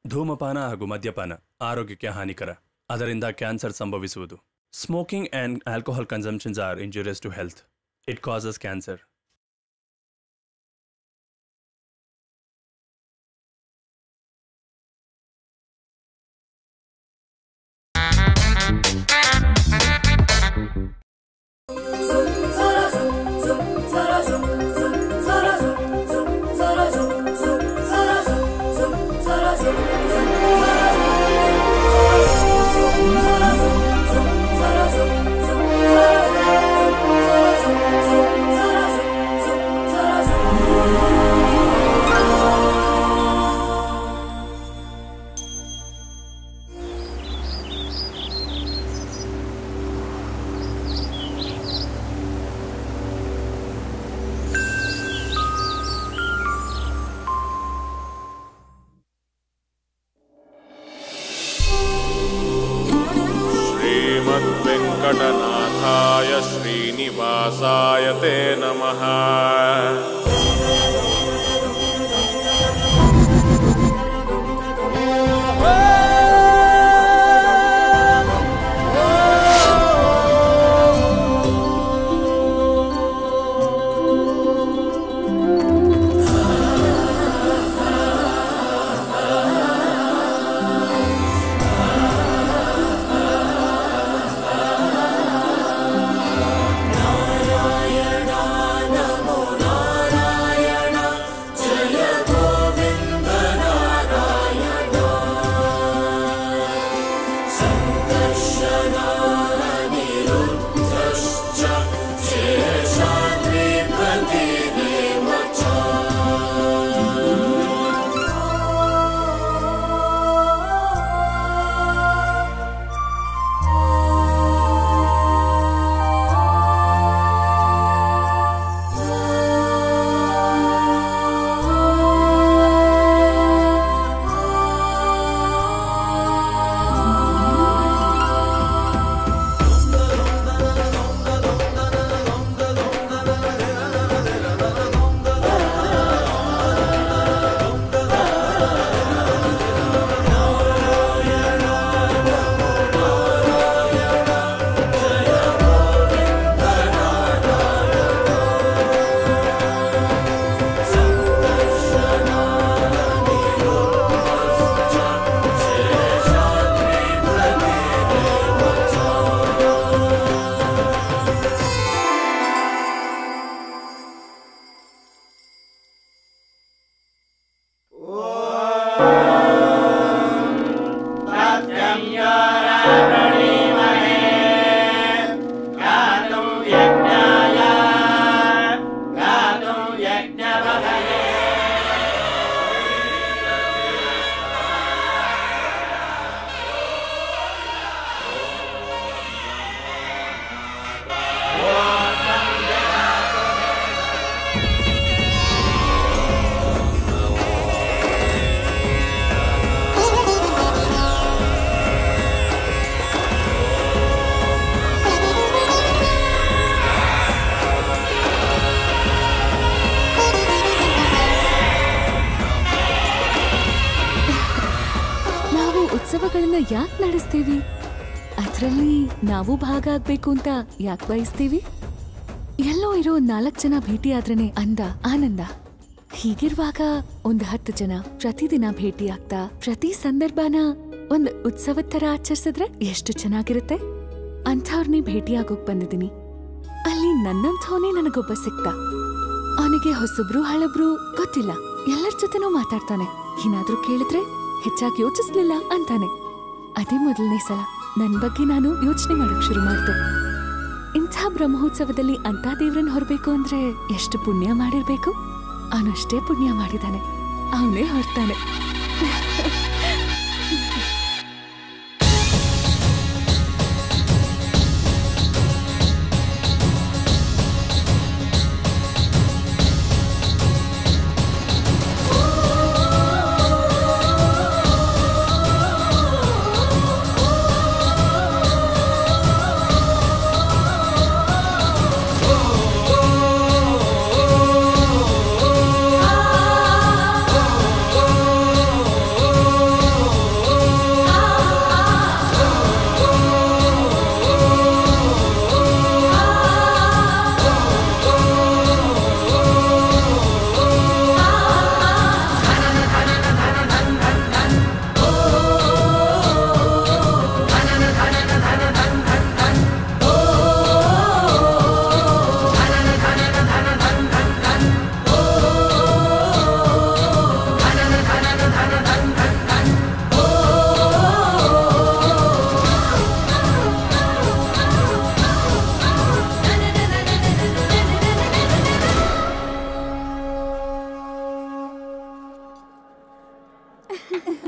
ಧೂಮಪಾನ ಹಾಗೂ ಮದ್ಯಪಾನ ಆರೋಗ್ಯಕ್ಕೆ ಹಾನಿಕರ ಅದರಿಂದ ಕ್ಯಾನ್ಸರ್ ಸಂಭವಿಸುವುದು smoking and alcohol consumptions are injurious to health it causes cancer श्रीमद्वेङ्कटनाथाय श्रीनिवासाय ते नमः ನಾವು ಉತ್ಸವಗಳನ್ನ ಯಾಕೆ ನಡೆಸ್ತೀವಿ ಅದರಲ್ಲಿ ನಾವು ಭಾಗ ಆಗ್ಬೇಕು ಅಂತ ಯಾಕೆ ಬಯಸ್ತೀವಿ ಎಲ್ಲೋ ಇರೋ ನಾಲ್ಕು ಜನ ಭೇಟಿ ಆದ್ರೇನೆ ಅಂದ ಆನಂದ ಹೀಗಿರುವಾಗ ಒಂದ್ ಹತ್ತು ಜನ ಪ್ರತಿದಿನ ಭೇಟಿ ಆಗ್ತಾ ಪ್ರತಿ ಸಂದರ್ಭನ ಒಂದ್ ಉತ್ಸವದ ತರ ಆಚರಿಸಿದ್ರೆ ಎಷ್ಟು ಚೆನ್ನಾಗಿರುತ್ತೆ ಅಂಥವ್ರನ್ನೇ ಭೇಟಿಯಾಗೋಕ್ ಬಂದಿದ್ದೀನಿ ಅಲ್ಲಿ ನನ್ನಂಥವನೇ ನನಗೊಬ್ಬ ಸಿಕ್ತ ಅವನಿಗೆ ಹೊಸಬ್ರು ಹಳಬ್ರು ಗೊತ್ತಿಲ್ಲ ಎಲ್ಲರ ಜೊತೆನೂ ಮಾತಾಡ್ತಾನೆ ಏನಾದ್ರೂ ಕೇಳಿದ್ರೆ ಹೆಚ್ಚಾಗಿ ಯೋಚಿಸ್ಲಿಲ್ಲ ಅಂತಾನೆ ಅದೇ ಮೊದಲನೇ ಸಲ ನನ್ ಬಗ್ಗೆ ನಾನು ಯೋಚನೆ ಮಾಡಕ್ ಶುರು ಮಾಡ್ದೆ ಇಂಥ ಬ್ರಹ್ಮೋತ್ಸವದಲ್ಲಿ ಅಂತ ದೇವ್ರನ್ನ ಹೊರಬೇಕು ಅಂದ್ರೆ ಎಷ್ಟು ಪುಣ್ಯ ಮಾಡಿರ್ಬೇಕು ಅವನಷ್ಟೇ ಪುಣ್ಯ ಮಾಡಿದಾನೆ ಅವನೇ ಹೊರ್ತಾನೆ ಆ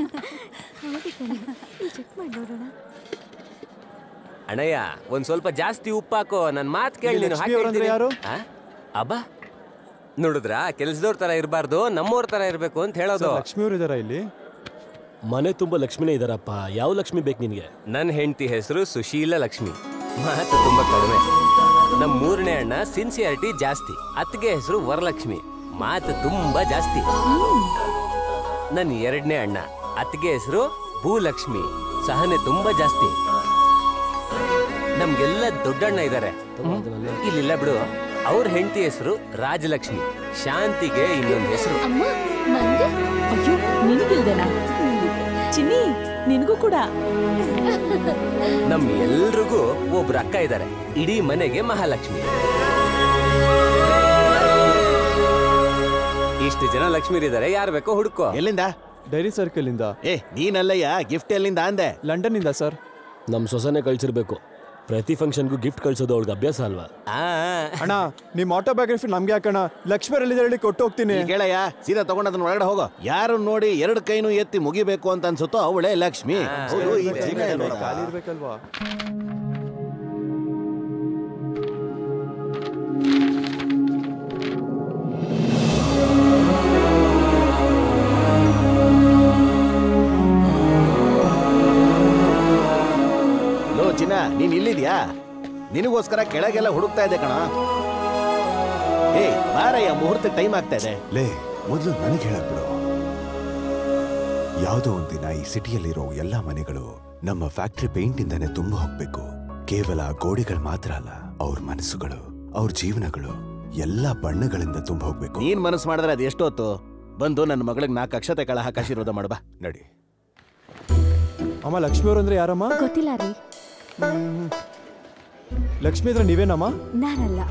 ಚೆಕ್ ಮಾಡಿ ನೋಡೋಣ ಅಣ್ಣಯ್ಯ ಒಂದ್ ಸ್ವಲ್ಪ ಜಾಸ್ತಿ ಉಪ್ಪಾಕೋ ನನ್ ಮಾತ್ ಕೇಳಿ ನೀನು ಲಕ್ಷ್ಮಿ ಅವ್ರಂದ್ರೆ ಯಾರು? ಅಬ್ಬಾ ನೋಡಿದ್ರ ಕೆಲ್ಸದವ್ರ ತರ ಇರಬಾರ್ದು ನಮ್ಮವ್ರ ತರ ಇರ್ಬೇಕು ಅಂತ ಹೇಳೋದು ಲಕ್ಷ್ಮಿ ಅವ್ರು ಇದಾರ ಇಲ್ಲಿ ಮನೆ ತುಂಬ ಲಕ್ಷ್ಮಿನೇ ಇದಾರಪ್ಪ ಯಾವ ಲಕ್ಷ್ಮಿ ಬೇಕು ನಿನಗೆ ನನ್ನ ಹೆಂಡತಿ ಹೆಸರು ಸುಶೀಲ ಲಕ್ಷ್ಮಿ ಮಾತು ತುಂಬಾ ಕಡಿಮೆ ನಮ್ ಮೂರನೇ ಅಣ್ಣ ಸಿನ್ಸಿಯಾರಿಟಿ ಜಾಸ್ತಿ ಅತ್ತಿಗೆ ಹೆಸರು ವರಲಕ್ಷ್ಮಿ ಮಾತು ತುಂಬಾ ಜಾಸ್ತಿ ನನ್ನ ಎರಡನೇ ಅಣ್ಣ ಅತ್ತಿಗೆ ಹೆಸರು ಭೂಲಕ್ಷ್ಮಿ ಸಹನೆ ತುಂಬಾ ಜಾಸ್ತಿ ನಮ್ಗೆಲ್ಲ ದೊಡ್ಡಣ್ಣ ಇದ್ದಾರೆ ಇಲ್ಲಿಲ್ಲ ಬಿಡು ಅವ್ರ ಹೆಂಡತಿ ಹೆಸರು ರಾಜಲಕ್ಷ್ಮಿ ಶಾಂತಿಗೆ ಇನ್ನೊಂದು ಹೆಸರು ಅಮ್ಮ ನಂಗೆ ಅಯ್ಯೋ ನಿನಗಿಲ್ದೇನಾ ಚಿನ್ನಿ ನಿನಗೂ ಕೂಡ ನಮ್ ಎಲ್ರಿಗೂ ಒಬ್ರು ಅಕ್ಕ ಇದ್ದಾರೆ ಇಡೀ ಮನೆಗೆ ಮಹಾಲಕ್ಷ್ಮಿ ಇಷ್ಟು ಜನ ಲಕ್ಷ್ಮೀರಿದ್ದಾರೆ ಯಾರು ಬೇಕೋ ಹುಡುಕೋ ಎಲ್ಲಿಂದ ಡೈರಿ ಸರ್ಕಲ್ ಇಂದ ಏ ನೀನಲ್ಲಯ್ಯ ಗಿಫ್ಟ್ ಎಲ್ಲಿಂದ ಅಂದೆ ಲಂಡನ್ ಇಂದ ಸರ್ ನಮ್ಮ ಸೊಸೆನೆ ಕಳ್ಸಿರ್ಬೇಕು ಪ್ರತಿ ಫಂಕ್ಷನ್ಗೂ ಗಿಫ್ಟ್ ಕಳ್ಸೋದು ಅವಳಿಗೆ ಅಭ್ಯಾಸ ಅಲ್ವಾ ಆ, ಅಣ್ಣ ನಿಮ್ ಆಟೋಬಯೋಗ್ರಫಿ ನಮ್ಗೆ ಹಾಕಣ ಲಕ್ಷ್ಮಿ ಅವ್ರು ಎಲ್ಲಿದ್ದಾರೆ ಹೇಳಿ ಕೊಟ್ಟು ಹೋಗ್ತೀನಿ ಇಲ್ಲಿ ಕೇಳಯ್ಯ ಸೀದಾ ತಗೊಂಡ್ ಅದನ್ನ ಒಳಗಡೆ ಹೋಗೋ ಯಾರು ನೋಡಿ ಎರಡು ಕೈನು ಎತ್ತಿ ಮುಗಿಬೇಕು ಅಂತ ಅನ್ಸುತ್ತೋ ಅವಳೇ ಲಕ್ಷ್ಮಿ ಹೌದು, ಈ ಚಿನ್ನ ಎಲ್ಲಿಂದ? ಖಾಲಿ ಇರ್ಬೇಕಲ್ವಾ ಲೋ ಚಿನ್ನ ನೀನ್ ಇಲ್ಲಿದ್ಯಾ ನಿನಗೋಸ್ಕರ ಕೆಳಗೆಲ್ಲ ಹುಡುಕ್ತಾ ಇದ್ದೆ ಕಣ ಏ ಬಾರಯ್ಯ ಮುಹೂರ್ತ ಟೈಮ್ ಆಗ್ತಾ ಇದೆ ಲೇ ಮೊದಲು ನನಗೆ ಹೇಳಕ್ ಬಿಡು ಯಾವುದೋ ಒಂದಿನ ಈ ಸಿಟಿಯಲ್ಲಿರೋ ಎಲ್ಲಾ ಮನೆಗಳು ನಮ್ಮ ಫ್ಯಾಕ್ಟ್ರಿ ಪೇಂಟ್ ಇಂದಾನೆ ತುಂಬ ಹೋಗ್ಬೇಕು ಕೇವಲ ಗೋಡೆಗಳು ಮಾತ್ರ ಅಲ್ಲ ಅವ್ರ ಮನಸ್ಸುಗಳು ಅವ್ರ ಜೀವನಗಳು ಎಲ್ಲ ಬಣ್ಣಗಳಿಂದ ತುಂಬ ಹೋಗ್ಬೇಕು ನೀನ್ ಮನಸ್ಸು ಮಾಡಿದ್ರೆ ಅದು ಎಷ್ಟೊತ್ತು ಬಂದು ನನ್ನ ಮಗಳಿಗೆ ನಾಲ್ಕು ಅಕ್ಷತೆ ಕಳ ಹಾಕಿ ಆಶೀರ್ವಾದ ಮಾಡ್ಬಾ ನಡಿ ಅಮ್ಮ ಲಕ್ಷ್ಮಿ ಅವ್ರು ಅಂದ್ರೆ ಯಾರಮ್ಮ ಗೊತ್ತಿಲ್ಲ ರೀ ಲಕ್ಷ್ಮಿ ಅಂದ್ರೆ ನೀವೇನಮ್ಮ ನಾನಲ್ಲ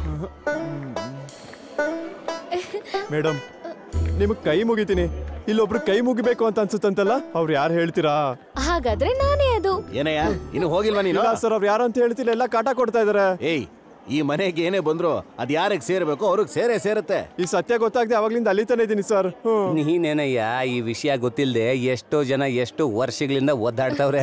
ಮೇಡಮ್ ನಿಮಗ್ ಕೈ ಮುಗಿತೀನಿ ಇಲ್ಲೊಬ್ರು ಕೈ ಮುಗಿಬೇಕು ಅಂತ ಅನ್ಸುತ್ತಂತಲ್ಲ ಅವ್ರು ಯಾರು ಹೇಳ್ತೀರಾ ಹಾಗಾದ್ರೆ ನಾನೇ ಅದು ಏನಯ್ಯ ಇನ್ನು ಹೋಗಿಲ್ವಾ ನೀನು ಇಲ್ಲ ಸರ್ ಅವ್ರು ಯಾರು ಅಂತ ಹೇಳ್ತಿಲ್ಲ ಎಲ್ಲ ಕಾಟ ಕೊಡ್ತಾ ಇದಾರೆ ಏಯ್ ಈ ಮನೆಗೆ ಏನೇ ಬಂದ್ರು ಅದ್ ಯಾರಿಗೆ ಸೇರ್ಬೇಕು ಅವ್ರಿಗೆ ಸೇರೇ ಸೇರುತ್ತೆ ಈ ಸತ್ಯ ಗೊತ್ತಾಗದೆ ಅವಾಗ್ಲಿಂದ ಅಲ್ಲಿತಾನೆ ಇದೀನಿ ಸರ್ ಹ್ಮ್ ನೀನೇನಯ್ಯ ಈ ವಿಷಯ ಗೊತ್ತಿಲ್ಲದೆ ಎಷ್ಟೋ ಜನ ಎಷ್ಟು ವರ್ಷಗಳಿಂದ ಒದ್ದಾಡ್ತವ್ರೆ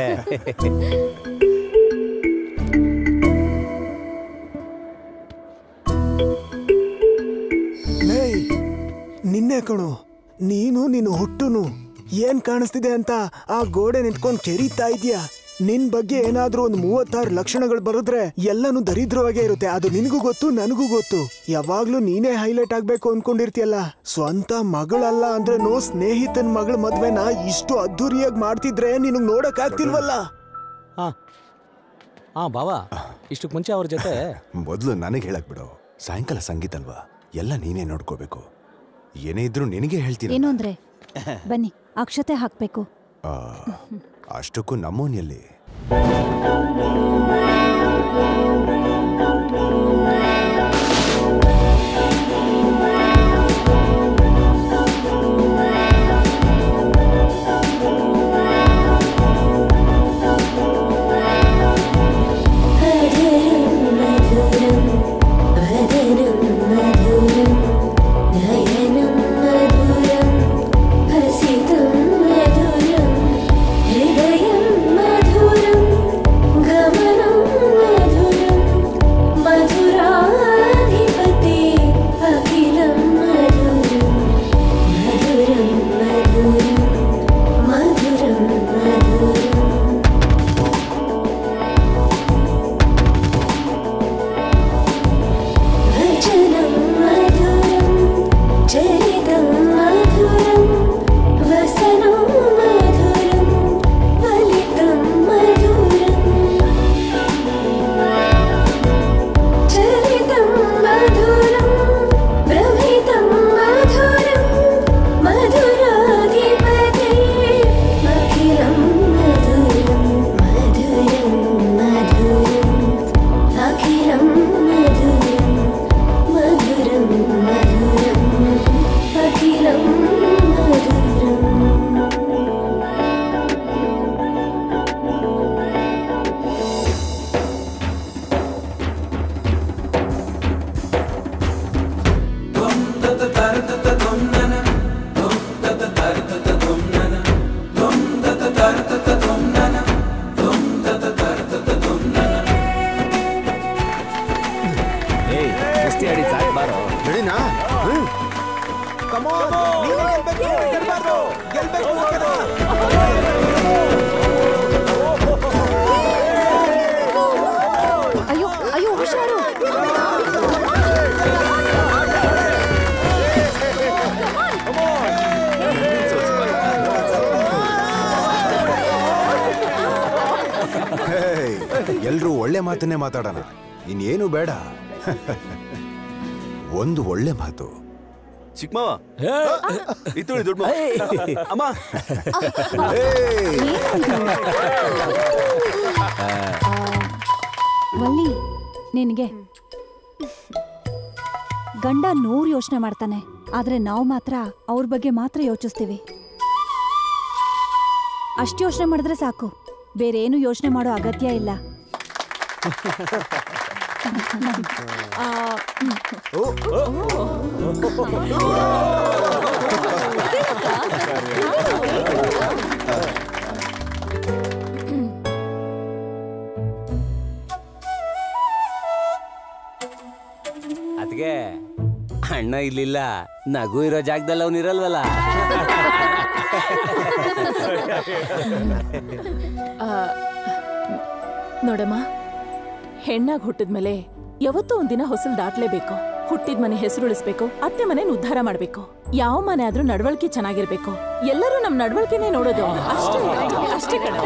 ಲೇಯ್ ನಿನ್ನೆ ಕಣು ನೀನು ನಿನ್ನ ಹುಟ್ಟುನು ಏನ್ ಕಾಣಿಸ್ತಿದೆ ಅಂತ ಆ ಗೋಡೆ ನಿಂತ್ಕೊಂಡ್ ಕೆರೀತಾ ಇದೀಯ ನಿನ್ ಬಗ್ಗೆ ಏನಾದ್ರೂ ಒಂದು ಮೂವತ್ತಾರು ಲಕ್ಷಣಗಳು ಬರೆದ್ರೆ ಎಲ್ಲಾನು ದರಿದ್ರವಾಗೇ ಇರುತ್ತೆ ಅದು ನಿನಗೂ ಗೊತ್ತು ನನಗೂ ಗೊತ್ತು ಯಾವಾಗ್ಲೂ ನೀನೇ ಹೈಲೈಟ್ ಆಗ್ಬೇಕು ಅನ್ಕೊಂಡಿರ್ತೀಯಲ್ಲ ಸ್ವಂತ ಮಗಳಲ್ಲ ಅಂದ್ರೆ ನೋ ಸ್ನೇಹಿತನ್ ಮಗಳ ಮದ್ವೆನ ಇಷ್ಟು ಅದ್ದೂರಿಯಾಗಿ ಮಾಡ್ತಿದ್ರೆ ನಿನಗ್ ನೋಡಕ್ ಆಗ್ತಿಲ್ವಲ್ಲ ಹಾ ಹಾ ಬಾವಾ ಇಷ್ಟಕ್ಕೆ ಮುಂಚೆ ಅವ್ರ ಜೊತೆ ಮೊದಲು ನನಗೆ ಹೇಳಕ್ ಬಿಡು ಸಾಯಂಕಾಲ ಸಂಗೀತ ಅಲ್ವಾ ಎಲ್ಲ ನೀನೇ ನೋಡ್ಕೋಬೇಕು ಏನೇ ಇದ್ರೂ ನಿನಗೆ ಹೇಳ್ತೀನಿ ಏನು ಅಂದ್ರೆ ಬನ್ನಿ ಅಕ್ಷತೆ ಹಾಕ್ಬೇಕು ಆ, ಅಷ್ಟಕ್ಕೂ ನಮ್ಮೋನಿಯಲ್ಲಿ हृदयं मधुरं गमनं मधुरम् ಏಯ್ ಕುಸ್ತಿ ಆಡಿ ಸಾಕ್ ಬಾರೋ ನಡಿನಾ ಅಯ್ಯೋ ಅಯ್ಯೋ ಹುಷಾರು ಎಲ್ರೂ ಒಳ್ಳೆ ಮಾತನ್ನೇ ಮಾತಾಡೋಣ ಇನ್ನೇನು ಬೇಡ ಒಂದು ಒಳ್ಳೆ ಮಾತು ಚಿಕ್ಕಮಾವ ಇತ್ತು ದೊಡ್ಡ ಅಮ್ಮ ವಲ್ಲಿ ನಿನಗೆ ಗಂಡ ನೂರು ಯೋಚನೆ ಮಾಡ್ತಾನೆ ಆದ್ರೆ ನಾವು ಮಾತ್ರ ಅವ್ರ ಬಗ್ಗೆ ಮಾತ್ರ ಯೋಚಿಸ್ತೀವಿ ಅಷ್ಟು ಯೋಚನೆ ಮಾಡಿದ್ರೆ ಸಾಕು ಬೇರೆ ಏನು ಯೋಚನೆ ಮಾಡೋ ಅಗತ್ಯ ಇಲ್ಲ ಆ, ಅದಕ್ಕೆ ಅಣ್ಣ ಇರ್ಲಿಲ್ಲ ನಗು ಇರೋ ಜಾಗದಲ್ಲಿ ಅವ್ನು ಇರಲ್ವಲ್ಲ ಆ, ನೋಡಮ್ಮ ಹೆಣ್ಣಾಗ್ ಹುಟ್ಟಿದ್ಮೇಲೆ ಯಾವತ್ತೋ ಒಂದಿನ ಹೊಸಲ್ ದಾಟ್ಲೇಬೇಕು ಹುಟ್ಟಿದ ಮನೆ ಹೆಸರು ಉಳಿಸ್ಬೇಕು ಅತ್ತೆ ಮನೆನ ಉದ್ಧಾರ ಮಾಡ್ಬೇಕು ಯಾವ ಮನೆ ಆದ್ರೂ ನಡವಳಿಕೆ ಚೆನ್ನಾಗಿರ್ಬೇಕು ಎಲ್ಲರೂ ನಮ್ ನಡವಳಿಕೆನೇ ನೋಡೋದು ಅಷ್ಟೇ ಅಷ್ಟೇ ಕಣ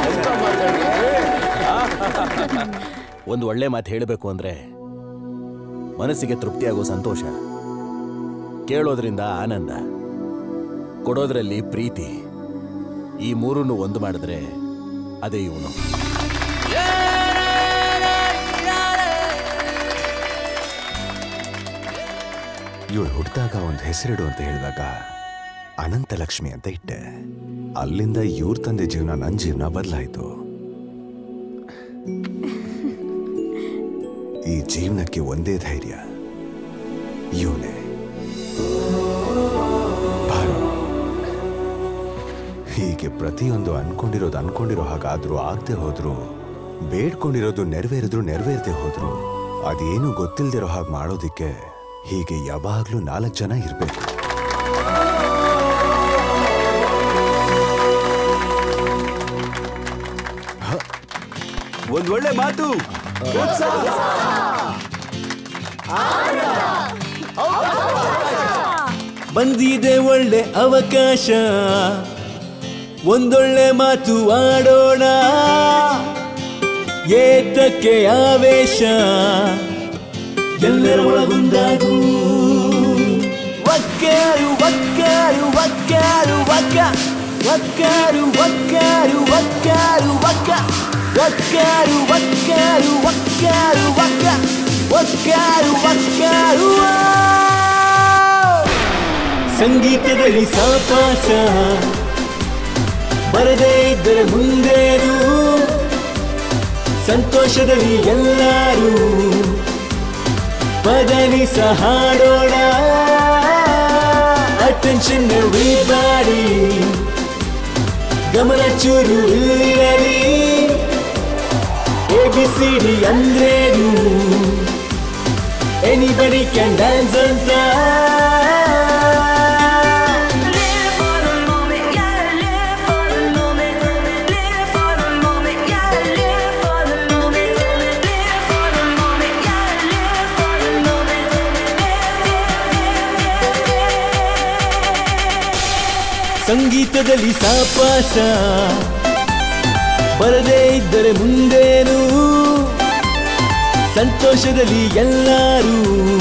ಒಂದು ಒಳ್ಳೆ ಮಾತು ಹೇಳಬೇಕು ಅಂದ್ರೆ ಮನಸ್ಸಿಗೆ ತೃಪ್ತಿಯಾಗೋ ಸಂತೋಷ ಕೇಳೋದ್ರಿಂದ ಆನಂದ ಕೊಡೋದ್ರಲ್ಲಿ ಪ್ರೀತಿ ಈ ಮೂರನ್ನು ಒಂದು ಮಾಡಿದ್ರೆ ಅದೇ ಇವನು ಇವಳು ಹುಟ್ಟಿದಾಗ ಒಂದು ಹೆಸರಿಡು ಅಂತ ಹೇಳಿದಾಗ ಅನಂತಲಕ್ಷ್ಮಿ ಅಂತ ಇಟ್ಟೆ ಅಲ್ಲಿಂದ ಇವ್ರ ತಂದೆ ಜೀವನ ನನ್ನ ಜೀವನ ಬದಲಾಯಿತು ಈ ಜೀವನಕ್ಕೆ ಒಂದೇ ಧೈರ್ಯ ಇವನೇ ಭಾನು ಹೀಗೆ ಪ್ರತಿಯೊಂದು ಅನ್ಕೊಂಡಿರೋದು ಅನ್ಕೊಂಡಿರೋ ಹಾಗಾದ್ರೂ ಆಗದೆ ಹೋದ್ರು ಬೇಡ್ಕೊಂಡಿರೋದು ನೆರವೇರಿದ್ರು ನೆರವೇರದೆ ಹೋದ್ರು ಅದೇನು ಗೊತ್ತಿಲ್ದಿರೋ ಹಾಗೆ ಮಾಡೋದಿಕ್ಕೆ ಹೀಗೆ ಯಾವಾಗ್ಲೂ ನಾಲ್ಕು ಜನ ಇರ್ಬೇಕು ಒಂದ್ ಒಳ್ಳೆ ಮಾತು ಬಂದಿದೆ ಒಳ್ಳೆ ಅವಕಾಶ ಒಂದೊಳ್ಳೆ ಮಾತು ಆಡೋಣ ಏತಕ್ಕೆ ಆವೇಶ ಎಲ್ಲರ ಒಳಗೊಂದಾಗು ಒಕ್ಕಾರು ಒಕ್ಕಾರು ಒಕ್ಕಾರು ಒಕ್ಕ ಒಕ್ಕಾರು ಒಕ್ಕಾರು ಒಕ್ಕಾರು ಒಕ್ಕ ಒಕ್ಕಾರು ಒಕ್ಕಾರು ಒಕ್ಕಾರು ಒಕ್ಕ ಒಕ್ಕಾರು ಒಕ್ಕಾರು ಸಂಗೀತದಲ್ಲಿ ಸಾಪಾಸ ಬರದೇ ಇದ್ದರೆ ಮುಂದೇನು ಸಂತೋಷದಲ್ಲಿ ಎಲ್ಲರೂ ಪದನಿ ಹಾಡೋಣ ಅಟೆನ್ಷನ್ ಎವ್ರಿಬಾಡಿ ಗಮನ ಚೂರು ಇಲ್ಲಿರಲಿ ಎ ಬಿ ಸಿ ಡಿ ಅಂದ್ರೇನು ಎನಿಬಡಿ ಕ್ಯಾನ್ ಡ್ಯಾನ್ಸ್ ಅಂತ ಸಂಗೀತದಲ್ಲಿ ಸಾಪಾಸ ಬರದೇ ಇದ್ದರೆ ಮುಂದೇನು ಸಂತೋಷದಲ್ಲಿ ಎಲ್ಲರೂ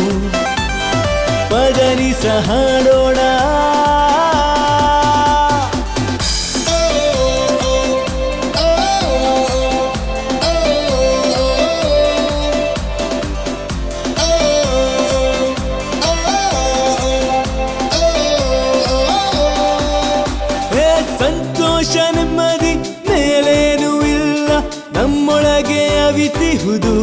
ಪದನಿ ಹಾಡೋಣ ಏ ಸಂತೋಷ ನೆಮ್ಮದಿ ಮೇಲೇನೂ ಇಲ್ಲ ನಮ್ಮೊಳಗೆ ಅವಿತಿಹುದು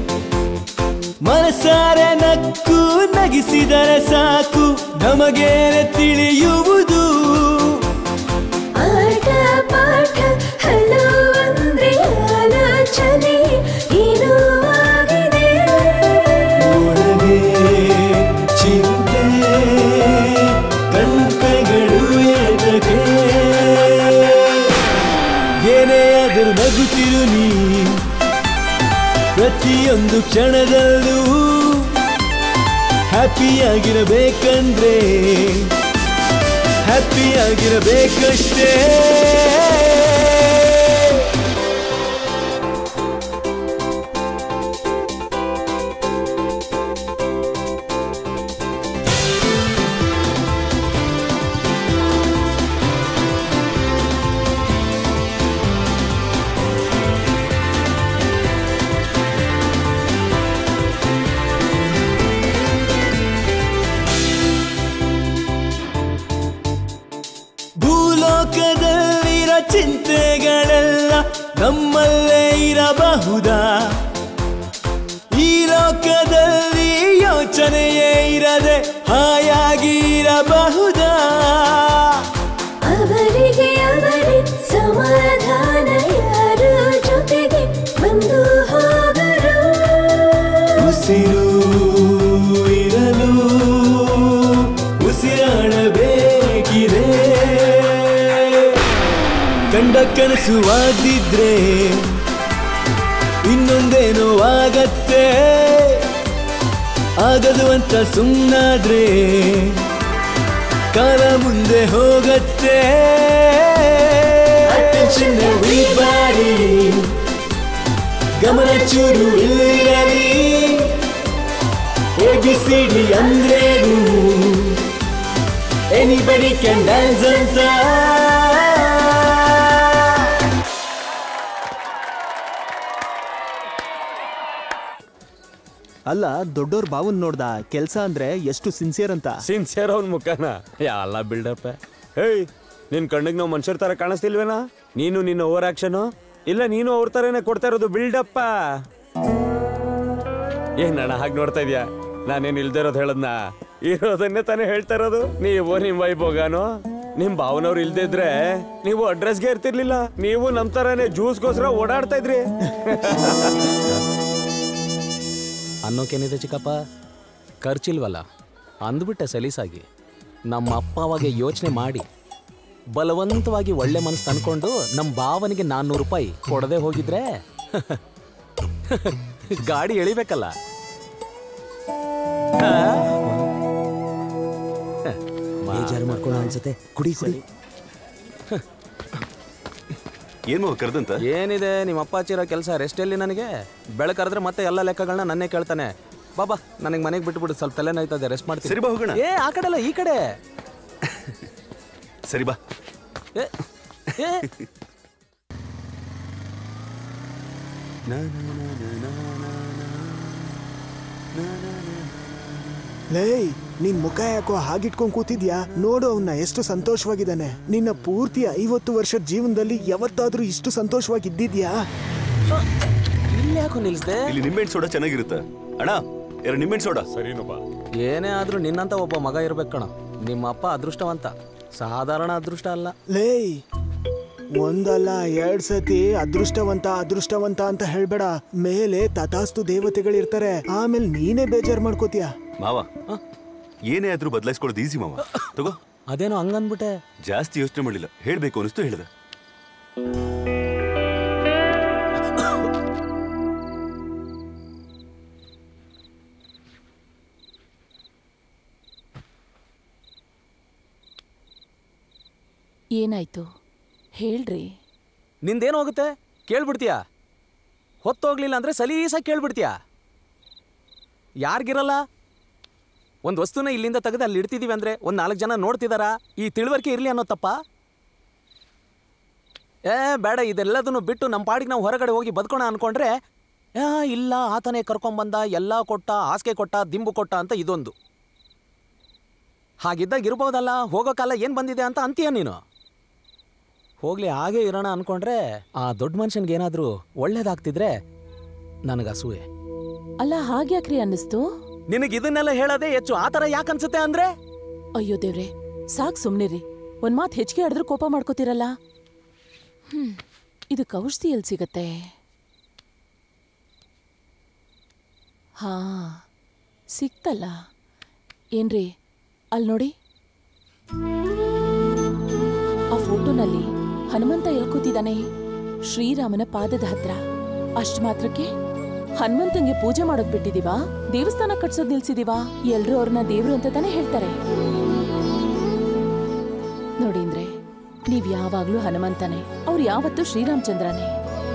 ಮನಸಾರೆ ನಕ್ಕು ನಗಿಸಿದರೆ ಸಾಕು ನಮಗೇನೆ ತಿಳಿಯುವುದು ಆಟ ಪಾಠ ಆದರೂ ನಗುತ್ತಿರು ನೀ ಪ್ರತಿಯೊಂದು ಕ್ಷಣದಲ್ಲೂ ಹ್ಯಾಪಿಯಾಗಿರಬೇಕಂದ್ರೆ ಹ್ಯಾಪಿಯಾಗಿರಬೇಕಷ್ಟೇ ಭೂಲೋಕದಲ್ಲಿರ ಚಿಂತೆಗಳೆಲ್ಲ ನಮ್ಮಲ್ಲೇ ಇರಬಹುದಾ ಈ ಲೋಕದಲ್ಲಿ ಯೋಚನೆಯೇ ಇರದೆ ಹಾಯಾಗಿ ಇರಬಹುದಾ ಅವರಿಗೆ ಅವರೇ ಸಮಾಧಾನ ಯಾರು ಜೊತೆಗೆ ಬಂದು ಹೋಗರು ಉಸಿರು ಇರಲು ಉಸಿರಾಡಬೇಕಿದೆ ಕಂಡ ಕನಸು ಆಗಿದ್ರೆ ಇನ್ನೊಂದೇನೋ ಆಗತ್ತೆ ಆಗದು ಅಂತ ಸುಮ್ಮನಾದ್ರೆ ಕಾಲ ಮುಂದೆ ಹೋಗತ್ತೆ Attention everybody. ಗಮನ ಚೂರು ಇಲ್ಲಿರಲಿ ಎ ಬಿ ಸಿ ಡಿ ಅಂದ್ರೇನು ಎನಿಬಡಿ ಕ್ಯಾನ್ ಡ್ಯಾನ್ಸ್ ಅಂತ ಅಲ್ಲ ದೊಡ್ಡೋರ್ ಬಾವನ್ ನೋಡ್ದ ಕೆಲ್ಸ ಅಂದ್ರೆ ಎಷ್ಟು ಸಿನ್ಸಿಯರ್ ಅಂತ ಸಿನ್ಸಿಯರ್ ಅವ್ನ ಮುಖನ ಎಲ್ಲ ಬಿಲ್ಡಪ್ ಹೇಯ್ ನಿನ್ ಕಣ್ಣಿಗೆ ನಾವು ಮನುಷ್ಯರ ತರ ಕಾಣಿಸ್ತಿಲ್ವೇನಾ ನೀನು ನಿನ್ನ ಓವರ್ ಆಕ್ಷನು ಇಲ್ಲ ನೀನು ಅವ್ರ ತರನೇ ಕೊಡ್ತಾ ಇರೋದು ಬಿಲ್ಡಪ್ಪ ಏನಣ್ಣ ಹಾಗೆ ನೋಡ್ತಾ ಇದೀಯಾ ನಾನೇನು ಇಲ್ದೇ ಇರೋದು ಹೇಳದ್ನ ಇರೋದನ್ನೇ ತಾನೇ ಹೇಳ್ತಾ ಇರೋದು ನೀವು ನಿಮ್ ವೈಭೋಗಾನು ನಿಮ್ ಭಾವನವ್ರು ಇಲ್ದೇ ಇದ್ರೆ ನೀವು ಅಡ್ರೆಸ್ಗೆ ಇರ್ತಿರ್ಲಿಲ್ಲ ನೀವು ನಮ್ ತರಾನೇ ಜ್ಯೂಸ್ಗೋಸ್ಕರ ಓಡಾಡ್ತಾ ಇದ್ರಿ ಅನ್ನೋಕೇನಿದೆ ಚಿಕ್ಕಪ್ಪ ಖರ್ಚಿಲ್ವಲ್ಲ ಅಂದ್ಬಿಟ್ಟೆ ಸಲೀಸಾಗಿ ನಮ್ಮ ಅಪ್ಪ ಅವಾಗ ಯೋಚನೆ ಮಾಡಿ ಬಲವಂತವಾಗಿ ಒಳ್ಳೆ ಮನಸ್ಸು ತಂದ್ಕೊಂಡು ನಮ್ಮ ಭಾವನಿಗೆ ನಾನ್ನೂರು ರೂಪಾಯಿ ಕೊಡದೆ ಹೋಗಿದ್ರೆ ಗಾಡಿ ಎಳಿಬೇಕಲ್ಲ ಬೇಜಾರು ಮಾಡ್ಕೊಳ್ಳೋ ಅನ್ಸುತ್ತೆ ಕುಡಿ ಕುಡಿ ಏನ್ ಮಾವ ಕರ್ದಂತ ಏನಿದೆ ನಿಮ್ಮ ಅಪ್ಪ ಹಚ್ಚಿರೋ ಕೆಲಸ ರೆಸ್ಟ್ ಎಲ್ಲಿ ನನಗೆ ಬೆಳಕರೆದ್ರೆ ಮತ್ತೆ ಎಲ್ಲ ಲೆಕ್ಕಗಳನ್ನ ನನ್ನೇ ಕೇಳ್ತಾನೆ ಬಾಬಾ ನನಗೆ ಮನೆಗೆ ಬಿಟ್ಬಿಡು ಸ್ವಲ್ಪ ತಲೆ ನೋಯ್ತದೆ ರೆಸ್ಟ್ ಮಾಡ್ತೀನಿ ಸರಿ ಬಾ ಹೋಗೋಣ. ಏ ಆ ಕಡೆ ಅಲ್ಲ ಈ ಕಡೆ ಸರಿ ಬಾ ಏ ಏ ಲೇಯ್ ನಿನ್ ಮುಖ ಯಾಕೋ ಹಾಗಿಟ್ಕೊಂಡ್ ಕೂತಿದ್ಯಾ ನೋಡು ಅವನ್ನ ಎಷ್ಟು ಸಂತೋಷವಾಗಿದ್ದಾನೆ ನಿನ್ನ ಪೂರ್ತಿ ಐವತ್ತು ವರ್ಷದ ಜೀವನದಲ್ಲಿ ಯಾವತ್ತಾದ್ರೂ ಇಷ್ಟು ಸಂತೋಷವಾಗಿದ್ದಿದ್ಯಾ ಇಲ್ಲಿ ಯಾಕೋ ನಿಲ್ಸ್ದೆ ಇಲ್ಲಿ ನಿಂಬೆಹಣ್ಣು ಸೋಡಾ ಚೆನ್ನಾಗಿರುತ್ತೆ ಅಣ್ಣ ಎರಡು ನಿಂಬೆಹಣ್ಣು ಸೋಡಾ ಸರಿನಪ್ಪ ಏನೇ ಆದ್ರೂ ನಿನ್ನಂತ ಒಬ್ಬ ಮಗ ಇರ್ಬೇಕು ಕಣ ನಿಮ್ಮ ಅಪ್ಪ ಅದೃಷ್ಟವಂತ ಸಾಧಾರಣ ಅದೃಷ್ಟ ಅಲ್ಲ ಲೇಯ್ ಒಂದಲ್ಲ ಎರಡ್ ಸತಿ ಅದೃಷ್ಟವಂತ ಅದೃಷ್ಟವಂತ ಅಂತ ಹೇಳ್ಬೇಡ ಮೇಲೆ ತಥಾಸ್ತು ದೇವತೆಗಳಿರ್ತಾರೆ ಆಮೇಲೆ ನೀನೇ ಬೇಜಾರ್ ಮಾಡ್ಕೋತೀಯ ಮಾವ ಏನೇ ಆದ್ರೂ ಬದಲಾಯಿಸ್ಕೊಳ್ಳೋದು ಈಸಿ ಮಾವ ತಗೋ ಅದೇನೋ ಹಂಗನ್ಬಿಟ್ಟೆ ಜಾಸ್ತಿ ಯೋಚನೆ ಮಾಡಿಲ್ಲ ಹೇಳ್ಬೇಕು ಅನಿಸ್ತು ಹೇಳ್ದೆ ಏನಾಯ್ತು ಹೇಳ್ರಿ ನಿಂದೇನು ಹೋಗುತ್ತೆ ಕೇಳ್ಬಿಡ್ತೀಯಾ ಹೊತ್ತೋಗ್ಲಿಲ್ಲ ಅಂದ್ರೆ ಸಲೀಸಾಗಿ ಕೇಳ್ಬಿಡ್ತೀಯಾ ಯಾರಿಗಿರಲ್ಲ ಒಂದು ವಸ್ತುನ ಇಲ್ಲಿಂದ ತೆಗೆದು ಅಲ್ಲಿ ಇಡ್ತಿದೀವಿ ಅಂದ್ರೆ ಒಂದು ನಾಲ್ಕು ಜನ ನೋಡ್ತಿದಾರಾ ಈ ತಿಳುವಳಿಕೆ ಇರಲಿ ಅನ್ನೋ ತಪ್ಪ ಏ ಬೇಡ ಇದೆಲ್ಲದನ್ನು ಬಿಟ್ಟು ನಮ್ಮ ಪಾಡಿಗೆ ನಾವು ಹೊರಗಡೆ ಹೋಗಿ ಬದುಕೋಣ ಅನ್ಕೊಂಡ್ರೆ ಆ, ಇಲ್ಲ ಆತನೇ ಕರ್ಕೊಂಬಂದ ಎಲ್ಲ ಕೊಟ್ಟ ಹಾಸಿಗೆ ಕೊಟ್ಟ ದಿಂಬು ಕೊಟ್ಟ ಅಂತ ಇದೊಂದು ಹಾಗಿದ್ದಾಗ ಇರ್ಬೋದಲ್ಲ ಹೋಗೋ ಕಾಲ ಏನು ಬಂದಿದೆ ಅಂತ ಅಂತೀಯ ನೀನು ಹೋಗ್ಲಿ ಹಾಗೆ ಇರೋಣ ಅನ್ಕೊಂಡ್ರೆ ಆ ದೊಡ್ಡ ಮನುಷ್ಯನ್ಗೆ ಏನಾದ್ರೂ ಒಳ್ಳೇದಾಗ್ತಿದ್ರೆ ನನಗೆ ಅಸೂಯೆ ಅಲ್ಲ ಹಾಗ್ಯಾಕ್ರಿ ಅನ್ನಿಸ್ತು ನಿನಗೆ ಇದನ್ನೆಲ್ಲ ಹೇಳೋದೇ ಹೆಚ್ಚು ಆ ಥರ ಯಾಕೆ ಅನ್ಸುತ್ತೆ ಅಂದ್ರೆ ಅಯ್ಯೋ ದೇವ್ರೆ ಸಾಕ್ ಸುಮ್ನಿರಿ ಒಂದ್ ಮಾತು ಹೆಚ್ಚಿಗೆ ಆಡಿದ್ರು ಕೋಪ ಮಾಡ್ಕೋತಿರಲ್ಲ ಹ್ಮ್ ಇದಕ್ಕೆ ಔಷಧಿ ಎಲ್ಲಿ ಸಿಗತ್ತೆ ಹಾ ಸಿಕ್ತಲ್ಲ ಏನ್ರಿ ಅಲ್ಲಿ ನೋಡಿ ಆ ಫೋಟೋನಲ್ಲಿ ಹನುಮಂತ ಎಲ್ಲಿ ಕೂತಿದ್ದಾನೆ ಶ್ರೀರಾಮನ ಪಾದದ ಹತ್ರ ಅಷ್ಟ್ ಮಾತ್ರಕ್ಕೆ ಹನುಮಂತಂಗೆ ಪೂಜೆ ಮಾಡೋದ್ ಬಿಟ್ಟಿದೀವಾ ದೇವಸ್ಥಾನ ಕಟ್ಸೋದ್ ನಿಲ್ಸಿದೀವಾ ಎಲ್ರೂ ಅವ್ರನ್ನ ದೇವ್ರು ಅಂತ ತಾನೇ ಹೇಳ್ತಾರೆ ನೋಡಿ ಅಂದ್ರೆ ನೀವ್ ಯಾವಾಗ್ಲೂ ಹನುಮಂತನೇ ಅವ್ರು ಯಾವತ್ತೂ ಶ್ರೀರಾಮಚಂದ್ರನೇ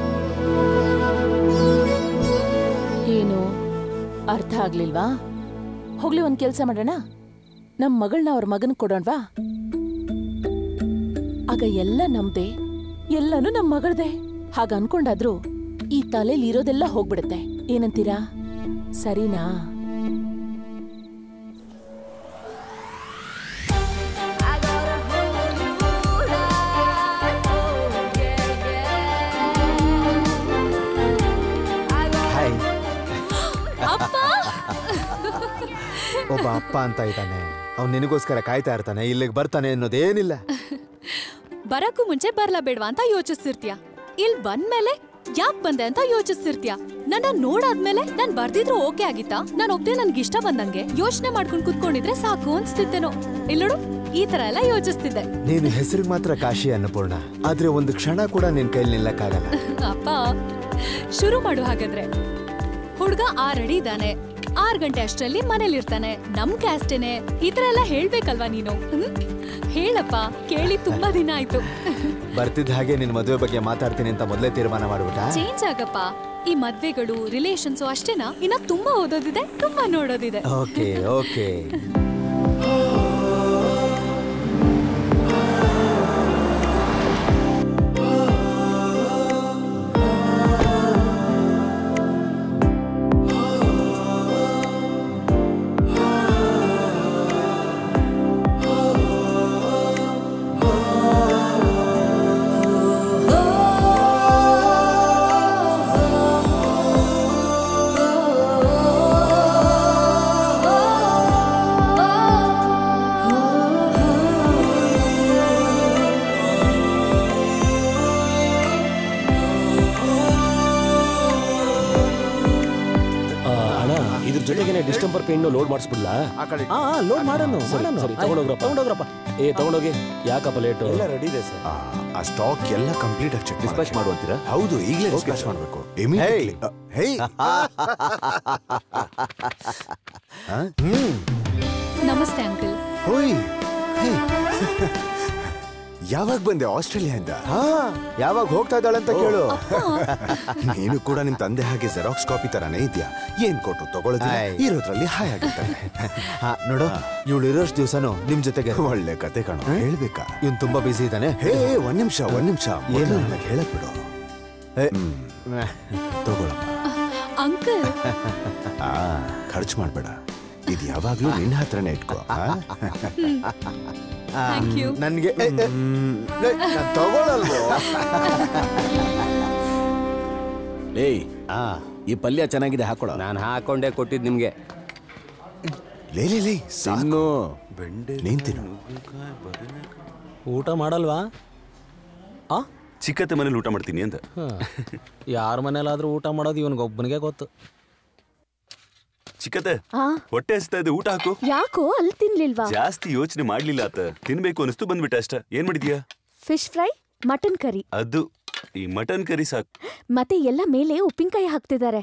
ಏನು ಅರ್ಥ ಆಗ್ಲಿಲ್ವಾ ಹೋಗ್ಲಿ ಒಂದ್ ಕೆಲ್ಸ ಮಾಡೋಣ ನಮ್ ಮಗಳನ್ನ ಅವ್ರ ಮಗನ್ ಕೊಡೋಣವಾ ಆಗ ಎಲ್ಲ ನಮ್ದೇ ಎಲ್ಲನೂ ನಮ್ ಮಗಳ್ದೆ ಹಾಗ ಅನ್ಕೊಂಡಾದ್ರು ಈ ತಲೆಲಿ ಇರೋದೆಲ್ಲ ಹೋಗ್ಬಿಡುತ್ತೆ ಏನಂತೀರಾ ಸರಿನಾ ಹಾಯ್ ಅಪ್ಪ ಒಬ್ಬ ಅಪ್ಪ ಅಂತ ಇದ್ದಾನೆ ಅವ್ನು ನಿನಗೋಸ್ಕರ ಕಾಯ್ತಾ ಇರ್ತಾನೆ ಇಲ್ಲಿಗೆ ಬರ್ತಾನೆ ಅನ್ನೋದೇನಿಲ್ಲ ಬರಕ್ಕೂ ಮುಂಚೆ ಬರ್ಲಾ ಬೇಡ್ವಾ ಅಂತ ಯೋಚಿಸ್ತಿರ್ತೀಯ ಇಲ್ ಬಂದ್ಮೇಲೆ ಯಾಕ್ ಬಂದೆ ಅಂತ ಯೋಚಿಸ್ತಿರ್ತೀಯ ನನ್ನ ನೋಡಾದ್ಮೇಲೆ ನಾನ್ ಬರ್ದಿದ್ರು ಓಕೆ ಆಗಿತ್ತಾ ನಾನ್ ಒಬ್ನೇ ನನ್ಗೆ ಇಷ್ಟ ಬಂದಂಗೆ ಯೋಚನೆ ಮಾಡ್ಕೊಂಡ್ ಕುತ್ಕೊಂಡಿದ್ರೆ ಸಾಕು ಅನ್ಸ್ತಿತ್ತೇನೋ ಇಲ್ಲೋಡು ಈ ತರ ಎಲ್ಲ ಯೋಚಿಸ್ತಿದ್ದೆ ನೀನು ಹೆಸರಿಗೆ ಮಾತ್ರ ಕಾಶಿ ಅನ್ನಪೂರ್ಣ ಆದ್ರೆ ಒಂದು ಕ್ಷಣ ಕೂಡ ನಿನ್ ಕೈಲಿ ನಿಲ್ಲಕ್ಕಾಗಲ್ಲ ಅಪ್ಪ ಶುರು ಮಾಡು ಹಾಗಾದ್ರೆ ಹುಡ್ಗ ಆರ್ ಅಡಿ ಇದ್ದಾನೆ ಆರ್ ಗಂಟೆ ಅಷ್ಟರಲ್ಲಿ ಮನೇಲಿರ್ತಾನೆ ನಮ್ ಕ್ಯಾಸ್ಟೇನೆ ಈ ತರ ಎಲ್ಲ ಹೇಳ್ಬೇಕಲ್ವಾ ನೀನು ಹ್ಮ್? ಹೇಳಪ್ಪ ಕೇಳಿ ತುಂಬಾ ದಿನ ಆಯ್ತು ಬರ್ತಿದ್ದ ಹಾಗೆ ನಿನ್ ಮದುವೆ ಬಗ್ಗೆ ಮಾತಾಡ್ತೀನಿ ಅಂತ ಮೊದಲೇ ತೀರ್ಮಾನ ಮಾಡ್ಬಿಟ್ಟ ಚೇಂಜ್ ಆಗಪ್ಪ ಈ ಮದ್ವೆಗಳು ರಿಲೇಷನ್ಸು ಅಷ್ಟೇನಾ ಇನ್ನ ತುಂಬಾ ಓದೋದಿದೆ ತುಂಬಾ ನೋಡೋದಿದೆ ಓಕೆ ಓಕೆ ಅಣ್ಣ ಇದ್ರ ಜೊತೆಗೇನೆ ಡಿಸ್ಟೆಂಬರ್ ಪೇಂಟ್ ಲೋಡ್ ಮಾಡಿಸ್ಬಿಡ್ಲಾ ಹಾ ಲೋಡ್ ಮಾಡೋಣ ಸರಿ ಮಾಡೋಣ. ಸರಿ ಆಯ್ತು, ತಗೊಂಡೋಗ್ರಪ್ಪ ತಗೊಂಡೋಗ್ರಪ್ಪ ಏ ತಗೊಂಡೋಗಿ ಯಾಕಪ್ಪ ಲೇಟು ಎಲ್ಲ ರೆಡಿ ಇದೆ ಸರ್ ಆ ಸ್ಟಾಕ್ ಎಲ್ಲ ಕಂಪ್ಲೀಟ್ ಆಗಿ ಚೆಕ್ ಡಿಸ್ಪ್ಯಾಚ್ ಮಾಡುವಂತೀರಾ ಹೌದು ಈಗಲೇ Okay, ಡಿಸ್ಪ್ಯಾಚ್ sir. ಮಾಡಬೇಕು ಇಮಿಡಿಯೇಟ್ಲಿ ಹೇ ನಮಸ್ತೆ ಅಂಕಲ್ ಹೋಯ್ ಹೇ. ಯಾವಾಗ ಬಂದೆ ಆಸ್ಟ್ರೇಲಿಯಾದಿಂದ ಹಾ ಯಾವಾಗ ಹೋಗ್ತಾ ಇದ್ದಾಳೆ ಅಂತ ಕೇಳು ನೀನು ಕೂಡ ನಿಮ್ ತಂದೆ ಹಾಗೆ ಜೆರಾಕ್ಸ್ ಕಾಪಿ ತರಾನೇ ಇದ್ಯಾ ಏನ್ ಕೊಟ್ಟು ತಗೊಳ್ಳೋದಿಲ್ಲ ಆಯ್. ಇರೋದ್ರಲ್ಲಿ ಹಾಯ್ ಆಗಿರ್ತಾನೆ ಹಾ ನೋಡು ಇವಳು ಇರೋಷ್ಟು ದಿವಸನು ನಿಮ್ ಜೊತೆಗೆ ಒಳ್ಳೆ ಕತೆ ಕಣ ಹೇಳ್ಬೇಕಾ ಇವ್ನು ತುಂಬಾ ಬಿಸಿ ಇದ್ದಾನೆ ಹೇ ಒಂದ್ ನಿಮಿಷ ಒಂದ್ ನಿಮಿಷ ಏನು? ನನಗೆ ಹೇಳಕ್ ಬಿಡು ತಗೊಳಪ್ಪ ಅಂಕಲ್ ಆ ಖರ್ಚು ಮಾಡ್ಬೇಡ ಇದು ಯಾವಾಗ್ಲೂ ನಿನ್ನ ಹತ್ರನೇ ಇಟ್ಕೋ ಆ? Thank you. ನನ್ಗೆ ಏ, ಏ, ಲೇ, ನಾನ್ ತಗೊಳಲ್ವೋ ಏಯ್ ಈ ಪಲ್ಯ ಚೆನ್ನಾಗಿದೆ ಹಾಕೊಳ್ಳೋ ನಾನು ಹಾಕೊಂಡೇ ಕೊಟ್ಟಿದ್ದು ನಿಮ್ಗೆ ಲೇ ಲೇ ಲೇ ಇನ್ನು ನೀನ್ ತಿನ್ನು ಊಟ ಮಾಡಲ್ವಾ ಆ ಚಿಕ್ಕತ್ತೆ ಮನೇಲಿ ಊಟ ಮಾಡ್ತೀನಿ ಅಂತ ಯಾರ ಮನೇಲಾದ್ರೂ ಊಟ ಮಾಡೋದು ಇವನಿಗೊಬ್ಬನಿಗೆ ಗೊತ್ತು ಚಿಕ್ಕತ್ತೆ ಆ ಹೊಟ್ಟೆ ಹಸ್ತಾ ಇದೆ ಊಟ ಹಾಕು ಯಾಕೋ ಅಲ್ಲಿ ತಿನ್ಲಿಲ್ವಾ ಜಾಸ್ತಿ ಯೋಚನೆ ಮಾಡ್ಲಿಲ್ಲ ಆತ ತಿನ್ಬೇಕು ಅನಿಸ್ತು ಬಂದ್ಬಿಟ್ಟೆ ಅಷ್ಟ ಏನ್ ಮಾಡಿದ್ಯಾ ಫಿಶ್ ಫ್ರೈ ಮಟನ್ ಕರಿ ಅದು ಈ ಮಟನ್ ಕರಿ ಸಾಕು ಮತ್ತೆ ಎಲ್ಲ ಮೇಲೆ ಉಪ್ಪಿನಕಾಯಿ ಹಾಕ್ತಿದ್ದಾರೆ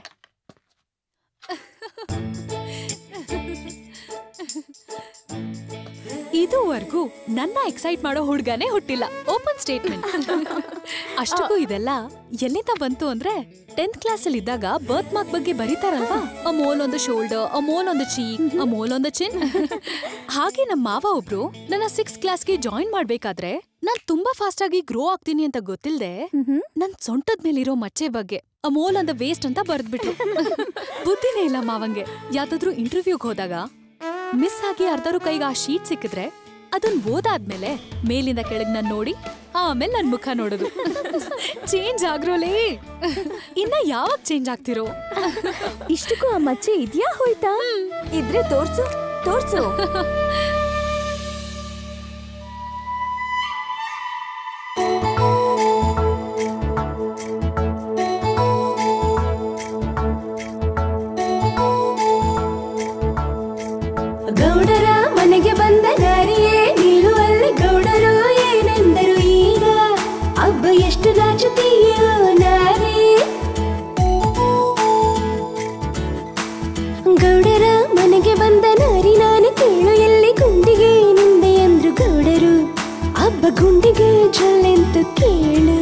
ಇದುವರೆಗೂ ನನ್ನ ಎಕ್ಸೈಟ್ ಮಾಡೋ ಹುಡ್ಗನೇ ಹುಟ್ಟಿಲ್ಲ ಓಪನ್ ಸ್ಟೇಟ್ಮೆಂಟ್ ಅಷ್ಟಕ್ಕೂ ಇದೆಲ್ಲ ಎಲ್ಲಿಂದ ಬಂತು ಅಂದ್ರೆ ಟೆಂತ್ ಕ್ಲಾಸ್ ಅಲ್ಲಿ ಇದ್ದಾಗ ಬರ್ತ್ ಮಾರ್ಕ್ ಬಗ್ಗೆ ಬರೀತಾರಲ್ವಾ ಅ ಮೋಲ್ ಒಂದು ಶೋಲ್ಡರ್ ಅ ಮೋಲ್ ಒಂದು ಚೀಕ್ ಅ ಮೋಲ್ ಒಂದು ಚಿನ್ ಹಾಗೆ ನಮ್ಮ ಮಾವ ಒಬ್ರು ನನ್ನ ಸಿಕ್ಸ್ ಕ್ಲಾಸ್ಗೆ ಜಾಯಿನ್ ಮಾಡ್ಬೇಕಾದ್ರೆ ನಾನ್ ತುಂಬಾ ಫಾಸ್ಟ್ ಆಗಿ ಗ್ರೋ ಆಗ್ತೀನಿ ಅಂತ ಗೊತ್ತಿಲ್ದೆ ನನ್ ಸೊಂಟದ ಮೇಲಿರೋ ಮಚ್ಚೆ ಬಗ್ಗೆ ಅ ಮೋಲ್ ಅಂದ ವೇಸ್ಟ್ ಅಂತ ಬರ್ದ್ಬಿಟ್ರು ಬುದ್ಧಿನೇ ಇಲ್ಲ ಮಾವಂಗೆ ಯಾವ್ದಾದ್ರು ಇಂಟರ್ವ್ಯೂಗ್ ಹೋದಾಗ ಮಿಸ್ ಆಗಿ ಅರ್ಧರು ಕೈಗೆ ಆ ಶೀಟ್ ಸಿಕ್ಕಿದ್ರೆ ಅದನ್ ಓದಾದ್ಮೇಲೆ ಮೇಲಿಂದ ಕೆಳಗ್ ನಾನ್ ನೋಡಿ ಆಮೇಲೆ ನನ್ ಮುಖ ನೋಡೋದು ಚೇಂಜ್ ಆಗ್ರೋಲೇ ಇನ್ನ ಯಾವಾಗ ಚೇಂಜ್ ಆಗ್ತಿರೋ ಇಷ್ಟಕ್ಕೂ ಆ ಮಚ್ಚೆ ಇದ್ಯಾ ಹೋಯ್ತಾ ಇದ್ರೆ ತೋರ್ಸು ತೋರ್ಸು ಗೌಡರ ಮನೆಗೆ ಬಂದ ದಾರಿಯೇ ನಿಲ್ಲುವಲ್ಲಿ ಗೌಡರು ಏನೆಂದರು ಈಗ ಹಬ್ಬ ಎಷ್ಟು ನಾಚುತ್ತೀಯೋ ಝಲ್ಲೆಂತು ಕೇಳು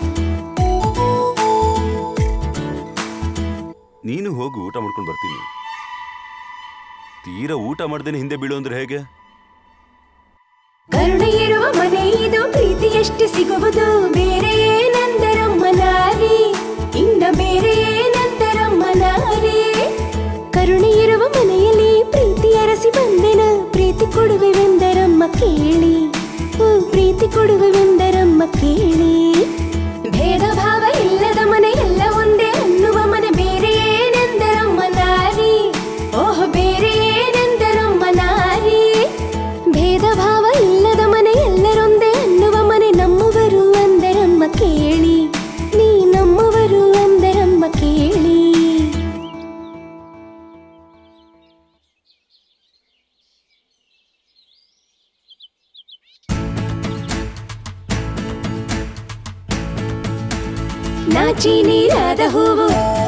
ನೀನು ಹೋಗು ಊಟ ಮಾಡ್ಕೊಂಡು ಬರ್ತೀನಿ ತೀರಾ ಊಟ ಮಾಡ್ದೇನೆ ಹಿಂದೆ ಬೀಳು ಅಂದ್ರೆ ಹೇಗೆ ಕರುಣೆ ಇರುವ ಮನೆ ಇದು ಪ್ರೀತಿ ಎಷ್ಟು ಸಿಗುವುದು ಬೇರೆ ಏನಂದರಮ್ಮ ನಾರಿ ಇನ್ನ ಬೇರೆ ಏನಂದರಮ್ಮ ನಾರಿ ಕರುಣೆ ಇರುವ ಮನೆಯಲ್ಲಿ ಪ್ರೀತಿ ಅರಸಿ ಬಂದೆನ ಪ್ರೀತಿ ಕೊಡುವೆವೆಂದರಮ್ಮ ಕೇಳಿ ಓ ಪ್ರೀತಿ ಕೊಡುವೆವೆಂದರಮ್ಮ ಕೇಳಿ ಭೇದ ಭಾವ ಇಲ್ಲದ ಮನೆ ಎಲ್ಲ ಒಂದೇ ಅನ್ನುವ ಮನೆ ಬೇರೆ ಏನೆಂದರಮ್ಮ ನಾರಿ ಓಹ್ ಬೇರೆ ಏನೆಂದರಮ್ಮ ನಾರಿ ಭೇದ ಭಾವ ಇಲ್ಲದ ಮನೆ ಎಲ್ಲರೊಂದೇ ಅನ್ನುವ ಮನೆ ನಮ್ಮವರು ಅಂದರಮ್ಮ ಕೇಳಿ ನೀ ನಮ್ಮವರು ಅಂದರಮ್ಮ ಕೇಳಿ ನಾಚಿ ನೀರಾದ ಹೂವು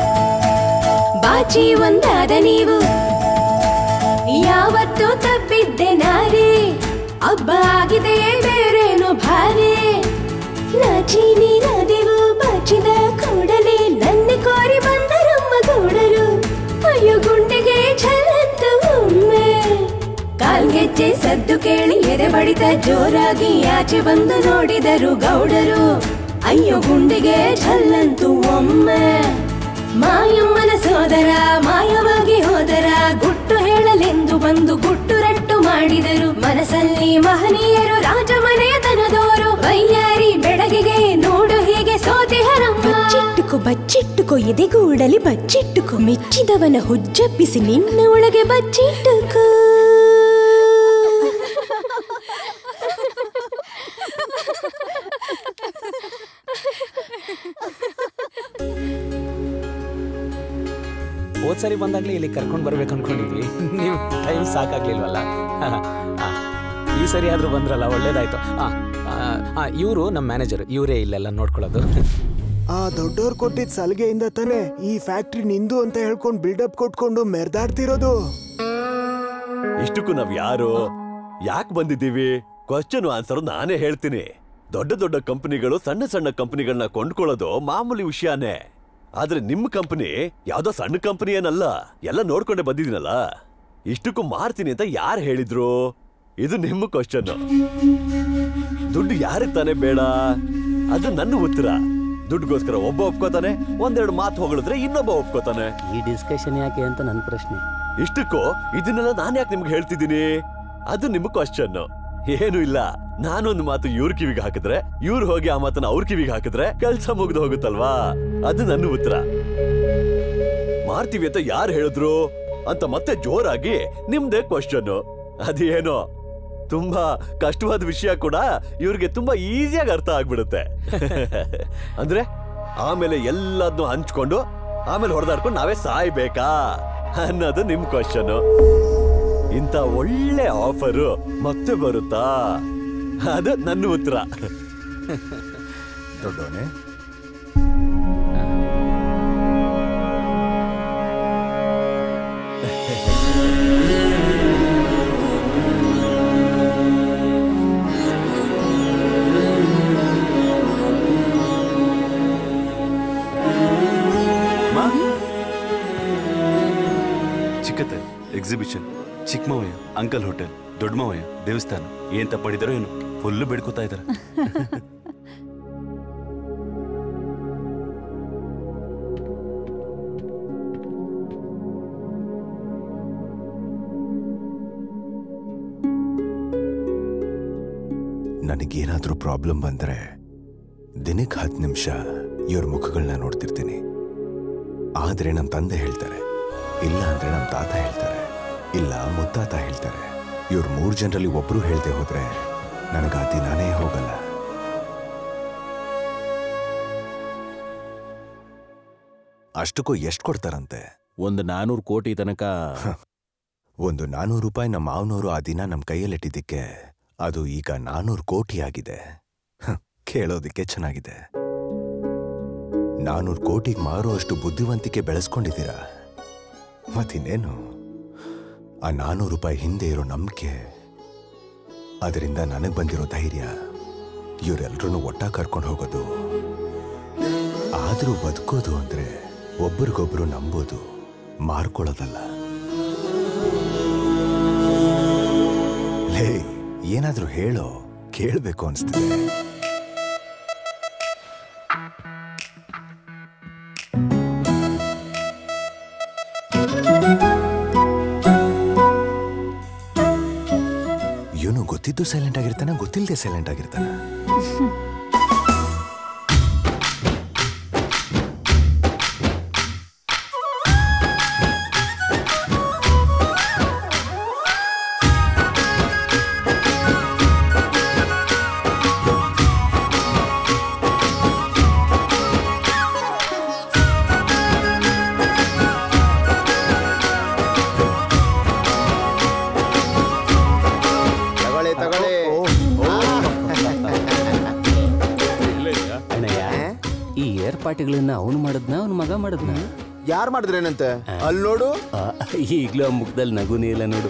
ಬಾಚಿ ಒಂದಾದ ನೀವು ಯಾವತ್ತೂ ತಪ್ಪಿದ್ದೆ ನಾರಿ ಹಬ್ಬ ಆಗಿದೆ ಬೇರೇನೋ ಭಾರಿ ನಾಚಿ ನೀರಾದೆವು ಬಾಚಿದ ಕೂಡಲೇ ನನ್ನ ಕೋರಿ ಬಂದರಮ್ಮ ಗೌಡರು ಅಯ್ಯೋ ಗುಂಡೆಗೆ ಛಲ್ಲಂತ ಒಮ್ಮೆ ಕಾಲ್ಗೆಜ್ಜೆ ಸದ್ದು ಕೇಳಿ ಎದೆ ಬಡಿತ ಜೋರಾಗಿ ಆಚೆ ಬಂದು ನೋಡಿದರು ಗೌಡರು ಅಯ್ಯೋ ಗುಂಡಿಗೆ ಛಲ್ಲಂತು ಒಮ್ಮೆ ಮಾಯಮ್ಮನ ಸೋದರ ಮಾಯವಾಗಿ ಹೋದರ ಗುಟ್ಟು ಹೇಳಲೆಂದು ಬಂದು ಗುಟ್ಟು ರಟ್ಟು ಮಾಡಿದರು ಮನಸ್ಸಲ್ಲಿ ಮಹನೀಯರು ರಾಜಮನೆತನದವರು ವೈಯಾರಿ ಬೆಳಗಿಗೆ ನೋಡು ಹೀಗೆ ಸೋತಿಹರಮ್ಮ ಬಚ್ಚಿಟ್ಟುಕೋ ಬಚ್ಚಿಟ್ಟುಕೋ ಎದೆಗೂಡಲಿ ಬಚ್ಚಿಟ್ಟುಕೋ ಮೆಚ್ಚಿದವನ ಹುಜ್ಜಪ್ಪಿಸಿ ನಿನ್ನ ಒಳಗೆ ಬಚ್ಚಿಟ್ಟುಕೋ ಹೋದ್ ಸರಿ ಬಂದಾಗ್ಲೇ ಇಲ್ಲಿ ಕರ್ಕೊಂಡು ಬರ್ಬೇಕು ಅನ್ಕೊಂಡಿದ್ವಿ ನೀವು ಟೈಮ್ ಸಾಕಾಗ್ಲಿಲ್ವಲ್ಲ ಆ, ಈ ಸರಿ ಆದ್ರೂ ಬಂದ್ರಲ್ಲ ಒಳ್ಳೇದಾಯ್ತು ಇವರು ನಮ್ಮ ಮ್ಯಾನೇಜರ್ ಇವರೇ ಇಲ್ಲೆಲ್ಲ ನೋಡ್ಕೊಳ್ಳೋದು ಆ ದೊಡ್ಡವ್ರು ಕೊಟ್ಟಿದ್ ಸಲಿಗೆಯಿಂದ ತಾನೇ ಈ ಫ್ಯಾಕ್ಟ್ರಿ ನಿಂದು ಅಂತ ಹೇಳ್ಕೊಂಡು ಬಿಲ್ಡಪ್ ಕೊಟ್ಕೊಂಡು ಮೆರ್ದಾಡ್ತಿರೋದು ಇಷ್ಟಕ್ಕೂ ನಾವ್ ಯಾರು ಯಾಕೆ ಬಂದಿದ್ದೀವಿ ಕ್ವಶನ್ ಆನ್ಸರ್ ನಾನೇ ಹೇಳ್ತೀನಿ ದೊಡ್ಡ ದೊಡ್ಡ ಕಂಪನಿಗಳು ಸಣ್ಣ ಸಣ್ಣ ಕಂಪನಿಗಳನ್ನ ಕೊಂಡ್ಕೊಳ್ಳೋದು ಮಾಮೂಲಿ ವಿಷಯನೇ ಆದ್ರೆ ನಿಮ್ ಕಂಪನಿ ಯಾವ್ದೋ ಸಣ್ಣ ಕಂಪನಿ ಏನಲ್ಲ ಎಲ್ಲ ನೋಡ್ಕೊಂಡೆ ಬಂದಿದ್ದೀನಲ್ಲ ಇಷ್ಟಕ್ಕೂ ಮಾರ್ತೀನಿ ಅಂತ ಯಾರು ಹೇಳಿದ್ರು ಇದು ನಿಮ್ಮ ಕ್ವಶನ್ ದುಡ್ಡು ಯಾರಿಗೆ ತಾನೇ ಬೇಡ ಅದು ನನ್ನ ಉತ್ತರ ದುಡ್ಡುಗೋಸ್ಕರ ಒಬ್ಬ ಒಪ್ಕೋತಾನೆ ಒಂದೆರಡು ಮಾತು ಹೊಗಳಿದ್ರೆ ಇನ್ನೊಬ್ಬ ಒಪ್ಕೋತಾನೆ ಈ ಡಿಸ್ಕಷನ್ ಯಾಕೆ ಅಂತ ನನ್ನ ಪ್ರಶ್ನೆ ಇಷ್ಟಕ್ಕೂ ಇದನ್ನೆಲ್ಲ ನಾನು ಯಾಕೆ ನಿಮ್ಗೆ ಹೇಳ್ತಿದ್ದೀನಿ ಅದು ನಿಮ್ಮ ಕ್ವಶನ್ ಏನು ಇಲ್ಲ ನಾನೊಂದು ಮಾತು ಇವ್ರ ಕಿವಿಗೆ ಹಾಕಿದ್ರೆ ಇವ್ರು ಹೋಗಿ ಆ ಮಾತನ್ನ ಅವ್ರ ಕಿವಿಗೆ ಹಾಕಿದ್ರೆ ಕೆಲ್ಸ ಮುಗ್ದು ಹೋಗುತ್ತಲ್ವಾ ಅದು ನನ್ನ ಉತ್ತರ ಮಾಡ್ತೀವಿ ಅಂತ ಯಾರು ಹೇಳಿದ್ರು ಅಂತ ಮತ್ತೆ ಜೋರಾಗಿ ನಿಮ್ದೇ ಕ್ವಶನ್ ಅದೇನೋ ತುಂಬಾ ಕಷ್ಟವಾದ ವಿಷಯ ಕೂಡ ಇವ್ರಿಗೆ ತುಂಬಾ ಈಸಿಯಾಗಿ ಅರ್ಥ ಆಗ್ಬಿಡುತ್ತೆ ಅಂದ್ರೆ ಆಮೇಲೆ ಎಲ್ಲದನ್ನು ಹಂಚ್ಕೊಂಡು ಆಮೇಲೆ ಹೊಡೆದಾಡ್ಕೊಂಡು ನಾವೇ ಸಾಯ್ಬೇಕಾ ಅನ್ನೋದು ನಿಮ್ ಕ್ವಶನ್ ಇಂಥ ಒಳ್ಳೆ ಆಫರು ಮತ್ತೆ ಬರುತ್ತಾ ಅದು ನನ್ನ ಉತ್ತರ ದೊಡ್ಡವನೇ ಚಿಕ್ಕತ್ತೆ ಎಕ್ಸಿಬಿಷನ್ ಚಿಕ್ಕಮವಯ್ಯ ಅಂಕಲ್ ಹೋಟೆಲ್ ದೊಡ್ಡಮವಯ್ಯ ದೇವಸ್ಥಾನ ಏನ್ ತಪ್ಪಾಡಿದಾರೋ ಏನು ಫುಲ್ಲು ಬೇಡ್ಕೋತಾ ಇದಾರೆ ನನಗೇನಾದ್ರೂ ಪ್ರಾಬ್ಲಮ್ ಬಂದ್ರೆ ದಿನಕ್ಕೆ ಹತ್ತು ನಿಮಿಷ ಇವ್ರ ಮುಖಗಳನ್ನ ನೋಡ್ತಿರ್ತೀನಿ ಆದ್ರೆ ನಮ್ಮ ತಂದೆ ಹೇಳ್ತಾರೆ ಇಲ್ಲ ಅಂದ್ರೆ ನಮ್ಮ ತಾತ ಹೇಳ್ತಾರೆ ಇಲ್ಲ ಮುತ್ತಾತ ಹೇಳ್ತಾರೆ ಇವ್ರ ಮೂರು ಜನರಲ್ಲಿ ಒಬ್ರು ಹೇಳ್ದೆ ಹೋದ್ರೆ ನನಗ ಆ ದಿನಾನೇ ಹೋಗಲ್ಲ ಅಷ್ಟಕ್ಕೂ ಎಷ್ಟು ಕೊಡ್ತಾರಂತೆ ಒಂದು ನಾನೂರು ಕೋಟಿ ತನಕ ಒಂದು ನಾನೂರು ರೂಪಾಯಿ ನಮ್ಮ ಮಾವನವರು ಆ ದಿನ ನಮ್ಮ ಕೈಯಲ್ಲಿಟ್ಟಿದ್ದಕ್ಕೆ ಅದು ಈಗ ನಾನೂರು ಕೋಟಿ ಆಗಿದೆ ಹ, ಕೇಳೋದಿಕ್ಕೆ ಚೆನ್ನಾಗಿದೆ ನಾನೂರು ಕೋಟಿಗೆ ಮಾರುವಷ್ಟು ಬುದ್ಧಿವಂತಿಕೆ ಬೆಳೆಸ್ಕೊಂಡಿದ್ದೀರಾ ಮತ್ತಿನ್ನೇನು ಆ ನಾನೂರು ರೂಪಾಯಿ ಹಿಂದೆ ಇರೋ ನಂಬಿಕೆ ಅದರಿಂದ ನನಗೆ ಬಂದಿರೋ ಧೈರ್ಯ ಇವರೆಲ್ರೂ ಒಟ್ಟಾಗಿ ಕರ್ಕೊಂಡು ಹೋಗೋದು ಆದರೂ ಬದುಕೋದು ಅಂದ್ರೆ ಒಬ್ರಿಗೊಬ್ರು ನಂಬೋದು ಮಾರ್ಕೊಳ್ಳೋದಲ್ಲ ಲೇ ಏನಾದ್ರೂ ಹೇಳೋ ಕೇಳಬೇಕು ಅನಿಸ್ತಿದೆ ಇವನು ಗೊತ್ತಿದ್ದು ಸೈಲೆಂಟ್ ಆಗಿರ್ತಾನ ಗೊತ್ತಿಲ್ಲದೆ ಸೈಲೆಂಟ್ ಆಗಿರ್ತಾನ ತಗೊಳ್ಳಿ ತಗೊಳ್ಳಿ ಅಣ್ಣಯ್ಯ ಈ ಏರ್ಪಾಟಿಗಳನ್ನ ಅವನು ಮಾಡದ್ನ ಅವನ ಮಗ ಮಾಡದ್ನ ಯಾರು ಮಾಡಿದ್ರೇನಂತೆ ಅಲ್ಲಿ ನೋಡು ಈಗ್ಲೂ ಆ ಮುಖದಲ್ಲಿ ನಗುನೇ ಇಲ್ಲ ನೋಡು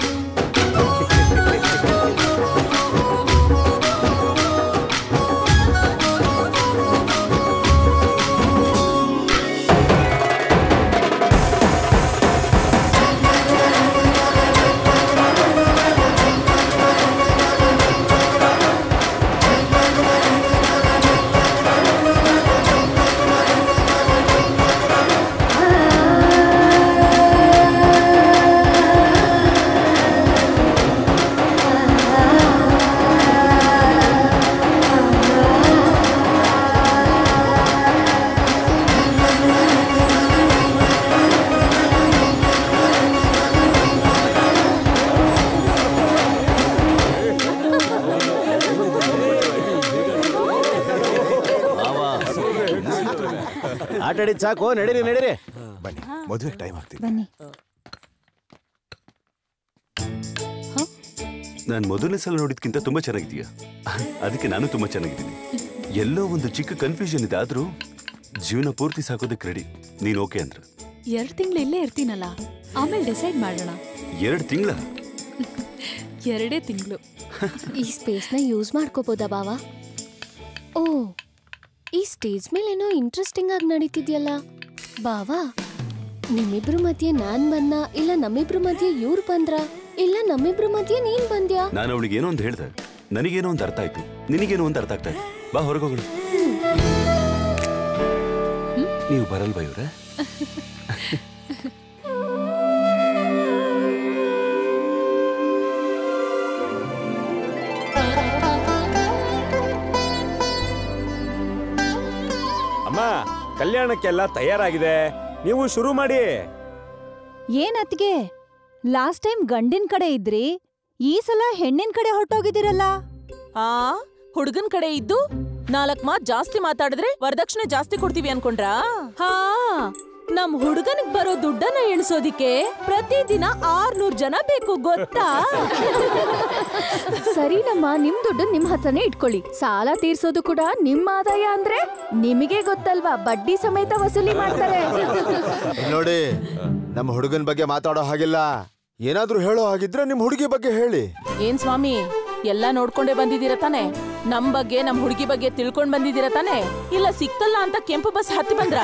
ಆಟ ಆಡಿದ್ ಸಾಕು ನಡೀರಿ ನಡೀರಿ ಬನ್ನಿ ಮದುವೆಗೆ ಟೈಮ್ ಆಗ್ತಿದೆ ಬನ್ನಿ ನಾನು ಮೊದಲನೇ ಸಲ ನೋಡಿದ್ಕಿಂತ ತುಂಬಾ ಚೆನ್ನಾಗಿದೀಯಾ ಅದಕ್ಕೆ ನಾನು ತುಂಬಾ ಚೆನ್ನಾಗಿದ್ದೀನಿ ಎಲ್ಲೋ ಒಂದು ಚಿಕ್ಕ ಕನ್ಫ್ಯೂಷನ್ ಇದೆ ಆದ್ರೂ ಜೀವನ ಪೂರ್ತಿ ಸಾಕೋದಕ್ಕೆ ರೆಡಿ ನೀನ್ ಓಕೆ ಅಂದ್ರ ಎರಡು ತಿಂಗಳು ಇಲ್ಲೇ ಇರ್ತೀನಲ್ಲ ಆಮೇಲೆ ಡಿಸೈಡ್ ಮಾಡೋಣ ಎರಡು ತಿಂಗಳ ಎರಡೇ ತಿಂಗಳು ಈ ಸ್ಪೇಸ್ನ ಯೂಸ್ ಮಾಡ್ಕೋಬೋದಾ ಬಾವ ಓ ಈ ಸ್ಟೇಜ್ ಮೇಲೆ ಏನೋ ಇಂಟ್ರೆಸ್ಟಿಂಗ್ ಆಗಿ ನಡೀತಿದ್ಯಲ್ಲ ಬಾವಾ ನಿಮ್ಮಿಬ್ರ ಮಧ್ಯೆ ನಾನ್ ಬಂದ ಇಲ್ಲ ನಮ್ಮಿಬ್ರ ಮಧ್ಯೆ ಇವ್ರು ಬಂದ್ರ ಇಲ್ಲ ನಮ್ಮಿಬ್ರ ಮಧ್ಯೆ ನೀನ್ ಬಂದ್ಯಾ ನಾನು ಅವಳಿಗೆ ಏನೋ ಒಂದು ಹೇಳ್ದೆ ನನಗೇನೋ ಒಂದು ಅರ್ಥ ಆಯ್ತು ನಿನಗೇನೋ ಒಂದು ಅರ್ಥ ಆಗ್ತಾ ಇದೆ ಬಾ ಹೊರಗೋಗೋಣ ನೀವು ಬರಲ್ವಾ ಇವ್ರೆ ಅಮ್ಮ ಕಲ್ಯಾಣಕ್ಕೆಲ್ಲ ತಯಾರಾಗಿದೆ ನೀವು ಶುರು ಮಾಡಿ ಏನತ್ಗೆ ಲಾಸ್ಟ್ ಟೈಮ್ ಗಂಡಿನ ಕಡೆ ಇದ್ರಿ ಈ ಸಲ ಹೆಣ್ಣಿನ ಕಡೆ ಹೊರಟೋಗಿದ್ದೀರಲ್ಲ ಆ ಹುಡುಗನ್ ಕಡೆ ಇದ್ದು ನಾಲ್ಕ್ ಮಾತ್ ಜಾಸ್ತಿ ಮಾತಾಡಿದ್ರೆ ವರದಕ್ಷಿಣೆ ಜಾಸ್ತಿ ಕೊಡ್ತೀವಿ ಅನ್ಕೊಂಡ್ರಾ ಹಾ ನಮ್ ಹುಡುಗನಿಗ್ ಬರೋ ದುಡ್ಡನ್ನ ಎಣಿಸೋದಿಕ್ಕೆ ಪ್ರತಿದಿನ ಆರ್ನೂರ್ ಜನ ಬೇಕು ಗೊತ್ತಾ ಸರಿನಮ್ಮ ನಿಮ್ ದುಡ್ಡು ನಿಮ್ ಹತ್ರನೇ ಇಟ್ಕೊಳ್ಳಿ ಸಾಲ ತೀರ್ಸೋದು ಕೂಡ ನಿಮ್ ಆದಾಯ ಅಂದ್ರೆ ನಿಮಗೆ ಗೊತ್ತಲ್ವಾ ಬಡ್ಡಿ ಸಮೇತ ವಸೂಲಿ ಮಾಡ್ತಾರೆ ನೋಡಿ ನಮ್ಮ ಹುಡುಗನ ಬಗ್ಗೆ ಮಾತಾಡೋ ಹಾಗಿಲ್ಲ ಏನಾದ್ರೂ ಹೇಳೋ ಹಾಗಿದ್ರೆ ನಿಮ್ ಹುಡುಗಿ ಬಗ್ಗೆ ಹೇಳಿ ಏನ್ ಸ್ವಾಮಿ ಎಲ್ಲಾ ನೋಡ್ಕೊಂಡೇ ಬಂದಿದ್ದೀರ ತಾನೆ ನಮ್ ಬಗ್ಗೆ ನಮ್ ಹುಡುಗಿ ಬಗ್ಗೆ ತಿಳ್ಕೊಂಡ್ ಬಂದಿದ್ದೀರ ತಾನೆ ಇಲ್ಲ ಸಿಕ್ತಲ್ಲ ಅಂತ ಕೆಂಪು ಬಸ್ ಹತ್ತಿ ಬಂದ್ರ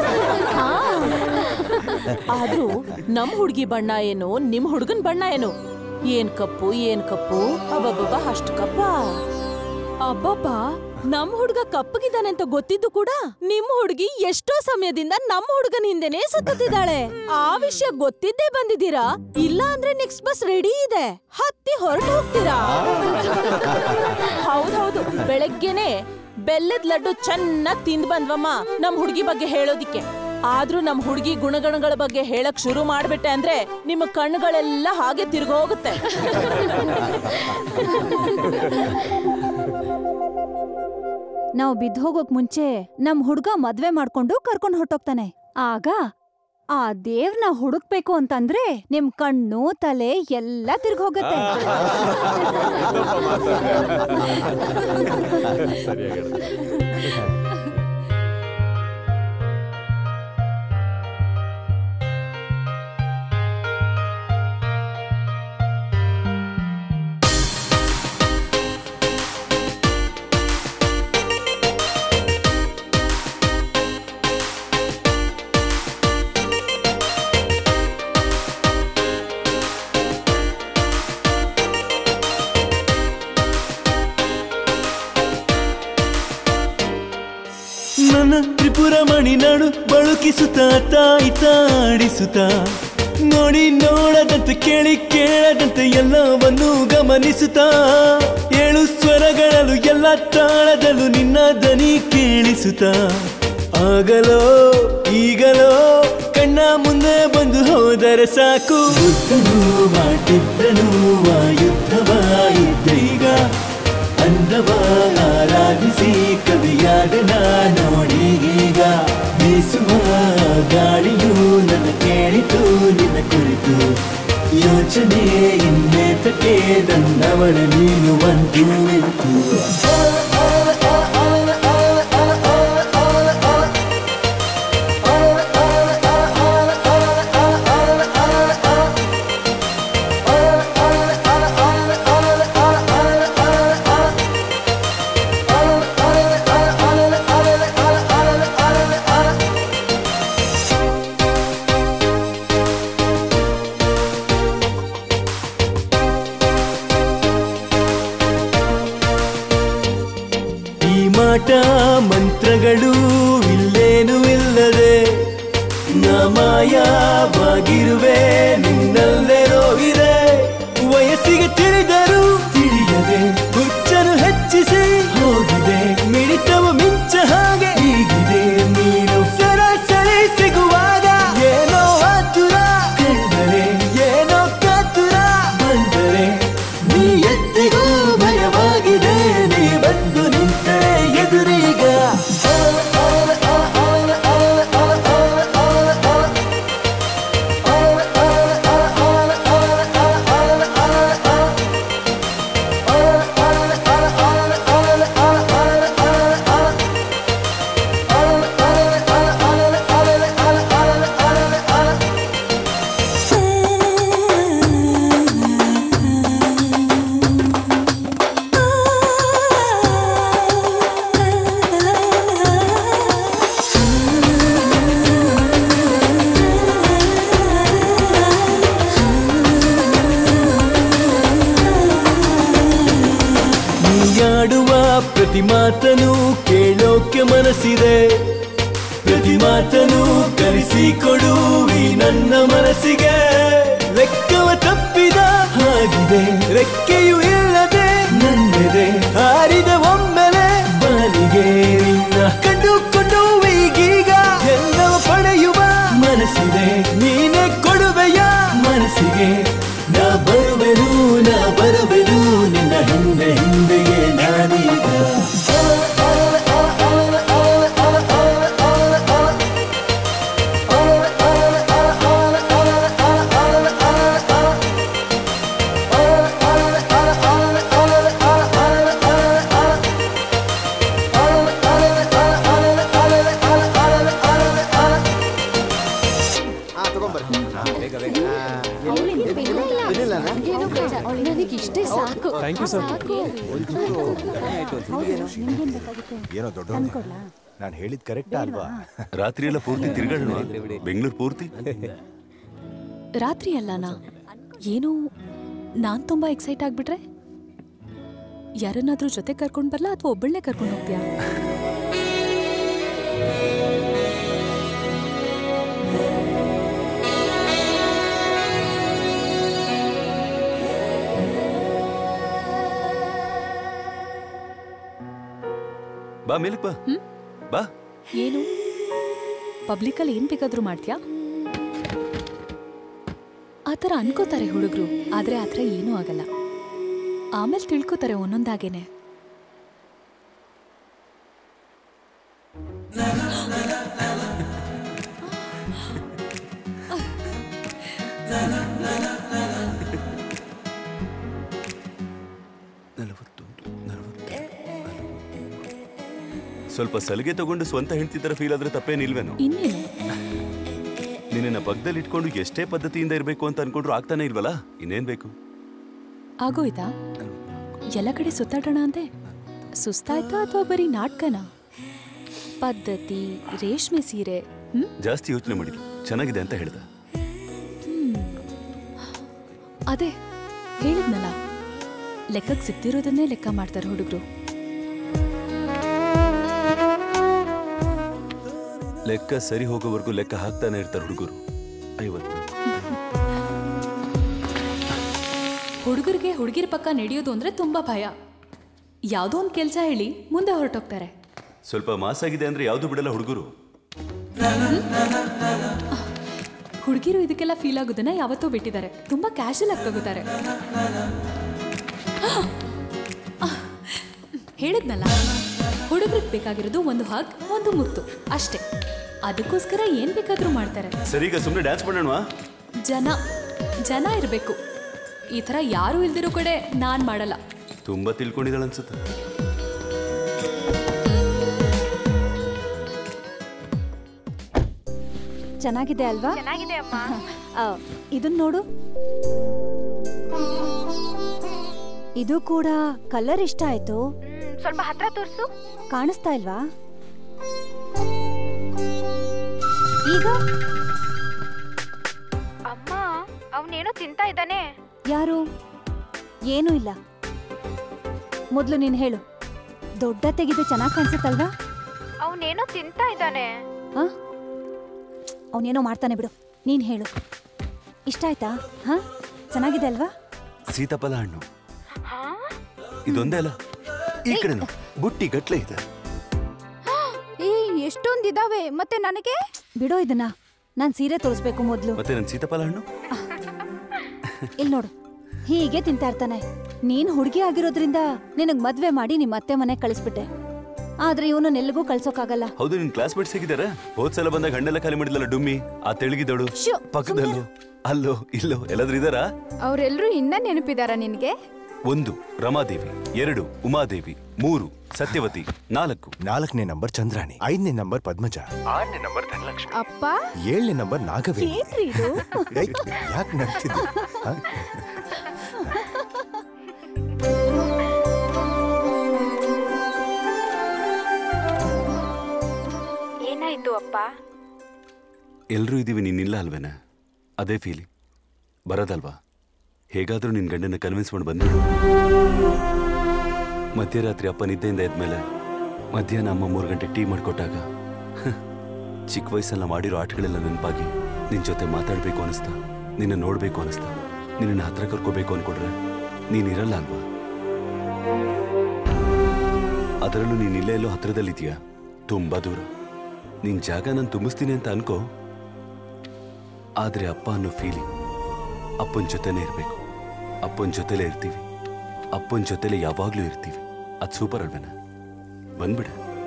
ಆದ್ರೂ ನಮ್ ಹುಡುಗಿ ಬಣ್ಣ ಏನು ನಿಮ್ ಹುಡುಗನ್ ಬಣ್ಣ ಏನು ಏನ್ ಕಪ್ಪು ಏನ್ ಕಪ್ಪು ಅಬ್ಬಬ್ಬ ಅಷ್ಟು ಕಪ್ಪ ಅಬ್ಬಬ್ಬ ನಮ್ ಹುಡುಗ ಕಪ್ಪಗಿದ್ದಾನೆ ಅಂತ ಗೊತ್ತಿದ್ದು ಕೂಡ ನಿಮ್ ಹುಡುಗಿ ಎಷ್ಟೋ ಸಮಯದಿಂದ ನಮ್ ಹುಡುಗನ ಹಿಂದೆನೆ ಸುತ್ತುತ್ತಿದ್ದಾಳೆ ಆ ವಿಷಯ ಗೊತ್ತಿದ್ದೇ ಬಂದಿದ್ದೀರಾ ಇಲ್ಲ ಅಂದ್ರೆ ನೆಕ್ಸ್ಟ್ ಬಸ್ ರೆಡಿ ಇದೆ ಹತ್ತಿ ಹೊರಟು ಹೋಗ್ತೀರಾ ಹೌದೌದು ಬೆಳಗ್ಗೆನೆ ಬೆಲ್ಲದ ಲಡ್ಡು ಚೆನ್ನಾಗ್ ತಿಂದ್ ಬಂದ್ವಮ್ಮ ನಮ್ ಹುಡುಗಿ ಬಗ್ಗೆ ಹೇಳೋದಿಕ್ಕೆ ಆದ್ರೂ ನಮ್ ಹುಡುಗಿ ಗುಣಗಣಗಳ ಬಗ್ಗೆ ಹೇಳಕ್ ಶುರು ಮಾಡ್ಬಿಟ್ಟೆ ಅಂದ್ರೆ ನಿಮ್ಮ ಕಣ್ಣುಗಳೆಲ್ಲ ಹಾಗೆ ತಿರ್ಗೋಗುತ್ತೆ ನಾವ್ ಬಿದ್ದು ಹೋಗೋಕ್ ಮುಂಚೆ ನಮ್ ಹುಡ್ಗ ಮದ್ವೆ ಮಾಡ್ಕೊಂಡು ಕರ್ಕೊಂಡ್ ಹೊರ್ಟೋಗ್ತಾನೆ ಆಗ ಆ ದೇವ್ರನ್ನ ಹುಡುಕ್ಬೇಕು ಅಂತಂದ್ರೆ ನಿಮ್ ಕಣ್ಣು ತಲೆ ಎಲ್ಲ ತಿರ್ಗೋಗತ್ತೆ ನನ್ನ ತ್ರಿಪುರ ಮಣಿ ನಾಡು ಬಳುಕಿಸುತ್ತ ತಾಯಿ ತಾಡಿಸುತ್ತ ನೋಡಿ ನೋಡದಂತೆ ಕೇಳಿ ಕೇಳದಂತೆ ಎಲ್ಲವನ್ನು ಗಮನಿಸುತ್ತಾ ಏಳು ಸ್ವರಗಳಲ್ಲೂ ಎಲ್ಲ ತಾಳದಲ್ಲೂ ನಿನ್ನ ದನಿ ಕೇಳಿಸುತ್ತಾ ಆಗಲೋ ಈಗಲೋ ಕಣ್ಣ ಮುಂದೆ ಬಂದು ಹೋದರೆ ಸಾಕು ಯುದ್ಧನೂ ಮಾಡಿದ್ದನು ಆ ಯುದ್ಧವಾಯಿದ್ದೀಗ ಅಂದವ ಆರಾಧಿಸಿ ಕವಿಯಾದ ನೋಡಿ ಈಗ ಬೀಸುವ ಗಾಳಿಯು ನನ್ನ ಕೇಳಿತು ನಿನ್ನ ಕುರಿತು ಯೋಚನೆ ಇನ್ನೇತಕ್ಕೆ ನನ್ನವಳ ನೀನು ಒಂದು ನಿಂತು ಈ ಮಾಟ ಮಂತ್ರಗಳು ಇಲ್ಲೇನು ಇಲ್ಲದೆ ನಾ ಮಾಯವಾಗಿರುವೆ ನಿನ್ನಲ್ಲೇ ರೋಗಿದೆ ವಯಸ್ಸಿಗೆ ತಿಳಿದರು ತಿಳಿಯದೆ ಹುಚ್ಚನು ಹೆಚ್ಚಿಸಿ ಹೋಗಿದೆ ಮಿಡಿತವು ಮಿಂಚ ಹಾಗೆ ಹೀಗಿದೆ ನೀನು ಸರಾಸರಿ ಸಿಗುವಾಗ ಏನೋ ಆತುರ ಕಂಡರೆ ಏನೋ ಕಾತುರ ಬಂದರೆ ನೀ ಎತ್ತಿಗೂ ಭಯವಾಗಿದೆ ನೀ ಬಂದು ನಿಂತರೆ ಎದುರೀಗ ನೀಯಾಡುವ ಪ್ರತಿ ಮಾತನು ಕೇಳೋಕೆ ಮನಸ್ಸಿದೆ ಪ್ರತಿ ಮಾತನು ಕಲಿಸಿಕೊಡು ಈ ನನ್ನ ಮನಸ್ಸಿಗೆ ಲೆಕ್ಕವ ತಪ್ಪಿದ ಹಾಗಿದೆ ರೆಕ್ಕೆಯು ಇಲ್ಲದೆ ನನ್ನೆದೆ ಹಾರಿದ ಒಮ್ಮೆಲೆ ಬಾಲಿಗೆ ನಿನ್ನ ಕಂಡುಕೊಂಡು ಈಗೀಗ ಎಲ್ಲವ ಪಡೆಯುವ ಮನಸ್ಸಿದೆ ನೀನೆ ಕೊಡುವೆಯ ಮನಸ್ಸಿಗೆ ನಾ ಬರುವೆನು ನಾ ಬರುವೆನು ನಿನ್ನ ಹಿಂದೆ ಹಿಂದೆಯೇ ನಾನೀಗ ಏನೋ ಬೇಡ ನನಗೆ ಇಷ್ಟೇ ಸಾಕು Thank you, sir. ಸಾಕು ಏನೋ ದೊಡ್ಡ ನಾನು ಹೇಳಿದ್ ಕರೆಕ್ಟ್ ಅಲ್ವಾ ರಾತ್ರಿ ಎಲ್ಲ ಪೂರ್ತಿ ತಿರ್ಗಾಡೋಣ ಬೆಂಗಳೂರು ಪೂರ್ತಿ ರಾತ್ರಿ ಅಲ್ಲನಾ ಏನು ನಾನ್ ತುಂಬಾ ಎಕ್ಸೈಟ್ ಆಗ್ಬಿಟ್ರೆ ಯಾರನ್ನಾದ್ರೂ ಜೊತೆ ಕರ್ಕೊಂಡ್ ಬರ್ಲಾ ಅಥವಾ ಒಬ್ಬಳನ್ನೇ ಕರ್ಕೊಂಡು ಹೋಗ್ತೀಯಾ ಬಾ ಮೇಲಕ್ ಬಾ ಬಾ ಏನು ಪಬ್ಲಿಕಲ್ಲಿ ಏನ್ ಬೇಕಾದ್ರೂ ಮಾಡ್ತೀಯಾ ಆ ಥರ ಅನ್ಕೋತಾರೆ ಹುಡುಗರು ಆದ್ರೆ ಆ ಥರ ಏನೂ ಆಗಲ್ಲ ಆಮೇಲೆ ತಿಳ್ಕೊತಾರೆ ಒಂದೊಂದಾಗೇನೆ ಸ್ವಲ್ಪ ಸಲಿಗೆ ತಗೊಂಡು ಸ್ವಂತ ಹೆಂಡತಿ ತರ ಫೀಲ್ ಆದ್ರೆ ತಪ್ಪೇನಿಲ್ವೇನು ಇನ್ನೇನು ನಿನ್ನ ಪಕ್ಕದಲ್ಲಿ ಇಟ್ಕೊಂಡು ಎಷ್ಟೇ ಪದ್ಧತಿಯಿಂದ ಇರಬೇಕು ಅಂತ ಅನ್ಕೊಂಡ್ರು ಆಗ್ತಾನೆ ಇಲ್ವಲ್ಲ ಇನ್ನೇನ್ ಬೇಕು ಆಗೋಯ್ತಾ ಎಲ್ಲ ಕಡೆ ಸುತ್ತಾಟೋಣ ಅಂತೆ ಸುಸ್ತಾಯ್ತಾ ಅಥವಾ ಬರೀ ನಾಟಕನ ಪದ್ಧತಿ ರೇಷ್ಮೆ ಸೀರೆ ಹ್ಮ್ ಜಾಸ್ತಿ ಯೋಚನೆ ಮಾಡಿಲ್ಲ ಚೆನ್ನಾಗಿದೆ ಅಂತ ಹೇಳ್ದ ಅದೇ ಹೇಳಿದ್ನಲ್ಲ ಲೆಕ್ಕಕ್ಕೆ ಸಿಗ್ತಿರೋದನ್ನೇ ಲೆಕ್ಕ ಮಾಡ್ತಾರೆ ಹುಡುಗರು ಲೆಕ್ಕ ಸರಿ ಹೋಗೋವರೆಗೂ ಲೆಕ್ಕ ಹಾಕ್ತಾನೆ ಇರ್ತಾರೆ ಹುಡುಗರು ಐವತ್ತು ಹುಡುಗರಿಗೆ ಹುಡುಗಿರ ಪಕ್ಕ ನಡೆಯೋದು ಅಂದ್ರೆ ತುಂಬಾ ಭಯ ಯಾವುದೋ ಒಂದು ಕೆಲಸ ಹೇಳಿ ಮುಂದೆ ಹೊರಟೋಗ್ತಾರೆ ಸ್ವಲ್ಪ ಮಾಸಾಗಿದೆ ಅಂದ್ರೆ ಯಾವುದು ಬಿಡಲ್ಲ ಹುಡುಗರು ಹುಡುಗಿರು ಇದಕ್ಕೆಲ್ಲ ಫೀಲ್ ಆಗೋದನ್ನ ಯಾವತ್ತೋ ಬಿಟ್ಟಿದ್ದಾರೆ ತುಂಬಾ ಕ್ಯಾಶುಯಲ್ ಆಗಿ ತಗೋತಾರೆ ಹೇಳಿದ್ನಲ್ಲ ಹುಡುಗರಿಗೆ ಬೇಕಾಗಿರೋದು ಒಂದು ಹಗ್ ಒಂದು ಮುತ್ತು ಅಷ್ಟೇ ಅದಕ್ಕೋಸ್ಕರ ಏನ್ ಬೇಕಾದ್ರೂ ಮಾಡ್ತಾರೆ ಸರಿ ಈಗ ಸುಮ್ಮನೆ ಡ್ಯಾನ್ಸ್ ಮಾಡೋಣವಾ ಜನ ಜನ ಇರಬೇಕು ಈ ಥರ ಯಾರೂ ಇಲ್ದಿರೋ ಕಡೆ ನಾನ್ ಮಾಡಲ್ಲ ತುಂಬಾ ತಿಳ್ಕೊಂಡಿದ್ದಾಳೆ ಅನ್ಸುತ್ತೆ ಚೆನ್ನಾಗಿದೆ ಅಲ್ವಾ ಚೆನ್ನಾಗಿದೆ ಅಮ್ಮ ಆ, ಇದನ್ ನೋಡು ಇದು ಕೂಡ ಕಲರ್ ಇಷ್ಟ ಆಯ್ತು ಸ್ವಲ್ಪ ಹತ್ರ ತೋರ್ಸು ಕಾಣಿಸ್ತಾ ಇಲ್ವಾ ಈಗ ಅಮ್ಮ ಅವನೇನೋ ತಿಂತಾ ಇದ್ದಾನೆ ಯಾರು ಏನೂ ಇಲ್ಲ ಮೊದಲು ನೀನು ಹೇಳು ದೊಡ್ಡ ತೆಗೆದು ಚೆನ್ನಾಗಿ ಕಾಣಿಸುತ್ತಲ್ವಾ ಅವನೇನೋ ತಿಂತಾ ಇದ್ದಾನೆ ಹಾ ಅವನೇನೋ ಮಾಡ್ತಾನೆ ಬಿಡು ನೀನು ಹೇಳು ಇಷ್ಟ ಆಯ್ತಾ ಹಾ ಚೆನ್ನಾಗಿದೆ ಅಲ್ವಾ ಸೀತಾಫಲ ಹಣ್ಣು ಇದೊಂದೇ ಅಲ್ಲ ಈ ಕಡೆನು ಬುಟ್ಟಿ ಗಟ್ಲೆ ಇದೆ ಏ ಎಷ್ಟೊಂದಿದಾವೆ ಮತ್ತೆ ನನಗೆ ಬಿಡೋ ಇದನ್ನ ನಾನ್ ಸೀರೆ ತೋರಿಸ್ಬೇಕು ಮೊದ್ಲು ಮತ್ತೆ ನನ್ನ ಸೀತಾಫಲ ಹಣ್ಣು ಇಲ್ಲಿ ನೋಡು ಹೀಗೆ ತಿಂತಾ ಇರ್ತಾನೆ ನೀನ್ ಹುಡುಗಿ ಆಗಿರೋದ್ರಿಂದ ನಿನಗ್ ಮದ್ವೆ ಮಾಡಿ ನಿಮ್ ಅತ್ತೆ ಮನೆ ಕಳಿಸ್ಬಿಟ್ಟೆ ಆದ್ರೆ ಇವನು ಎಲ್ಲಿಗೂ ಕಳ್ಸೋಕಾಗಲ್ಲ ಹೌದು ನಿನ್ ಕ್ಲಾಸ್ಮೇಟ್ಸ್ ಹೇಗಿದ್ದಾರೆ ಹೋದ್ ಸಲ ಬಂದಾಗ ಹಣ್ಣೆಲ್ಲ ಖಾಲಿ ಮಾಡಿದ್ಲಲ್ಲ ಡುಮ್ಮಿ ಆ ತೆಳಗಿದಳು ಪಕ್ಕದಲ್ಲೂ ಅಲ್ಲೋ ಇಲ್ಲೋ ಎಲ್ಲಾದ್ರೂ ಇದಾರಾ ಅವರೆಲ್ಲರೂ ಇನ್ನ ನೆನಪಿದಾರ ನಿನ್ಗೆ ಒಂದು ರಮಾದೇವಿ ಎರಡು ಉಮಾದೇವಿ ಮೂರು ಸತ್ಯವತಿ ನಾಲ್ಕು ನಾಲ್ಕನೇ ನಂಬರ್ ಚಂದ್ರಾಣಿ ಐದನೇ ನಂಬರ್ ಪದ್ಮಜ ಆರನೇ ನಂಬರ್ ಧನಲಕ್ಷ್ಮಿ ಅಪ್ಪ ಏಳನೇ ನಂಬರ್ ನಾಗವೇಣಿ ಏನ್ರಿ ಇದು ಯಾಕೆ ನಗ್ತಿದ್ದೆ ಹ? ಏನಾಯ್ತು ಅಪ್ಪ ಎಲ್ರೂ ಇದೀವಿ ನೀನಿಲ್ಲ ಅಲ್ವೇನ ಅದೇ ಫೀಲಿಂಗ್ ಬರೋದಲ್ವಾ ಹೇಗಾದ್ರೂ ನಿನ್ ಗಂಡನ ಕನ್ವಿನ್ಸ್ ಮಾಡಿ ಬಂದ್ಬಿಡು ಮಧ್ಯರಾತ್ರಿ ಅಪ್ಪ ನಿದ್ದೆಯಿಂದ ಎದ್ಮೇಲೆ ಮಧ್ಯಾಹ್ನ ಅಮ್ಮ ಮೂರು ಗಂಟೆ ಟೀ ಮಾಡಿಕೊಟ್ಟಾಗ ಚಿಕ್ಕ ವಯಸ್ಸಲ್ಲ ಮಾಡಿರೋ ಆಟಗಳೆಲ್ಲ ನೆನಪಾಗಿ ನಿನ್ ಜೊತೆ ಮಾತಾಡ್ಬೇಕು ಅನಿಸ್ತಾ ನಿನ್ನ ನೋಡ್ಬೇಕು ಅನಿಸ್ತಾ ನಿನ್ನ ಹತ್ರ ಕರ್ಕೋಬೇಕು ಅನ್ಕೊಡ್ರೆ ನೀನಿರಲ್ಲ ಅಲ್ವಾ ಅದರಲ್ಲೂ ನೀನ್ ಇಲ್ಲೇ ಎಲ್ಲೋ ಹತ್ರದಲ್ಲಿದ್ಯಾ ತುಂಬಾ ದೂರ ನಿನ್ ಜಾಗ ನಾನು ತುಂಬಿಸ್ತೀನಿ ಅಂತ ಅನ್ಕೋ ಆದ್ರೆ ಅಪ್ಪ ಅನ್ನೋ ಫೀಲಿಂಗ್ ಅಪ್ಪನ ಜೊತೆನೇ ಇರಬೇಕು ಅಪ್ಪನ ಜೊತೆಲೇ ಇರ್ತೀವಿ ಅಪ್ಪನ ಜೊತೆಲೇ ಯಾವಾಗ್ಲೂ ಇರ್ತೀವಿ ಅದ್ ಸೂಪರ್ ಅಲ್ವೇನ ಬಂದ್ಬಿಡ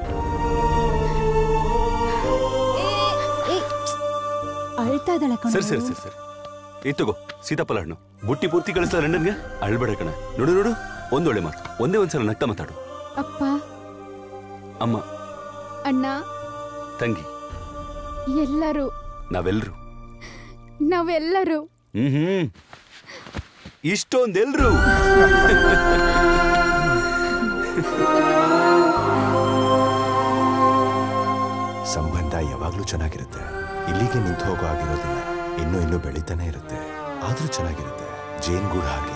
ಅಳ್ತಾ ಇದ್ದಾಳೆ ಕಣೋ. ಸರಿ ಸರಿ ಸರಿ ಸರಿ ಈ ತಗೋ ಸೀತಾಫಲ ಹಣ್ಣು ಬುಟ್ಟಿ ಪೂರ್ತಿ ಕಳಿಸ್ಲ ಲಂಡನ್ಗೆ ಅಳ್ಬೇಡ ಕಣ ನೋಡು ನೋಡು ಒಂದೊಳ್ಳೆ ಮಾತು ಒಂದೇ ಒಂದ್ಸಲ ನಗ್ತಾ ಮಾತಾಡು ಅಪ್ಪ ಅಮ್ಮ ಅಣ್ಣ ತಂಗಿ ಎಲ್ಲರೂ ನಾವೆಲ್ರು ನಾವೆಲ್ಲರೂ ಹ್ಮ್ ಹ್ಮ್ ಇಷ್ಟೊಂದೆಲ್ರು ಸಂಬಂಧ ಯಾವಾಗ್ಲೂ ಚೆನ್ನಾಗಿರುತ್ತೆ ಇಲ್ಲಿಗೆ ನಿಂತು ಹೋಗೋ ಆಗಿರೋದಿಲ್ಲ ಇನ್ನೂ ಇನ್ನೂ ಬೆಳೀತಾನೆ ಇರುತ್ತೆ ಆದ್ರೂ ಚೆನ್ನಾಗಿರುತ್ತೆ ಜೇನ್ಗೂಡು ಹಾಗೆ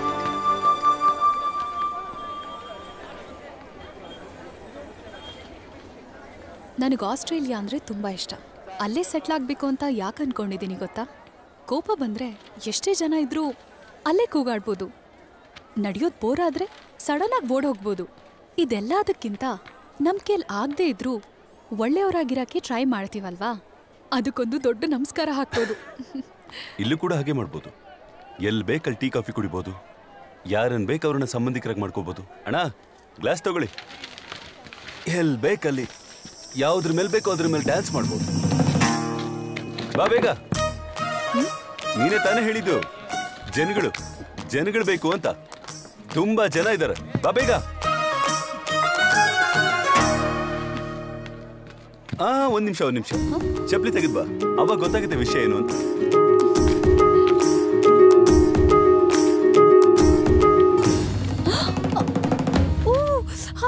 ನನಗೆ ಆಸ್ಟ್ರೇಲಿಯಾ ಅಂದರೆ ತುಂಬ ಇಷ್ಟ ಅಲ್ಲೇ ಸೆಟ್ಲ್ ಆಗಬೇಕು ಅಂತ ಯಾಕೆ ಅನ್ಕೊಂಡಿದ್ದೀನಿ ಗೊತ್ತಾ ಕೋಪ ಬಂದರೆ ಎಷ್ಟೇ ಜನ ಇದ್ರೂ ಅಲ್ಲೇ ಕೂಗಾಡ್ಬೋದು ನಡೆಯೋದು ಬೋರ್ ಆದರೆ ಸಡನ್ನಾಗಿ ಓಡ್ ಹೋಗ್ಬೋದು ಇದೆಲ್ಲದಕ್ಕಿಂತ ನಮ್ಮ ಕೈಲಿ ಆಗದೆ ಇದ್ರೂ ಒಳ್ಳೆಯವರಾಗಿರೋಕ್ಕೆ ಟ್ರೈ ಮಾಡ್ತೀವಲ್ವಾ ಅದಕ್ಕೊಂದು ದೊಡ್ಡ ನಮಸ್ಕಾರ ಹಾಕ್ಬೋದು ಇಲ್ಲೂ ಕೂಡ ಹಾಗೆ ಮಾಡ್ಬೋದು ಎಲ್ಲಿ ಬೇಕಲ್ಲಿ ಟೀ ಕಾಫಿ ಕುಡಿಬೋದು ಯಾರನ್ನ ಬೇಕು ಅವ್ರನ್ನ ಸಂಬಂಧಿಕರಾಗಿ ಮಾಡ್ಕೋಬೋದು ಅಣ್ಣ ಗ್ಲಾಸ್ ತಗೊಳ್ಳಿ ಎಲ್ಲಿ ಬೇಕಲ್ಲಿ ಯಾವ್ದ್ರ ಮೇಲೆ ಬೇಕೋ ಅದ್ರ ಮೇಲೆ ಡ್ಯಾನ್ಸ್ ಮಾಡ್ಬೋದು ಬಾ ಬೇಗ ನೀನೇ ತಾನೇ ಹೇಳಿದ್ದು ಜನಗಳು ಜನಗಳು ಬೇಕು ಅಂತ ತುಂಬಾ ಜನ ಇದ್ದಾರೆ ಬಾ ಬೇಗ ಆ ಒಂದ್ ನಿಮಿಷ ಒಂದ್ ನಿಮಿಷ ಚಪ್ಲಿ ತೆಗೆದ್ ಬಾ ಅವಾಗ ಗೊತ್ತಾಗುತ್ತೆ ವಿಷಯ ಏನು ಅಂತ ಓ ಹಾ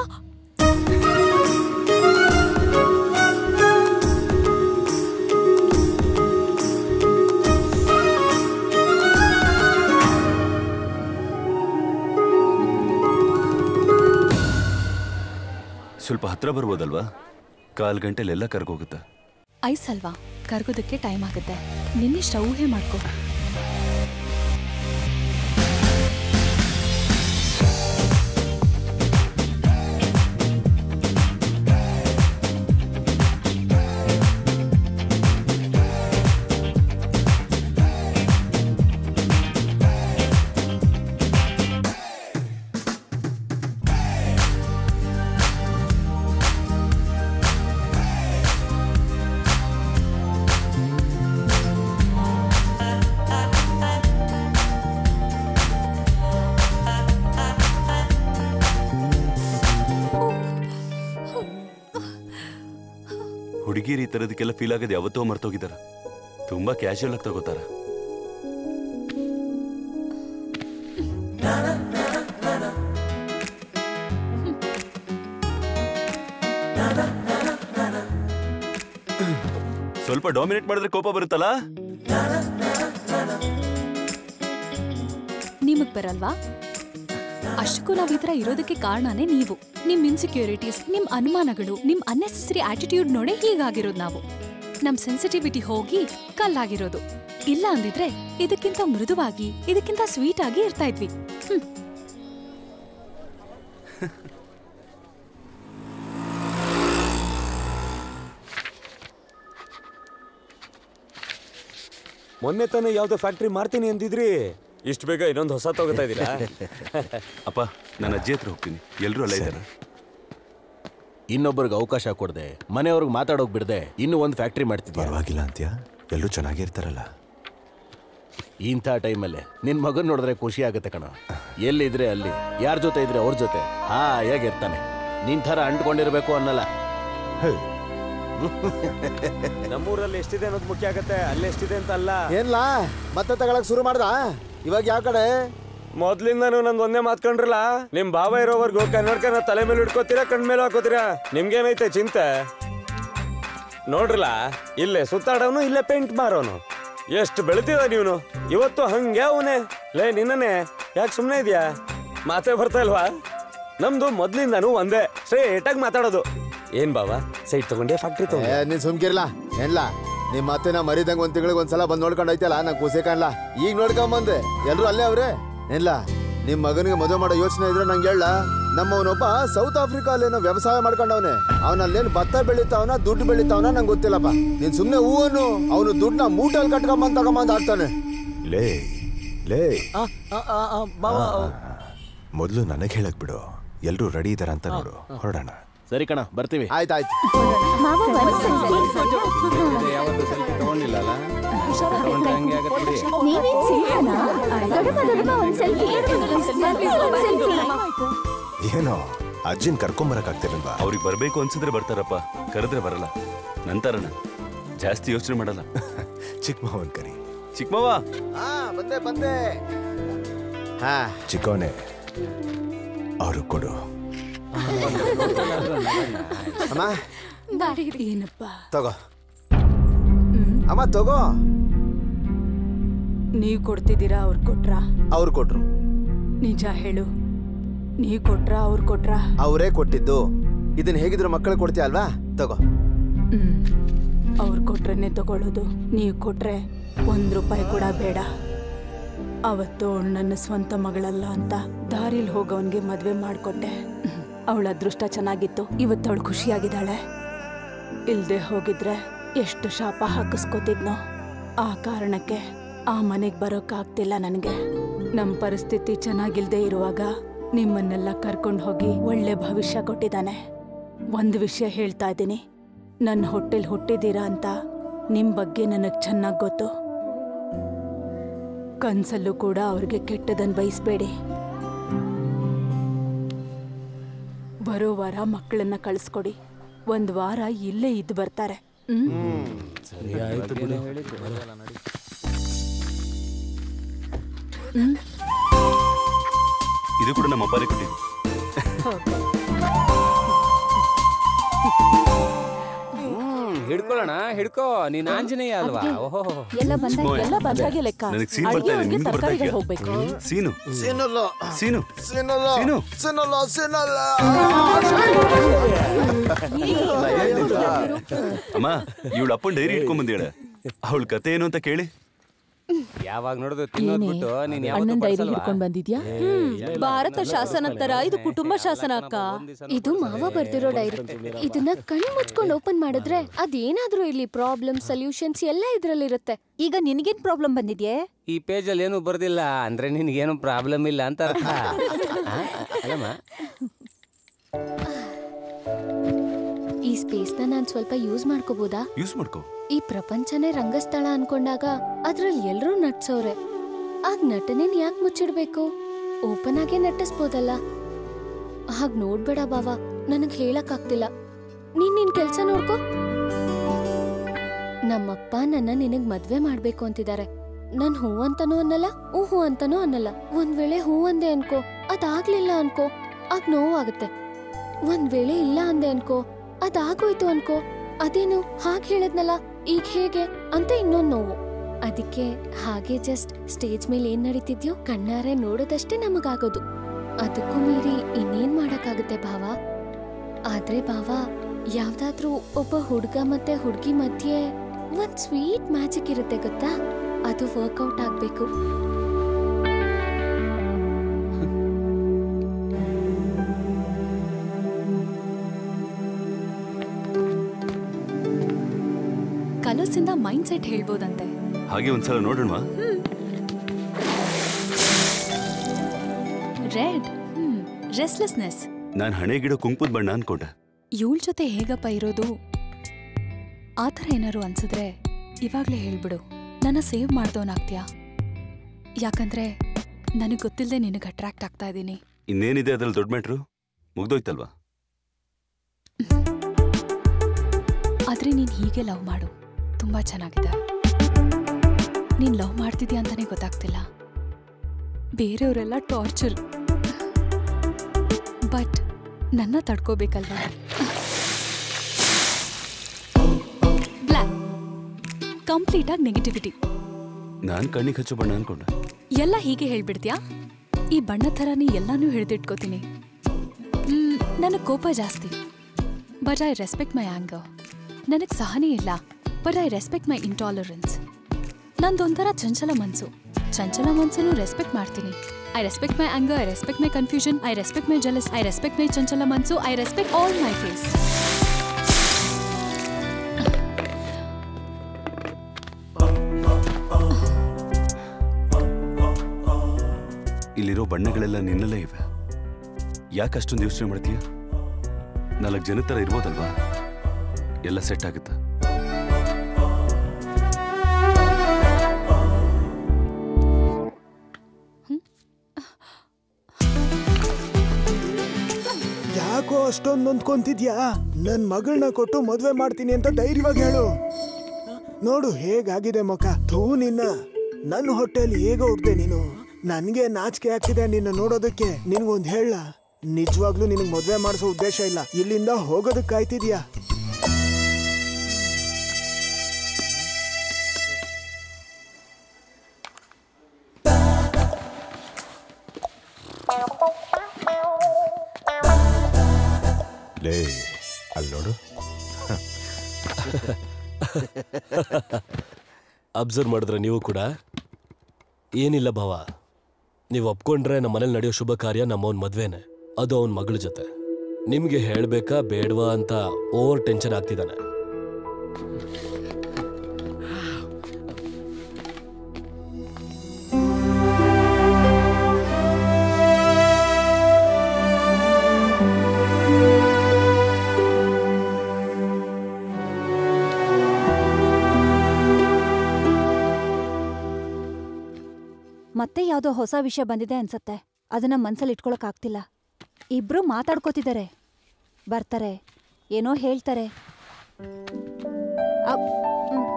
ಸ್ವಲ್ಪ ಹತ್ರ ಬರ್ಬೋದಲ್ವಾ ಕಾಲ್ ಗಂಟೆಲೆಲ್ಲ ಕರ್ಗೋಗುತ್ತೆ ಐಸ್ ಅಲ್ವಾ ಕರ್ಗೋದಕ್ಕೆ ಟೈಮ್ ಆಗುತ್ತೆ ನಿನ್ನಿಷ್ಟ ಊಹೆ ಮಾಡ್ಕೋ ಹುಡುಗಿರು ಈ ತರದಕ್ಕೆಲ್ಲ ಫೀಲ್ ಆಗೋದು ಯಾವತ್ತೋ ಮರ್ತೋಗಿದಾರ ತುಂಬಾ ಕ್ಯಾಶುಯಲ್ ಆಗಿ ತಗೋತಾರ ಸ್ವಲ್ಪ ಡಾಮಿನೇಟ್ ಮಾಡಿದ್ರೆ ಕೋಪ ಬರುತ್ತಲ್ಲ ನಿಮಗ್ ಬರಲ್ವಾ ಅಷ್ಟಕ್ಕೂ ನಾವ್ ಈ ತರ ಇರೋದಕ್ಕೆ ಕಾರಣನೇ ನೀವು ನಿಮ್ ಇನ್ಸೆಕ್ಯೂರಿಟೀಸ್ ನಿಮ್ ಅನುಮಾನಗಳು ನಿಮ್ ಅನ್ನೆಸೆಸರಿ ಆಟಿಟ್ಯೂಡ್ ನೋಡೇ ಹೀಗಾಗಿರೋದು ನಾವು ನಮ್ ಸೆನ್ಸಿಟಿವಿಟಿ ಹೋಗಿ ಕಲ್ಲಾಗಿರೋದು ಇಲ್ಲ ಅಂದಿದ್ರೆ ಇದಕ್ಕಿಂತ ಮೃದುವಾಗಿ ಇದಕ್ಕಿಂತ ಸ್ವೀಟ್ ಆಗಿ ಇರ್ತಾ ಇದ್ವಿ ಹ್ಮ್ ಮೊನ್ನೆ ತಾನೇ ಯಾವ್ದೋ ಫ್ಯಾಕ್ಟ್ರಿ ಮಾಡ್ತೀನಿ ಅಂದಿದ್ರಿ ಇಷ್ಟು ಬೇಗ ಇನ್ನೊಂದು ಹೊಸ ತಗೋತಾ ಇದ್ದೀರಾ ಅಪ್ಪ ನನ್ನ ಅಜ್ಜಿ ಹತ್ರ ಹೋಗ್ತೀನಿ ಎಲ್ರು ಅಲ್ಲೇ ಇದ್ದಾರೆ ಇನ್ನೊಬ್ಬರಿಗೆ ಅವಕಾಶ ಕೊಡದೆ ಮನೆಯವ್ರಿಗೆ ಮಾತಾಡೋಕ್ ಬಿಡದೆ ಇನ್ನೂ ಒಂದು ಫ್ಯಾಕ್ಟ್ರಿ ಮಾಡ್ತಿದ್ಯಾ ಪರವಾಗಿಲ್ಲ ಅಂತ್ಯ ಎಲ್ಲರೂ ಚೆನ್ನಾಗಿರ್ತಾರಲ್ಲ ಇಂಥ ಟೈಮಲ್ಲಿ ನಿನ್ ಮಗನ್ ನೋಡಿದ್ರೆ ಖುಷಿ ಆಗುತ್ತೆ ಕಣ ಎಲ್ಲಿದ್ರೆ ಅಲ್ಲಿ ಯಾರ ಜೊತೆ ಇದ್ರೆ ಅವ್ರ ಜೊತೆ ಹಾಯಾಗಿರ್ತಾನೆ ನಿನ್ ಥರ ಅಂಟ್ಕೊಂಡಿರ್ಬೇಕು ಅನ್ನಲ್ಲ ನಮ್ಮೂರಲ್ಲಿ ಎಷ್ಟಿದೆ ಅನ್ನೋದು ಮುಖ್ಯ ಆಗತ್ತೆ ಅಲ್ಲಿ ಎಷ್ಟಿದೆ ಅಂತ ಅಲ್ಲ ಏನ್ಲಾ ಮತ್ತೆ ತಗೊಳಕ್ ಶುರು ಮಾಡ್ದ ಇವಾಗ ಯಾವ ಕಡೆ ಮೊದ್ಲಿಂದನೂ ನಂದು ಒಂದೇ ಮಾತ್ಕೊಂಡ್ರಲ್ಲ ನಿಮ್ ಬಾವ ಇರೋವರೆಗೂ ಕನ್ನಡಕನ ತಲೆ ಮೇಲೆ ಇಟ್ಕೋತೀರಾ ಕಣ್ ಮೇಲೆ ಹಾಕೋತೀರಾ ನಿಮ್ಗೇನೈತೆ ಚಿಂತೆ ನೋಡ್ರಲ್ಲ ಇಲ್ಲೇ ಸುತ್ತಾಡೋನು ಇಲ್ಲೇ ಪೇಂಟ್ ಮಾರೋನು ಎಷ್ಟು ಬೆಳೆದಿದ ನೀವನು ಇವತ್ತು ಹಂಗೆ ಅವನೇ ಲೇ ನಿನ್ನನೆ ಯಾಕೆ ಸುಮ್ಮನೆ ಇದೆಯಾ ಮಾತೇ ಬರ್ತಾ ಇಲ್ವಾ ನಮ್ದು ಮೊದ್ಲಿಂದನೂ ಒಂದೇ ಸ್ಟ್ರೇಟಾಗಿ ಮಾತಾಡೋದು ಏನ್ ಬಾವ ಸೈಟ್ ತಗೊಂಡೆ ಫ್ಯಾಕ್ಟ್ರಿ ತಗೊಂಡೆ ಏ, ನೀನ್ ಸುಮ್ಕಿರ್ಲ ಏನ್ಲಾ ನಿಮ್ಮ ಮತ್ತೆ ನಾ ಮರಿದಂಗ ಒಂದ್ ತಿಂಗಳಿಗೆ ಒಂದ್ಸಲ ಬಂದ್ ನೋಡ್ಕೊಂಡ್ ಐತಲ್ಲ ನಾ ಕೂಸೆ ಕಾಣ್ಲಾ ಈಗ ನೋಡ್ಕೊಂಡ್ ಬಂದೆ ಎಲ್ರು ಅಲ್ಲೇ ಅವ್ರೆ ಏನ್ಲ ನಿಮ್ ಮಗನಿಗೆ ಮದುವೆ ಮಾಡೋ ಯೋಚನೆ ಇದ್ರೆ ನಂಗೆ ಹೇಳ ನಮ್ಮವನೊಬ್ಬ ಸೌತ್ ಆಫ್ರಿಕಾ ಅಲ್ಲೇನೋ ವ್ಯವಸಾಯ ಮಾಡ್ಕೊಂಡವನೆ ಅವನಲ್ಲೇನು ಭತ್ತ ಬೆಳಿತಾವನ ದುಡ್ಡು ಬೆಳಿತಾವನ ನಂಗೆ ಗೊತ್ತಿಲ್ಲಪ್ಪ ನೀನ್ ಸುಮ್ನೆ ಹೂವನು ಅವನು ದುಡ್ಡನ್ನ ಮೂಟಲ್ ಕಟ್ಕೊಂಬಂದ್ ತಗೊಂಬಂದ್ ಹಾಕ್ತಾನೆ ಲೇ ಲೇ ಮೊದಲು ನನಗೆ ಹೇಳಕ್ ಬಿಡು ಎಲ್ರೂ ರೆಡಿ ಇದಾರ ಅಂತ ನೋಡು ಹೊರಡೋಣ ಸರಿ ಕಣ ಬರ್ತೀವಿ ಆಯ್ತಾಯ್ತು ಮಾವ ಯಾವತ್ತು ಸೆಲ್ಫಿ ತಗೊಂಡಿಲ್ಲಲ್ಲ ತಗೊಂಡ್ರೆ ಹಂಗೆ ಆಗತ್ತೆ ಬಿಡಿ. ನೀವೇನ್ ಸಿಂಹನಾ? ದೊಡ್ಡಮ್ಮ ದೊಡ್ಡಮ್ಮ ಒಂದ್ ಸೆಲ್ಫಿ ಒಂದ್ ಸೆಲ್ಫಿ ಏನೋ ಅಜ್ಜಿನ್ ಕರ್ಕೊಂಬರಕ್ ಆಗ್ತಿರಲ್ವಾ ಅವ್ರಿಗೆ ಬರ್ಬೇಕು ಅನ್ಸಿದ್ರೆ ಬರ್ತಾರಪ್ಪ ಕರೆದ್ರೆ ಬರಲ್ಲ ನಂತರನ ಜಾಸ್ತಿ ಯೋಚನೆ ಮಾಡಲ್ಲ ಚಿಕ್ಕ ಮಾವನ್ ಕರಿ ಚಿಕ್ಕಮ್ಮವ ಹಾ ಬಂದೆ ಬಂದೆ ಹಾ ಚಿಕ್ಕವನೇ ಅವ್ರು ಕೊಡು ಅಮ್ಮ ಏನಪ್ಪ ತಗೋ ಅಮ್ಮ ತಗೋ ನೀವ್ ಕೊಡ್ತಿದ್ದೀರಾ ಅವ್ರು ಕೊಟ್ರಾ ಅವ್ರು ಕೊಟ್ರು ನಿಜ ಹೇಳು ನೀವ್ ಕೊಟ್ರಾ ಅವ್ರು ಕೊಟ್ರಾ ಅವರೇ ಕೊಟ್ಟಿದ್ದು ಇದನ್ನ ಹೇಗಿದ್ರು ಮಕ್ಕಳು ಕೊಡ್ತೀಯ ಅಲ್ವಾ ತಗೋ ಹ್ಮ್ ಅವ್ರು ಕೊಟ್ರೇನೆ ತಗೊಳ್ಳೋದು ನೀವು ಕೊಟ್ರೆ ಒಂದ್ ರೂಪಾಯಿ ಕೂಡ ಬೇಡ ಅವತ್ತು ಅವ್ಳು ನನ್ನ ಸ್ವಂತ ಮಗಳಲ್ಲ ಅಂತ ದಾರಿಲ್ ಹೋಗೋನ್ಗೆ ಮದ್ವೆ ಮಾಡ್ಕೊಟ್ಟೆ ಅವಳ ಅದೃಷ್ಟ ಚೆನ್ನಾಗಿತ್ತು ಇವತ್ತು ಅವಳು ಖುಷಿಯಾಗಿದ್ದಾಳೆ ಇಲ್ದೆ ಹೋಗಿದ್ರೆ ಎಷ್ಟು ಶಾಪ ಹಾಕಿಸ್ಕೊತಿದ್ನೋ ಆ ಕಾರಣಕ್ಕೆ ಆ ಮನೆಗೆ ಬರೋಕ್ಕಾಗ್ತಿಲ್ಲ ನನಗೆ ನಮ್ಮ ಪರಿಸ್ಥಿತಿ ಚೆನ್ನಾಗಿಲ್ದೇ ಇರುವಾಗ ನಿಮ್ಮನ್ನೆಲ್ಲ ಕರ್ಕೊಂಡು ಹೋಗಿ ಒಳ್ಳೆ ಭವಿಷ್ಯ ಕೊಟ್ಟಿದ್ದಾನೆ ಒಂದು ವಿಷಯ ಹೇಳ್ತಾ ಇದ್ದೀನಿ ನನ್ನ ಹೊಟ್ಟೆಲ್ ಹುಟ್ಟಿದ್ದೀರಾ ಅಂತ ನಿಮ್ಮ ಬಗ್ಗೆ ನನಗೆ ಚೆನ್ನಾಗಿ ಗೊತ್ತು ಕನ್ಸಲ್ಲೂ ಕೂಡ ಅವ್ರಿಗೆ ಕೆಟ್ಟದನ್ನು ಬಯಸ್ಬೇಡಿ ಬರೋ ವಾರ ಮಕ್ಕಳನ್ನ ಕಳಿಸ್ಕೊಡಿ ಒಂದು ವಾರ ಇಲ್ಲೇ ಇದ್ದು ಬರ್ತಾರೆ ಹ್ಮ್ ಸರಿ ಆಯ್ತು ಬಿಡು ಹ್ಮ್ ಇದು ಕೂಡ ನಮ್ಮ ಅಪ್ಪನೇ ಕೊಟ್ಟಿದ್ದು ಹಿಡ್ಕೊಳ್ಳೋಣ ಹಿಡ್ಕೋ ನೀನ್ ಆಂಜನೇಯ ಅಲ್ವಾ ಅದ್ಕೆ ಓಹೋ ಎಲ್ಲ ಬಂದಾಗಿ ಸ್ಮೋಯ್. ಎಲ್ಲ ಬಂದಾಗೆ ಲೆಕ್ಕ ನನಗೆ ಸೀನ್ ಬರ್ತಾ ಅಡ್ಗೆ ಇದೆ ಅವ್ರಿಗೆ ನಿಮ್ಗೆ ಬರ್ತಾ ತರಕಾರಿಗಳು ಇದೆಯಾ ಹೋಗ್ಬೇಕು ಸೀನು ಸೀನಲ್ಲ ಸೀನು ಸೀನಲ್ಲ ಸೀನು ಸೀನಲ್ಲ ಸೀನಲ್ಲ ಅಮ್ಮ ಇವಳು ಅಪ್ಪನ ಡೈರಿ ಇಟ್ಕೊಂಡ್ ಬಂದೇಳ ಅವಳ ಕತೆ ಏನು ಅಂತ ಕೇಳಿ ಯಾವಾಗ ನೋಡಿದ್ರು ತಿನ್ನೋದ್ ಏನೇ? ಬಿಟ್ಟು ನೀನ್ ಅಣ್ಣನ್ ಯಾವತ್ತೂ ಡೈರಿ ಬಡ್ಸಲ್ವಾ? ಹಿಡ್ಕೊಂಡ್ ಬಂದಿದ್ಯಾ ಭಾರತ ಶಾಸನ ತರ ಇದು ಕುಟುಂಬ ಶಾಸನ ಅಕ್ಕ ಇದು ಮಾವ ಬರ್ದಿರೋ ಡೈರಿ ಇದನ್ನ ಕಣ್ಣು ಮುಚ್ಕೊಂಡು ಓಪನ್ ಮಾಡಿದ್ರೆ ಅದೇನಾದ್ರೂ ಇಲ್ಲಿ ಪ್ರಾಬ್ಲಮ್ ಸೊಲ್ಯೂಷನ್ಸ್ ಎಲ್ಲ ಇದ್ರಲ್ಲಿರುತ್ತೆ ಈಗ ನಿನಗೇನ್ ಪ್ರಾಬ್ಲಮ್ ಬಂದಿದ್ಯೆ ಈ ಪೇಜಲ್ಲಿ ಏನು ಬರ್ದಿಲ್ಲ ಅಂದ್ರೆ ನಿನ್ಗೇನು ಪ್ರಾಬ್ಲಮ್ ಇಲ್ಲ ಅಂತ ಅರ್ಥ ಆ? ಅಲ್ಲಮ್ಮ ಈ ಸ್ಪೇಸ್ನ ನಾನ್ ಸ್ವಲ್ಪ ಯೂಸ್ ಮಾಡ್ಕೋಬೋದಾ ಯೂಸ್ ಮಾಡ್ಕೋ ಈ ಪ್ರಪಂಚನೇ ರಂಗಸ್ಥಳ ಅನ್ಕೊಂಡಾಗ ಅದ್ರಲ್ಲಿ ಎಲ್ರೂ ನಟ್ಸವ್ರೆ ಆಗ ನಟನೆನ್ ಯಾಕೆ ಮುಚ್ಚಿಡ್ಬೇಕು ಓಪನ್ ಆಗೇ ನಟಿಸ್ಬೋದಲ್ಲ ಹಾಗ್ ನೋಡ್ಬೇಡ ಬಾವ ನನಗ್ ಹೇಳಕ್ ಆಗ್ತಿಲ್ಲ ನೀನ್ ನಿನ್ ಕೆಲ್ಸ ನೋಡ್ಕೋ ನಮ್ಮಪ್ಪ ನನ್ನ ನಿನಗ್ ಮದ್ವೆ ಮಾಡ್ಬೇಕು ಅಂತಿದ್ದಾರೆ ನನ್ ಹೂ ಅಂತಾನೂ ಅನ್ನಲ್ಲ ಹೂ ಹೂ ಅಂತಾನೂ ಅನ್ನಲ್ಲ ಒಂದ್ ವೇಳೆ ಹೂ ಅಂದೆ ಅನ್ಕೋ ಅದಾಗ್ಲಿಲ್ಲ ಅನ್ಕೋ ಆಗ ನೋವಾಗುತ್ತೆ ಒಂದ್ ವೇಳೆ ಇಲ್ಲ ಅಂದೆ ಅನ್ಕೋ ಅದಾಗೋಯ್ತು ಅನ್ಕೋ ಅದೇನು ಹಾಗೆ ಹೇಳದ್ನಲ್ಲ ಈಗ ಹೇಗೆ ಅಂತ ಇನ್ನೊಂದ್ ನೋವು ಅದಕ್ಕೆ ಹಾಗೆ ಜಸ್ಟ್ ಸ್ಟೇಜ್ ಮೇಲೆ ಏನ್ ನಡೀತಿದ್ಯೋ ಕಣ್ಣಾರೆ ನೋಡೋದಷ್ಟೇ ನಮಗಾಗೋದು ಅದಕ್ಕೂ ಮೀರಿ ಇನ್ನೇನ್ ಮಾಡಕ್ಕಾಗುತ್ತೆ ಭಾವ ಆದ್ರೆ ಭಾವ ಯಾವ್ದಾದ್ರೂ ಒಬ್ಬ ಹುಡ್ಗ ಮತ್ತೆ ಹುಡ್ಗಿ ಮಧ್ಯೆ ಒಂದ್ ಸ್ವೀಟ್ ಮ್ಯಾಜಿಕ್ ಇರುತ್ತೆ ಗೊತ್ತಾ ಅದು ವರ್ಕೌಟ್ ಆಗ್ಬೇಕು ಕಲರ್ಸಿಂದ ಮೈಂಡ್ ಸೆಟ್ ಹೇಳ್ಬೋದಂತೆ ಹಾಗೆ ಒಂದ್ಸಲ ನೋಡೋಣ ರೆಡ್ ಹ್ಮ್ ರೆಸ್ಲೆಸ್ನೆಸ್ ನಾನು ಹಣೆ ಗಿಡ ಕುಂಕುಮದ ಬಣ್ಣ ಅನ್ಕೊಂಡೆ ಇವಳ ಜೊತೆ ಹೇಗಪ್ಪ ಇರೋದು ಆ ಥರ ಏನಾರು ಅನ್ಸಿದ್ರೆ ಇವಾಗ್ಲೇ ಹೇಳ್ಬಿಡು ನನ್ನ ಸೇವ್ ಮಾಡ್ದವನಾಗ್ತೀಯಾ ಯಾಕಂದ್ರೆ ನನಗೆ ಗೊತ್ತಿಲ್ಲದೆ ನಿನಗೆ ಅಟ್ರಾಕ್ಟ್ ಆಗ್ತಾ ಇದ್ದೀನಿ ಇನ್ನೇನಿದೆ ಅದ್ರಲ್ಲಿ ದೊಡ್ಡ ಮ್ಯಾಟ್ರು ಮುಗ್ದೋಯ್ತಲ್ವಾ ಆದ್ರೆ ನೀನ್ ಹೀಗೆ ಲವ್ ಮಾಡು ತುಂಬಾ ಚೆನ್ನಾಗಿದೆ ನೀನ್ ಲವ್ ಮಾಡ್ತಿದ್ಯಾ ಅಂತಾನೆ ಗೊತ್ತಾಗ್ತಿಲ್ಲ ಬೇರೆಯವರೆಲ್ಲ ಟಾರ್ಚರ್ ಬಟ್ ನನ್ನ ತಡ್ಕೋಬೇಕಲ್ವಾ ಬ್ಲ್ಯಾಕ್ ಕಂಪ್ಲೀಟ್ ಆಗಿ ನೆಗೆಟಿವಿಟಿ ನಾನು ಕಣ್ಣಿಗೆ ಹಚ್ಚೋ ಬಣ್ಣ ಅನ್ಕೊಂಡೆ ಎಲ್ಲ ಹೀಗೆ ಹೇಳ್ಬಿಡ್ತ್ಯಾ ಈ ಬಣ್ಣ ಥರನೇ ಎಲ್ಲಾನು ಹಿಡಿದಿಟ್ಕೋತೀನಿ ನನಗೆ ಕೋಪ ಜಾಸ್ತಿ but I respect my anger ನನಗೆ ಸಹನೆ ಇಲ್ಲ but I respect my intolerance ನಂದೊಂಥರ ಚಂಚಲ ಮನ್ಸು ಚಂಚಲ ಮನ್ಸನ್ನು ರೆಸ್ಪೆಕ್ಟ್ ಮಾಡ್ತೀನಿ I respect my anger I respect my confusion I respect my jealous I respect my ಚಂಚಲ ಮನ್ಸು I respect all my face ಇಲ್ಲಿರೋ ಬಣ್ಣಗಳೆಲ್ಲ ನಿನ್ನಲ್ಲೇ ಇವೆ ಯಾಕೆ ಅಷ್ಟೊಂದು ಯೋಚನೆ ಮಾಡ್ತೀಯ ನಾಲ್ಕು ಜನ ಥರ ಇರ್ಬೋದಲ್ವಾ ಎಲ್ಲ ಸೆಟ್ ಆಗುತ್ತಾ ಯಾಕೋ ಅಷ್ಟೊಂದು ನೊಂದ್ಕೊಂತಿದ್ಯಾ ನನ್ ಮಗಳನ್ನ ಕೊಟ್ಟು ಮದ್ವೆ ಮಾಡ್ತೀನಿ ಅಂತ ಧೈರ್ಯವಾಗಿ ಹೇಳು ನೋಡು ಹೇಗಾಗಿದೆ ಮುಖ ಥೂ ನಿನ್ನ ನನ್ನ ಹೊಟ್ಟೆಲಿ ಹೇಗ ಹುಡ್ದೆ ನೀನು ನನ್ಗೆ ನಾಚಿಕೆ ಆಗ್ತಿದೆ ನಿನ್ನ ನೋಡೋದಕ್ಕೆ ನಿನ್ಗೊಂದ್ ಹೇಳ ನಿಜವಾಗ್ಲೂ ನಿನಗ್ ಮದ್ವೆ ಮಾಡಿಸೋ ಉದ್ದೇಶ ಇಲ್ಲ ಇಲ್ಲಿಂದ ಹೋಗೋದಕ್ಕೆ ಕಾಯ್ತಿದ್ಯಾ ಲೇ ಅಲ್ಲಿ ನೋಡು ಅಬ್ಸರ್ವ್ ಮಾಡಿದ್ರೆ ನೀವು ಕೂಡ ಏನಿಲ್ಲ ಭಾವ ನೀವು ಒಪ್ಕೊಂಡ್ರೆ ನಮ್ಮ ಮನೇಲಿ ನಡೆಯೋ ಶುಭ ಕಾರ್ಯ ನಮ್ಮವನ್ ಮದ್ವೆನೆ ಅದು ಅವನ ಮಗಳ ಜೊತೆ ನಿಮ್ಗೆ ಹೇಳ್ಬೇಕಾ ಬೇಡವಾ ಅಂತ ಓವರ್ ಟೆನ್ಷನ್ ಆಗ್ತಿದ್ದಾನೆ ಮತ್ತೆ ಯಾವ್ದೋ ಹೊಸ ವಿಷಯ ಬಂದಿದೆ ಅನ್ಸತ್ತೆ ಅದನ್ನ ಮನ್ಸಲ್ಲಿ ಇಟ್ಕೊಳಕ್ ಆಗ್ತಿಲ್ಲ ಇಬ್ರು ಮಾತಾಡ್ಕೋತಿದ್ದಾರೆ ಬರ್ತಾರೆ ಏನೋ ಹೇಳ್ತಾರೆ ಅಪ್- ಮ್.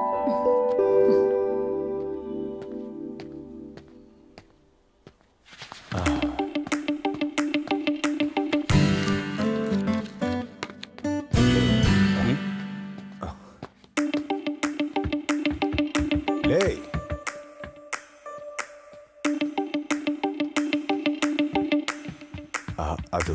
ಏಯ್ ಆ, ಅದು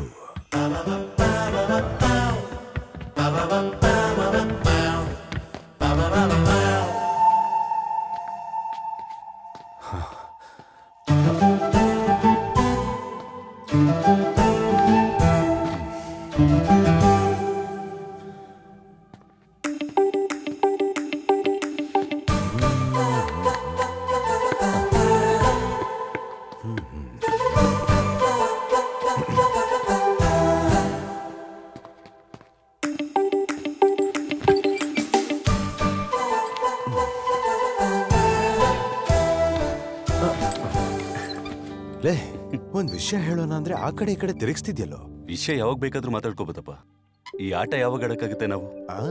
ಲೇ ಒಂದ್ ವಿಷಯ ಹೇಳೋಣ ಅಂದ್ರೆ ಆ ಕಡೆ ಈ ಕಡೆ ತಿರುಗಿಸ್ತಿದ್ಯಲ್ಲೋ ವಿಷಯ ಯಾವಾಗ ಬೇಕಾದ್ರೂ ಮಾತಾಡ್ಕೋಬೋದಪ್ಪ ಈ ಆಟ ಯಾವಾಗ ಆಡಕ್ಕಾಗುತ್ತೆ ನಾವು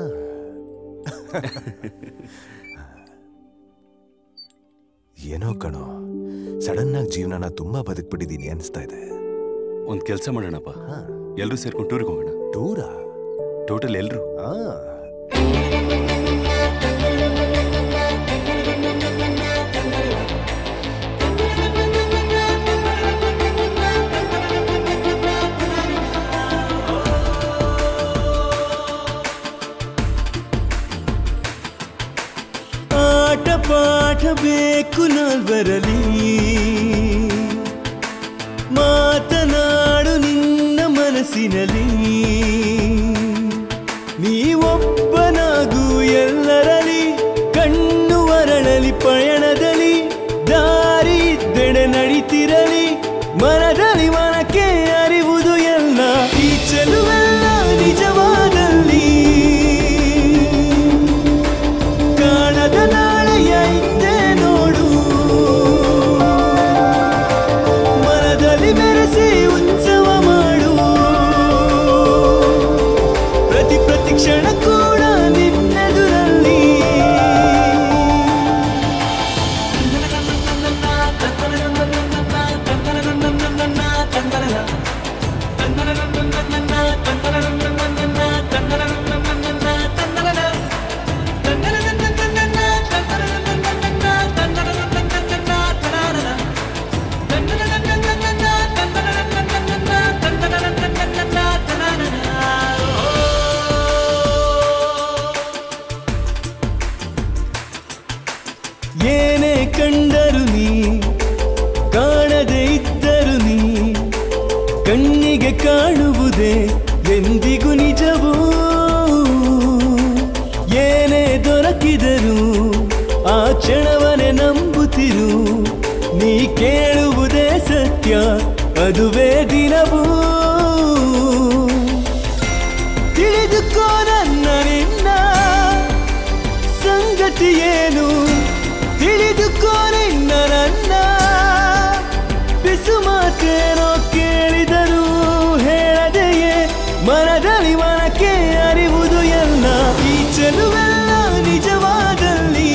ಏನೋ ಕಣೋ ಸಡನ್ ಆಗಿ ಜೀವನನ ತುಂಬಾ ಬದುಕ್ಬಿಟ್ಟಿದೀನಿ ಅನಿಸ್ತಾ ಇದೆ ಒಂದ್ ಕೆಲ್ಸ ಮಾಡೋಣಪ್ಪ ಎಲ್ರೂ ಸೇರ್ಕೊಂಡು ಟೂರ್ಗೆ ಹೋಗೋಣ ಟೂರಾ ಟೋಟಲ್ ಎಲ್ರು ಆಟ ಪಾಠ ಬೇಕು ನಾಲ್ವರಲಿ ಮಾತನಾಡು ನಿನ್ನ ಮನಸ್ಸಿನಲ್ಲಿ ನೀವೊಬ್ಬನಾಗು ಎಲ್ಲರಲ್ಲಿ ಕಣ್ಣು ಅರಳಲಿ ಪಯಣದಲ್ಲಿ ದಾರಿ ಇದ್ದೆಡೆ ನಡೀತಿರಲಿ ಮನದಲ್ಲಿ ಮನಕ್ಕೆ ಅರಿವುದು ಎಲ್ಲ ಈ ಚೆಲುವೆಲ್ಲ ನಿಜವಾದಲ್ಲಿ ಕಾಣದ ನಾಳೆಯ ಹಿಂದೆ ನೋಡು ಮನದಲ್ಲಿ ಮೆರೆಸಿ ಉತ್ಸವ ಮಾಡು ಪ್ರತಿ ಪ್ರತಿ ಕ್ಷಣ ಕೂಡ ನಿನ್ನೆದುರಲ್ಲಿ ಏನೇ ಕಂಡರು ನೀ ಕಾಣದೆ ಇದ್ದರು ನೀ ಕಣ್ಣಿಗೆ ಕಾಣುವುದೇ ಎಂದಿಗೂ ನಿಜವೂ ಏನೇ ದೊರಕಿದರು ಆ ಕ್ಷಣವನ್ನೇ ನಂಬುತ್ತಿರು ನೀ ಕೇಳುವುದೇ ಸತ್ಯ ಅದುವೇ ದಿನವೂ ತಿಳಿದುಕೋ ನನ್ನ ನಿನ್ನ ಸಂಗತಿ ಏನು ತಿಳಿದುಕೋ ನಿನ್ನ ನನ್ನ ಬಿಸು ಮಾತೇನೋ ಕೇಳಿದರು ಹೇಳದೆಯೇ ಮನದಲ್ಲಿ ಮನಕ್ಕೆ ಅರಿವುದು ಎಲ್ಲ ಈ ಚೆಲುವೆಲ್ಲ ನಿಜವಾದಲ್ಲಿ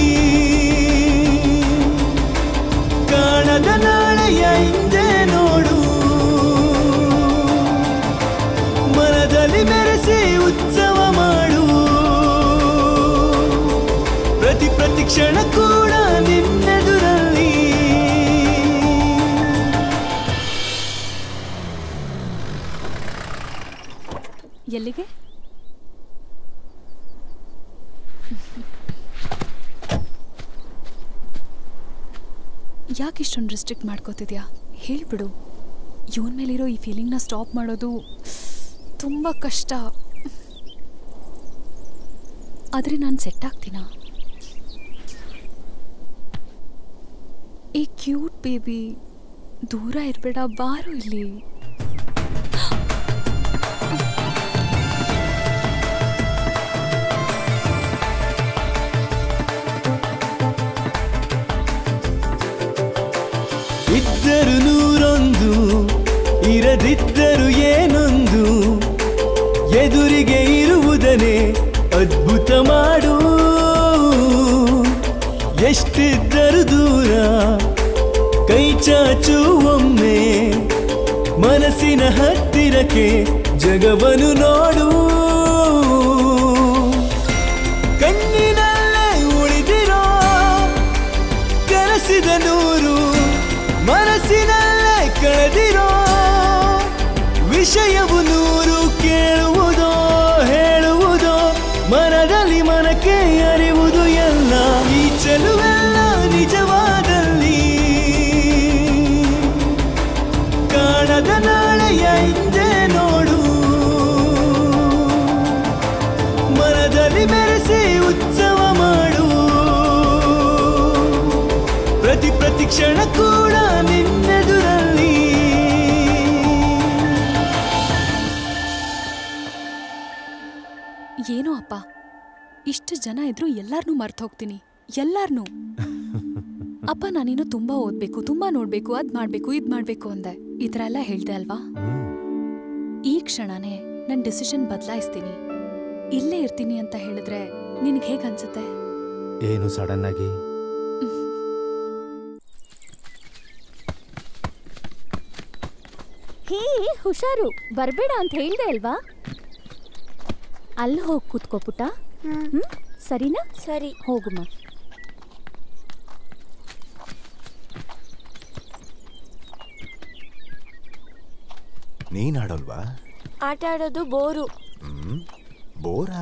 ಕಾಣದ ನಾಳೆಯ ಹಿಂದೆ ನೋಡು ಮನದಲ್ಲಿ ಮೆರೆಸಿ ಉತ್ಸವ ಮಾಡು ಪ್ರತಿ ಪ್ರತಿ ಕ್ಷಣ ಕೂಡ ನಿನ್ನೆದುರಲ್ಲಿ ಎಲ್ಲಿಗೆ ಯಾಕೆ ಇಷ್ಟೊಂದು ರಿಸ್ಟ್ರಿಕ್ಟ್ ಮಾಡ್ಕೋತಿದ್ಯಾ ಹೇಳ್ಬಿಡು ಇವನ ಮೇಲಿರೋ ಈ ಫೀಲಿಂಗ್ನ ಸ್ಟಾಪ್ ಮಾಡೋದು ತುಂಬ ಕಷ್ಟ ಆದರೆ ನಾನು ಸೆಟ್ ಆಗ್ತೀನಾ ಈ ಕ್ಯೂಟ್ ಬೇಬಿ ದೂರ ಇರಬೇಡ ಬಾರು ಇಲ್ಲಿ ಇದ್ದರು ನೂರೊಂದು ಇರದಿದ್ದರು ಏನೊಂದು ಎದುರಿಗೆ ಇರುವುದನೇ ಅದ್ಭುತ ಮಾಡು ಎಷ್ಟಿದ್ದರು ದೂರ ಕೈ ಚಾಚು ಒಮ್ಮೆ ಮನಸ್ಸಿನ ಹತ್ತಿರಕ್ಕೆ ಜಗವನ್ನು ನೋಡು ಕಣ್ಣಿನಲ್ಲೇ ಉಳಿದಿರೋ ವಿಷಯವು ನೂರು ಕೇಳುವುದೋ ಹೇಳುವುದೋ ಮನದಲ್ಲಿ ಮನಕ್ಕೆ ಅರಿವುದು ಎಲ್ಲ ಈ ಚೆಲುವೆಲ್ಲ ನಿಜವಾದಲ್ಲಿ ಕಾಣದ ನಾಳೆಯ ಹಿಂದೆ ನೋಡು ಮನದಲ್ಲಿ ಮೆರೆಸಿ ಉತ್ಸವ ಮಾಡು ಪ್ರತಿ ಪ್ರತಿ ಕ್ಷಣ ಕೂಡ ನಿನ್ನೆದುರಲ್ಲಿ ಏನೋ ಅಪ್ಪ ಇಷ್ಟು ಜನ ಇದ್ರು ಎಲ್ಲಾರ್ನೂ ಮರ್ತು ಹೋಗ್ತೀನಿ ಎಲ್ಲಾರ್ನೂ ಅಪ್ಪ ನಾನಿನ್ನು ತುಂಬಾ ಓದ್ಬೇಕು ತುಂಬಾ ನೋಡ್ಬೇಕು ಅದ್ ಮಾಡ್ಬೇಕು ಇದ್ ಮಾಡ್ಬೇಕು ಅಂದೆ ಈ ಥರ ಎಲ್ಲ ಹೇಳ್ದೆ ಅಲ್ವಾ ಈ ಕ್ಷಣನೇ ನನ್ ಡಿಸಿಷನ್ ಬದಲಾಯಿಸ್ತೀನಿ ಇಲ್ಲೇ ಇರ್ತೀನಿ ಅಂತ ಹೇಳಿದ್ರೆ ನಿನಗೆ ಹೇಗ್ ಅನ್ಸುತ್ತೆ ಏನು ಸಡನ್ ಆಗಿ ಹೇ ಹುಷಾರು ಬರ್ಬೇಡ ಅಂತ ಹೇಳ್ದೆ ಅಲ್ವಾ ಅಲ್ಲಿ ಹೋಗಿ ಕೂತ್ಕೋ ಪುಟ್ಟ ಹ್ಮ್ ಸರಿನಾ ಸರಿ ಹೋಗುಮ್ಮ ನೀನ್ ಆಡೋಲ್ವಾ ಆಟ ಆಡೋದು ಬೋರು ಹ್ಮ್ ಬೋರಾ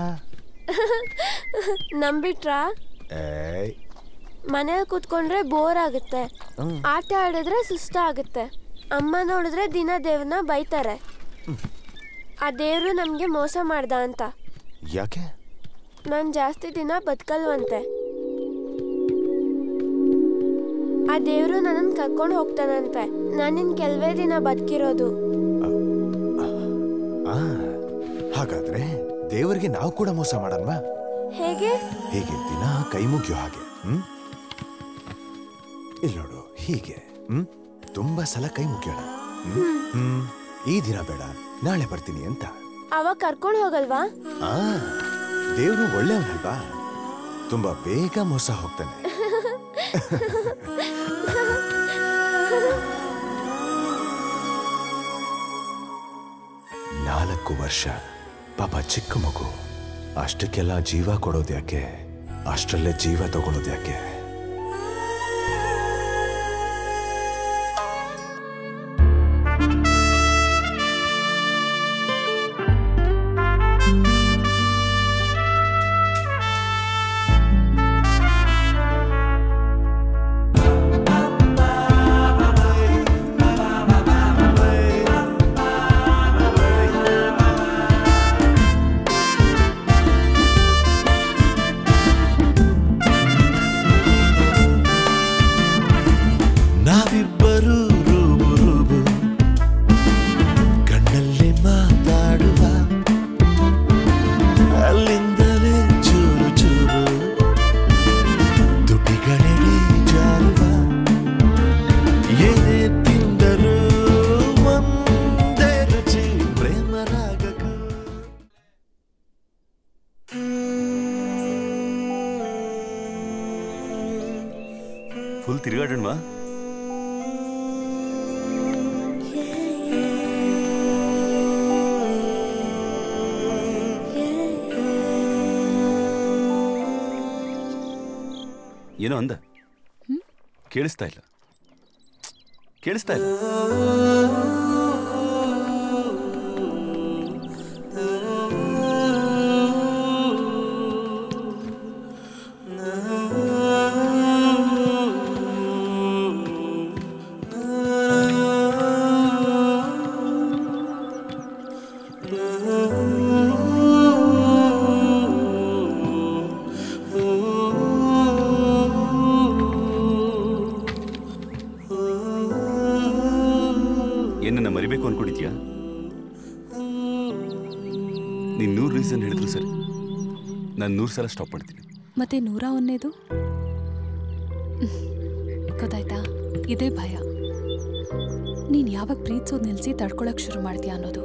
ನಂಬಿಟ್ರಾ ಏಯ್ ಮನೇಲಿ ಕೂತ್ಕೊಂಡ್ರೆ ಬೋರ್ ಆಗುತ್ತೆ ಹ್ಮ್. ಆಟ ಆಡಿದ್ರೆ ಸುಸ್ತ ಆಗುತ್ತೆ ಅಮ್ಮ ನೋಡಿದ್ರೆ ದಿನ ದೇವ್ರನ್ನ ಬೈತಾರೆ ಆ ದೇವ್ರು ನಮ್ಗೆ ಮೋಸ ಮಾಡ್ದ ಅಂತ ಯಾಕೆ ನಾನ್ ಜಾಸ್ತಿ ದಿನ ಬದುಕಲ್ವಂತೆ ಆ ದೇವ್ರು ನನ್ನನ್ ಕರ್ಕೊಂಡು ಹೋಗ್ತಾನಂತೆ ನಾನಿನ್ ಕೆಲವೇ ದಿನ ಬದುಕಿರೋದು ಆ ಹಾಗಾದ್ರೆ ದೇವರಿಗೆ ನಾವು ಕೂಡ ಮೋಸ ಮಾಡಲ್ವಾ ಹೇಗೆ ಹೀಗೆ ದಿನ ಕೈ ಮುಗಿಯೋ ಹಾಗೆ ಹ್ಮ್ ಇಲ್ಲಿ ನೋಡು ಹೀಗೆ ಹ್ಮ್ ತುಂಬಾ ಸಲ ಕೈ ಮುಗಿಯೋಣ ಹ್ಮ್? ಹ್ಮ್ ಈ ದಿನ ಬೇಡ ನಾಳೆ ಬರ್ತೀನಿ ಅಂತ ಅವಾಗ ಕರ್ಕೊಂಡು ಹೋಗಲ್ವಾ ಆ ದೇವ್ರು ಒಳ್ಳೆಯವನಲ್ವಾ ತುಂಬಾ ಬೇಗ ಮೋಸ ಹೋಗ್ತಾನೆ ನಾಲ್ಕು ವರ್ಷ ಪಾಪ ಚಿಕ್ಕ ಮಗು ಅಷ್ಟಕ್ಕೆಲ್ಲ ಜೀವ ಕೊಡೋದು ಯಾಕೆ ಅಷ್ಟರಲ್ಲೇ ಜೀವ ತಗೊಳ್ಳೋದು ಯಾಕೆ ನಾವಿಬ್ಬರು ರೂಬು ರೂಬು ಕಣ್ಣಲ್ಲಿ ಮಾತಾಡುವ ಅಲ್ಲಿಂದಲೇ ಚೂರು ಚೂರು ತುಟಿಗಳೆಡೆ ಜಾರುವ ಏನೇ ತಿಂದರೂ ಒಂದೇ ರುಚಿ ಪ್ರೇಮ ರಾಗಕ್ಕೂ ಫುಲ್ ತಿರುಗಾಡೋಣವಾ ಏನೋ ಅಂದ ಕೇಳಿಸ್ತಾ ಇಲ್ಲ ಕೇಳಿಸ್ತಾ ಇಲ್ಲ ಏನನ್ನ ಮರಿಬೇಕು ಅನ್ಕೊಂಡಿದ್ಯಾ ನೀನ್ ನೂರು ರೀಸನ್ ಹೇಳಿದ್ರು ಸರಿ ನಾನು ನೂರು ಸಲ ಸ್ಟಾಪ್ ಮಾಡ್ತೀನಿ ಮತ್ತೆ ನೂರ ಒಂದೇದು ಗೊತ್ತಾಯ್ತಾ ಇದೇ ಭಯ ನೀನ್ ಯಾವಾಗ ಪ್ರೀತಿಸೋದ್ ನಿಲ್ಸಿ ತಡ್ಕೊಳಕ್ ಶುರು ಮಾಡ್ತೀಯ ಅನ್ನೋದು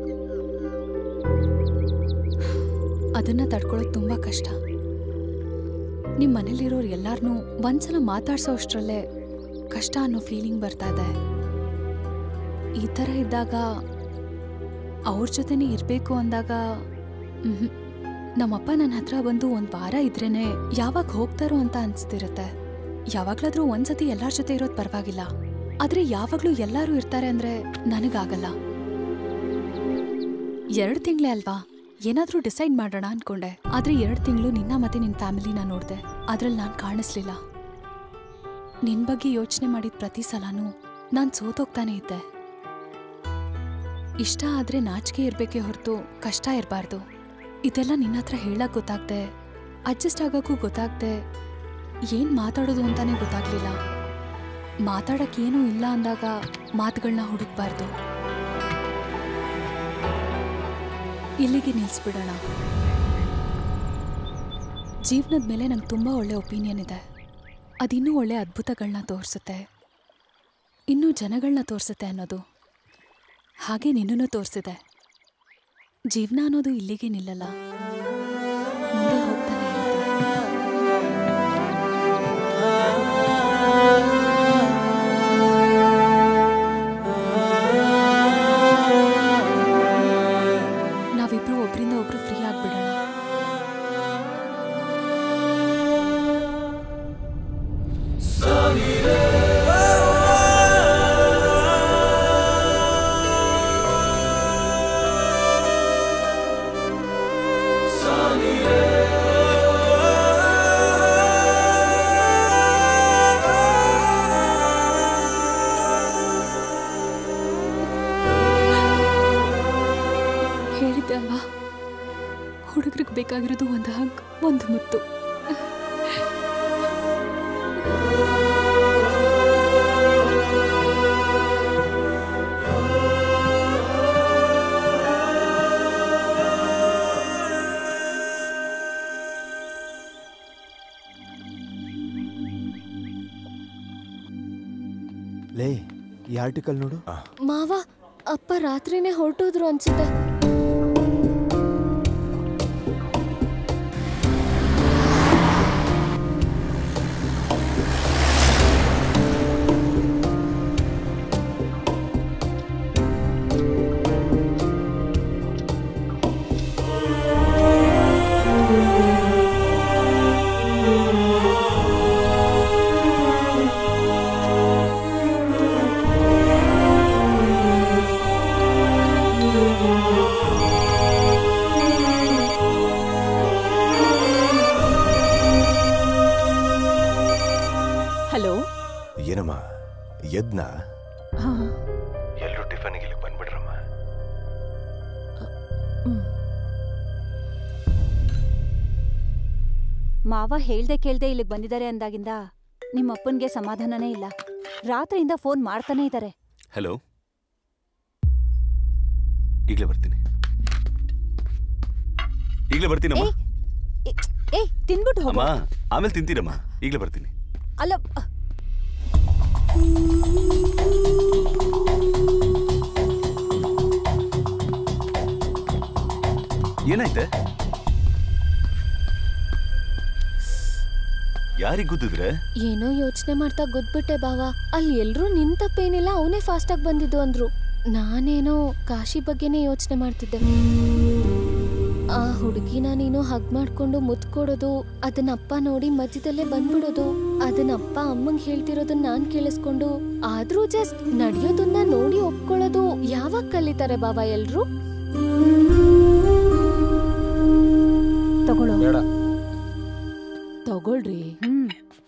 ಅದನ್ನ ತಡ್ಕೊಳ್ಳೋದು ತುಂಬಾ ಕಷ್ಟ ನಿಮ್ ಮನೇಲಿರೋರು ಎಲ್ಲಾರ್ನೂ ಒಂದ್ಸಲ ಮಾತಾಡ್ಸೋ ಅಷ್ಟ್ರಲ್ಲೇ ಕಷ್ಟ ಅನ್ನೋ ಫೀಲಿಂಗ್ ಬರ್ತಾ ಇದೆ ಈ ಥರ ಇದ್ದಾಗ ಅವ್ರ ಜೊತೆನೇ ಇರಬೇಕು ಅಂದಾಗ ಮ್ಹೂ. ನಮ್ಮಪ್ಪ ನನ್ನ ಹತ್ರ ಬಂದು ಒಂದು ವಾರ ಇದ್ರೇನೆ ಯಾವಾಗ ಹೋಗ್ತಾರೋ ಅಂತ ಅನ್ಸ್ತಿರುತ್ತೆ ಯಾವಾಗ್ಲಾದ್ರೂ ಒಂದ್ಸತಿ ಎಲ್ಲಾರ ಜೊತೆ ಇರೋದು ಪರವಾಗಿಲ್ಲ ಆದ್ರೆ ಯಾವಾಗ್ಲೂ ಎಲ್ಲರೂ ಇರ್ತಾರೆ ಅಂದ್ರೆ ನನಗಾಗಲ್ಲ ಎರಡು ತಿಂಗಳೇ ಅಲ್ವಾ ಏನಾದ್ರೂ ಡಿಸೈಡ್ ಮಾಡೋಣ ಅನ್ಕೊಂಡೆ ಆದ್ರೆ ಎರಡು ತಿಂಗಳು ನಿನ್ನ ಮತ್ತೆ ನಿನ್ನ ಫ್ಯಾಮಿಲಿನ ನೋಡಿದೆ ಅದ್ರಲ್ಲಿ ನಾನು ಕಾಣಿಸ್ಲಿಲ್ಲ ನಿನ್ ಬಗ್ಗೆ ಯೋಚನೆ ಮಾಡಿದ ಪ್ರತಿ ಸಲನೂ ನಾನು ಸೋತೋಗ್ತಾನೆ ಇದ್ದೆ ಇಷ್ಟ ಆದ್ರೆ ನಾಚಿಕೆ ಇರ್ಬೇಕೇ ಹೊರತು ಕಷ್ಟ ಇರಬಾರ್ದು ಇದೆಲ್ಲ ನಿನ್ನ ಹತ್ರ ಹೇಳಕ್ ಗೊತ್ತಾಗ್ದೆ ಅಡ್ಜಸ್ಟ್ ಆಗಕ್ಕೂ ಗೊತ್ತಾಗ್ದೆ ಏನ್ ಮಾತಾಡೋದು ಅಂತಾನೆ ಗೊತ್ತಾಗ್ಲಿಲ್ಲ ಮಾತಾಡಕ್ ಏನೂ ಇಲ್ಲ ಅಂದಾಗ ಮಾತುಗಳನ್ನ ಹುಡುಕ್ಬಾರ್ದು ಇಲ್ಲಿಗೆ ನಿಲ್ಸ್ಬಿಡೋಣ ಜೀವನದ ಮೇಲೆ ನಂಗೆ ತುಂಬ ಒಳ್ಳೆ ಒಪಿನಿಯನ್ ಇದೆ ಅದಿನ್ನೂ ಒಳ್ಳೆ ಅದ್ಭುತಗಳನ್ನ ತೋರಿಸುತ್ತೆ ಇನ್ನೂ ಜನಗಳನ್ನ ತೋರಿಸುತ್ತೆ ಅನ್ನೋದು ಹಾಗೆ ನಿನ್ನೂ ತೋರಿಸಿದೆ ಜೀವನ ಅನ್ನೋದು ಇಲ್ಲಿಗೆ ನಿಲ್ಲಲ್ಲ ಮುಂದೆ ಹೋಗ್ತಾನೆ ನಾವಿಬ್ರು ಒಬ್ರಿಂದ ಒಬ್ರು ಫ್ರೀ ಆಗ್ಬಿಡೋಣ ಹೇಳಿದ್ದೆ ಅಲ್ವಾ ಹುಡುಗರಿಗೆ ಬೇಕಾಗಿರೋದು ಒಂದು ಹಗ್ ಒಂದು ಮುತ್ತು ಲೇ ಈ ಆರ್ಟಿಕಲ್ ನೋಡು ಮಾವ ಅಪ್ಪ ರಾತ್ರಿನೇ ಹೊರಟೋದ್ರು ಅನ್ಸುತ್ತೆ ಹಲೋ ಏನಮ್ಮ ಯದ್ನ ಹಾ ಎಲ್ಲರೂ ಟಿಫನ್ಗೆ ಇಲ್ಲಿ ಬಂದ್ಬಿಡ್ರಮ್ಮ ಮಾವ ಹೇಳ್ದೆ ಕೇಳ್ದೆ ಇಲ್ಲಿಗೆ ಬಂದಿದ್ದಾರೆ ಅಂದಾಗಿಂದ ನಿಮ್ಮ ಅಪ್ಪನ್ಗೆ ಸಮಾಧಾನನೇ ಇಲ್ಲ ರಾತ್ರಿಯಿಂದ ಫೋನ್ ಮಾಡ್ತಾನೆ ಇದ್ದಾರೆ ಹಲೋ ಈಗಲೇ ಬರ್ತೀನಿ ಈಗಲೇ ಬರ್ತೀನಮ್ಮ ಏಯ್ ತಿನ್ಬಿಟ್ಟು ಹೋಗು ಅಮ್ಮ ಆಮೇಲೆ ತಿಂತೀರಮ್ಮ ಈಗಲೇ ಬರ್ತೀನಿ ಅಲ್ಲ ಅ, ಏನಾಯ್ತೆ ಯಾರಿಗ್ ಗುದ್ದಿದ್ರೆ ಏನೋ ಯೋಚನೆ ಮಾಡ್ತಾ ಗೊತ್ಬಿಟ್ಟೆ ಬಾವ ಅಲ್ಲಿ ಎಲ್ರೂ ನಿನ್ ತಪ್ಪೇನಿಲ್ಲ ಅವನೇ ಫಾಸ್ಟ್ ಆಗಿ ಬಂದಿದ್ದು ಅಂದ್ರು ನಾನೇನೋ ಕಾಶಿ ಬಗ್ಗೆನೇ ಯೋಚನೆ ಮಾಡ್ತಿದ್ದೆ ಆ ಹುಡುಗಿನ ನೀನು ಹಗ್ ಮಾಡ್ಕೊಂಡು ಮುತ್ ಕೊಡೋದು ಅದನ್ನ ಅಪ್ಪ ನೋಡಿ ಮಧ್ಯದಲ್ಲೇ ಬಂದ್ಬಿಡೋದು ಅದನ್ನ ಅಪ್ಪ ಅಮ್ಮಂಗ್ ಹೇಳ್ತಿರೋದನ್ನ ನಾನ್ ಕೇಳಿಸ್ಕೊಂಡು ಆದ್ರೂ ಜಸ್ಟ್ ನಡೆಯೋದನ್ನ ನೋಡಿ ಒಪ್ಕೊಳ್ಳೋದು ಯಾವಾಗ ಕಲಿತಾರೆ ಬಾವ ಎಲ್ರು ತಗೊಳ್ಳೋ ಬೇಡ ತಗೊಳ್ರಿ ಹ್ಮ್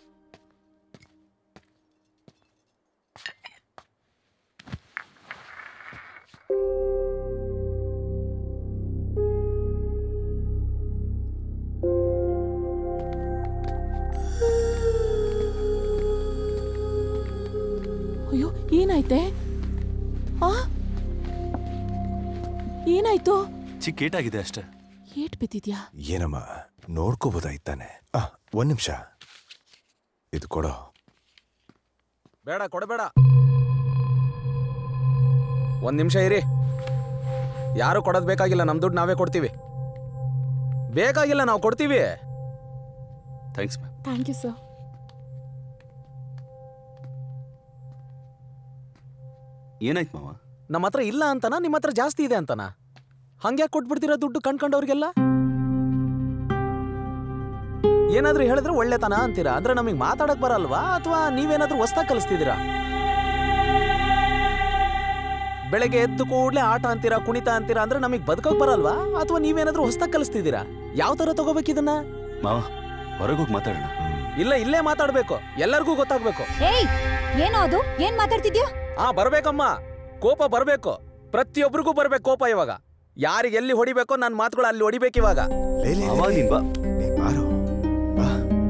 ಅಯ್ಯೋ ಏನಾಯ್ತೆ ಆ ಏನಾಯ್ತು ಚಿಕ್ಕ ಏಟಾಗಿದೆ ಅಷ್ಟೇ ಏಟ್ ಬಿದ್ದಿದ್ಯಾ ಏನಮ್ಮ ನೋಡ್ಕೋಬೋದಾಯ್ತಾನೆ ಆ ಒಂದ್ ನಿಮಿಷ ಇದು ಕೊಡೋ ಬೇಡ ಕೊಡಬೇಡ ಒಂದ್ ನಿಮಿಷ ಇರಿ ಯಾರು ಕೊಡೋದ್ ಬೇಕಾಗಿಲ್ಲ ನಮ್ ದುಡ್ಡು ನಾವೇ ಕೊಡ್ತೀವಿ ಬೇಕಾಗಿಲ್ಲ ನಾವು ಕೊಡ್ತೀವಿ thanks ma'am thank you sir ಏನಾಯ್ತು ಮಾವ ನಮ್ಮ ಹತ್ರ ಇಲ್ಲ ಅಂತನಾ ನಿಮ್ಮ ಹತ್ರ ಜಾಸ್ತಿ ಇದೆ ಅಂತನಾ ಹಂಗ್ಯಾಕ್ ಕೊಟ್ಬಿಡ್ತೀರಾ ದುಡ್ಡು ಕಣ್ಕಂಡವ್ರಿಗೆಲ್ಲ ಏನಾದ್ರೂ ಹೇಳಿದ್ರೆ ಒಳ್ಳೆತನ ಅಂತೀರಾ ಅಂದ್ರೆ ನಮಗೆ ಮಾತಾಡಕ್ ಬರಲ್ವಾ ಅಥವಾ ನೀವೇನಾದ್ರೂ ಹೊಸ್ದಾಗ್ ಕಲಿಸ್ತಿದ್ದೀರಾ ಬೆಳಗ್ಗೆ ಎದ್ದು ಕೂಡ್ಲೆ ಆಟ ಅಂತೀರಾ ಕುಣಿತ ಅಂತೀರಾ ಅಂದ್ರೆ ನಮಗೆ ಬದುಕೋಕ್ ಬರಲ್ವಾ ಅಥವಾ ನೀವೇನಾದ್ರೂ ಹೊಸ್ದಾಗ್ ಕಲಿಸ್ತಿದ್ದೀರಾ ಯಾವ ತರ ತಗೋಬೇಕಿದನ್ನ ಮಾವ ಹೊರಗೋಗಿ ಮಾತಾಡೋಣ ಇಲ್ಲ ಇಲ್ಲೇ ಮಾತಾಡ್ಬೇಕು ಎಲ್ಲರಿಗೂ ಗೊತ್ತಾಗ್ಬೇಕು ಏಯ್ ಏನೋ ಅದು ಏನ್ ಮಾತಾಡ್ತಿದ್ಯಾ ಆ ಬರ್ಬೇಕಮ್ಮ ಕೋಪ ಬರ್ಬೇಕು ಪ್ರತಿಯೊಬ್ಬರಿಗೂ ಬರ್ಬೇಕು ಕೋಪ ಇವಾಗ ಯಾರಿಗೆ ಎಲ್ಲಿ ಹೊಡಿಬೇಕೋ ನನ್ನ ಮಾತುಗಳು ಅಲ್ಲಿ ಹೊಡಿಬೇಕು ಇವಾಗ ಅವಾಗ ನೀನ್ ಬಾ ನೀನ್ ಬಾರೋ ಬಾ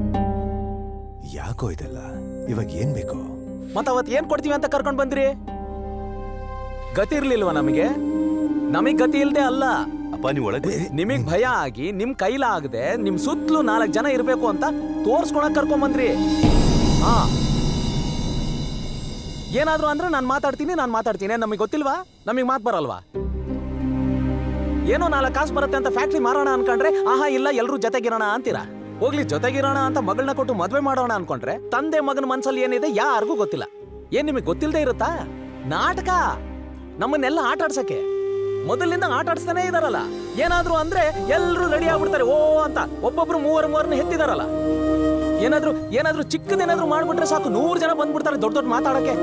ಯಾಕೋ ಇದೆಲ್ಲ ಇವಾಗ ಏನ್ ಬೇಕು ಮತ್ತ ಅವತ್ ಏನ್ ಕೊಡ್ತೀವಿ ಅಂತ ಕರ್ಕೊಂಡ್ ಬಂದ್ರಿ ಗತಿ ಇರ್ಲಿಲ್ವಾ ನಮಗೆ ನಮಗ್ ಗತಿ ಇಲ್ದೆ ಅಲ್ಲ ಅಪ್ಪ ನೀವು ಒಳಗೆ ನಿಮಗ್ ಭಯ ಆಗಿ ನಿಮ್ ಕೈಲಾಗದೆ ನಿಮ್ ಸುತ್ತಲೂ ನಾಲ್ಕು ಜನ ಇರ್ಬೇಕು ಅಂತ ತೋರ್ಸ್ಕೊಳಕ್ ಕರ್ಕೊಂಡ್ ಬಂದ್ರಿ ಹಾ ಏನಾದ್ರು ಅಂದ್ರೆ ನಾನು ಮಾತಾಡ್ತೀನಿ ನಾನು ಮಾತಾಡ್ತೀನಿ ನಮಗೆ ಗೊತ್ತಿಲ್ವಾ ನಮಗೆ ಮಾತು ಬರಲ್ವಾ ಏನೋ ನಾಲ್ಕು ಕಾಸು ಬರುತ್ತೆ ಅಂತ ಫ್ಯಾಕ್ಟ್ರಿ ಮಾರೋಣ ಅನ್ಕೊಂಡ್ರೆ ಆಹಾ ಇಲ್ಲ ಎಲ್ಲರೂ ಜೊತೆಗಿರೋಣ ಅಂತೀರಾ ಹೋಗ್ಲಿ ಜೊತೆಗಿರೋಣ ಅಂತ ಮಗಳನ್ನ ಕೊಟ್ಟು ಮದ್ವೆ ಮಾಡೋಣ ಅನ್ಕೊಂಡ್ರೆ ತಂದೆ ಮಗನ ಮನ್ಸಲ್ಲಿ ಏನಿದೆ ಯಾರಿಗೂ ಗೊತ್ತಿಲ್ಲ ಏನ್ ನಿಮಗೆ ಗೊತ್ತಿಲ್ಲದೆ ಇರುತ್ತಾ ನಾಟಕ ನಮ್ಮನ್ನೆಲ್ಲ ಆಟ ಆಡ್ಸಕ್ಕೆ ಮೊದಲಿನಿಂದ ಆಟ ಆಡಿಸ್ತಾನೆ ಇದಾರಲ್ಲ ಏನಾದ್ರು ಅಂದ್ರೆ ಎಲ್ರು ರೆಡಿ ಆಗ್ಬಿಡ್ತಾರೆ ಓ ಅಂತ ಒಬ್ಬೊಬ್ರು ಮೂವರು ಮೂವರನ್ನ ಎತ್ತಿದಾರಲ್ಲ ಏನಾದ್ರು ಏನಾದ್ರು ಚಿಕ್ಕದೇನಾದ್ರು ಮಾಡ್ಬಿಟ್ರೆ ಸಾಕು ನೂರು ಜನ ಬಂದ್ಬಿಡ್ತಾರೆ ದೊಡ್ಡ ದೊಡ್ಡ ಮಾತಾಡಕ್ಕೆ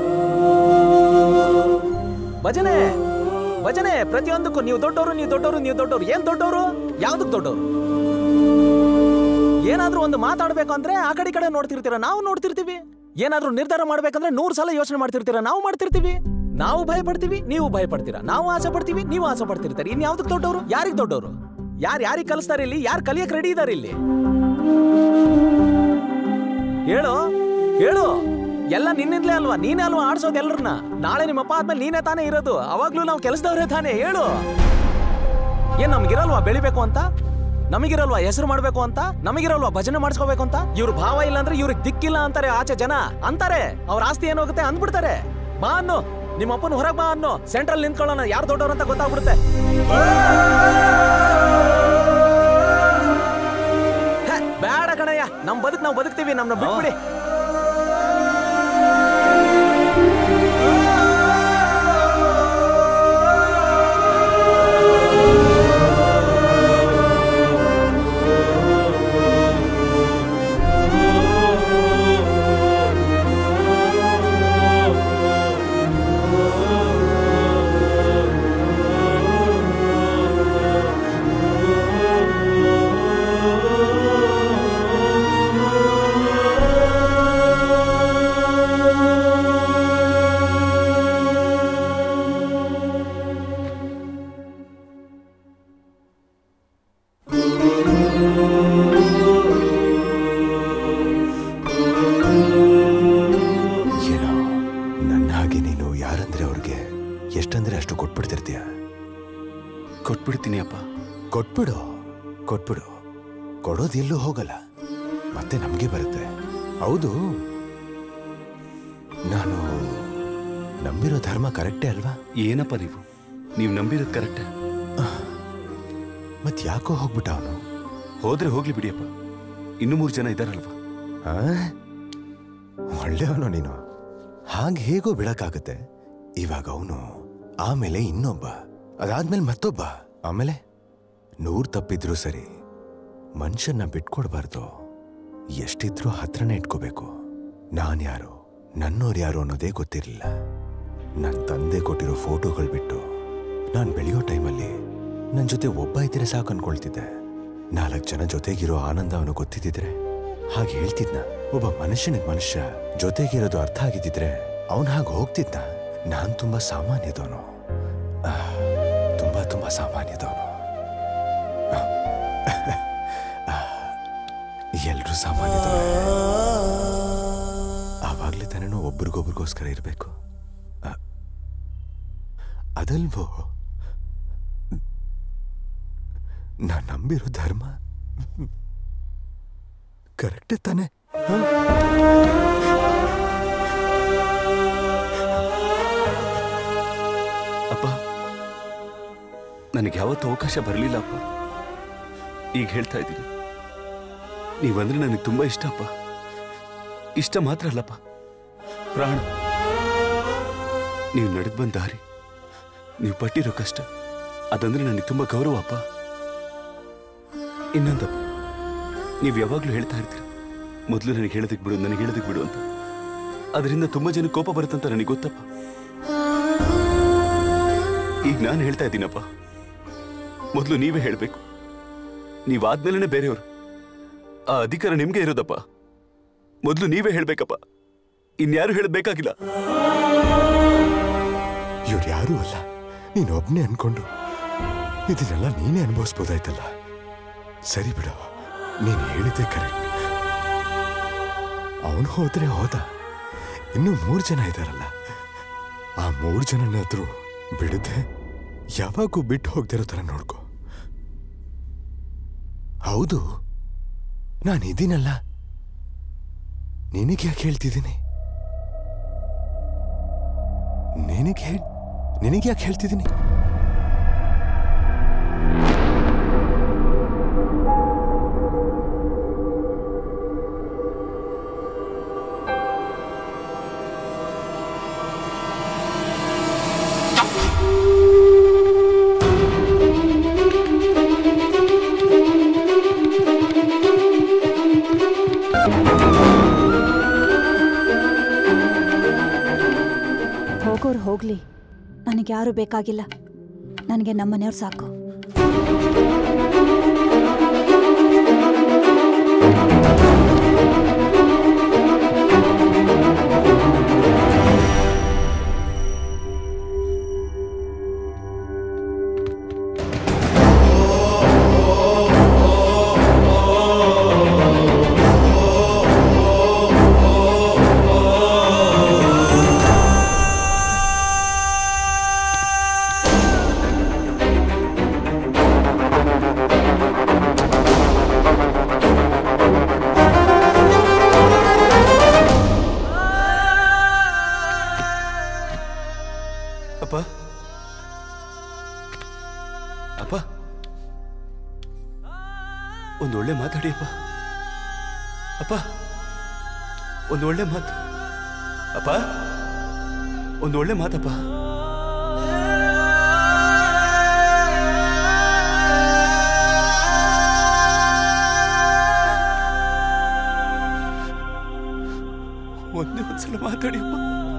ಭಜನೆ ಭಜನೆ ಪ್ರತಿಯೊಂದಕ್ಕೂ ನೀವು ದೊಡ್ಡವರು ನೀವು ದೊಡ್ಡವರು ನೀವು ದೊಡ್ಡವರು ಏನ್ ದೊಡ್ಡವರು ಯಾವ್ದಕ್ ದೊಡ್ಡವರು ಏನಾದ್ರೂ ಒಂದು ಮಾತಾಡ್ಬೇಕು ಅಂದ್ರೆ ಆ ಕಡೆ ಈ ಕಡೆ ನೋಡ್ತಿರ್ತೀರ ನಾವು ನೋಡ್ತಿರ್ತೀವಿ ಏನಾದ್ರೂ ನಿರ್ಧಾರ ಮಾಡ್ಬೇಕಂದ್ರೆ ನೂರ್ ಸಲ ಯೋಚನೆ ಮಾಡ್ತಿರ್ತೀರ ನಾವು ಮಾಡ್ತಿರ್ತೀವಿ ನಾವು ಭಯ ಪಡ್ತೀವಿ ನೀವು ಭಯ ಪಡ್ತೀರಾ ನಾವು ಆಸೆ ಪಡ್ತೀವಿ ನೀವು ಆಸೆ ಪಡ್ತಿರ್ತಾರೆ ಇನ್ ಯಾವ್ದಕ್ ದೊಡ್ಡವರು ಯಾರಿಗ್ ದೊಡ್ಡವರು ಯಾರು ಯಾರಿಗ್ ಕಲಿಸ್ತಾರೆ ಇಲ್ಲಿ ಯಾರು ಕಲಿಯಕ್ ರೆಡಿ ಇದಾರೆ ಇಲ್ಲಿ ಹೇಳು ಹೇಳು ಎಲ್ಲ ನಿನ್ನಿಂದಲೇ ಅಲ್ವಾ ನೀನೇ ಅಲ್ವಾ ಆಡ್ಸೋದು ಎಲ್ಲರನ್ನ ನಾಳೆ ನಿಮ್ಮ ಅಪ್ಪ ಆದ್ಮೇಲೆ ನೀನೇ ತಾನೇ ಇರೋದು ಅವಾಗ್ಲೂ ನಾವು ಕೆಲಸದವ್ರೇ ತಾನೇ ಹೇಳು ಏನ್ ನಮ್ಗಿರಲ್ವಾ ಬೆಳಿಬೇಕು ಅಂತ ನಮಗಿರಲ್ವಾ ಹೆಸರು ಮಾಡ್ಬೇಕು ಅಂತ ನಮಗಿರಲ್ವಾ ಭಜನೆ ಮಾಡಿಸ್ಕೋಬೇಕು ಅಂತ ಇವ್ರ ಭಾವ ಇಲ್ಲ ಅಂದ್ರೆ ಇವ್ರಿಗೆ ದಿಕ್ಕಿಲ್ಲ ಅಂತಾರೆ ಆಚೆ ಜನ ಅಂತಾರೆ ಅವ್ರ ಆಸ್ತಿ ಏನಾಗುತ್ತೆ ಅಂದ್ಬಿಡ್ತಾರೆ ಬಾ ಅನ್ನು ನಿಮ್ಮ ಅಪ್ಪನ ಹೊರಗೆ ಬಾ ಅನ್ನು ಸೆಂಟ್ರಲ್ ನಿಂತ್ಕೊಳ್ಳೋಣ ಯಾರು ದೊಡ್ಡವ್ರು ಅಂತ ಗೊತ್ತಾಗ್ಬಿಡುತ್ತೆ ಹೇ, ಬೇಡ ಕಣಯ್ಯ ನಮ್ ಬದುಕ್ ನಾವು ಬದುಕ್ತೀವಿ ನಮ್ನ ಬಿಟ್ಬಿಡಿ ಏನೋ ನನ್ನ ಹಾಗೆ ನೀನು ಯಾರಂದ್ರೆ ಅವ್ರಿಗೆ ಎಷ್ಟಂದ್ರೆ ಅಷ್ಟು ಕೊಟ್ಬಿಡ್ತಿರ್ತೀಯ ಕೊಟ್ಬಿಡ್ತೀನಿ ಅಪ್ಪ ಕೊಟ್ಬಿಡು ಕೊಟ್ಬಿಡು ಕೊಡೋದು ಎಲ್ಲೂ ಹೋಗಲ್ಲ ಮತ್ತೆ ನಮಗೆ ಬರುತ್ತೆ ಹೌದು ನಾನು ನಂಬಿರೋ ಧರ್ಮ ಕರೆಕ್ಟೇ ಅಲ್ವಾ ಏನಪ್ಪ ನೀವು ನೀವು ನಂಬಿರೋದು ಕರೆಕ್ಟೇ ಮತ್ ಯಾಕೋ ಹೋಗ್ಬಿಟ್ಟ ಅವನು ಹೋದ್ರೆ ಹೋಗ್ಲಿ ಬಿಡಿಯಪ್ಪ ಇನ್ನೂ ಮೂರು ಜನ ಇದ್ದಾರಲ್ವಾ ಒಳ್ಳೆಯವನು ನೀನು ಹಾಗೆ ಹೇಗೋ ಬಿಡಕ್ಕಾಗತ್ತೆ ಇವಾಗ ಅವನು ಆಮೇಲೆ ಇನ್ನೊಬ್ಬ ಅದಾದ್ಮೇಲೆ ಮತ್ತೊಬ್ಬ ಆಮೇಲೆ ನೂರ್ ತಪ್ಪಿದ್ರು ಸರಿ ಮನುಷ್ಯನ್ನ ಬಿಟ್ಕೊಡ್ಬಾರ್ದು ಎಷ್ಟಿದ್ರೂ ಹತ್ರನೇ ಇಟ್ಕೋಬೇಕು ನಾನ್ ಯಾರು ನನ್ನೋರ್ ಯಾರು ಅನ್ನೋದೇ ಗೊತ್ತಿರಲಿಲ್ಲ ನನ್ನ ತಂದೆ ಕೊಟ್ಟಿರೋ ಫೋಟೋಗಳು ಬಿಟ್ಟು ನಾನು ಬೆಳೆಯೋ ಟೈಮಲ್ಲಿ ನನ್ನ ಜೊತೆ ಒಬ್ಬ ಇದ್ರೆ ಸಾಕು ಅನ್ಕೊಳ್ತಿದ್ದೆ ನಾಲ್ಕು ಜನ ಜೊತೆಗಿರೋ ಆನಂದ ಅವನು ಗೊತ್ತಿದ್ದಿದ್ರೆ ಹಾಗೆ ಹೇಳ್ತಿದ್ನ ಒಬ್ಬ ಮನುಷ್ಯನಿಗೆ ಮನುಷ್ಯ ಜೊತೆಗಿರೋದು ಅರ್ಥ ಆಗಿದ್ದಿದ್ರೆ ಅವನ್ ಹಾಗೆ ಹೋಗ್ತಿದ್ನ ನಾನ್ ತುಂಬಾ ಸಾಮಾನ್ಯದವನು ಆಹ್, ತುಂಬಾ ತುಂಬಾ ಸಾಮಾನ್ಯದವನು ಎಲ್ರೂ ಸಾಮಾನ್ಯದವರೇ ಆವಾಗ್ಲೇ ತಾನೇನೋ ಒಬ್ರಿಗೊಬ್ರಿಗೋಸ್ಕರ ಇರಬೇಕು ಅದಲ್ವೋ ನಾನ್ ನಂಬಿರೋ ಧರ್ಮ ಕರೆಕ್ಟೇ ತಾನೆ ಅಪ್ಪ ನನಗೆ ಯಾವತ್ತೂ ಅವಕಾಶ ಬರಲಿಲ್ಲ ಅಪ್ಪ ಈಗ ಹೇಳ್ತಾ ಇದ್ದೀನಿ ನೀವಂದ್ರೆ ನನಗೆ ತುಂಬಾ ಇಷ್ಟ ಅಪ್ಪ ಇಷ್ಟ ಮಾತ್ರ ಅಲ್ಲಪ್ಪ ಪ್ರಾಣ ನೀವು ನಡೆದು ಬಂದ ದಾರಿ ನೀವು ಪಟ್ಟಿರೋ ಕಷ್ಟ ಅದಂದ್ರೆ ನನಗೆ ತುಂಬಾ ಗೌರವ ಅಪ್ಪ ಇನ್ನೊಂದಪ್ಪ ನೀವು ಯಾವಾಗಲೂ ಹೇಳ್ತಾ ಇರ್ತೀರ ಮೊದಲು ನನಗೆ ಹೇಳೋದಕ್ಕೆ ಬಿಡು ನನಗೆ ಹೇಳೋದಕ್ಕೆ ಬಿಡು ಅಂತ ಅದರಿಂದ ತುಂಬಾ ಜನ ಕೋಪ ಬರುತ್ತಂತ ನನಗೆ ಗೊತ್ತಪ್ಪ ಈಗ ನಾನು ಹೇಳ್ತಾ ಇದ್ದೀನಪ್ಪ ಮೊದಲು ನೀವೇ ಹೇಳಬೇಕು ನೀವಾದ್ಮೇಲೆ ಬೇರೆಯವರು ಆ ಅಧಿಕಾರ ನಿಮ್ಗೆ ಇರೋದಪ್ಪ ಮೊದಲು ನೀವೇ ಹೇಳ್ಬೇಕಪ್ಪ ಇನ್ಯಾರು ಹೇಳಬೇಕಾಗಿಲ್ಲ ಇವ್ರು ಯಾರೂ ಅಲ್ಲ ನೀನು ಒಬ್ನೇ ಅನ್ಕೊಂಡು ಇದನ್ನೆಲ್ಲ ನೀನೇ ಅನುಭವಿಸ್ಬೋದಾಯ್ತಲ್ಲ ಸರಿ ಬಿಡು ನೀನು ಹೇಳಿದ್ದೆ ಕರೆಕ್ಟ್ ಅವನು ಹೋದ್ರೆ ಹೋದ ಇನ್ನು ಮೂರು ಜನ ಇದಾರಲ್ಲ ಆ ಮೂರು ಜನನಾದ್ರೂ ಬಿಡದೆ ಯಾವಾಗೂ ಬಿಟ್ಟು ಹೋಗ್ದಿರೋ ಥರ ನೋಡ್ಕೊ ಹೌದು ನಾನು ಇದೀನಲ್ಲ ನಿನಗೆ ಯಾಕೆ ಹೇಳ್ತಿದ್ದೀನಿ ನಿನಗೆ ಹೇಳ್ ನಿನಗೆ ಯಾಕೆ ಹೇಳ್ತಿದ್ದೀನಿ ಹೋಗೋರು ಹೋಗ್ಲಿ ನನಗೆ ಯಾರು ಬೇಕಾಗಿಲ್ಲ ನನಗೆ ನಮ್ಮನೆಯವ್ರು ಸಾಕು ಅಪ್ಪ ಅಪ್ಪ ಒಂದು ಒಳ್ಳೆ ಮಾತಾಡಿ ಅಪ್ಪ ಅಪ್ಪ ಒಂದು ಒಳ್ಳೆ ಮಾತು ಅಪ್ಪ ಒಂದು ಒಳ್ಳೆ ಮಾತಪ್ಪ ಒಂದೇ ಒಂದ್ಸಲ ಮಾತಾಡಿ ಅಪ್ಪ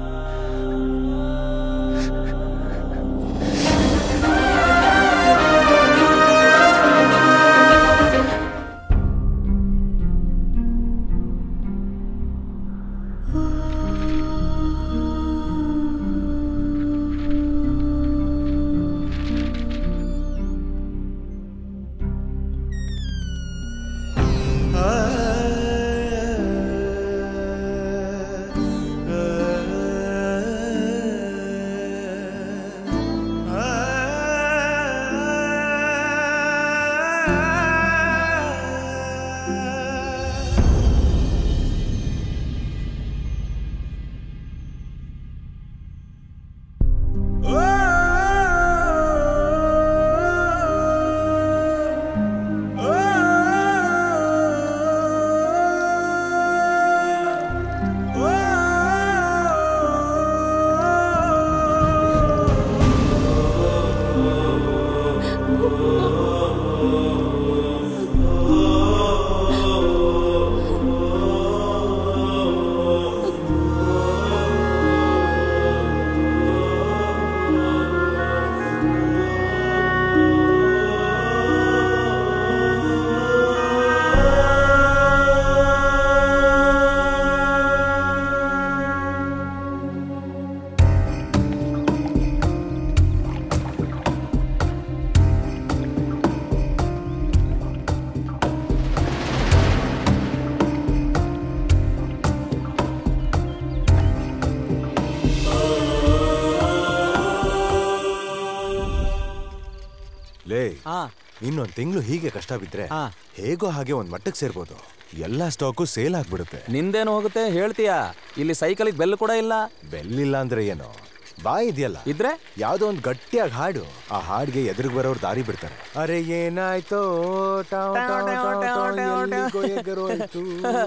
ಲೇ ಆ. ಇನ್ನೊಂದ್ ತಿಂಗಳು ಹೀಗೆ ಕಷ್ಟ ಬಿದ್ರೆ ಹೇಗೋ ಹಾಗೆ ಒಂದ್ ಮಟ್ಟಕ್ಕೆ ಸೇರ್ಬೋದು ಎಲ್ಲಾ ಸ್ಟಾಕು ಸೇಲ್ ಆಗ್ಬಿಡುತ್ತೆ ನಿಂದೇನು ಹೋಗುತ್ತೆ ಹೇಳ್ತೀಯಾ ಇಲ್ಲಿ ಸೈಕಲಿಗೆ ಬೆಲ್ ಕೂಡ ಇಲ್ಲ ಬೆಲ್ಲಿಲ್ಲ ಅಂದ್ರೆ ಏನು ಬಾಯ್ ಇದೆಯಲ್ಲ ಇದ್ರೆ ಯಾವ್ದೋ ಒಂದ್ ಗಟ್ಟಿಯಾಗಿ ಹಾಡು ಆ ಹಾಡ್ಗೆ ಎದುರಿಗೆ ಬರೋರು ದಾರಿ ಬಿಡ್ತಾರೆ ಅರೆ ಏನಾಯ್ತೋ ಟಾವ್ ಟಾವ್ ಟಾವ್ ಟಾವ್ ಎಲ್ಲಿಗೋ ಎಗರೋಯ್ತು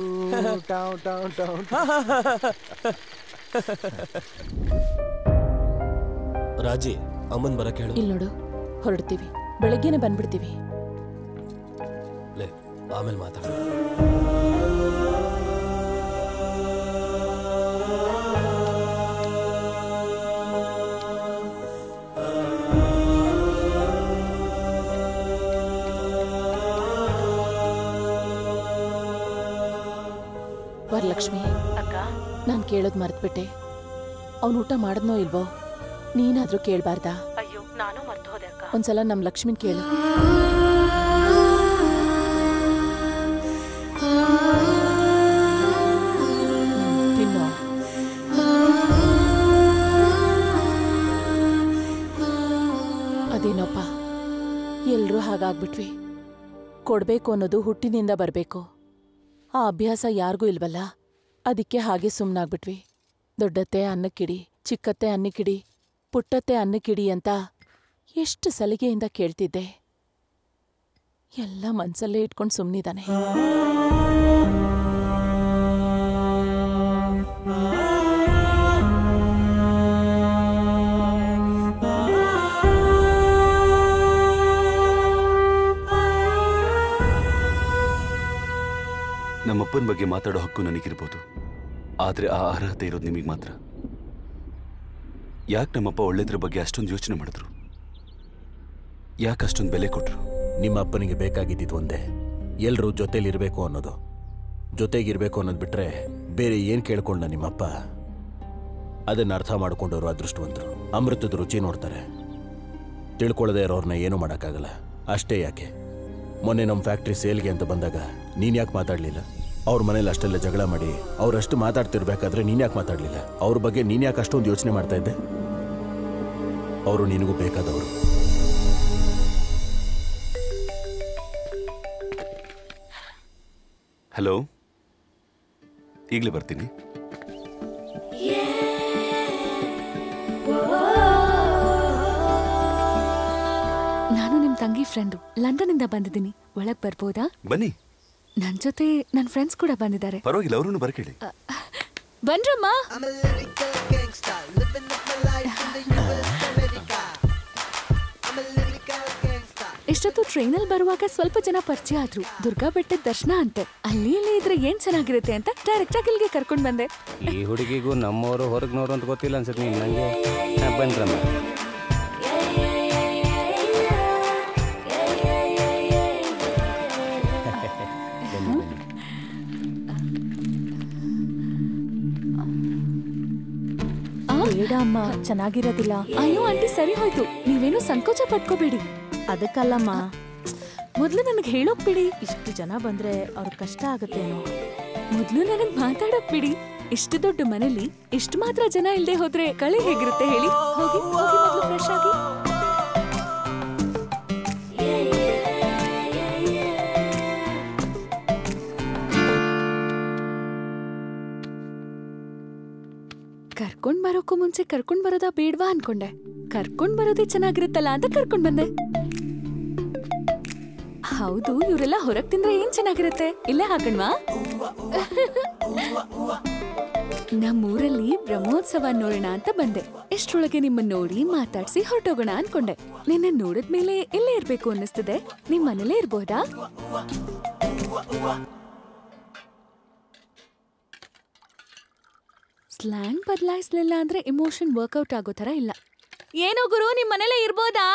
ಟಾವ್ ಟಾವ್ ಟಾವ್ ರಾಜಿ ಅಮ್ಮನ್ ಬರಕ್ ಹೇಳು ಇಲ್ಲಿ ನೋಡು ಹೊರಡ್ತೀವಿ ಬೆಳಗ್ಗೆನೆ ಬಂದ್ಬಿಡ್ತೀವಿ ಲೇ ಆಮೇಲೆ ಮಾತಾಡ ವರಲಕ್ಷ್ಮಿ ಅಕ್ಕ ನಾನು ಕೇಳೋದ್ ಮರ್ತ್ಬಿಟ್ಟೆ ಅವನು ಊಟ ಮಾಡಿದ್ನೋ ಇಲ್ವೋ ನೀನಾದ್ರೂ ಕೇಳ್ಬಾರ್ದಾ ಅಯ್ಯೋ ನಾನು ಮರ್ತು ಹೋದೆ ಅಕ್ಕ ಒಂದ್ಸಲ ನಮ್ ಲಕ್ಷ್ಮಿನ್ ಕೇಳು ಹ್ಮ್, ತಿನ್ನು ಅದೇನೋಪ್ಪ ಎಲ್ರೂ ಹಾಗಾಗ್ಬಿಟ್ವಿ ಕೊಡ್ಬೇಕು ಅನ್ನೋದು ಹುಟ್ಟಿನಿಂದ ಬರಬೇಕು ಆ ಅಭ್ಯಾಸ ಯಾರಿಗೂ ಇಲ್ವಲ್ಲ ಅದಕ್ಕೆ ಹಾಗೆ ಸುಮ್ಮನಾಗ್ಬಿಟ್ವಿ ದೊಡ್ಡತ್ತೆ ಅನ್ನಕ್ಕಿಡಿ ಚಿಕ್ಕತ್ತೆ ಅನ್ನಕ್ಕಿಡಿ ಪುಟ್ಟತ್ತೆ ಅನ್ನಕ್ಕಿಡಿ ಅಂತ ಎಷ್ಟು ಸಲಿಗೆಯಿಂದ ಕೇಳ್ತಿದ್ದೆ ಎಲ್ಲ ಮನ್ಸಲ್ಲೇ ಇಟ್ಕೊಂಡು ಸುಮ್ಮನಿದ್ದಾನೆ ನಮ್ಮಪ್ಪನ ಬಗ್ಗೆ ಮಾತಾಡೋ ಹಕ್ಕು ನನಗಿರ್ಬೋದು ಆದರೆ ಆ ಅರ್ಹತೆ ಇರೋದು ನಿಮಗೆ ಮಾತ್ರ ಯಾಕೆ ನಮ್ಮಪ್ಪ ಒಳ್ಳೆದ್ರ ಬಗ್ಗೆ ಅಷ್ಟೊಂದು ಯೋಚನೆ ಮಾಡಿದ್ರು ಯಾಕೆ ಅಷ್ಟೊಂದು ಬೆಲೆ ಕೊಟ್ರು ನಿಮ್ಮ ಅಪ್ಪನಿಗೆ ಬೇಕಾಗಿದ್ದಿದ್ದು ಒಂದೇ ಎಲ್ಲರೂ ಜೊತೆಲಿರಬೇಕು ಅನ್ನೋದು ಜೊತೆಗಿರ್ಬೇಕು ಅನ್ನೋದು ಬಿಟ್ರೆ ಬೇರೆ ಏನು ಕೇಳ್ಕೊಂಡ ನಿಮ್ಮಪ್ಪ ಅದನ್ನ ಅರ್ಥ ಮಾಡ್ಕೊಂಡವರು ಅದೃಷ್ಟವಂತರು ಅಮೃತದ ರುಚಿ ನೋಡ್ತಾರೆ ತಿಳ್ಕೊಳ್ಳದೆ ಇರೋರ್ನ ಏನೂ ಮಾಡೋಕ್ಕಾಗಲ್ಲ ಅಷ್ಟೇ ಯಾಕೆ ಮೊನ್ನೆ ನಮ್ಮ ಫ್ಯಾಕ್ಟ್ರಿ ಸೇಲ್ಗೆ ಅಂತ ಬಂದಾಗ ನೀನು ಯಾಕೆ ಮಾತಾಡಲಿಲ್ಲ ಅವ್ರ ಮನೇಲಿ ಅಷ್ಟೆಲ್ಲ ಜಗಳ ಮಾಡಿ ಅವರಷ್ಟು ಮಾತಾಡ್ತಿರ್ಬೇಕಾದ್ರೆ ನೀನು ಯಾಕೆ ಮಾತಾಡಲಿಲ್ಲ ಅವ್ರ ಬಗ್ಗೆ ನೀನು ಯಾಕೆ ಅಷ್ಟೊಂದು ಯೋಚನೆ ಮಾಡ್ತಾ ಇದ್ದೆ ಅವರು ನಿನಗೂ ಬೇಕಾದವರು ಹಲೋ ಈಗಲೇ ಬರ್ತೀನಿ ನಾನು ನಿಮ್ ತಂಗಿ ಫ್ರೆಂಡು ಲಂಡನ್ ಇಂದ ಬಂದಿದ್ದೀನಿ ಒಳಗ್ ಬರ್ಬೋದಾ ಬನ್ನಿ ನನ್ ಜೊತೆ ನನ್ ಫ್ರೆಂಡ್ಸ್ ಕೂಡ ಬಂದಿದ್ದಾರೆ ಪರವಾಗಿಲ್ಲ ಅವರನ್ನು ಬರಕೇಳಿ ಬನ್ರಮ್ಮ ಇಷ್ಟೊತ್ತು ಟ್ರೈನಲ್ಲಿ ಬರುವಾಗ ಸ್ವಲ್ಪ ಜನ ಪರಿಚಯ ಆದ್ರು ದುರ್ಗಾ ಬೆಟ್ಟದ ದರ್ಶನ ಅಂತೆ ಅಲ್ಲಿ ಇಲ್ಲಿ ಇದ್ರೆ ಏನ್ ಚೆನ್ನಾಗಿರುತ್ತೆ ಅಂತ ಡೈರೆಕ್ಟ್ ಆಗಿ ಇಲ್ಲಿಗೆ ಕರ್ಕೊಂಡ್ ಬಂದೆ ಈ ಹುಡುಗಿಗೂ ನಮ್ಮವರು ಹೊರಗ್ನವ್ರು ಅಂತ ಗೊತ್ತಿಲ್ಲ ಅನ್ಸುತ್ತೆ ನೀನು ನನಗೆ ಹಾ, ಬನ್ರಮ್ಮ ಬನ್ನಿ ಬನ್ನಿ ಬೇಡ ಅಮ್ಮ ಚೆನ್ನಾಗಿರೋದಿಲ್ಲ ಅಯ್ಯೋ ಆಂಟಿ ಸರಿ ಹೋಯ್ತು ನೀವೇನು ಸಂಕೋಚ ಪಟ್ಕೋಬೇಡಿ ಅದಕ್ಕಲ್ಲಮ್ಮ ಮೊದ್ಲು ನನಗೆ ಹೇಳೋಕ್ ಬಿಡಿ ಇಷ್ಟು ಜನ ಬಂದ್ರೆ ಅವ್ರ ಕಷ್ಟ ಆಗತ್ತೇನೋ ಮೊದ್ಲು ನನಗ್ ಮಾತಾಡೋಕ್ ಬಿಡಿ ಇಷ್ಟು ದೊಡ್ಡ ಮನೇಲಿ ಇಷ್ಟು ಮಾತ್ರ ಜನ ಇಲ್ದೆ ಹೋದ್ರೆ ಕಳೆ ಹೇಗಿರುತ್ತೆ ಹೇಳಿ ಹೋಗಿ ಹೋಗಿ ಮೊದ್ಲು ಫ್ರೆಶ್ ಆಗಿ ಕರ್ಕೊಂಡ್ ಬರೋಕ್ಕೂ ಮುಂಚೆ ಕರ್ಕೊಂಡ್ ಬರೋದಾ ಬೇಡ್ವಾ ಅನ್ಕೊಂಡೆ ಕರ್ಕೊಂಡ್ ಬರೋದೇ ಚೆನ್ನಾಗಿರುತ್ತಲ್ಲ ಅಂತ ಕರ್ಕೊಂಡ್ ಬಂದೆ ಹೌದು ಇವರೆಲ್ಲ ಹೊರಗ್ ತಿಂದ್ರೆ ಏನ್ ಚೆನ್ನಾಗಿರುತ್ತೆ ಇಲ್ಲೇ ಹಾಕಣ್ವಾ ನಮ್ಮೂರಲ್ಲಿ ಬ್ರಹ್ಮೋತ್ಸವ ನೋಡೋಣ ಅಂತ ಬಂದೆ ಇಷ್ಟ್ರೊಳಗೆ ನಿಮ್ಮನ್ನ ನೋಡಿ ಮಾತಾಡ್ಸಿ ಹೊರಟೋಗೋಣ ಅನ್ಕೊಂಡೆ ನಿನ್ನ ನೋಡಿದ್ಮೇಲೆ ಇಲ್ಲೇ ಇರ್ಬೇಕು ಅನ್ನಿಸ್ತಿದೆ ನಿಮ್ ಮನೇಲೇ ಇರ್ಬೋದಾ ಸ್ಲ್ಯಾಂಗ್ ಬದಲಾಯಿಸ್ಲಿಲ್ಲ ಅಂದ್ರೆ ಇಮೋಷನ್ ವರ್ಕೌಟ್ ಆಗೋ ತರ ಇಲ್ಲ ಏನೋ ಗುರು ನಿಮ್ ಮನೇಲೇ ಇರ್ಬೋದಾ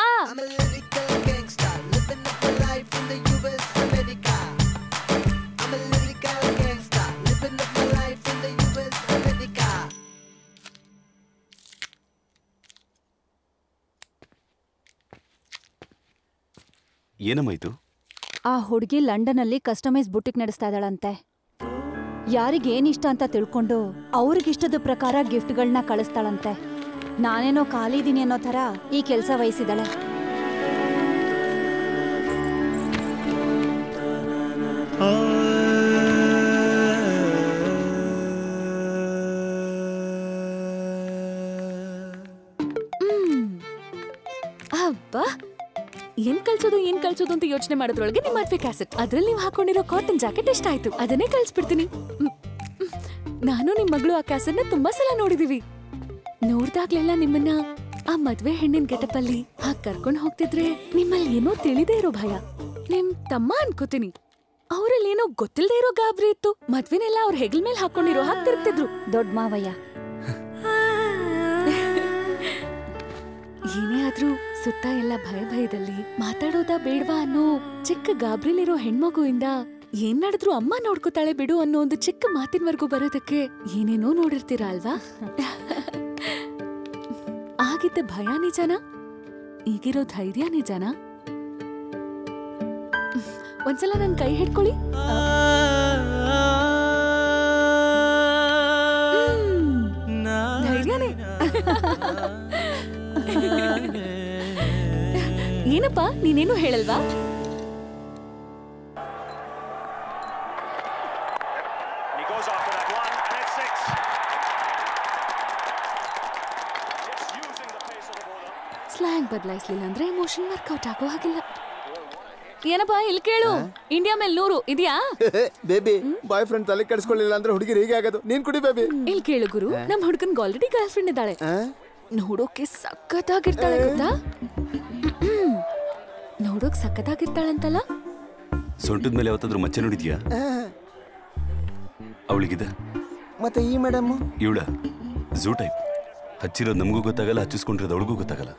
ಏನಮ್ಮ ಇದು ಆ ಹುಡುಗಿ ಲಂಡನ್ನಲ್ಲಿ ಕಸ್ಟಮೈಸ್ ಬುಟಿಕ್ ನಡೆಸ್ತಾ ಇದ್ದಾಳಂತೆ ಯಾರಿಗೇನ್ ಇಷ್ಟ ಅಂತ ತಿಳ್ಕೊಂಡು ಅವ್ರಿಗಿಷ್ಟದ ಪ್ರಕಾರ ಗಿಫ್ಟ್ಗಳನ್ನ ಕಳಿಸ್ತಾಳಂತೆ ನಾನೇನೋ ಖಾಲಿ ಇದೀನಿ ಅನ್ನೋ ಥರ ಈ ಕೆಲಸ ವಹಿಸಿದಾಳೆ ಅಬ್ಬಾ ಏನ್ ಕಳ್ಸೋದು ಏನ್ ಕಳ್ಸೋದು ಅಂತ ಯೋಚನೆ ಮಾಡೋದ್ರೊಳಗೆ ನಿಮ್ ಮದ್ವೆ ಕ್ಯಾಸೆಟ್ ಅದ್ರಲ್ಲಿ ನೀವು ಹಾಕೊಂಡಿರೋ ಕಾಟನ್ ಜಾಕೆಟ್ ಇಷ್ಟ ಆಯ್ತು ಅದನ್ನೇ ಕಳ್ಸ್ಬಿಡ್ತೀನಿ ಹ್ಮ್. ಹ್ಮ್. ನಾನು ನಿಮ್ ಮಗಳು ಆ ಕ್ಯಾಸೆಟ್ನ ತುಂಬಾ ಸಲ ನೋಡಿದೀವಿ ನೋಡ್ದಾಗ್ಲೆಲ್ಲ ನಿಮ್ಮನ್ನ ಆ ಮದ್ವೆ ಹೆಣ್ಣಿನ ಗೆಟಪ್ ಅಲ್ಲಿ ಹಾಗ್ ಕರ್ಕೊಂಡ್ ಹೋಗ್ತಿದ್ರೆ ನಿಮ್ಮಲ್ಲಿ ಏನೋ ತಿಳಿದೇ ಇರೋ ಭಯ ನಿಮ್ ತಮ್ಮ ಅನ್ಕೋತೀನಿ ಅವರಲ್ಲಿ ಏನೋ ಗೊತ್ತಿಲ್ದೇ ಇರೋ ಗಾಬರಿ ಇತ್ತು ಮದ್ವೆನೆಲ್ಲ ಅವ್ರ ಹೆಗಲ್ ಮೇಲೆ ಹಾಕೊಂಡಿರೋ ಹಾಗೆ ತಿರುಗ್ತಿದ್ರು ದೊಡ್ಡ ಮಾವಯ್ಯ ಏನೇ ಆದ್ರೂ ಸುತ್ತ ಎಲ್ಲ ಭಯ ಭಯದಲ್ಲಿ ಮಾತಾಡೋದಾ ಬೇಡ್ವಾ ಅನ್ನೋ ಚಿಕ್ಕ ಗಾಬ್ರಿಲಿರೋ ಹೆಣ್ಮಗುವಿಂದ ಏನ್ ನಡೆದ್ರು ಅಮ್ಮ ನೋಡ್ಕೋತಾಳೆ ಬಿಡು ಅನ್ನೋ ಒಂದು ಚಿಕ್ಕ ಮಾತಿನವರೆಗೂ ಬರೋದಕ್ಕೆ ಏನೇನೋ ನೋಡಿರ್ತೀರಾ ಅಲ್ವಾ ಆಗಿದ್ದ ಭಯ ನಿಜನಾ ಈಗಿರೋ ಧೈರ್ಯ ನಿಜನಾ ಒಂದ್ಸಲ ನನ್ ಕೈ ಹಿಡ್ಕೊಳ್ಳಿ ಹ್ಮ್. ಧೈರ್ಯನೇ ಏನಪ್ಪ ನೀನೇನು ಹೇಳಲ್ವಾ He goes after that one, and it's six. Just using the pace of the bowler. Slang ಬದಲಾಯಿಸ್ಲಿಲ್ಲ ಅಂದ್ರೆ ಎಮೋಷನ್ ವರ್ಕೌಟ್ ಆಗೋ ಹಾಗಿಲ್ಲ ಏನಪ್ಪ ಇಲ್ಲಿ ಕೇಳು ಇಂಡಿಯಾ ಮೇಲೆ ನೂರು ಇದೆಯಾ ಬೇಬಿ ಬಾಯ್ ಫ್ರೆಂಡ್ ತಲೆ ಕೆಡಿಸ್ಕೊಳ್ಳಿಲ್ಲ ಅಂದ್ರೆ ಹುಡುಗಿರು ಹೀಗೆ ಆಗೋದು ನೀನ್ ಕುಡಿ ಬೇಬಿ ಇಲ್ಲಿ ಕೇಳು ಗುರು ನಮ್ ಹುಡ್ಗನ್ಗೆ ಆಲ್ರೆಡಿ ಗರ್ಲ್ ಫ್ರೆಂಡ್ ಇದ್ದಾಳೆ ನೋಡೋಕೆ ಸಖತ್ತಾಗಿರ್ತಾಳೆ ಗೊತ್ತಾ ಹ್ಮ್. ನೋಡೋಕ್ ಸಖತ್ತಾಗಿರ್ತಾಳಂತಲ್ಲ ಸೊಂಟದ ಮೇಲೆ ಯಾವತ್ತಾದ್ರೂ ಮಚ್ಚೆ ನೋಡಿದ್ಯಾ ಅವಳಿಗಿದೆ ಮತ್ತೆ ಈ ಮೇಡಮ್ ಇವಳ ಝೂ ಟೈಪ್ ಹಚ್ಚಿರೋದು ನಮಗೂ ಗೊತ್ತಾಗಲ್ಲ ಹಚ್ಚಿಸ್ಕೊಂಡಿರೋದು ಅವಳಿಗೂ ಗೊತ್ತಾಗಲ್ಲ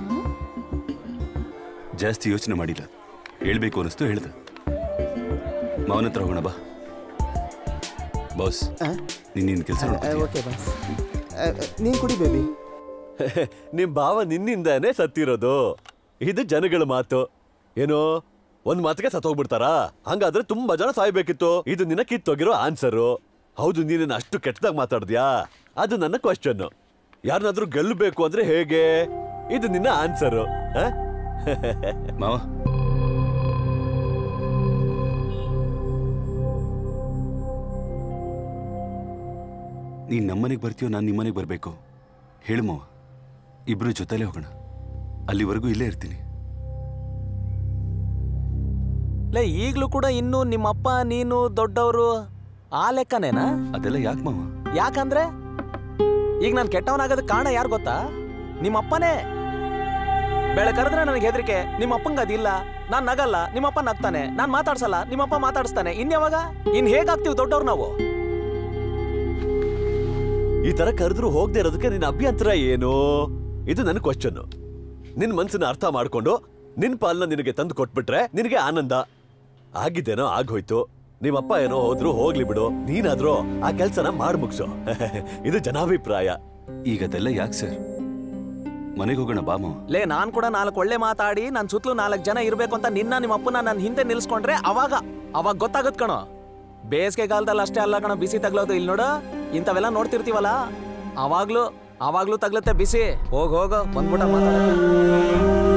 ಜಾಸ್ತಿ ಯೋಚನೆ ಮಾಡಿಲ್ಲ ಹೇಳ್ಬೇಕು ಅನಿಸ್ತು ಹೇಳ್ದ ಮಾವನ ಹತ್ರ ಹೋಗೋಣ ಬಾ ಬಾಸ್ ನೀನ್ ನಿನ್ ಕೆಲಸ ಓಕೆ ಬಾಸ್ ನೀನ್ ಕುಡಿ ಬೇಬಿ ನಿಮ್ ಭಾವ ನಿನ್ನಿಂದಾನೇ ಸತ್ತಿರೋದು ಇದು ಜನಗಳ ಮಾತು ಏನೋ ಒಂದ್ ಮಾತಿಗೆ ಸತ್ತೋಗ್ಬಿಡ್ತಾರಾ ಹಂಗಾದ್ರೆ ತುಂಬಾ ಜನ ಸಾಯ್ಬೇಕಿತ್ತು ಇದು ನಿನ್ನ ಕಿತ್ತೋಗಿರೋ ಆನ್ಸರು ಹೌದು ನೀನನ್ನ ಅಷ್ಟು ಕೆಟ್ಟದಾಗ ಮಾತಾಡ್ದ್ಯಾ ಅದು ನನ್ನ ಕ್ವಶನ್ ಯಾರನ್ನಾದ್ರೂ ಗೆಲ್ಲಬೇಕು ಅಂದ್ರೆ ಹೇಗೆ ಇದು ನಿನ್ನ ಆನ್ಸರು ಮಾವ ನೀನ್ ನಮ್ಮನೆಗೆ ಬರ್ತೀಯೋ ನಾನು ನಿಮ್ಮನೆಗೆ ಬರಬೇಕು ಹೇಳು ಮಾವ ಇಬ್ರು ಜೊತೆಲೇ ಹೋಗೋಣ ಅಲ್ಲಿವರೆಗೂ ಇಲ್ಲೇ ಇರ್ತೀನಿ ಲೇ ಈಗ್ಲೂ ಕೂಡ ಇನ್ನು ನಿಮ್ಮಪ್ಪ ನೀನು ದೊಡ್ಡವರು ಆ ಲೆಕ್ಕನೇನಾ ಅದೆಲ್ಲ ಯಾಕೆ ಮಾವ ಯಾಕಂದ್ರೆ ಈಗ ನಾನು ಕೆಟ್ಟವನಾಗೋದಕ್ಕೆ ಕಾರಣ ಯಾರು ಗೊತ್ತಾ ನಿಮ್ಮಪ್ಪನೇ ಬೆಳೆ ಕರೆದ್ರೆ ನನಗೆ ಹೆದರಿಕೆ ನಿಮ್ಮಪ್ಪಂಗೆ ಅದಿಲ್ಲ ನಾನ್ ನಗಲ್ಲ ನಿಮ್ಮಪ್ಪ ನಗ್ತಾನೆ ನಾನ್ ಮಾತಾಡ್ಸಲ್ಲ ನಿಮ್ಮಪ್ಪ ಮಾತಾಡಿಸ್ತಾನೆ ಇನ್ಯಾವಾಗ ಇನ್ ಹೇಗಾಗ್ತೀವಿ ದೊಡ್ಡವ್ರು ನಾವು ಈ ತರ ಕರೆದ್ರು ಹೋಗದೆ ಇರೋದಕ್ಕೆ ನಿನ್ನ ಅಭ್ಯಂತರ ಏನು ಇದು ನನ್ನ ಕ್ವಶನ್ ನಿನ್ ಮನ್ಸನ್ನ ಅರ್ಥ ಮಾಡ್ಕೊಂಡು ನಿನ್ ಪಾಲ್ನ ನಿನಗೆ ತಂದು ಕೊಟ್ಬಿಟ್ರೆ ನಿನಗೆ ಆನಂದ ಆಗಿದ್ದೇನೋ ಆಗೋಯ್ತು ನಿಮ್ಮಪ್ಪ ಏನೋ ಹೋದ್ರು ಹೋಗ್ಲಿ ಬಿಡು ನೀನಾದ್ರೂ ಆ ಕೆಲ್ಸನ ಮಾಡ್ ಮುಗ್ಸು ಇದು ಜನಾಭಿಪ್ರಾಯ ಈಗ ಅದೆಲ್ಲ ಯಾಕೆ ಸರ್ ಮನೆಗೆ ಹೋಗೋಣ ಬಾ ಮಾವ ಲೇ ನಾನ್ ಕೂಡ ನಾಲ್ಕು ಒಳ್ಳೆ ಮಾತಾಡಿ ನನ್ ಸುತ್ತಲೂ ನಾಲ್ಕು ಜನ ಇರ್ಬೇಕು ಅಂತ ನಿನ್ನ ನಿಮ್ಮ ಅಪ್ಪನ ನನ್ನ ಹಿಂದೆ ನಿಲ್ಸ್ಕೊಂಡ್ರೆ ಅವಾಗ ಅವಾಗ ಗೊತ್ತಾಗತ್ ಕಣೋ ಬೇಸಿಗೆ ಕಾಲದಲ್ಲಿ ಅಷ್ಟೇ ಅಲ್ಲ ಕಣೋ ಬಿಸಿ ತಗ್ಲೋದು ಇಲ್ಲಿ ನೋಡು ಇಂಥವೆಲ್ಲ ನೋಡ್ತಿರ್ತೀವಲ್ಲ ಅವಾಗ್ಲೂ ಅವಾಗ್ಲೂ ತಗ್ಲತ್ತೆ ಬಿಸಿ ಹೋಗ್ ಹೋಗೋ ಬಂದ್ಬಿಟ್ಟ ಮಾತಾಡಕ್ಕೆ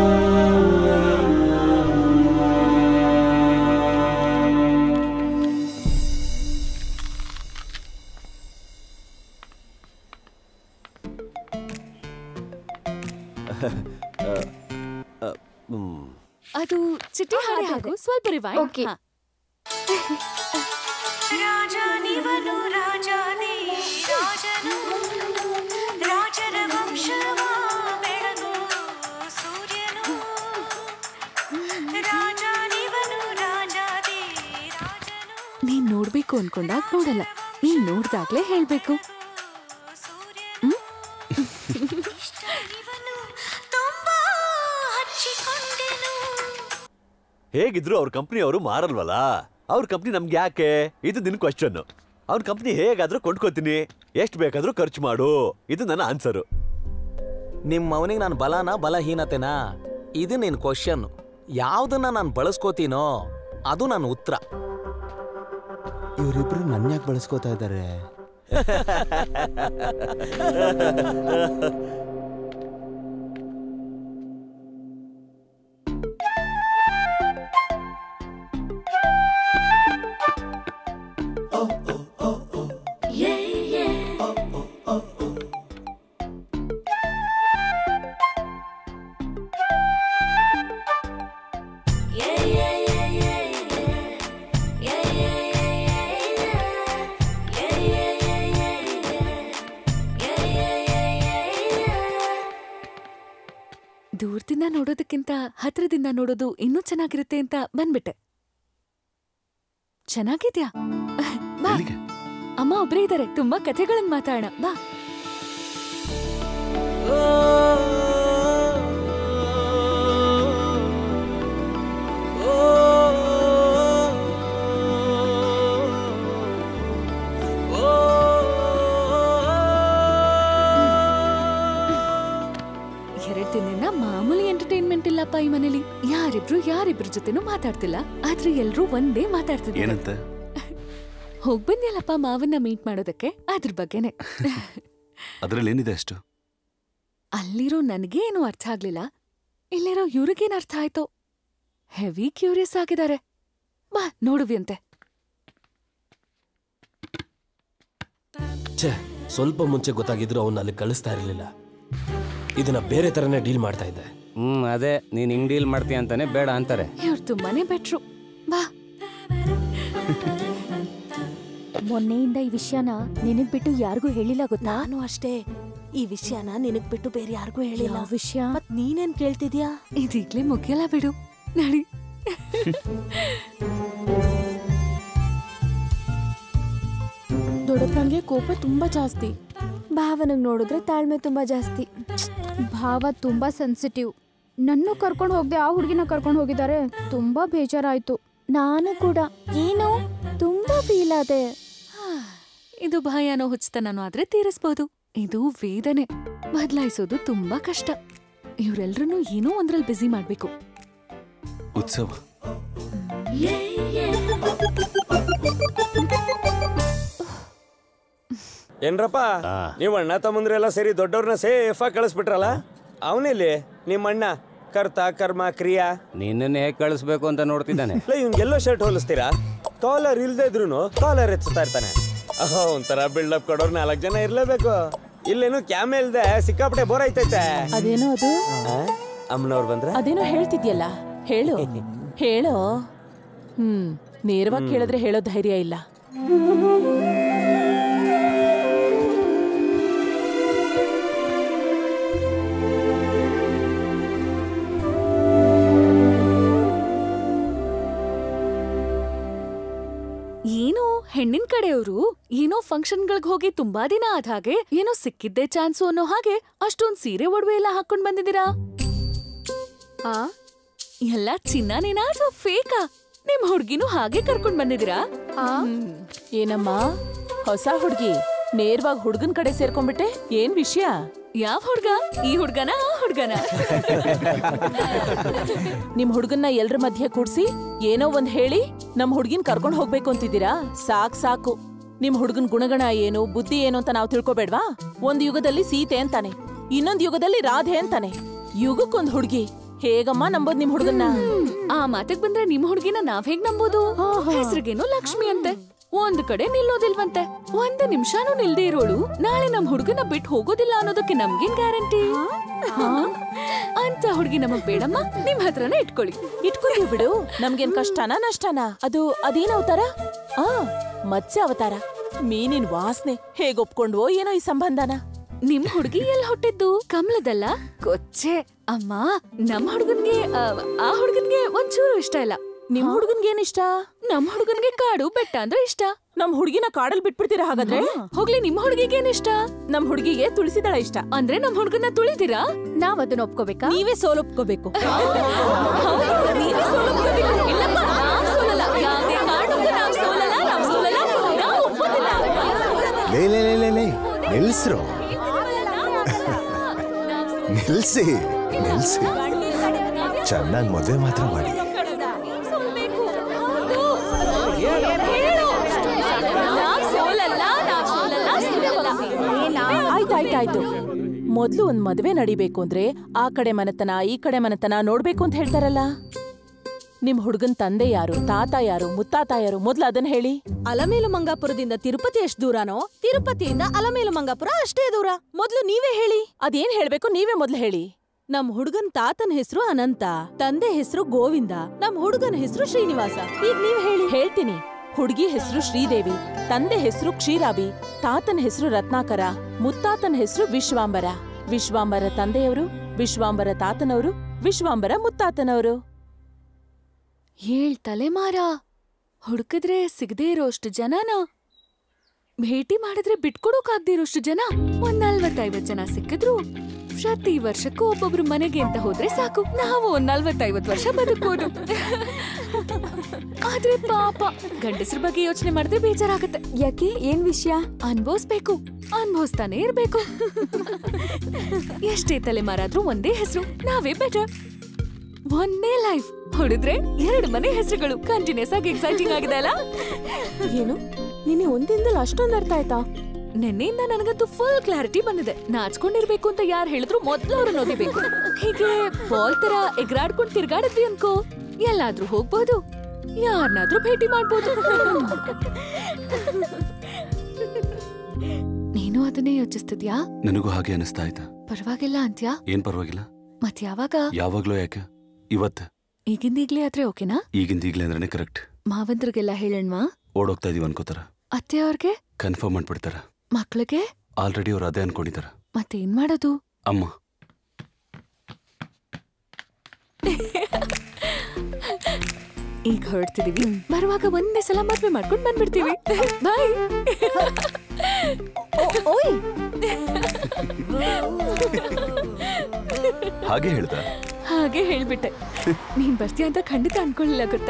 ಅದು ಚಿಟ್ಟಿ ಹಾಡೆ ಹಾಗೂ ಸ್ವಲ್ಪ ರಿವೈಂಡ್ Okay. ರಾಜನಿವನು ರಾಜಾದಿ ರಾಜನು ರಾಜನ ವಂಶವ ಬೆಳಗು ಸೂರ್ಯನು ರಾಜನಿವನು ರಾಜಾದಿ ನೀನ್ ನೋಡ್ಬೇಕು ಅನ್ಕೊಂಡಾಗ ನೋಡಲ್ಲ ನೀನ್ ನೋಡ್ದಾಗ್ಲೇ ಹೇಳ್ಬೇಕು ತುಂಬಾ ಹಚ್ಚಿಕೊಂಡೆನು ಹೇಗಿದ್ರು ಅವ್ರ ಕಂಪ್ನಿ ಅವರು ಮಾರಲ್ವಲ್ಲ ಅವ್ರ ಕಂಪ್ನಿ ನಮ್ಗೆ ಯಾಕೆ ಇದು ನಿನ್ ಕ್ವಶನ್ ಅವ್ರ ಕಂಪ್ನಿ ಹೇಗಾದ್ರೂ ಕೊಂಡ್ಕೋತೀನಿ ಎಷ್ಟ್ ಬೇಕಾದ್ರೂ ಖರ್ಚು ಮಾಡು ಇದು ನನ್ನ ಆನ್ಸರು ನಿಮ್ಮ ಅವನಿಗೆ ನಾನು ಬಲನಾ ಬಲಹೀನತೆನಾ ಇದು ನಿನ್ ಕ್ವಶನ್ ಯಾವ್ದನ್ನ ನಾನು ಬಳಸ್ಕೋತೀನೋ ಅದು ನನ್ನ ಉತ್ತರ ಇವರಿಬ್ರು ನನ್ನ ಯಾಕೆ ಬಳಸ್ಕೋತಾ ಇದ್ದಾರೆ ದೂರದಿಂದ ನೋಡೋದಕ್ಕಿಂತ ಹತ್ರದಿಂದ ನೋಡೋದು ಇನ್ನೂ ಚೆನ್ನಾಗಿರುತ್ತೆ ಅಂತ ಬಂದ್ಬಿಟ್ಟೆ ಚೆನ್ನಾಗಿದ್ಯಾ ಬಾ ಅಮ್ಮ ಒಬ್ರೇ ಇದ್ದಾರೆ ತುಂಬಾ ಕಥೆಗಳನ್ನ ಮಾತಾಡೋಣ ಬಾ ಮಾಮೂಲಿ ಎಂಟರ್ಟೈನ್ಮೆಂಟ್ ಇಲ್ಲಪ್ಪ ಈ ಮನೇಲಿ ಯಾರಿಬ್ರು ಯಾರಿಬ್ರ ಜೊತೆನೂ ಮಾತಾಡ್ತಿಲ್ಲ ಆದ್ರೆ ಎಲ್ರೂ ಒಂದೇ ಮಾತಾಡ್ತಿದ್ದಾರೆ ಏನಂತ ಹೋಗ್ ಬಂದ್ಯಲ್ಲಪ್ಪ ಮಾವನ್ನ ಮೀಟ್ ಮಾಡೋದಕ್ಕೆ ಅದ್ರ ಬಗ್ಗೆನೆ ಅದ್ರಲ್ಲಿ ಏನಿದೆ ಅಷ್ಟು ಅಲ್ಲಿರೋ ನನಗೆ ಏನು ಅರ್ಥ ಆಗ್ಲಿಲ್ಲ ಇಲ್ಲಿರೋ ಇವ್ರಿಗೇನ್ ಅರ್ಥ ಆಯ್ತೋ ಹೆವಿ ಕ್ಯೂರಿಯಸ್ ಆಗಿದ್ದಾರೆ ಬಾ ನೋಡುವಿಯಂತೆ ಛೇ ಸ್ವಲ್ಪ ಮುಂಚೆ ಗೊತ್ತಾಗಿದ್ರು ಅವನ್ನ ಅಲ್ಲಿ ಕಳಿಸ್ತಾ ಇರಲಿಲ್ಲ ಇದನ್ನ ಬೇರೆ ತರನೇ ಡೀಲ್ ಮಾಡ್ತಾ ಇದ್ದೆ ಹ್ಮ್ ಅದೇ ನೀನ್ ಹಿಂಗ್ ಡೀಲ್ ಮಾಡ್ತೀಯ ಅಂತಾನೆ ಬೇಡ ಅಂತಾರೆ ಇವ್ರು ತುಂಬಾನೇ ಬೆಟ್ರು ಬಾ ಮೊನ್ನೆಯಿಂದ ಈ ವಿಷಯನ ನಿನಗ್ ಬಿಟ್ಟು ಯಾರಿಗೂ ಹೇಳಿಲ್ಲ ಗೊತ್ತಾ ನಾನು ಅಷ್ಟೇ ಈ ವಿಷಯನ ನಿನಗ್ ಬಿಟ್ಟು ಬೇರೆ ಯಾರಿಗೂ ಹೇಳಿಲ್ಲ ಯಾವ ವಿಷಯ ಮತ್ ನೀನೇನ್ ಕೇಳ್ತಿದ್ಯಾ ಇದೀಗ್ಲೇ ಮುಗಿಯಲ್ಲ ಬಿಡು ನಡಿ ದೊಡ್ಡಪ್ಪಂಗೆ ಕೋಪ ತುಂಬಾ ಜಾಸ್ತಿ ಭಾವನಗ್ ನೋಡಿದ್ರೆ ತಾಳ್ಮೆ ತುಂಬಾ ಜಾಸ್ತಿ ಭಾವ ತುಂಬಾ ಸೆನ್ಸಿಟಿವ್ ನನ್ನೂ ಕರ್ಕೊಂಡು ಹೋಗದೆ ಆ ಹುಡುಗಿನ ಕರ್ಕೊಂಡು ಹೋಗಿದ್ದಾರೆ ತುಂಬಾ ಬೇಜಾರಾಯ್ತು ನಾನು ಕೂಡ ಏನು ತುಂಬಾ ಫೀಲ್ ಆದೆ ಇದು ಭಯನೋ ಹುಚ್ಚತನನೋ ಆದ್ರೆ ತೀರಿಸ್ಬೋದು ಇದು ವೇದನೆ ಬದಲಾಯಿಸೋದು ತುಂಬಾ ಕಷ್ಟ ಇವ್ರೆಲ್ರನ್ನೂ ಏನೋ ಒಂದ್ರಲ್ಲಿ ಬ್ಯುಸಿ ಮಾಡ್ಬೇಕು ಉತ್ಸವ ಏನ್ರಪ್ಪ ನೀವ್ ಅಣ್ಣ ತಮ್ಮಂದ್ರೆಲ್ಲ ಸೇರಿ ದೊಡ್ಡವ್ರನ್ನ ಸೇಫ್ ಆಗಿ ಕಳಿಸ್ಬಿಟ್ರಲ್ಲ ಅವನೆಲ್ಲಿ ನಿಮ್ಮ ಅಣ್ಣ ಕರ್ತ ಕರ್ಮ ಕ್ರಿಯಾ ನಿನ್ನನ್ನು ಹೇಗೆ ಕಳಿಸ್ಬೇಕು ಅಂತ ನೋಡ್ತಿದ್ದಾನೆ ಇಲ್ಲ ಇವ್ನ್ಗೆಲ್ಲೋ ಶರ್ಟ್ ಹೋಲಿಸ್ತೀರಾ ಕಾಲರ್ ಇಲ್ದೇ ಇದ್ರು ಕಾಲರ್ ಎಚ್ಚುತ್ತಾ ಇರ್ತಾನೆ ಅಹ್, ಒಂಥರ ಬಿಲ್ಡಪ್ ಕೊಡೋರ್ ನಾಲ್ಕು ಜನ ಇರ್ಲೇಬೇಕು ಇಲ್ಲೇನು ಕ್ಯಾಮೆ ಇಲ್ದೆ ಸಿಕ್ಕಾಪಟ್ಟೆ ಬೋರ್ ಐತೈತೆ ಅದೇನೋ ಅದು ಆ? ಅಮ್ಮನವ್ರು ಬಂದ್ರ ಅದೇನೋ ಹೇಳ್ತಿದ್ಯಲ್ಲ ಹೇಳು ಹೇಳು ಹ್ಮ್ ನೇರವಾಗಿ ಕೇಳಿದ್ರೆ ಹೇಳೋ ಧೈರ್ಯ ಇಲ್ಲ ಏನೋ ಹೆಣ್ಣಿನ ಕಡೆಯವರು ಏನೋ ಫಂಕ್ಷನ್ಗಳಿಗೆ ಹೋಗಿ ತುಂಬಾ ದಿನ ಆದ ಹಾಗೆ ಏನೋ ಸಿಕ್ಕಿದ್ದೆ ಚಾನ್ಸು ಅನ್ನೋ ಹಾಗೆ ಅಷ್ಟೊಂದ್ ಸೀರೆ ಒಡವೆ ಎಲ್ಲ ಹಾಕೊಂಡ್ ಬಂದಿದ್ದೀರಾ ಆ ಎಲ್ಲ ಚಿನ್ನನೇನಾ ಅಥವಾ ಫೇಕಾ ನಿಮ್ ಹುಡ್ಗಿನೂ ಹಾಗೆ ಕರ್ಕೊಂಡ್ ಬಂದಿದ್ದೀರಾ ಏನಮ್ಮ ಹೊಸ ಹುಡ್ಗಿ ನೇರವಾಗಿ ಹುಡ್ಗನ್ ಕಡೆ ಸೇರ್ಕೊಂಡ್ಬಿಟ್ಟೆ ಏನ್ ವಿಷಯ ಯಾವ ಹುಡ್ಗ ಈ ಹುಡ್ಗನ ಆ ಹುಡ್ಗನ ನಿಮ್ ಹುಡ್ಗನ್ನ ಎಲ್ರ ಮಧ್ಯೆ ಕೂಡ್ಸಿ ಏನೋ ಒಂದ್ ಹೇಳಿ ನಮ್ ಹುಡ್ಗಿನ್ ಕರ್ಕೊಂಡ್ ಹೋಗ್ಬೇಕು ಅಂತಿದ್ದೀರಾ ಸಾಕ್ ಸಾಕು ನಿಮ್ ಹುಡ್ಗನ್ ಗುಣಗಣ ಏನು ಬುದ್ಧಿ ಏನು ಅಂತ ನಾವ್ ತಿಳ್ಕೊಬೇಡ್ವಾ ಒಂದ್ ಯುಗದಲ್ಲಿ ಸೀತೆ ಅಂತಾನೆ ಇನ್ನೊಂದ್ ಯುಗದಲ್ಲಿ ರಾಧೆ ಅಂತಾನೆ ಯುಗಕ್ಕೊಂದ್ ಹುಡ್ಗಿ ಹೇಗಮ್ಮ ನಂಬೋದ್ ನಿಮ್ ಹುಡ್ಗನ್ನ ಆ ಮಾತಿಗ್ ಬಂದ್ರೆ ನಿಮ್ ಹುಡ್ಗಿನ ನಾವ್ ಹೇಗ್ ನಂಬೋದು ಹೆಸರಿಗೇನೋ ಲಕ್ಷ್ಮಿ ಅಂತೆ ಒಂದ್ ಕಡೆ ನಿಲ್ಲೋದಿಲ್ವಂತೆ ಒಂದ್ ನಿಮಿಷನೂ ನಿಲ್ದೇ ಇರೋಳು ನಾಳೆ ನಮ್ ಹುಡ್ಗನ ಬಿಟ್ಟು ಹೋಗೋದಿಲ್ಲ ಅನ್ನೋದಕ್ಕೆ ನಮ್ಗೇನ್ ಗ್ಯಾರಂಟಿ ಅಂತ ಹುಡ್ಗಿ ನಮಗ್ ಬೇಡಮ್ಮ ನಿಮ್ ಹತ್ರನೇ ಇಟ್ಕೊಳ್ಳಿ ಇಟ್ಕೊತೀವಿ ಬಿಡು ನಮ್ಗೇನ್ ಕಷ್ಟನಾ ನಷ್ಟನಾ ಅದು ಅದೇನ್ ಅವತಾರ ಆ ಮತ್ಸ್ಯ ಅವತಾರ ಮೀನಿನ ವಾಸನೆ ಹೇಗ್ ಒಪ್ಕೊಂಡ್ವೋ ಏನೋ ಈ ಸಂಬಂಧನ ನಿಮ್ ಹುಡ್ಗಿ ಎಲ್ ಹುಟ್ಟಿದ್ದು ಕಮಲದಲ್ಲ ಕೊಚ್ಚೆ ಅಮ್ಮ ನಮ್ ಹುಡ್ಗನ್ಗೆ ಆ, ಆ ಹುಡ್ಗನ್ಗೆ ಒಂಚೂರು ಇಷ್ಟ ಇಲ್ಲ ನಿಮ್ ಹುಡ್ಗನ್ಗೇನ್ ಇಷ್ಟ ನಮ್ ಹುಡ್ಗನ್ಗೆ ಕಾಡು ಬೆಟ್ಟ ಅಂದ್ರೆ ಇಷ್ಟ ನಮ್ ಹುಡ್ಗಿನ ಕಾಡಲ್ ಬಿಟ್ಬಿಡ್ತೀರಾ ಹಾಗಾದ್ರೆ ಹೋಗ್ಲಿ ನಿಮ್ ಹುಡ್ಗಿಗೇನ್ ಇಷ್ಟ ನಮ್ ಹುಡ್ಗಿಗೆ ತುಳಸಿ ದಳ ಇಷ್ಟ ಅಂದ್ರೆ ನಮ್ ಹುಡ್ಗನ್ನ ತುಳಿತೀರಾ ನಾವ್ ಅದನ್ನ ಒಪ್ಕೋಬೇಕಾ ನೀವೇ ಸೋಲೊಪ್ಕೋಬೇಕು ಹೌದು, ನೀವೇ ಸೋಲೋಗ್ತೀರಾ? ಇಲ್ಲಪ್ಪ, ನಾವ್ ಸೋಲಲ್ಲ. ಯಾವ್ದೇ ಕಾರಣಕ್ಕೂ ನಾವ್ ಸೋಲಲ್ಲ, ನಾವ್ ಸೋಲಲ್ಲ, ನಾವ್ ಒಪ್ಪೋದಿಲ್ಲ. ಲೇ ಲೇ ಲೇ ಲೇ ಲೇ ನಿಲ್ಸ್ರು ನಿಲ್ಸಿ ನಿಲ್ಸಿ ಚೆನ್ನಾಗಿ ಮದುವೆ ಮಾತ್ರ ಮಾಡಿ ಹೇಳು. ನಾವ್ ಸೋಲಲ್ಲ, ನಾವ್ ಸೋಲಲ್ಲ, ಸೋಲಲ್ಲ. ಆಯ್ತಾಯ್ತಾಯ್ತು ಮೊದ್ಲು ಒಂದ್ ಮದ್ವೆ ನಡಿಬೇಕು ಅಂದ್ರೆ ಆ ಕಡೆ ಮನೆತನ ಈ ಕಡೆ ಮನೆತನ ನೋಡ್ಬೇಕು ಅಂತ ಹೇಳ್ತಾರಲ್ಲ ನಿಮ್ ಹುಡ್ಗನ್ ತಂದೆ ಯಾರು ತಾತ ಯಾರು ಮುತ್ತಾತ ಯಾರು ಮೊದ್ಲು ಅದನ್ನ ಹೇಳಿ ಅಲಮೇಲು ಮಂಗಾಪುರದಿಂದ ತಿರುಪತಿ ಎಷ್ಟು ದೂರನೋ ತಿರುಪತಿಯಿಂದ ಅಲಮೇಲು ಮಂಗಾಪುರ ಅಷ್ಟೇ ದೂರ ಮೊದ್ಲು ನೀವೇ ಹೇಳಿ ಅದೇನ್ ಹೇಳ್ಬೇಕು ನೀವೇ ಮೊದ್ಲು ಹೇಳಿ ನಮ್ ಹುಡುಗನ್ ತಾತನ ಹೆಸರು ಅನಂತ ತಂದೆ ಹೆಸರು ಗೋವಿಂದ ನಮ್ ಹುಡುಗನ ಹೆಸರು ಶ್ರೀನಿವಾಸ ಈಗ ನೀವ್ ಹೇಳಿ ಹೇಳ್ತೀನಿ ಹುಡುಗಿ ಹೆಸರು ಶ್ರೀದೇವಿ ತಂದೆ ಹೆಸರು ಕ್ಷೀರಾಬಿ ತಾತನ ಹೆಸರು ರತ್ನಾಕರ ಮುತ್ತಾತನ ಹೆಸರು ವಿಶ್ವಾಂಬರ ವಿಶ್ವಾಂಬರ ತಂದೆಯವರು ವಿಶ್ವಾಂಬರ ತಾತನವರು ವಿಶ್ವಾಂಬರ ಮುತ್ತಾತನವರು ಏಳ್ ತಲೆಮಾರ ಹುಡುಕಿದ್ರೆ ಸಿಗದೇ ಇರೋಷ್ಟು ಜನನ ಭೇಟಿ ಮಾಡಿದ್ರೆ ಬಿಟ್ಕೊಡೋಕಾಗ್ದೇ ಇರೋಷ್ಟು ಜನ ಒಂದ್ ನಲ್ವತ್ತೈವತ್ ಜನ ಸಿಕ್ಕಿದ್ರು ಪ್ರತಿ ವರ್ಷಕ್ಕೂ ಒಬ್ಬೊಬ್ರು ಮನೆಗೆ ಅಂತ ಹೋದ್ರೆ ಸಾಕು ನಾವು ಒಂದ್ ನಲ್ವತ್ತೈವತ್ ವರ್ಷ ಬದುಕ್ಬೋದು ಆದ್ರೆ ಪಾಪ ಗಂಡಸ್ರ ಬಗ್ಗೆ ಯೋಚನೆ ಮಾಡಿದ್ರೆ ಬೇಜಾರಾಗತ್ತೆ ಯಾಕೆ ಏನ್ ವಿಷಯ ಅನ್ಭವಿಸ್ಬೇಕು ಅನ್ಭವಿಸ್ತಾನೆ ಇರ್ಬೇಕು ಎಷ್ಟೇ ತಲೆಮಾರಾದ್ರೂ ಒಂದೇ ಹೆಸರು ನಾವೇ ಬೆಟರ್ ಒಂದೇ ಲೈಫ್ ಹೊಡಿದ್ರೆ ಎರಡು ಮನೆ ಹೆಸರುಗಳು ಕಂಟಿನ್ಯೂಸ್ ಆಗಿ ಎಕ್ಸೈಟಿಂಗ್ ಆಗಿದೆ ಅಲ್ಲ ಏನು ನಿನ್ನೆ ಒಂದಿಂದಲ್ಲ ಅಷ್ಟೊಂದು ಅರ್ಥ ಆಯ್ತಾ ನಿನ್ನೆಯಿಂದ ನನಗಂತೂ ಫುಲ್ ಕ್ಲಾರಿಟಿ ಬಂದಿದೆ ನಾಚ್ಕೊಂಡಿರ್ಬೇಕು ಅಂತ ಯಾರು ಹೇಳಿದ್ರು ಮೊದ್ಲು ಅವ್ರನ್ನ ಓದಿಬೇಕು ಹೀಗೆ ಬಾಲ್ ತರ ಎಗರಾಡ್ಕೊಂಡು ತಿರ್ಗಾಡಿದ್ವಿ ಅನ್ಕೋ ಎಲ್ಲಾದ್ರೂ ಹೋಗ್ಬೋದು ಯಾರನ್ನಾದ್ರೂ ಭೇಟಿ ಮಾಡ್ಬೋದು ನೀನು ಅದನ್ನೇ ಯೋಚಿಸ್ತಿದ್ಯಾ ನನಗೂ ಹಾಗೆ ಅನಿಸ್ತಾ ಆಯ್ತಾ ಪರವಾಗಿಲ್ಲ ಅಂತ್ಯಾ ಏನ್ ಪರವಾಗಿಲ್ಲ ಮತ್ ಯಾವಾಗ ಯಾವಾಗ್ಲೂ ಯಾಕೆ ಇವತ್ತು ಈಗಿಂದೀಗ್ಲೇ ಆದ್ರೆ ಓಕೆನಾ ಈಗಿಂದ ಈಗ್ಲೇ ಅಂದ್ರೆ ಕರೆಕ್ಟ್ ಮಾವಂದ್ರಿಗೆಲ್ಲ ಹೇಳಣ್ವಾ ಓಡೋಗ್ತಾ ಇದೀವಿ ಅನ್ಕೋತಾರ ಅತ್ತೆ ಅವ್ರಿಗೆ ಕನ್ಫರ್ಮ್ ಮಾಡ್ಬಿಡ್ತಾರ ಮಕ್ಳಿಗೆ ಆಲ್ರೆಡಿ ಅವ್ರು ಅದೇ ಅನ್ಕೊಂಡಿದಾರ ಮತ್ತೇನ್ ಮಾಡೋದು ಅಮ್ಮ ಈಗ ಹೊರಡ್ತಿದೀವಿ ಬರುವಾಗ ಒಂದೇ ಸಲ ಮದ್ವೆ ಮಾಡ್ಕೊಂಡ್ ಬಂದ್ಬಿಡ್ತೀವಿ ಬಾಯ್ ಓಯ್ ಹಾಗೆ ಹೇಳ್ದ ಹಾಗೆ ಹೇಳ್ಬಿಟ್ಟೆ ನೀನ್ ಬರ್ತೀಯ ಅಂತ ಖಂಡಿತ ಅನ್ಕೊಳ್ಳಿಲ್ಲ ಗೊತ್ತಾ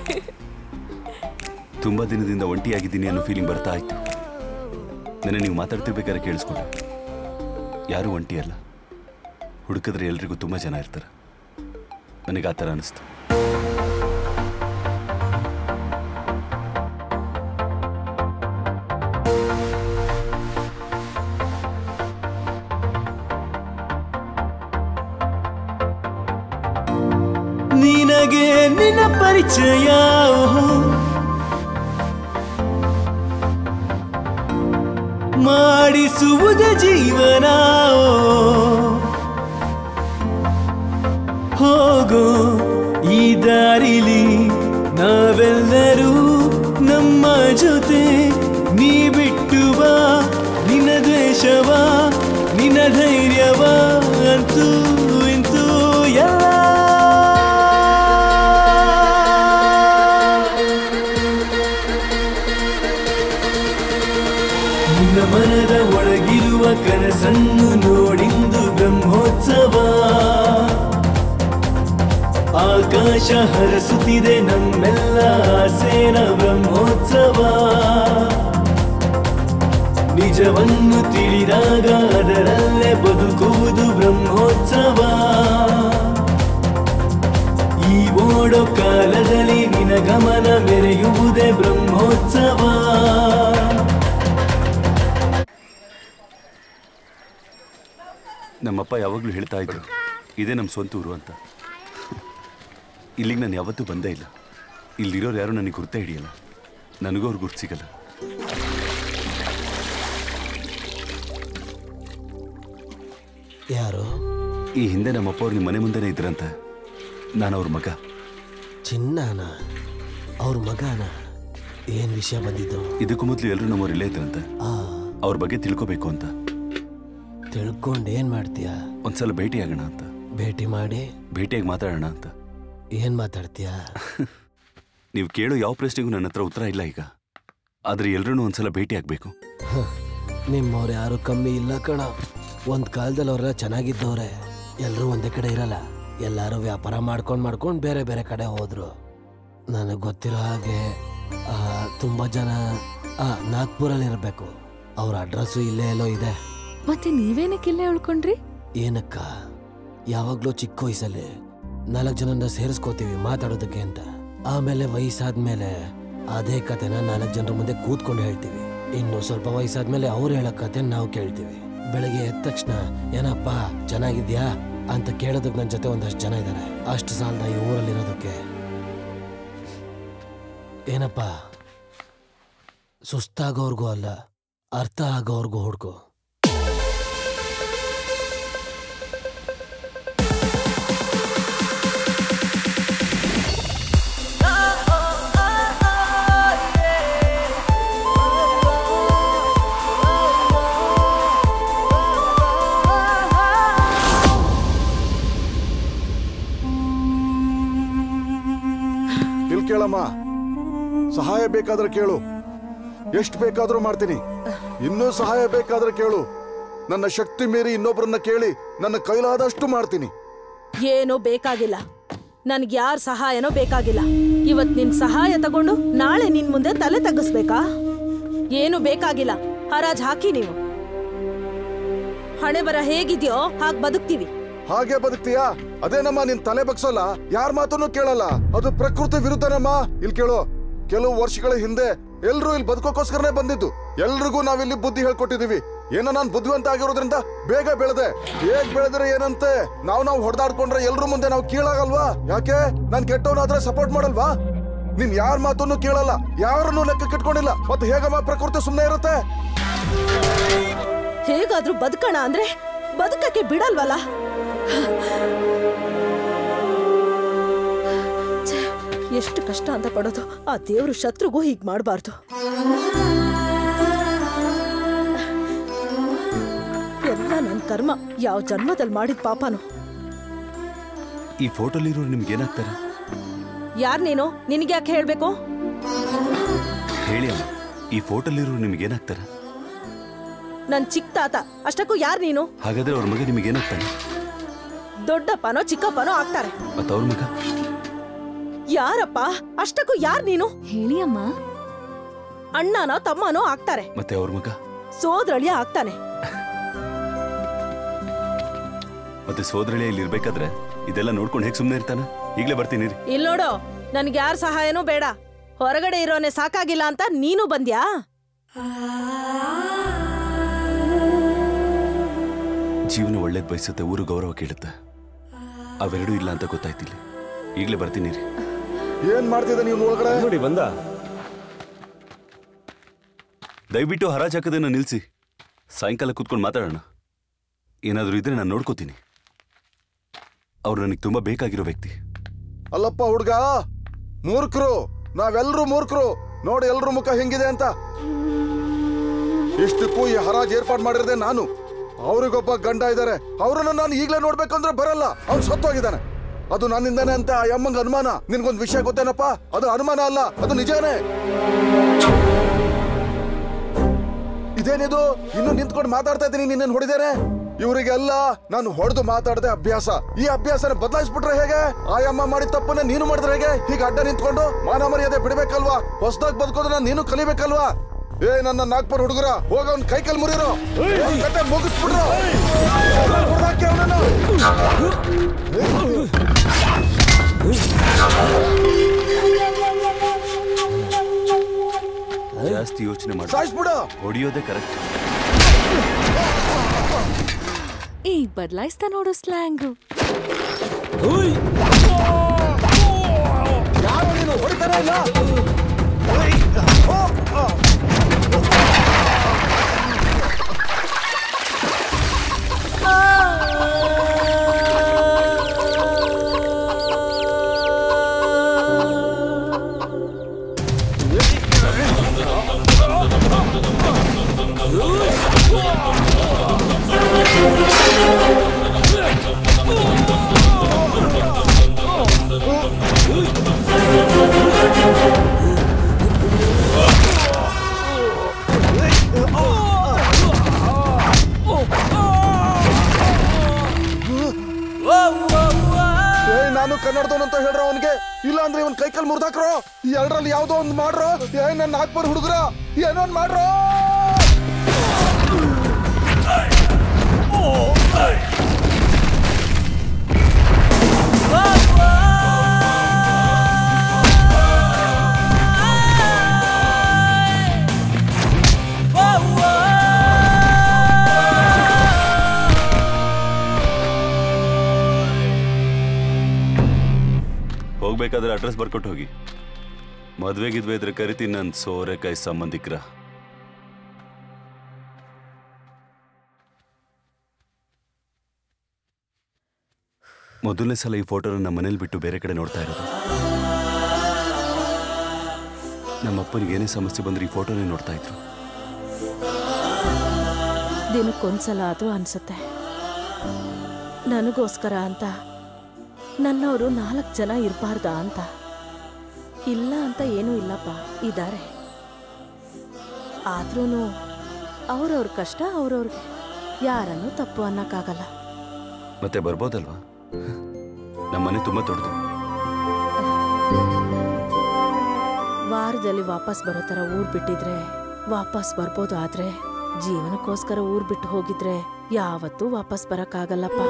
ತುಂಬಾ ದಿನದಿಂದ ಒಂಟಿಯಾಗಿದ್ದೀನಿ ಅನ್ನೋ ಫೀಲಿಂಗ್ ಬರ್ತಾ ಇತ್ತು ನೆನೆ ನೀವು ಮಾತಾಡ್ತಿರ್ಬೇಕಾದ್ರೆ ಕೇಳಿಸ್ಕೊಂಡೆ ಯಾರೂ ಒಂಟಿ ಅಲ್ಲ ಹುಡುಕಿದ್ರೆ ಎಲ್ರಿಗೂ ತುಂಬಾ ಜನ ಇರ್ತಾರೆ ನನಗೆ ಆ ಥರ ಅನಿಸ್ತು ನಿನಗೆ ನಿನ್ನ ಪರಿಚಯ ಓಹೋ. ಮಾಡಿಸುವುದ ಜೀವನ ಓ. ಹೋಗೋ ಈ ದಾರಿಲಿ ನಾವೆಲ್ಲರೂ ನಮ್ಮ ಜೊತೆ ನೀ ಬಿಟ್ಟುವ ನಿನ್ನ ದ್ವೇಷವ ನಿನ್ನ ಧೈರ್ಯವ ಅಂತೂ ಇಂತೂ ಎಲ್ಲ ನಿನ್ನ ಮನದ ಒಳಗಿರುವ ಕನಸನ್ನು ನೋಡಿಂದು ಬ್ರಹ್ಮೋತ್ಸವ ಆಕಾಶ ಹರಸುತ್ತಿದೆ ನಮ್ಮೆಲ್ಲ ಆಸೇನ ಬ್ರಹ್ಮೋತ್ಸವ ನಿಜವನ್ನು ತಿಳಿದಾಗ ಅದರಲ್ಲೇ ಬದುಕುವುದು ಬ್ರಹ್ಮೋತ್ಸವ ಈ ಓಡೋ ಕಾಲದಲ್ಲಿ ನಿನ ಗಮನ ಮೆರೆಯುವುದೇ ಬ್ರಹ್ಮೋತ್ಸವ ನಮ್ಮಪ್ಪ ಯಾವಾಗಲೂ ಹೇಳ್ತಾ ಇದ್ರು ಇದೇ ನಮ್ಮ ಸ್ವಂತ ಊರು ಅಂತ ಇಲ್ಲಿಗೆ ನಾನು ಯಾವತ್ತೂ ಬಂದೇ ಇಲ್ಲ ಇಲ್ಲಿರೋರು ಯಾರು ನನಗೆ ಗುರ್ತೇ ಹಿಡಿಯಲ್ಲ ನನಗೂ ಅವ್ರು ಗುರ್ತು ಸಿಗಲ್ಲ ಯಾರು ಈ ಹಿಂದೆ ನಮ್ಮಪ್ಪ ಅವ್ರು ನಿಮ್ಮ ಮನೆ ಮುಂದೆನೇ ಇದ್ರಂತ ನಾನು ಅವ್ರ ಮಗ ಚಿನ್ನನ ಅವ್ರ ಮಗನ ಏನ್ ವಿಷಯ ಬಂದಿದ್ದು ಇದಕ್ಕೂ ಮೊದಲು ಎಲ್ಲರೂ ನಮ್ಮವ್ರು ಇಲ್ಲೇ ಇದ್ರಂತೆ ಅವ್ರ ಬಗ್ಗೆ ತಿಳ್ಕೊಬೇಕು ಅಂತ ತಿಳ್ಕೊಂಡು ಏನ್ ಮಾಡ್ತೀಯ ಒಂದ್ಸಲ ಭೇಟಿಯಾಗೋಣ ಅಂತ ಭೇಟಿ ಮಾಡಿ ಭೇಟಿಯಾಗಿ ಮಾತಾಡೋಣ ಅಂತ ಏನ್ ಮಾತಾಡ್ತೀಯ ನೀವು ಕೇಳೋ ಯಾವ ಪ್ರಶ್ನೆಗೂ ನನ್ನ ಹತ್ರ ಉತ್ತರ ಇಲ್ಲ ಈಗ ಆದ್ರೆ ಎಲ್ರೂ ಒಂದ್ಸಲ ಭೇಟಿ ಆಗ್ಬೇಕು ನಿಮ್ಮವ್ರು ಯಾರು ಕಮ್ಮಿ ಇಲ್ಲ ಕಣ ಒಂದ್ ಕಾಲದಲ್ಲಿ ಅವರೆಲ್ಲ ಚೆನ್ನಾಗಿದ್ದವ್ರೆ ಎಲ್ರೂ ಒಂದೇ ಕಡೆ ಇರಲ್ಲ ಎಲ್ಲಾರು ವ್ಯಾಪಾರ ಮಾಡ್ಕೊಂಡ್ ಮಾಡ್ಕೊಂಡ್ ಬೇರೆ ಬೇರೆ ಕಡೆ ಹೋದ್ರು ನನಗೆ ಗೊತ್ತಿರೋ ಹಾಗೆ ಆ, ತುಂಬಾ ಜನ ಆ ನಾಗ್ಪುರಲ್ಲಿ ಇರಬೇಕು ಅವ್ರ ಅಡ್ರೆಸ್ಸು ಇಲ್ಲೇ ಎಲ್ಲೋ ಇದೆ ಮತ್ತೆ ನೀವೇನಕ್ಕೆ ಇಲ್ಲೇ ಉಳ್ಕೊಂಡ್ರಿ ಏನಕ್ಕ ಯಾವಾಗ್ಲೂ ಚಿಕ್ಕ ವಯಸ್ಸಲ್ಲಿ ನಾಲ್ಕು ಜನನ ಸೇರಿಸ್ಕೋತೀವಿ ಮಾತಾಡೋದಕ್ಕೆ ಅಂತ ಆಮೇಲೆ ವಯಸ್ಸಾದ್ಮೇಲೆ ಅದೇ ಕತೆನ ನಾಲ್ಕು ಜನರ ಮುಂದೆ ಕೂತ್ಕೊಂಡು ಹೇಳ್ತೀವಿ ಇನ್ನು ಸ್ವಲ್ಪ ವಯಸ್ಸಾದ್ಮೇಲೆ ಅವ್ರು ಹೇಳೋ ಕತೆ ನಾವು ಕೇಳ್ತೀವಿ ಬೆಳಗ್ಗೆ ಎದ್ದ ತಕ್ಷಣ ಏನಪ್ಪ ಚೆನ್ನಾಗಿದ್ಯಾ ಅಂತ ಕೇಳೋದಕ್ಕೆ ನನ್ನ ಜೊತೆ ಒಂದಷ್ಟು ಜನ ಇದ್ದಾರೆ ಅಷ್ಟು ಸಾಲದ ಈ ಊರಲ್ಲಿರೋದಕ್ಕೆ ಏನಪ್ಪ ಸುಸ್ತಾಗೋರ್ಗೂ ಅಲ್ಲ ಅರ್ಥ ಆಗೋರ್ಗೂ ಹುಡ್ಕೋ ಇಲ್ಲಿ ಕೇಳಮ್ಮ ಸಹಾಯ ಬೇಕಾದ್ರೆ ಕೇಳು ಎಷ್ಟು ಬೇಕಾದ್ರೂ ಮಾಡ್ತೀನಿ ಇನ್ನೂ ಸಹಾಯ ಬೇಕಾದ್ರೆ ಕೇಳು ನನ್ನ ಶಕ್ತಿ ಮೀರಿ ಇನ್ನೊಬ್ಬರನ್ನ ಕೇಳಿ ನನ್ನ ಕೈಲಾದಷ್ಟು ಮಾಡ್ತೀನಿ ಏನೋ ಬೇಕಾಗಿಲ್ಲ ನನ್ಗೆ ಯಾರ ಸಹಾಯನೋ ಬೇಕಾಗಿಲ್ಲ ಇವತ್ ನಿನ್ ಸಹಾಯ ತಗೊಂಡು ನಾಳೆ ನಿನ್ ಮುಂದೆ ತಲೆ ತಗ್ಗಿಸ್ಬೇಕಾ ಏನು ಬೇಕಾಗಿಲ್ಲ ಹರಾಜ್ ಹಾಕಿ ನೀವು ಹಣೆ ಬರ ಹೇಗಿದ್ಯೋ ಹಾಗ್ ಬದುಕ್ತೀವಿ ಹಾಗೆ ಬದುಕ್ತೀಯಾ ಅದೇನಮ್ಮ ನಿನ್ ತಲೆ ಬಗ್ಸೋಲ್ಲ ಯಾರ ಮಾತನ್ನು ಕೇಳಲ್ಲ ಅದು ಪ್ರಕೃತಿ ವಿರುದ್ಧನಮ್ಮ ಇಲ್ಲಿ ಕೇಳು ಕೆಲವು ವರ್ಷಗಳ ಹಿಂದೆ ಎಲ್ರು ಇಲ್ಲಿ ಬದುಕೋಕೋಸ್ಕರನೇ ಬಂದಿದ್ದು ಎಲ್ರಿಗೂ ನಾವಿಲ್ಲಿ ಬುದ್ಧಿ ಹೇಳ್ಕೊಟ್ಟಿದೀವಿ ಏನೋ ನಾನ್ ಬುದ್ಧಿವಂತ ಆಗಿರೋದ್ರಿಂದ ಬೇಗ ಬೆಳೆದೆ ಹೇಗ್ ಬೆಳೆದ್ರೆ ಏನಂತೆ ನಾವು ನಾವು ಹೊಡೆದಾಡ್ಕೊಂಡ್ರೆ ಎಲ್ರ ಮುಂದೆ ನಾವು ಕೀಳಾಗಲ್ವಾ ಯಾಕೆ ನಾನ್ ಕೆಟ್ಟವನಾದ್ರೆ ಸಪೋರ್ಟ್ ಮಾಡಲ್ವಾ ನೀನ್ ಯಾರ ಮಾತನ್ನು ಕೇಳಲ್ಲ ಯಾರನ್ನು ಲೆಕ್ಕ ಇಟ್ಕೊಂಡಿಲ್ಲ ಮತ್ತೆ ಹೇಗಮ್ಮ ಪ್ರಕೃತಿ ಸುಮ್ಮನೆ ಇರುತ್ತೆ ಹೇಗಾದ್ರೂ ಬದುಕಣ ಅಂದ್ರೆ ಬದುಕಕ್ಕೆ ಬಿಡಲ್ವಲ್ಲ ಛೆ, ಎಷ್ಟು ಕಷ್ಟ ಅಂತ ಪಡೋದು ಆ ದೇವ್ರು ಶತ್ರುಗೂ ಹೀಗ್ ಮಾಡಬಾರ್ದು ಎಲ್ಲ ನನ್ ಕರ್ಮ ಯಾವ ಜನ್ಮದಲ್ಲಿ ಮಾಡಿದ ಪಾಪನು ಈ ಫೋಟೋಲಿರೋರು ನಿಮ್ಗೆ ಏನಾಗ್ತಾರೆ ಯಾರ್ ನೀನು ನಿನಗೆ ಯಾಕೆ ಹೇಳ್ಬೇಕು ಹೇಳಿ ಅಮ್ಮ ಈ ಫೋಟೋಲಿರೋರು ನಿಮ್ಗೆ ಏನಾಗ್ತಾರೆ ನನ್ ಚಿಕ್ಕ ತಾತ ಅಷ್ಟಕ್ಕೂ ಯಾರ್ ನೀನು ಹಾಗಾದ್ರೆ ಅವ್ರ ಮಗ ನಿಮ್ಗೆ ಏನಾಗ್ತಾನೆ ದೊಡ್ಡಪ್ಪನೋ ಚಿಕ್ಕಪ್ಪನೋ ಆಗ್ತಾರೆ ಮತ್ತೆ ಅವ್ರ ಮಗ ಯಾರಪ್ಪ ಅಷ್ಟಕ್ಕೂ ಯಾರ್ ನೀನು ಹೇಳಿ ಅಮ್ಮ ಅಣ್ಣನೋ ತಮ್ಮನೋ ಆಗ್ತಾರೆ ಮತ್ತೆ ಅವ್ರ ಮಗ ಸೋದರಳಿಯ ಆಗ್ತಾನೆ ಮತ್ತೆ ಸೋದರಳಿ ಇಲ್ಲಿ ಇರ್ಬೇಕಾದ್ರೆ ಇದೆಲ್ಲ ನೋಡ್ಕೊಂಡು ಹೇಗೆ ಸುಮ್ಮನೆ ಇರ್ತಾನ ಈಗಲೇ ಬರ್ತೀನಿ ರೀ ಇಲ್ ನೋಡು ನನ್ಗೆ ಯಾರ ಸಹಾಯನೂ ಬೇಡ ಹೊರಗಡೆ ಇರೋನೆ ಸಾಕಾಗಿಲ್ಲ ಅಂತ ನೀನು ಬಂದ್ಯಾ ಜೀವನ ಒಳ್ಳೇದ್ ಬಯಸುತ್ತೆ ಊರು ಗೌರವ ಕೇಳುತ್ತೆ ಅವೆರಡೂ ಇಲ್ಲ ಅಂತ ಗೊತ್ತಾಯ್ತಿಲ್ಲ ಈಗಲೇ ಬರ್ತೀನಿ ರೀ ಏನ್ ಮಾಡ್ತಿದ್ದೆ ನೀವು ಒಳಗಡೆ ನೋಡಿ ಬಂದ ದಯವಿಟ್ಟು ಹರಾಜ್ ಹಾಕೋದನ್ನ ನಿಲ್ಸಿ ಸಾಯಂಕಾಲ ಕೂತ್ಕೊಂಡು ಮಾತಾಡೋಣ ಏನಾದರೂ ಇದ್ರೆ ನಾನು ನೋಡ್ಕೋತೀನಿ ಅವ್ರು ನನಗೆ ತುಂಬಾ ಬೇಕಾಗಿರೋ ವ್ಯಕ್ತಿ ಅಲ್ಲಪ್ಪ ಹುಡ್ಗ ಮೂರ್ಖರು ನಾವೆಲ್ಲರೂ ಮೂರ್ಖರು ನೋಡಿ ಎಲ್ರ ಮುಖ ಹೆಂಗಿದೆ ಅಂತ ಇಷ್ಟಕ್ಕೂ ಈ ಹರಾಜ್ ಏರ್ಪಾಡ್ ಮಾಡಿರದೆ ನಾನು ಅವ್ರಿಗೊಬ್ಬ ಗಂಡ ಇದ್ದಾರೆ ಅವ್ರನ್ನ ನಾನು ಈಗ್ಲೇ ನೋಡ್ಬೇಕಂದ್ರೆ ಬರಲ್ಲ ಅವ್ನು ಸತ್ತೋಗಿದ್ದಾನೆ ಅದು ನನ್ನಿಂದಾನೆ ಅಂತ ಆ ಯಮ್ಮಂಗ ಅನುಮಾನ ನಿನ್ಗೊಂದ್ ವಿಷಯ ಗೊತ್ತೇನಪ್ಪ ಅದು ಅನುಮಾನ ಅಲ್ಲ ಅದು ನಿಜಾನೇ ಇದೇನಿದು ಇನ್ನು ನಿಂತ್ಕೊಂಡು ಮಾತಾಡ್ತಾ ಇದ್ದೀನಿ ನಿನ್ನ ಹೊಡಿದೇನೆ ಇವರಿಗೆಲ್ಲ ನಾನು ಹೊಡೆದು ಮಾತಾಡದೆ ಅಭ್ಯಾಸ ಈ ಅಭ್ಯಾಸನ ಬದಲಾಯಿಸ್ಬಿಟ್ರೆ ಹೇಗೆ ಆಯಮ್ಮ ಮಾಡಿದ ತಪ್ಪನ್ನ ನೀನು ಮಾಡಿದ್ರೆ ಹೇಗೆ ಹೀಗೆ ಅಡ್ಡ ನಿಂತ್ಕೊಂಡು ಮಾನ ಮರ್ಯಾದೆ ಬಿಡ್ಬೇಕಲ್ವಾ ಹೊಸದಾಗಿ ಬದುಕೋದನ್ನ ನೀನು ಕಲಿಬೇಕಲ್ವಾ ಏ ನನ್ನ ನಾಗ್ಪುರ್ ಹುಡುಗರ ಹೋಗ ಅವ್ನ್ ಕೈ ಕಲ್ ಮುರಿರೋ ಅವ್ನ್ ಕತೆ ಮುಗಿಸ್ಬಿಡ್ರು ಹೊಡ್ದಾಕಿ ಅವ್ನನ್ನ. ಜಾಸ್ತಿ ಯೋಚನೆ ಮಾಡಿ ಸಾಯಿಸ್ಬಿಡು ಹೊಡಿಯೋದೇ ಕರೆಕ್ಟ್ ಈ ಬದಲಾಯಿಸ್ತಾ ನೋಡು ಸ್ಲ್ಯಾಂಗು ಯಾರು ನೀನು ಹೊಡಿತಾನೆ ಇಲ್ಲ ಏ ನಾನು ಕನ್ನಡದವನು ಅಂತ ಹೇಳ್ರ ಅವನ್ಗೆ ಇಲ್ಲ ಅಂದ್ರೆ ಇವನ್ ಕೈ ಕಲ್ ಮುರ್ದಾಕ್ರೋ ಈ ಎರಡರಲ್ಲಿ ಯಾವ್ದೋ ಒಂದ್ ಮಾಡ್ರೋ ಏ ನನ್ನ ನಾಗ್ಪುರ್ ಹುಡುಗರ ಏನೋ ಒಂದ್ ಮಾಡ್ರೋ ಹೋಗ್ಬೇಕಾದ್ರೆ ಅಡ್ರೆಸ್ ಬರ್ಕೊಟ್ಟು ಹೋಗಿ ಮದ್ವೆ ಗಿದ್ವೆ ಇದ್ರೆ ಕರಿತೀನಿ ನನ್ನ ಸೋರೆಕಾಯಿ ಸಂಬಂಧಿಕರ ಮೊದಲನೇ ಸಲ ಈ ಫೋಟೋನ ನಮ್ಮ ಮನೇಲಿ ಬಿಟ್ಟು ಬೇರೆ ಕಡೆ ನೋಡ್ತಾ ಇರೋದು ನಮ್ಮ ಅಪ್ಪನಿಗೆ ಏನೇ ಸಮಸ್ಯೆ ಬಂದ್ರೆ ಈ ಫೋಟೋನೇ ನೋಡ್ತಾ ಇದ್ರು ದಿನಕ್ಕೊಂದ್ಸಲ ಅದು ಅನ್ಸುತ್ತೆ ನನಗೋಸ್ಕರ ಅಂತ ನನ್ನವರು ನಾಲ್ಕು ಜನ ಇರಬಾರ್ದಾ ಅಂತ ಇಲ್ಲ ಅಂತ ಏನೂ ಇಲ್ಲಪ್ಪ ಇದ್ದಾರೆ ಆದ್ರೂ ಅವ್ರವ್ರ ಕಷ್ಟ ಅವ್ರವ್ರಿಗೆ ಯಾರನ್ನು ತಪ್ಪು ಅನ್ನಕ್ಕಾಗಲ್ಲ ಮತ್ತೆ ಬರ್ಬೋದಲ್ವಾ ನಮ್ಮ ಮನೆ ತುಂಬಾ ದೊಡ್ಡದು ವಾರದಲ್ಲಿ ವಾಪಸ್ ಬರೋ ಥರ ಊರ್ ಬಿಟ್ಟಿದ್ರೆ ವಾಪಸ್ ಬರ್ಬೋದು ಆದ್ರೆ ಜೀವನಕ್ಕೋಸ್ಕರ ಊರ್ ಬಿಟ್ಟು ಹೋಗಿದ್ರೆ ಯಾವತ್ತೂ ವಾಪಸ್ ಬರಕ್ಕಾಗಲ್ಲಪ್ಪ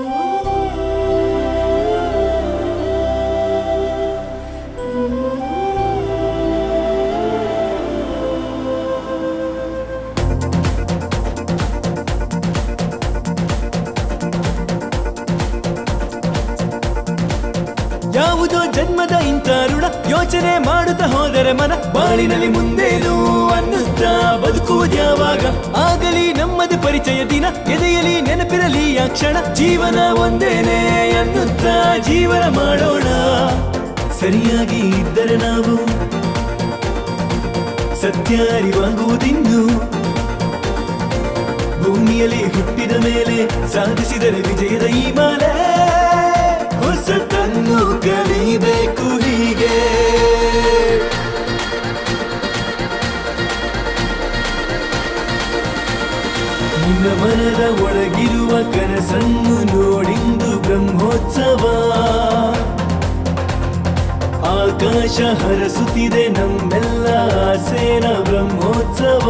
ಯಾವುದೋ ಜನ್ಮದ ಇಂಥ ಋಣ ಯೋಚನೆ ಮಾಡುತ್ತಾ ಹೋದರೆ ಮನ ಬಾಳಿನಲ್ಲಿ ಮುಂದೇನು ಅನ್ನುತ್ತಾ ಬದುಕುವುದ್ಯಾವಾಗ ಆಗಲಿ ನಮ್ಮದು ಪರಿಚಯ ದಿನ ಎದೆಯಲಿ ನೆನಪಿರಲಿ ಆ ಕ್ಷಣ ಜೀವನ ಒಂದೇನೆ ಅನ್ನುತ್ತಾ ಜೀವನ ಮಾಡೋಣ ಸರಿಯಾಗಿ ಇದ್ದರೆ ನಾವು ಸತ್ಯ ಅರಿವಾಗುವುದಿನ್ನು ಭೂಮಿಯಲ್ಲಿ ಹುಟ್ಟಿದ ಮೇಲೆ ಸಾಧಿಸಿದರೆ ವಿಜಯದ ಈ ಮಾಲೆ ಹೊಸತನ್ನು ಕಲಿಬೇಕು ಹೀಗೆ ನಿನ್ನ ಮನದ ಒಳಗಿರುವ ಕನಸನ್ನು ನೋಡಿಂದು ಬ್ರಹ್ಮೋತ್ಸವ ಆಕಾಶ ಹರಸುತ್ತಿದೆ ನಮ್ಮೆಲ್ಲ ಆಸೆನ ಬ್ರಹ್ಮೋತ್ಸವ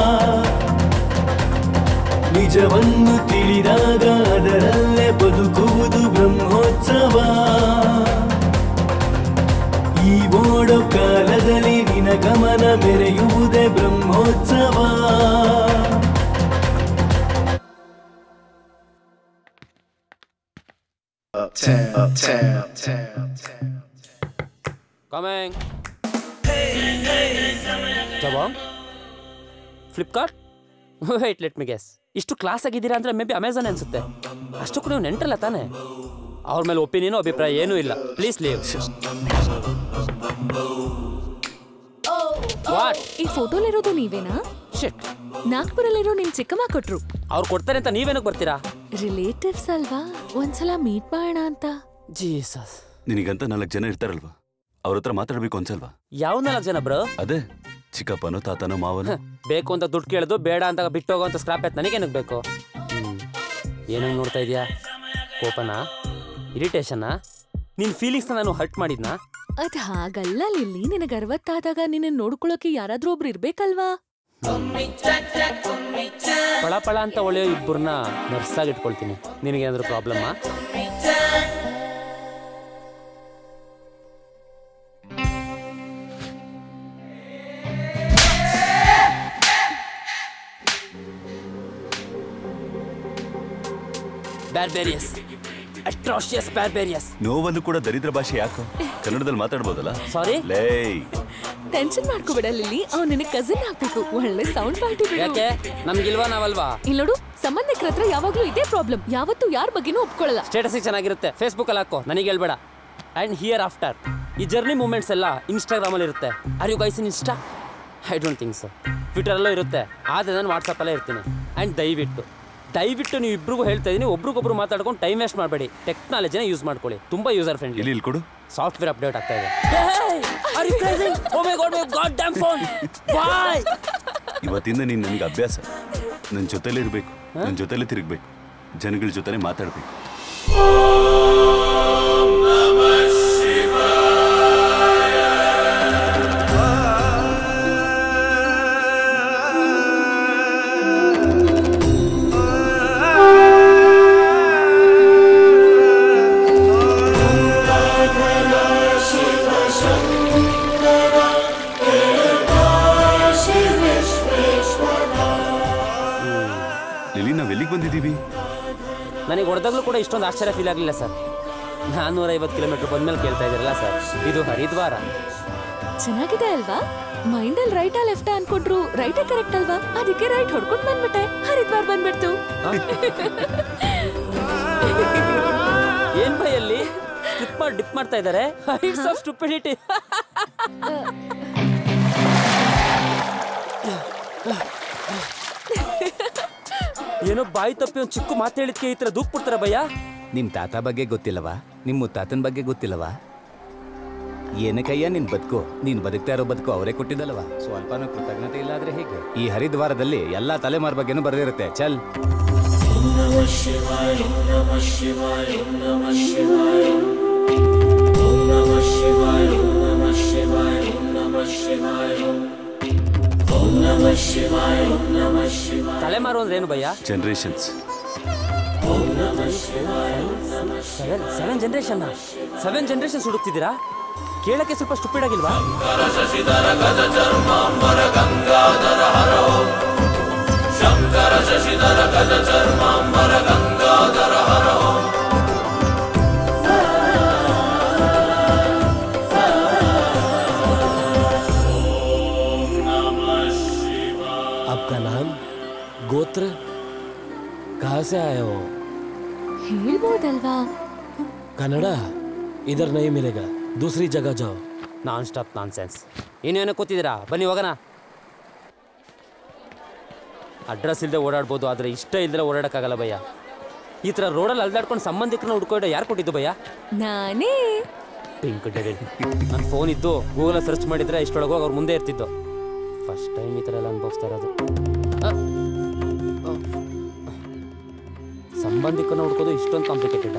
ನಿಜವನ್ನು ತಿಳಿದಾಗ ಅದರಲ್ಲೇ ಬದುಕುವುದು ಬ್ರಹ್ಮೋತ್ಸವ ಈ ಓಡೋ ಕಾಲದಲ್ಲಿ ನಿನ ಗಮನ ಮೆರೆಯುವುದೇ ಬ್ರಹ್ಮೋತ್ಸವ Uptown, uptown, uptown, uptown. Coming Jabong Flipkart wait let me guess ಇಷ್ಟು ಕ್ಲಾಸ್ ಆಗಿದ್ದೀರಾ ಅಂದ್ರೆ ಮೇ ಬಿ ಅಮೆಝಾನ್ ಅನ್ಸುತ್ತೆ ಅಷ್ಟಕ್ಕೂ ನೀವು ನೆಂಟ್ರಲ್ಲ ತಾನೆ ಅವ್ರ ಮೇಲೆ ಒಪಿನಿಯನು ಅಭಿಪ್ರಾಯ ಏನೂ ಇಲ್ಲ ಪ್ಲೀಸ್ ಲೀವ್ ವಾಟ್ ಈ ಫೋಟೋಲಿರೋದು ನೀವೇನಾ ಶಿಟ್ ನಾಗ್ಪುರಲ್ಲಿರೋ ನಿಮ್ ಚಿಕ್ಕಮ್ಮ ಕೊಟ್ರು ಅವ್ರು ಕೊಡ್ತಾರೆ ಅಂತ ನೀವೇನಕ್ಕೆ ಬರ್ತೀರಾ ರಿಲೇಟಿವ್ಸ್ ಅಲ್ವಾ ಒಂದ್ಸಲ ಮೀಟ್ ಮಾಡೋಣ ಅಂತ ಜೀಸಸ್ ನಿನಗಂತ ನಾಲ್ಕು ಜನ ಇರ್ತಾರಲ್ವಾ ಅವ್ರ ಹತ್ರ ಮಾತಾಡ್ಬೇಕು ಅನ್ಸಲ್ವಾ ಯಾವ ನಾಲ್ಕು ಜನ ಬ್ರೋ ಅದೇ ಚಿಕ್ಕಪ್ಪನೋ ತಾತನೋ ಮಾವನೋ ಬೇಕು ಅಂತ ದುಡ್ಡು ಕೇಳೋದು ಬೇಡ ಅಂತ ಬಿಟ್ಟು ಹೋಗೋ ಅಂತ ಸ್ಕ್ರಾಪ್ ಆಯ್ತು ನನಗೇನಕ್ಕೆ ಬೇಕು ಹ್ಮ್. ಏನಂಗ್ ನೋಡ್ತಾ ಇದೀಯಾ ಕೋಪನಾ ಇರಿಟೇಷನಾ ನಿನ್ ಫೀಲಿಂಗ್ಸ್ನ ನಾನು ಹರ್ಟ್ ಮಾಡಿದ್ನಾ ಅದ್ ಹಾಗಲ್ಲ ಲಿಲ್ಲಿ ನಿನಗ್ ಅರವತ್ತಾದಾಗ ನಿನ್ನ ನೋಡ್ಕೊಳಕ್ಕೆ ಯಾರಾದ್ರೂ ಒಬ್ರು ಇರ್ಬೇಕಲ್ವಾ ಪಳ ಪಳ ಅಂತ ಒಳ್ಳೆಯೋ ಇಬ್ಬರನ್ನ ನರ್ಸಾಗಿ ಇಟ್ಕೊಳ್ತೀನಿ ನಿನಗೇನಾದ್ರೂ ಪ್ರಾಬ್ಲಮ್ಮಾ ಬ್ಯಾರ್ಬೇರಿಯಸ್ ಅಟ್ರಾಶಿಯಸ್ ಬ್ಯಾರ್ಬೇರಿಯಸ್ ನೋವಲ್ಲೂ ಕೂಡ ದರಿದ್ರ ಭಾಷೆ ಯಾಕೋ ಕನ್ನಡದಲ್ಲಿ ಮಾತಾಡ್ಬೋದಲ್ಲ ಸಾರಿ ಲೇ ಟೆನ್ಷನ್ ಮಾಡ್ಕೋಬೇಡ ಲಿಲ್ಲಿ ಅವ್ನು ನಿನಗ್ ಕಸಿನ್ ಆಗ್ಬೇಕು ಒಳ್ಳೆ ಸೌಂಡ್ ಪಾರ್ಟಿ ಯಾಕೆ ನಮ್ಗಿಲ್ವಾ ನಾವಲ್ವಾ ಇಲ್ಲಿ ನೋಡು ಸಂಬಂಧಿಕರ ಹತ್ರ ಯಾವಾಗ್ಲೂ ಇದೇ ಪ್ರಾಬ್ಲಮ್ ಯಾವತ್ತೂ ಯಾರ ಬಗ್ಗೆನೂ ಒಪ್ಕೊಳ್ಳಲ್ಲ ಸ್ಟೇಟಸ್ ಚೆನ್ನಾಗಿರುತ್ತೆ ಫೇಸ್ಬುಕ್ ಅಲ್ಲಿ ಹಾಕೋ ನನಗೆ ಹೇಳ್ಬೇಡ ಅಂಡ್ ಹಿಯರ್ ಆಫ್ಟರ್ ಈ ಜರ್ನಿ ಮೂಮೆಂಟ್ಸ್ ಎಲ್ಲ ಇನ್ಸ್ಟಾಗ್ರಾಮ್ ಅಲ್ಲಿ ಇರುತ್ತೆ are you guys in Insta I don't think so Twitter ಅಲ್ಲೂ ಇರುತ್ತೆ ಆದರೆ ನಾನು ವಾಟ್ಸಪ್ ಅಲ್ಲೇ ಇರ್ತೀನಿ ಅಂಡ್ ದಯವಿಟ್ಟು ದಯವಿಟ್ಟು ನೀವು ಇಬ್ರಿಗೂ ಹೇಳ್ತಾ ಇದೀನಿ ಒಬ್ರಿಗೊಬ್ರು ಮಾತಾಡ್ಕೊಂಡು ಟೈಮ್ ವೇಸ್ಟ್ ಮಾಡಬೇಡಿ ಟೆಕ್ನಾಲಜಿನ ಯೂಸ್ ಮಾಡ್ಕೊಳ್ಳಿ ತುಂಬಾ ಯೂಸರ್ ಫ್ರೆಂಡ್ಲಿ ಇಲ್ಲಿ ಇಲ್ಲಿ ಕೊಡು ಸಾಫ್ಟ್ವೇರ್ ಅಪ್ಡೇಟ್ ಆಗ್ತಾ ಇದೆ Are you crazy? Oh my god, my goddamn phone! Why? ಇವತ್ತಿಂದ ನೀನ್ ನನಗೆ ಅಭ್ಯಾಸ ನನ್ನ ಜೊತೆಲೇ ಇರಬೇಕು ನನ್ನ ಜೊತೆಲೇ ತಿರುಗ್ಬೇಕು ಜನಗಳ ಜೊತೆನೆ ಮಾತಾಡ್ಬೇಕು ಲಿಲಿ ನಾವ್ ಎಲ್ಲಿಗೆ ಬಂದಿದ್ದೀವಿ ನನಗೆ ಹೊಡೆದಾಗ್ಲೂ ಕೂಡ ಇಷ್ಟೊಂದು ಆಶ್ಚರ್ಯ ಫೀಲ್ ಆಗಲಿಲ್ಲ ಸರ್ ನಾನ್ನೂರ ಐವತ್ತು ಕಿಲೋಮೀಟರ್ ಬಂದ್ಮೇಲೆ ಕೇಳ್ತಾ ಇದ್ದೀರಲ್ಲ ಸರ್ ಇದು ಹರಿದ್ವಾರ ಚೆನ್ನಾಗಿದೆ ಅಲ್ವಾ ಮೈಂಡ್ ಅಲ್ಲಿ ರೈಟ್ ಲೆಫ್ಟ್ ಅನ್ಕೊಂಡ್ರು ರೈಟೇ ಕರೆಕ್ಟ್ ಅಲ್ವಾ ಅದಕ್ಕೆ ರೈಟ್ ಹೊಡ್ಕೊಂಡ್ ಬಂದ್ಬಿಟ್ಟೆ ಹರಿದ್ವಾರ್ ಬಂದ್ಬಿಡ್ತು ಏನ್ ಭಯ ಅಲ್ಲಿ ಸ್ಲಿಪ್ ಮಾಡಿ ಡಿಪ್ ಮಾಡ್ತಾ ಇದ್ದಾರೆ ಇಟ್ಸ್ ಆಫ್ ಸ್ಟುಪಿಡಿಟಿ ಏನೋ ಬಾಯಿ ತಪ್ಪಿ ಒಂದು ಚಿಕ್ಕ ಮಾತು ಹೇಳಿದ್ಕೆ ಈ ತರ ದೂಕ್ ಬಿಡ್ತಾರ ಭಯ ನಿಮ್ ತಾತ ಬಗ್ಗೆ ಗೊತ್ತಿಲ್ಲವಾ ನಿಮ್ ಮುತ್ತಾತನ ಬಗ್ಗೆ ಗೊತ್ತಿಲ್ಲವಾ ಏನಕ್ಕಯ್ಯ ನಿನ್ ಬದುಕು ನೀನ್ ಬದುಕ್ತಾ ಇರೋ ಬದುಕು ಅವರೇ ಕೊಟ್ಟಿದ್ದಲ್ವಾ ಸ್ವಲ್ಪನೂ ಕೃತಜ್ಞತೆ ಇಲ್ಲ ಆದ್ರೆ ಹೇಗೆ ಈ ಹರಿದ್ವಾರದಲ್ಲಿ ಎಲ್ಲಾ ತಲೆಮಾರ್ ಬಗ್ಗೆನೂ ಬರೆದಿರುತ್ತೆ ಚಲ್ ನಮಃ ಶಿವಾಯ ಓಂ ನಮಃ ಶಿವಾಯ ಓಂ ನಮಃ ಶಿವಾಯ ಓಂ ನಮಃ ಶಿವಾಯ ಓಂ ನಮಃ ಶಿವಾಯ ಓಂ ನಮಃ ಶಿವಾಯ ಓಂ ನಮಃ ಶಿವಾಯ ಓಂ ನಮಃ ಶಿವಾಯ ತಲೆಮಾರು ಅಂದ್ರೆ ಏನು ಭಯ್ಯ ಜನರೇಷನ್ಸ್ ಓಂ ನಮಃ ಶಿವಾಯ ಓಂ ನಮಃ seven seven generation seven generations ಹುಡುಕ್ತಿದ್ದೀರಾ ಕೇಳಕ್ಕೆ ಸ್ವಲ್ಪ ಸ್ಟುಪಿಡ್ ಆಗಿಲ್ವಾ ಶಶಿಧರ ಗಜ ಚರ್ಮಾಂಬರ ಗಂಗಾಧರ ಹರೋ ಶಂಕರ ಶಶಿಧರ ಗಜ ಚರ್ಮಾಂಬರ ಗಂಗಾಧರ ಹರೋ आपका नाम गोत्र कहाँ से आए हो ಹೇಳ್ಬೋದಲ್ವಾ कनाडा इधर नहीं मिलेगा दूसरी जगह जाओ ನಾನ್ ಸ್ಟಾಪ್ ನಾನ್ ಸೆನ್ಸ್ ಇನ್ನೇನೋ ಕೂತಿದ್ದೀರಾ ಬನ್ನಿ ಹೋಗೋಣ ಅಡ್ರೆಸ್ ಇಲ್ಲದೆ ಓಡಾಡ್ಬೋದು ಆದರೆ ಇಷ್ಟ ಇಲ್ಲದೆ ಓಡಾಡಕ್ಕಾಗಲ್ಲ ಭಯ್ಯ ಈ ಥರ ರೋಡಲ್ಲಿ ಅಲ್ದಾಡ್ಕೊಂಡು ಸಂಬಂಧಿಕರನ್ನ ಹುಡ್ಕೊಂಡು ಯಾರು ಕೊಟ್ಟಿದ್ದು ಭಯ್ಯ ನಾನೇ ಪಿಂಕ್ ಡೆವಿಲ್ ನನ್ನ ಫೋನ್ ಇದ್ದು ಗೂಗಲ್ ಸರ್ಚ್ ಮಾಡಿದ್ರೆ ಇಷ್ಟೊಳಗೆ ಹೋಗಿ ಅವ್ರ ಮುಂದೆ ಇರ್ತಿದ್ದು ಫಸ್ಟ್ ಟೈಮ್ ಈ ಥರ ಎಲ್ಲ ಅನ್ಭವಿಸ್ತಾ ಇರೋದು ಅ, ಅ. ಸಂಬಂಧಿಕರನ್ನ ಹುಡ್ಕೋದು ಇಷ್ಟೊಂದು ಕಾಂಪ್ಲಿಕೇಟೆಡ್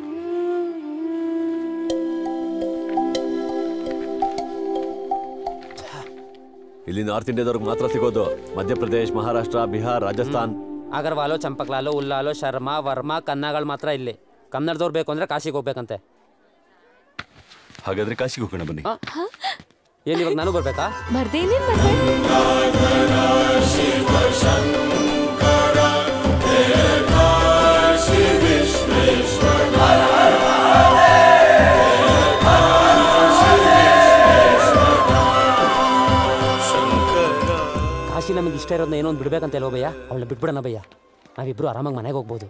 ಇಲ್ಲಿ ನಾರ್ತ್ ಇಂಡಿಯಾದವ್ರಿಗೆ ಮಾತ್ರ ಸಿಗೋದು ಮಧ್ಯಪ್ರದೇಶ್ ಮಹಾರಾಷ್ಟ್ರ ಬಿಹಾರ್ ರಾಜಸ್ಥಾನ್ ಅಗರ್ವಾಲು ಚಂಪಕ್ಲಾಲು ಉಲ್ಲಾಲು ಶರ್ಮಾ ವರ್ಮಾ ಕನ್ನಗಳು ಮಾತ್ರ ಇಲ್ಲಿ ಕನ್ನಡದವ್ರು ಬೇಕು ಅಂದ್ರೆ ಕಾಶಿಗೆ ಹೋಗ್ಬೇಕಂತೆ ಹಾಗಾದ್ರೆ ಕಾಶಿಗೆ ಹೋಗೋಣ ಬನ್ನಿ ಏನು ಇವಾಗ ನಾನು ಬರ್ಬೇಕಾ ಬರ್ದೇನೇನ್ ಮತ್ತೆ ಕಾಶಿ ನಮಗೆ ಇಷ್ಟ ಇರೋದನ್ನ ಏನೋ ಒಂದು ಬಿಡ್ಬೇಕಂತ ಅಲ್ವ ಭಯ್ಯ ಅವಳನ್ನ ಬಿಟ್ಬಿಡೋಣ ಭಯ್ಯ ನಾವಿಬ್ರು ಆರಾಮಾಗಿ ಮನೆಗೆ ಹೋಗ್ಬೋದು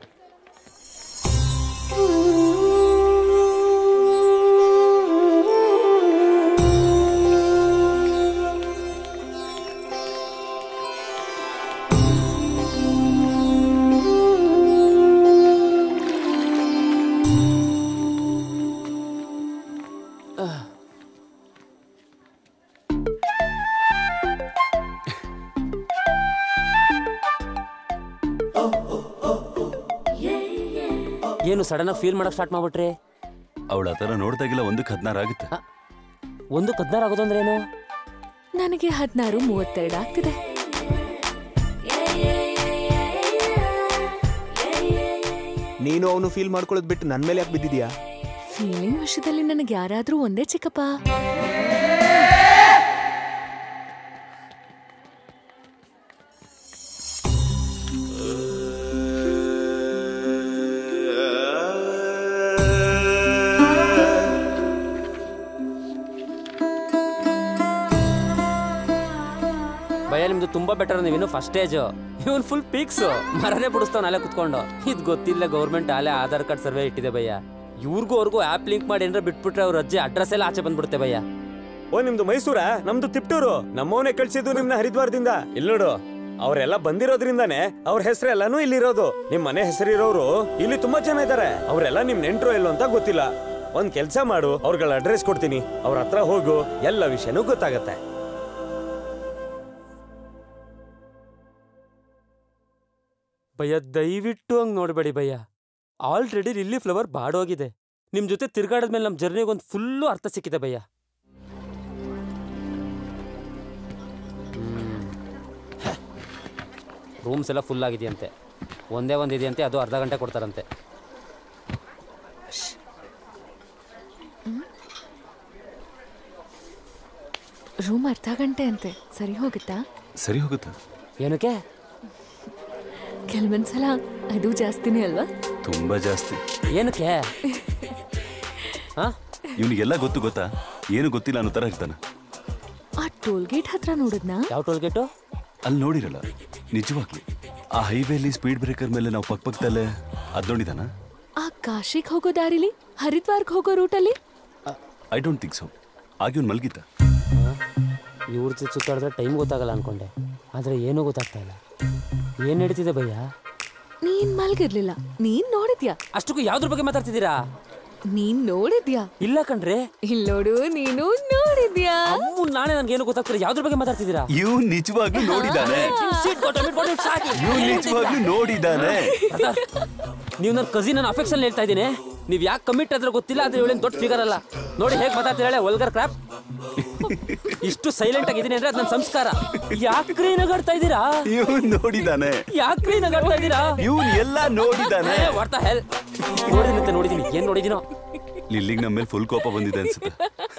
ಏನು ಸಡನ್ ಆಗಿ ಫೀಲ್ ಮಾಡಕ್ ಸ್ಟಾರ್ಟ್ ಮಾಡ್ಬಿಟ್ರಿ ಅವಳ ಆ ಥರ ನೋಡ್ದಾಗೆಲ್ಲ ಒಂದಕ್ಕೆ ಹದಿನಾರು ಆಗುತ್ತೆ ಒಂದು ಹದಿನಾರು ಆಗೋದು ಅಂದ್ರೆ ಏನು ನನಗೆ ಹದಿನಾರು ಮೂವತ್ತೆರಡು ಆಗ್ತಿದೆ ನೀನು ಅವನು ಫೀಲ್ ಮಾಡ್ಕೊಳ್ಳೋದು ಬಿಟ್ಟು ನನ್ನ ಮೇಲೆ ಯಾಕೆ ಬಿದ್ದಿದ್ಯಾ ಫೀಲಿಂಗ್ ವಿಷಯದಲ್ಲಿ ನನಗೆ ಯಾರಾದ್ರೂ ಒಂದೇ ಚಿಕ್ಕಪ್ಪ ಭಯ ನಿಮ್ದು ತುಂಬಾ ಬೆಟರ್ ನೀವಿನ್ನು ಫಸ್ಟ್ ಸ್ಟೇಜ್ ಇವನ್ ಫುಲ್ ಪೀಕ್ಸ್ ಮರನೇ ಬಿಡಿಸ್ತಾವ ನಾಳೆ ಕುತ್ಕೊಂಡು ಇದು ಗೊತ್ತಿಲ್ಲ ಗೌರ್ಮೆಂಟ್ ಆಲೆ ಆಧಾರ್ ಕಾರ್ಡ್ ಸರ್ವೆ ಇಟ್ಟಿದೆ ಭಯ್ಯ ಇವ್ರಿಗೂ ಅವ್ರಿಗೂ ಆ್ಯಪ್ ಲಿಂಕ್ ಮಾಡಿ ಏನಾರ ಬಿಟ್ಬಿಟ್ರೆ ಅವ್ರ ಅಜ್ಜಿ ಅಡ್ರೆಸ್ ಎಲ್ಲ ಆಚೆ ಬಂದ್ಬಿಡುತ್ತೆ ಭಯ್ಯ ಓ ನಿಮ್ದು ಮೈಸೂರ ನಮ್ದು ತಿಪ್ಟೂರು ನಮ್ಮವನೇ ಕಳ್ಸಿದ್ದು ನಿಮ್ನ ಹರಿದ್ವಾರದಿಂದ ಇಲ್ಲಿ ನೋಡು ಅವರೆಲ್ಲ ಬಂದಿರೋದ್ರಿಂದಾನೆ ಅವ್ರ ಹೆಸರೆಲ್ಲಾನು ಇಲ್ಲಿರೋದು ನಿಮ್ ಮನೆ ಹೆಸರಿರೋರು ಇಲ್ಲಿ ತುಂಬಾ ಜನ ಇದಾರೆ ಅವರೆಲ್ಲ ನಿಮ್ ನೆಂಟ್ರು ಎಲ್ಲೋ ಅಂತ ಗೊತ್ತಿಲ್ಲ ಒಂದ್ ಕೆಲ್ಸ ಮಾಡು ಅವ್ರಗಳ ಅಡ್ರೆಸ್ ಕೊಡ್ತೀನಿ ಅವ್ರ ಹತ್ರ ಹೋಗು ಎಲ್ಲ ವಿಷಯನೂ ಗೊತ್ತಾಗತ್ತೆ ಭಯ್ಯ ದಯವಿಟ್ಟು ಹಂಗ್ ನೋಡಬೇಡಿ ಭಯ್ಯ ಆಲ್ರೆಡಿ ಲಿಲ್ಲಿ ಫ್ಲವರ್ ಬಾಡೋಗಿದೆ ನಿಮ್ ಜೊತೆ ತಿರ್ಗಾಡದ್ಮೇಲೆ ನಮ್ಮ ಜರ್ನಿಗೆ ಒಂದು ಫುಲ್ಲು ಅರ್ಥ ಸಿಕ್ಕಿದೆ ಭಯ್ಯ ರೂಮ್ಸ್ ಎಲ್ಲ ಫುಲ್ ಆಗಿದೆಯಂತೆ ಒಂದೇ ಒಂದು ಇದೆಯಂತೆ ಅದು ಅರ್ಧ ಗಂಟೆ ಕೊಡ್ತಾರಂತೆ ರೂಮ್ ಅರ್ಧ ಗಂಟೆ ಅಂತೆ ಸರಿ ಹೋಗುತ್ತಾ ಸರಿ ಹೋಗುತ್ತಾ ಏನಕ್ಕೆ ಕೆಲವೊಂದ್ಸಲ ಅದು ಜಾಸ್ತಿನೇ ಅಲ್ವಾ ತುಂಬಾ ಜಾಸ್ತಿ ಏನಕ್ಕೆ ಇವನಿಗೆಲ್ಲ ಗೊತ್ತು ಗೊತ್ತಾ ಏನು ಗೊತ್ತಿಲ್ಲ ಅನ್ನೋ ತರ ಇರ್ತಾನೆ ಆ ಟೋಲ್ ಗೇಟ್ ಹತ್ರ ನೋಡಿದ್ನಾ ಯಾವ ಟೋಲ್ ಗೇಟು ಅಲ್ಲಿ ನೋಡಿರಲ್ಲ ನಿಜವಾಗ್ಲಿ ಆ ಹೈವೇಲಿ ಸ್ಪೀಡ್ ಬ್ರೇಕರ್ ಮೇಲೆ ನಾವು ಪಕ್ಕ ಪಕ್ಕದಲ್ಲೇ ಅದ್ ನೋಡಿದಾನ ಆ ಕಾಶಿಗ್ ಹೋಗೋ ದಾರಿಲಿ ಹರಿದ್ವಾರ್ಗ್ ಹೋಗೋ ರೂಟಲ್ಲಿ ಐ ಡೋಂಟ್ ಥಿಂಕ್ ಸೊ ಆಗಿ ಅವ್ನು ಮಲ್ಗಿದ್ದ ಇವ್ರ ಜೊತೆ ಸುತ್ತಾಡಿದ್ರೆ ಟೈಮ್ ಗೊತ್ತಾಗಲ್ಲ ಅನ್ಕೊಂಡೆ ಆದರೆ ಏನೂ ಗೊತ್ತಾಗ್ತಾ ಇಲ್ಲ ಏನು ನಡೀತಿದೆ ಭಯ್ಯ ನೀನ್ ಮಲ್ಗಿರ್ಲಿಲ್ಲ ನೀನ್ ನೋಡಿದ್ಯಾ ಅಷ್ಟಕ್ಕೂ ಯಾವ್ದ್ರ ಬಗ್ಗೆ ಮಾತಾಡ್ತಿದ್ದೀರಾ ನೀನ್ ನೋಡಿದ್ಯಾ ಇಲ್ಲ ಕಣ್ರೆ ಇಲ್ ನೋಡು ನೀನು ನೋಡು ನೋಡಿದ್ಯಾ ಅಮ್ಮು ನಾಳೆ ನನ್ಗೇನು ಗೊತ್ತಾಗ್ತಿಲ್ಲ ಯಾವ್ದ್ರ ಬಗ್ಗೆ ಮಾತಾಡ್ತಿದ್ದೀರಾ ಇವ್ ನಿಜವಾಗ್ಲೂ ನೋಡಿದಾನೆ ಇವ್ ನಿಜವಾಗ್ಲೂ ನೋಡಿದಾನೆ ನೀವು ನನ್ನ ಕಸಿನ್ ನನ್ನ ಅಫೆಕ್ಷನ್ ಹೇಳ್ತಾ ಇದ್ದೀನಿ ನೀವು ಯಾಕೆ ಕಮಿಟ್ ಆದ್ರೆ ಗೊತ್ತಿಲ್ಲ ಆದ್ರೆ ಇವಳೇನು ದೊಡ್ಡ ಫಿಗರ್ ಅಲ್ಲ ನೋಡಿ ಹೇಗೆ ಮಾತಾಡ್ತಿದ್ದಾಳೆ ಒಲ್ಗರ್ ಕ್ರಾಪ್ ಇಷ್ಟು ಸೈಲೆಂಟ್ ಆಗಿದ್ದೀನಿ ಅಂದ್ರೆ ಅದು ನನ್ನ ಸಂಸ್ಕಾರ ಯಾಕ್ರಿ ನಗಾಡ್ತಾ ಇದ್ದೀರಾ ಇವ್ ನೋಡಿದಾನೆ ಯಾಕ್ರಿ ನಗಾಡ್ತಾ ಇದ್ದೀರಾ ಇವ್ನ್ ಎಲ್ಲ ನೋಡಿದಾನೆ ವಾರ್ತಾ ಹೆಲ್ ನೋಡಿದಂತೆ ನೋಡಿದೀನಿ ಏನ್ ನೋಡಿದಿನೋ ಲಿಲ್ಲಿಗ್ ನಮ್ಮ ಮೇಲೆ ಫುಲ್ ಕೋಪ ಬಂದಿದೆ ಅನ್ಸುತ್ತೆ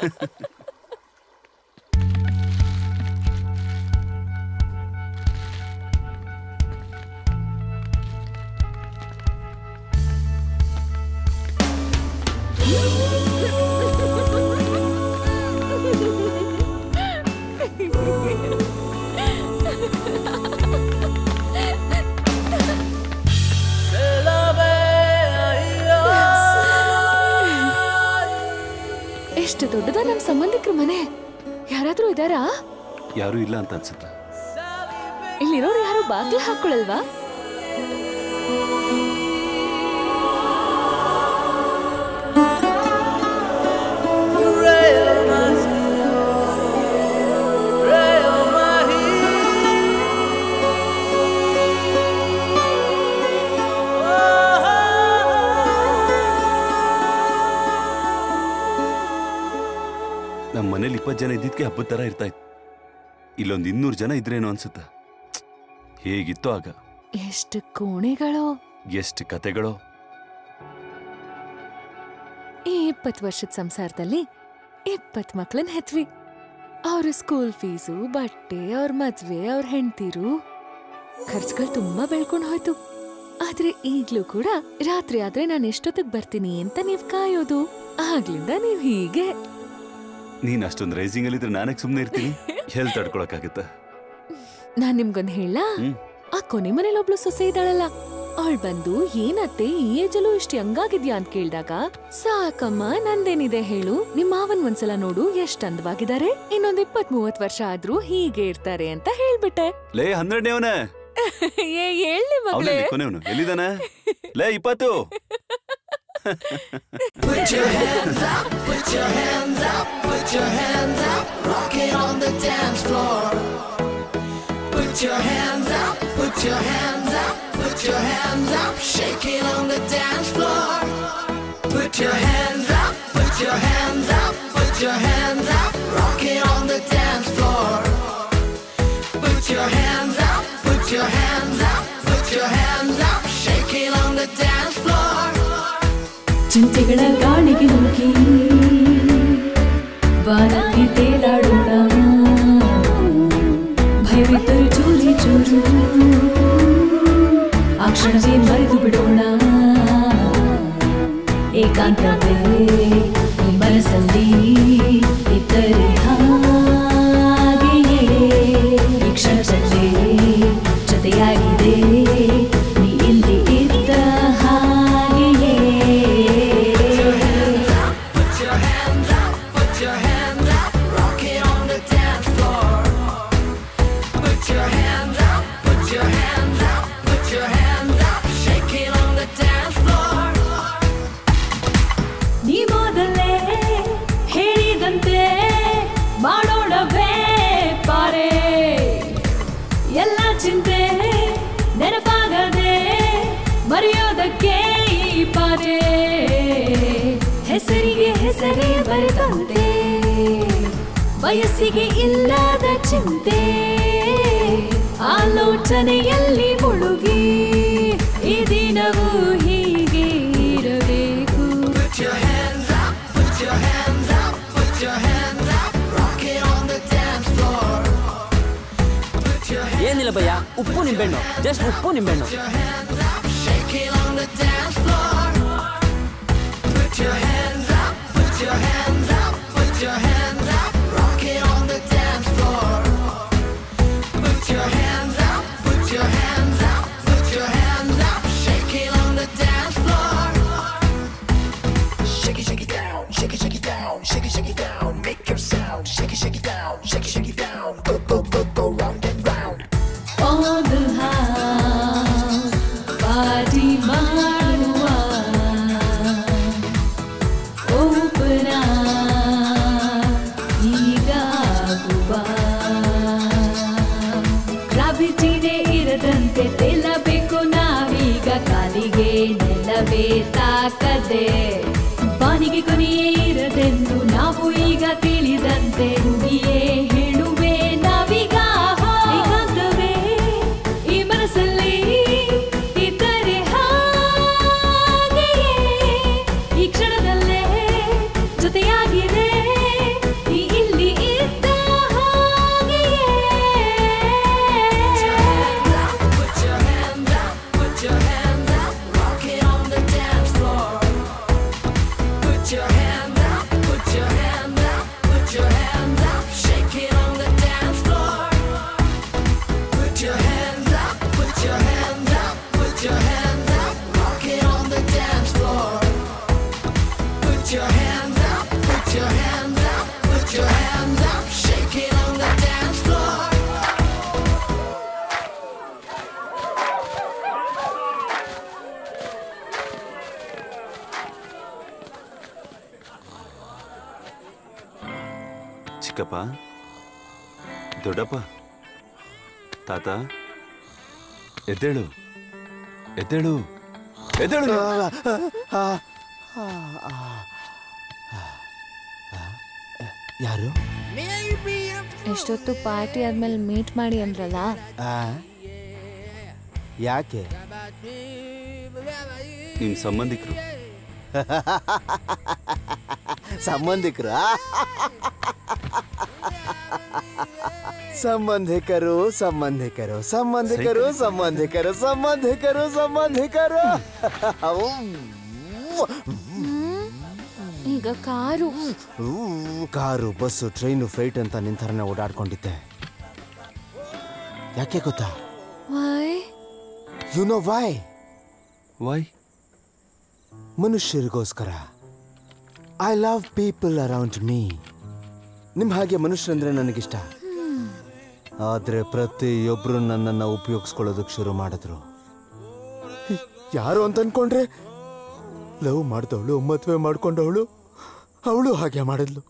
ಎಷ್ಟು ದೊಡ್ಡದ ನಮ್ ಸಂಬಂಧಿಕರ ಮನೆ ಯಾರಾದ್ರೂ ಇದಾರಾ ಯಾರು ಇಲ್ಲ ಅಂತ ಅನ್ಸುತ್ತೆ ಇಲ್ಲಿರೋರು ಯಾರು ಬಾಗ್ಲ ಹಾಕೊಳಲ್ವಾ ನಮ್ಮ ಮನೇಲಿ ಇಪ್ಪತ್ತು ಜನ ಇದ್ದಿದ್ಕೆ ಹಬ್ಬದ ತರ ಇರ್ತಾ ಇತ್ತು ಇಲ್ಲೊಂದು ಇನ್ನೂರು ಜನ ಇದ್ರೇನೋ ಅನ್ಸುತ್ತೆ ಹೇಗಿತ್ತು ಆಗ ಎಷ್ಟು ಕೋಣೆಗಳು ಎಷ್ಟು ಕತೆಗಳು ಈ ಇಪ್ಪತ್ತು ವರ್ಷದ ಸಂಸಾರದಲ್ಲಿ ಇಪ್ಪತ್ ಮಕ್ಳನ್ ಹೆತ್ವಿ ಅವ್ರ ಸ್ಕೂಲ್ ಫೀಸು ಬಟ್ಟೆ ಅವ್ರ ಮದ್ವೆ ಅವ್ರ ಹೆಂಡ್ತೀರು ಖರ್ಚುಗಳು ತುಂಬಾ ಬೆಳ್ಕೊಂಡ್ ಹೋಯ್ತು ಆದ್ರೆ ಈಗ್ಲೂ ಕೂಡ ರಾತ್ರಿ ಆದ್ರೆ ನಾನು ಎಷ್ಟೊತ್ತಿಗೆ ಬರ್ತೀನಿ ಅಂತ ನೀವ್ ಕಾಯೋದು ಆಗ್ಲಿಂದ ನೀವ್ ಹೀಗೆ ನೀನ್ ಅಷ್ಟೊಂದು ರೈಸಿಂಗ್ ಅಲ್ಲಿ ಇದ್ರೆ ನಾನೇ ಸುಮ್ಮನೆ ಇರ್ತೀನಿ ಹೆಲ್ತ್ ತಡ್ಕೊಳಕ್ಕಾಗತ್ತಾ ನಾನ್ ನಿಮ್ಗೊಂದ್ ಹೇಳ ಹ್ಮ್. ಆ ಕೊನೆ ಮನೇಲಿ ಒಬ್ಳು ಸೊಸೆ ಇದ್ದಾಳಲ್ಲ ಅವಳು ಬಂದು ಏನತ್ತೆ ಈ ಏಜಲ್ಲೂ ಇಷ್ಟು ಹಂಗಾಗಿದ್ಯಾ ಅಂತ ಕೇಳ್ದಾಗ ಸಾಕಮ್ಮ ನಂದೇನಿದೆ ಹೇಳು ನಿಮ್ ಮಾವನ್ ಒಂದ್ಸಲ ನೋಡು ಎಷ್ಟ್ ಅಂದವಾಗಿದ್ದಾರೆ ಇನ್ನೊಂದ್ ಇಪ್ಪತ್ ಮೂವತ್ ವರ್ಷ ಆದ್ರೂ ಹೀಗೆ ಇರ್ತಾರೆ ಅಂತ ಹೇಳ್ಬಿಟ್ಟೆ ಲೇ ಹನ್ನೆರಡನೇವನೇ ಏ ಹೇಳಿ ಮಗಳೇ ಅವನೇ ಕೊನೆವನು ಎಲ್ಲಿದ್ದಾನೆ ಲೇ ಇಪ್ಪತ್ತು Put your hands up, put your hands up, put your hands up, rock it on the dance floor. Put your hands up, put your hands up, put your hands up, shake it on the dance floor. Put your hands up, put your hands up, put your hands up, rock it on the dance floor. Put your hands up, put your hands up, put your hands up, shake it on the dance floor. ಚಿಂತೆಗಳ ಗಾಳಿಗೆ ನುಗ್ಗಿ ಬಾನಲ್ಲಿ ತೇಲಾಡೋಣ ಭಯವಿದ್ದರು ಚೂರಿ ಚೂರು ಆ ಕ್ಷಣವೇ ಮರೆತು ಬಿಡೋಣ ಏಕಾಂತವೇ ಈ ಮನಸ್ಸಲ್ಲಿ ಇದ್ದರೆ ಹಾಗೆಯೇ ಈ ಕ್ಷಣದಲ್ಲೇ ಜೊತೆಯಾಗಿದೆ ನೀ ಇಲ್ಲಿ ಇದ್ದ ಹಾಗೆಯೇ Put your hands up, put your hands up, rock it on the dance floor. Put your hands up, put your hands up, put your hands up, shake it on the dance floor. ನೀ ಮೊದಲೇ ಹೇಳಿದಂತೆ ಮಾಡೋಣವೇ ಪಾರೆ ಎಲ್ಲ ಚಿಂತೆ ನೆನಪಾಗದೆ ಮರೆಯೋದಕ್ಕೆ ಈ ಪಾರೆ ಹೆಸರಿಗೆ ಹೆಸರೇ ಬರೆದಂತೆ ವಯಸ್ಸಿಗೆ ಇಲ್ಲದ ಚಿಂತೆ ಆಲೋಚನೆಯಲ್ಲಿ ಮುಳುಗಿ ಈ ದಿನವೂ ಹೀಗೆ ಇರಬೇಕು Put your hands up, put your hands up, put your hands up, rock it on the dance floor. Put your ಏನಿಲ್ಲ ಭಯ್ಯ ಉಪ್ಪು ನಿಂಬೆಹಣ್ಣು ಜಸ್ಟ್ ಉಪ್ಪು ನಿಂಬೆಹಣ್ಣು hands up, shake it on the dance floor. Put your hands up, put your hands up, put your hands up, rock it on the dance floor. Put your hands up, put your hands up, put your hands up, shake it on the dance floor. Shake it, shake it down, shake it, shake it down, shake it, shake it down, make your sound, shake it, shake it down, shake it, shake it down, go, go, go, go round and round. On the house, party ಮಾಡುವ open eyes ಮೇಲೆ ತೇಲಬೇಕು ನಾವೀಗ ಕಾಲಿಗೆ ನೆಲವೇ ತಾಕದೆ ಬಾನಿಗೆ ಕೊನೆಯೇ ಇರದೆಂದು ನಾವು ಈಗ ತಿಳಿದಂತೆ ಹುಗಿಯೇ ಹೇಳುವೆ ನಾವೀಗ ಏಕಾಂತವೇ ಈ ಮನಸ್ಸಲ್ಲಿ ಇದ್ದರೆ ಹಾಗೆಯೇ ಈ ಕ್ಷಣದಲ್ಲೇ ಜೊತೆಯಾಗಿದೆ ಈ ಇಲ್ಲಿ ಇದ್ದ ಹಾಗೆಯೇ Put your hands up, put your hands up, rock it on the dance floor. Put your hands up, put your hands up, put your hands up, shake it on the dance floor. Put your hands up, put your hands up, put your hands up, rock it on the dance floor. Put your hands up, put your hands up, put your hands up, shake it on the dance floor. ಚಿಕ್ಕಪ್ಪ ದೊಡ್ಡಪ್ಪ ತಾತ ಎದ್ದೇಳು ಎದ್ದೇಳು ಎದ್ದೇಳು ಯಾರು ಎಷ್ಟೊತ್ತು party ಆದ್ಮೇಲೆ meet ಮಾಡಿ ಅಂದ್ರಲ್ಲ ಆ? ಯಾಕೆ ನಿಮ್ ಸಂಬಂಧಿಕರು ಸಂಬಂಧಿಕರ ಸಂಬಂಧಿಕರು ಸಂಬಂಧಿಕರು ಸಂಬಂಧಿಕರು ಸಂಬಂಧಿಕರು ಸಂಬಂಧಿಕರು ಸಂಬಂಧಿಕರು ಈಗ ಕಾರು ಊ, ಕಾರು ಬಸ್ಸು ಟ್ರೈನು ಫ್ಲೈಟ್ ಅಂತ ನಿನ್ ಥರನೇ ಓಡಾಡ್ಕೊಂಡಿದ್ದೆ ಯಾಕೆ ಗೊತ್ತಾ why you know why why ಮನುಷ್ಯರಿಗೋಸ್ಕರ I love people around me ನಿಮ್ ಹಾಗೆ ಮನುಷ್ಯರಂದ್ರೆ ನನಗಿಷ್ಟ ಆದ್ರೆ ಪ್ರತಿಯೊಬ್ರು ನನ್ನನ್ನ ಉಪಯೋಗಿಸ್ಕೊಳ್ಳೋದಕ್ಕೆ ಶುರು ಮಾಡಿದ್ರು ಯಾರು ಅಂತ ಅನ್ಕೊಂಡ್ರೆ ಲವ್ ಮಾಡ್ದವಳು ಮದ್ವೆ ಮಾಡ್ಕೊಂಡವಳು ಅವಳು ಹಾಗೆ ಮಾಡಿದ್ಲು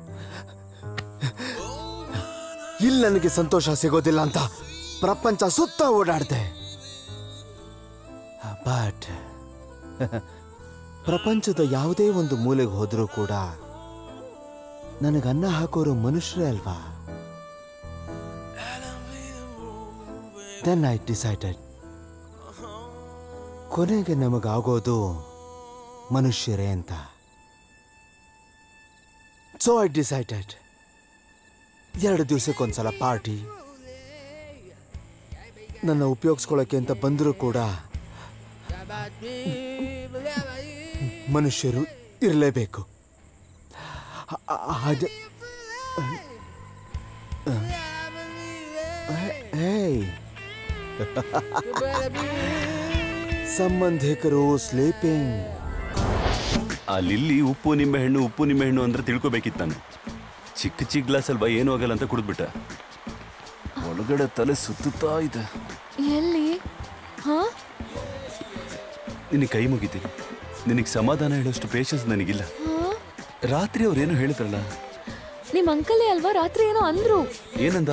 ಇಲ್ಲಿ ನನಗೆ ಸಂತೋಷ ಸಿಗೋದಿಲ್ಲ ಅಂತ ಪ್ರಪಂಚ ಸುತ್ತ ಓಡಾಡ್ದೆ ಬಟ್ ಪ್ರಪಂಚದ ಯಾವುದೇ ಒಂದು ಮೂಲೆಗೆ ಹೋದ್ರೂ ಕೂಡ ನನಗೆ ಅನ್ನ ಹಾಕೋರು ಮನುಷ್ಯರೇ ಅಲ್ವಾ ದೆನ್ ಐ ಡಿಸೈಡೆಡ್ ಕೊನೆಗೆ ನಮಗಾಗೋದು ಮನುಷ್ಯರೇ ಅಂತ ಸೊ ಐ ಡಿಸೈಡೆಡ್ ಎರಡು ದಿವಸಕ್ಕೊಂದ್ಸಲ ಪಾರ್ಟಿ ನನ್ನ ಉಪಯೋಗಿಸ್ಕೊಳ್ಳೋಕೆ ಅಂತ ಬಂದರೂ ಕೂಡ ಮನುಷ್ಯರು ಇರಲೇಬೇಕು ಹಾಗೆ ಹೇಯ್ ಸಂಬಂಧಿಕರು ಸ್ಲೀಪಿಂಗ್ ಆ ಲಿಲ್ಲಿ ಉಪ್ಪು ನಿಂಬೆ ಹಣ್ಣು ಉಪ್ಪು ನಿಂಬೆ ಹಣ್ಣು ಅಂದ್ರೆ ತಿಳ್ಕೊಬೇಕಿತ್ತು ನಾನು ಚಿಕ್ಕ ಚಿಕ್ಕ ಗ್ಲಾಸ್ ಅಲ್ವಾ ಏನು ಆಗಲ್ಲ ಅಂತ ಕುಡಿದ್ಬಿಟ್ಟ ಒಳಗಡೆ ತಲೆ ಸುತ್ತುತ್ತಾ ಇದೆ ಎಲ್ಲಿ ಹಾ ನಿನಗೆ ಕೈ ಮುಗಿತೀನಿ ನಿನಗೆ ಸಮಾಧಾನ ಹೇಳೋಷ್ಟು ಪೇಷನ್ಸ್ ನನಗಿಲ್ಲ ರಾತ್ರಿ ಅವ್ರೇನು ಹೇಳಿದ್ರಲ್ಲ ನಿಮ್ ಅಂಕಲೇ ಅಲ್ವಾ ರಾತ್ರಿ ಏನೋ ಅಂದ್ರು ಏನಂದ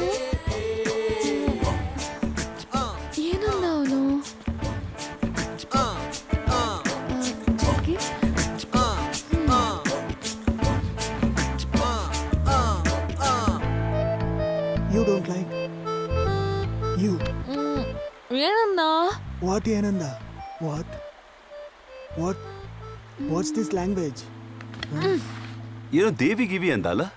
ಏನಂದ ಅವನು ಯು ಡೋಂಟ್ ಲೈಕ್ ಯು ಏನಂದ ವಾಟ್ ಏನಂದ what what what's this language ಏನೋ ದೇವಿ ಗಿವಿ ಅಂದ ಅಲ್ಲ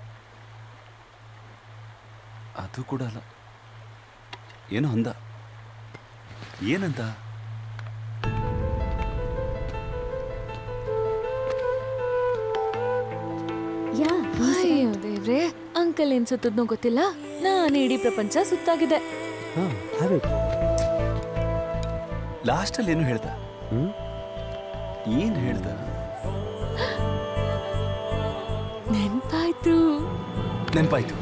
ಅದು ಕೂಡ ಅಲ್ಲ ಏನೋ ಅಂದ ಏನಂತ ಯಾ ಅಯ್ಯೋ ದೇವ್ರೆ ಅಂಕಲ್ ಏನ್ ಸುತ್ತದ್ನೋ ಗೊತ್ತಿಲ್ಲ ನಾನು ಇಡೀ ಪ್ರಪಂಚ ಸುತ್ತಾಗಿದೆ ಲಾಸ್ಟಲ್ಲಿ ಏನು ಹೇಳ್ದ ಏನ್ ಹೇಳ್ದ ನೆನ್ಪಾಯ್ತು ನೆನಪಾಯ್ತು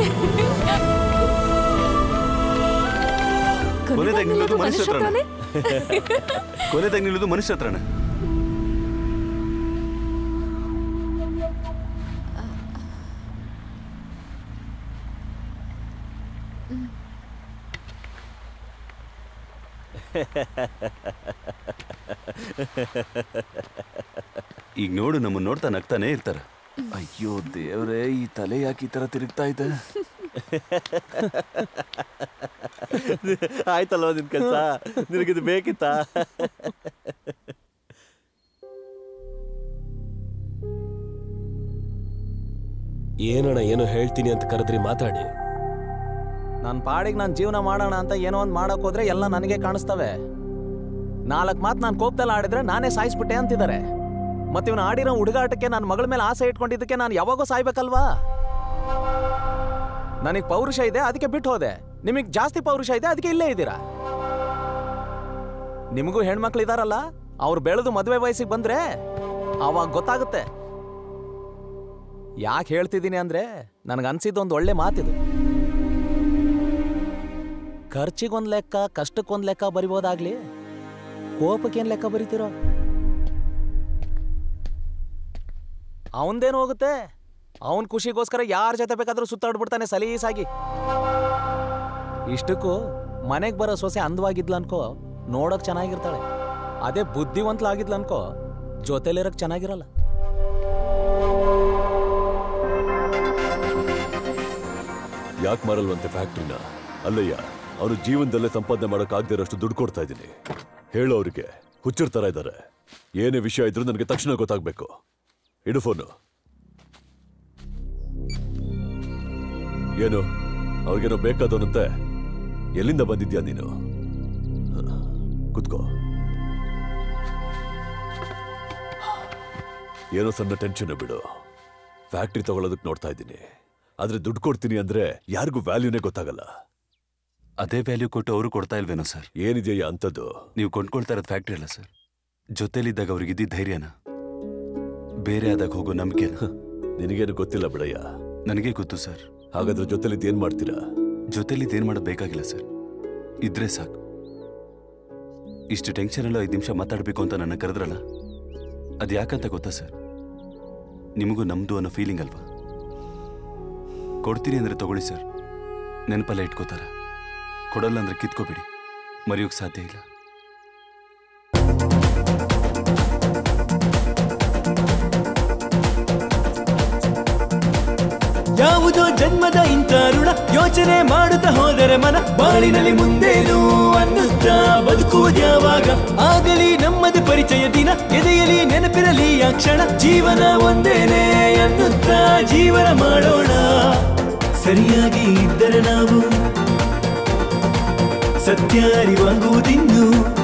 ಕೊನೆದಾಗ ನಿಲ್ಲೋದು ಮನುಷ್ಯ ಹತ್ರನ ಕೊನೆದಾಗ ನಿಲ್ಲೋದು ಮನುಷ್ಯ ಹತ್ರನ ಈಗ ನೋಡು ನಮ್ಮನ್ನ ನೋಡ್ತಾ ನಗ್ತಾನೆ ಇರ್ತಾರೆ ಅಯ್ಯೋ ದೇವ್ರೇ ಈ ತಲೆ ಯಾಕೆ ಈ ತರ ತಿರುಗ್ತಾ ಇದೆ ಆಯ್ತಲ್ವ ನಿನ್ ಕೆಲ್ಸ ನಿನಗಿದು ಬೇಕಿತ್ತಾ ಏನಣ್ಣ ಏನೋ ಹೇಳ್ತೀನಿ ಅಂತ ಕರೆದ್ರಿ ಮಾತಾಡಿ ನನ್ನ ಪಾಡಿಗೆ ನಾನು ಜೀವನ ಮಾಡೋಣ ಅಂತ ಏನೋ ಒಂದು ಮಾಡಕ್ ಹೋದ್ರೆ ಎಲ್ಲ ನನಗೆ ಕಾಣಿಸ್ತವೆ ನಾಲ್ಕು ಮಾತು ನಾನು ಕೋಪದಲ್ಲಿ ಆಡಿದ್ರೆ ನಾನೇ ಸಾಯಿಸ್ಬಿಟ್ಟೆ ಅಂತಿದ್ದಾರೆ ಮತ್ತೆ ಇವನು ಆಡಿರೋ ಹುಡುಗಾಟಕ್ಕೆ ನನ್ನ ಮಗಳ ಮೇಲೆ ಆಸೆ ಇಟ್ಕೊಂಡಿದ್ದಕ್ಕೆ ನಾನು ಯಾವಾಗೋ ಸಾಯ್ಬೇಕಲ್ವಾ ನನಗೆ ಪೌರುಷ ಇದೆ ಅದಕ್ಕೆ ಬಿಟ್ಟು ಹೋದೆ ನಿಮಗೆ ಜಾಸ್ತಿ ಪೌರುಷ ಇದೆ ಅದಕ್ಕೆ ಇಲ್ಲೇ ಇದ್ದೀರಾ ನಿಮಗೂ ಹೆಣ್ಮಕ್ಳು ಇದಾರಲ್ಲ ಅವ್ರು ಬೆಳೆದು ಮದುವೆ ವಯಸ್ಸಿಗೆ ಬಂದ್ರೆ ಆವಾಗ ಗೊತ್ತಾಗುತ್ತೆ ಯಾಕೆ ಹೇಳ್ತಿದ್ದೀನಿ ಅಂದ್ರೆ ನನಗೆ ಅನ್ಸಿದ್ದು ಒಳ್ಳೆ ಮಾತಿದು ಖರ್ಚಿಗೊಂದ್ ಲೆಕ್ಕ ಕಷ್ಟಕ್ಕೊಂದ್ ಲೆಕ್ಕ ಬರಿಬೋದಾಗ್ಲಿ ಕೋಪಕ್ಕೇನ್ ಲೆಕ್ಕ ಬರಿತೀರೋ ಅವಂದೇನು ಹೋಗುತ್ತೆ ಅವನ್ ಖುಷಿಗೋಸ್ಕರ ಯಾರ ಜೊತೆ ಬೇಕಾದ್ರೂ ಸುತ್ತಾಡ್ಬಿಡ್ತಾನೆ ಸಲೀಸಾಗಿ ಇಷ್ಟಕ್ಕೂ ಮನೆಗ್ ಬರೋ ಸೊಸೆ ಅಂದವಾಗಿದ್ಲು ಅನ್ಕೋ ನೋಡಕ್ ಚೆನ್ನಾಗಿರ್ತಾಳೆ ಅದೇ ಬುದ್ಧಿವಂತಲಾಗಿದ್ಲು ಅನ್ಕೋ ಜೊತೆಲಿರಕ್ ಚೆನ್ನಾಗಿರಲ್ಲ ಯಾಕೆ ಮಾರಲ್ವಂತೆ ಫ್ಯಾಕ್ಟ್ರಿನ ಅಲ್ಲಯ್ಯ ಅವನು ಜೀವನದಲ್ಲೇ ಸಂಪಾದನೆ ಮಾಡೋಕ್ಕಾಗದೇ ಇರೋಷ್ಟು ದುಡ್ಡು ಕೊಡ್ತಾ ಇದ್ದೀನಿ ಹೇಳು ಅವ್ರಿಗೆ ಹುಚ್ಚರ್ ತರ ಇದ್ದಾರೆ ಏನೇ ವಿಷಯ ಇದ್ರೂ ನನಗೆ ತಕ್ಷಣ ಗೊತ್ತಾಗ್ಬೇಕು ಇಡು ಫೋನು ಏನು ಅವ್ರಿಗೇನೋ ಬೇಕಾದವನಂತೆ ಎಲ್ಲಿಂದ ಬಂದಿದ್ಯಾ ನೀನು ಹ, ಕುತ್ಕೋ ಏನೋ ಸಣ್ಣ ಟೆನ್ಷನ್ ಬಿಡು ಫ್ಯಾಕ್ಟ್ರಿ ತಗೊಳ್ಳೋದಕ್ಕೆ ನೋಡ್ತಾ ಇದ್ದೀನಿ ಆದ್ರೆ ದುಡ್ಡು ಕೊಡ್ತೀನಿ ಅಂದ್ರೆ ಯಾರಿಗೂ ವ್ಯಾಲ್ಯೂನೇ ಗೊತ್ತಾಗಲ್ಲ ಅದೇ ವ್ಯಾಲ್ಯೂ ಕೊಟ್ಟು ಅವರು ಕೊಡ್ತಾ ಇಲ್ವೇನೋ ಸರ್ ಏನಿದೆಯಾ ಅಂತದ್ದು ನೀವು ಕೊಂಡ್ಕೊಳ್ತಾ ಇರೋದು ಫ್ಯಾಕ್ಟ್ರಿ ಅಲ್ಲ ಸರ್ ಜೊತೆಲಿದ್ದಾಗ ಅವ್ರಿಗೆ ಇದ್ದಿದ್ದ ಧೈರ್ಯನ ಬೇರೆ ಆದಾಗ ಹೋಗೋ ನಂಬಿಕೆನ ನಿನಗೇನು ಗೊತ್ತಿಲ್ಲ ಬಿಡಯ್ಯ ನನಗೆ ಗೊತ್ತು ಸರ್ ಹಾಗಾದ್ರೆ ಜೊತೆಲಿದ್ದು ಏನ್ ಮಾಡ್ತೀರಾ ಜೊತೆಲಿದ್ದು ಏನ್ ಮಾಡೋದು ಬೇಕಾಗಿಲ್ಲ ಸರ್ ಇದ್ರೆ ಸಾಕು ಇಷ್ಟು ಟೆನ್ಷನ್ ಎಲ್ಲ ಐದು ನಿಮಿಷ ಮಾತಾಡಬೇಕು ಅಂತ ನನ್ನ ಕರೆದ್ರಲ್ಲ ಅದು ಯಾಕಂತ ಗೊತ್ತಾ ಸರ್ ನಿಮಗೂ ನಮ್ದು ಅನ್ನೋ ಫೀಲಿಂಗ್ ಅಲ್ವಾ ಕೊಡ್ತೀನಿ ಅಂದ್ರೆ ತಗೊಳ್ಳಿ ಸರ್ ನೆನಪಲ್ಲ ಇಟ್ಕೋತಾರ ಕೊಡಲ್ಲ ಅಂದ್ರೆ ಕಿತ್ಕೋಬಿಡಿ ಮರೆಯೋಕ್ ಸಾಧ್ಯ ಇಲ್ಲ ಯಾವುದೋ ಜನ್ಮದ ಇಂಥ ಋಣ ಯೋಚನೆ ಮಾಡುತ್ತಾ ಹೋದರೆ ಮನ ಬಾಳಿನಲ್ಲಿ ಮುಂದೇನು ಅನ್ನುತ್ತಾ ಬದುಕುವುದ್ಯಾವಾಗ ಆಗಲಿ ನಮ್ಮದು ಪರಿಚಯ ದಿನ ಎದೆಯಲಿ ನೆನಪಿರಲಿ ಆ ಕ್ಷಣ ಜೀವನ ಒಂದೇನೆ ಅನ್ನುತ್ತಾ ಜೀವನ ಮಾಡೋಣ ಸರಿಯಾಗಿ ಇದ್ದರೆ ನಾವು ಸತ್ಯ ಅರಿವಾಗುವುದಿನ್ನು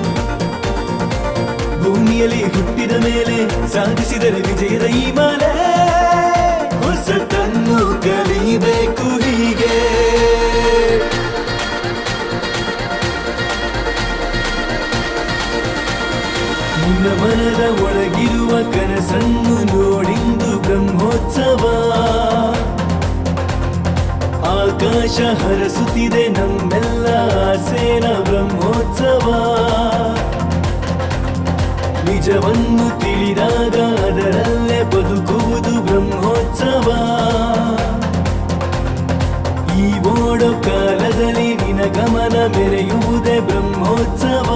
ಭೂಮಿಯಲ್ಲಿ ಹುಟ್ಟಿದ ಮೇಲೆ ಸಾಧಿಸಿದರೆ ವಿಜಯದ ಈ ಮಾಲೆ ಹೊಸತನ್ನು ಕಲಿಬೇಕು ಹೀಗೆ ನಿನ್ನ ಮನದ ಒಳಗಿರುವ ಕನಸನ್ನು ನೋಡಿಂದು ಬ್ರಹ್ಮೋತ್ಸವ ಆಕಾಶ ಹರಸುತ್ತಿದೆ ನಮ್ಮೆಲ್ಲ ಆಸೆನ ಬ್ರಹ್ಮೋತ್ಸವ ನಿಜವನ್ನು ತಿಳಿದಾಗ ಅದರಲ್ಲೇ ಬದುಕುವುದು ಬ್ರಹ್ಮೋತ್ಸವ ಈ ಓಡೋ ಕಾಲದಲ್ಲಿ ನಿನ ಗಮನ ಮೆರೆಯುವುದೇ ಬ್ರಹ್ಮೋತ್ಸವ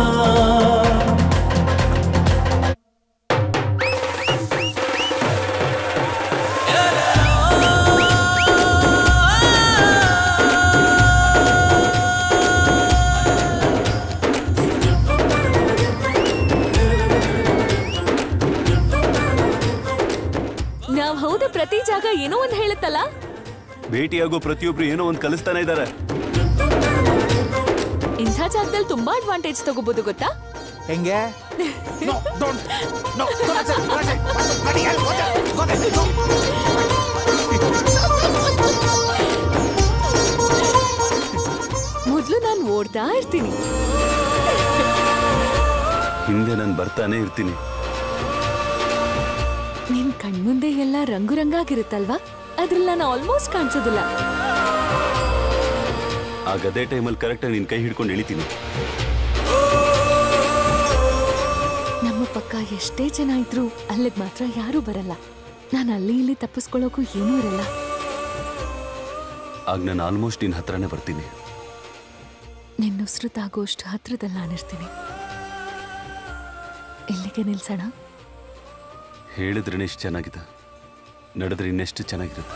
ನಾವ್ ಹೋದ ಪ್ರತಿ ಜಾಗ ಏನೋ ಒಂದ್ ಹೇಳುತ್ತಲ್ಲ ಭೇಟಿಯಾಗೋ ಪ್ರತಿಯೊಬ್ರು ಏನೋ ಒಂದು ಕಲಿಸ್ತಾನೆ ಇದ್ದಾರೆ ಇಂಥ ಜಾಗದಲ್ಲಿ ತುಂಬಾ ಅಡ್ವಾಂಟೇಜ್ ತಗೋಬಹುದು ಗೊತ್ತಾ ಹೆಂಗೆ ಮೊದ್ಲು ನಾನ್ ಓಡ್ತಾ ಇರ್ತೀನಿ ಹಿಂದೆ ನಾನು ಬರ್ತಾನೆ ಇರ್ತೀನಿ ನಿನ್ ಕಣ್ಮುಂದೆ ಎಲ್ಲ ರಂಗು ರಂಗಾಗಿರುತ್ತಲ್ವಾ ಅದ್ರಲ್ಲಿ ನಾನು ಆಲ್ಮೋಸ್ಟ್ ಕಾಣಿಸೋದಿಲ್ಲ ಆಗ ಅದೇ ಟೈಮಲ್ಲಿ ಕರೆಕ್ಟಾಗಿ ನಿನ್ ಕೈ ಹಿಡ್ಕೊಂಡು ಇಳಿತೀನಿ ನಮ್ಮ ಪಕ್ಕ ಎಷ್ಟೇ ಜನ ಇದ್ರು ಅಲ್ಲಿಗ್ ಮಾತ್ರ ಯಾರೂ ಬರಲ್ಲ ನಾನು ಅಲ್ಲಿ ಇಲ್ಲಿ ತಪ್ಪಿಸ್ಕೊಳ್ಳೋಕು ಏನೂ ಇರಲ್ಲ ಆಗ ನಾನು ಆಲ್ಮೋಸ್ಟ್ ನಿನ್ನ ಹತ್ರನೇ ಬರ್ತೀನಿ ನಿನ್ನ ಉಸಿರು ತಾಗೋಷ್ಟು ಹತ್ರದಲ್ಲಿ ನಾನಿರ್ತೀನಿ ಎಲ್ಲಿಗೆ ನಿಲ್ಸೋಣ ಹೇಳಿದ್ರೇನೆ ಇಷ್ಟು ಚೆನ್ನಾಗಿದೆ ನಡೆದ್ರೆ ಇನ್ನೆಷ್ಟು ಚೆನ್ನಾಗಿರುತ್ತೆ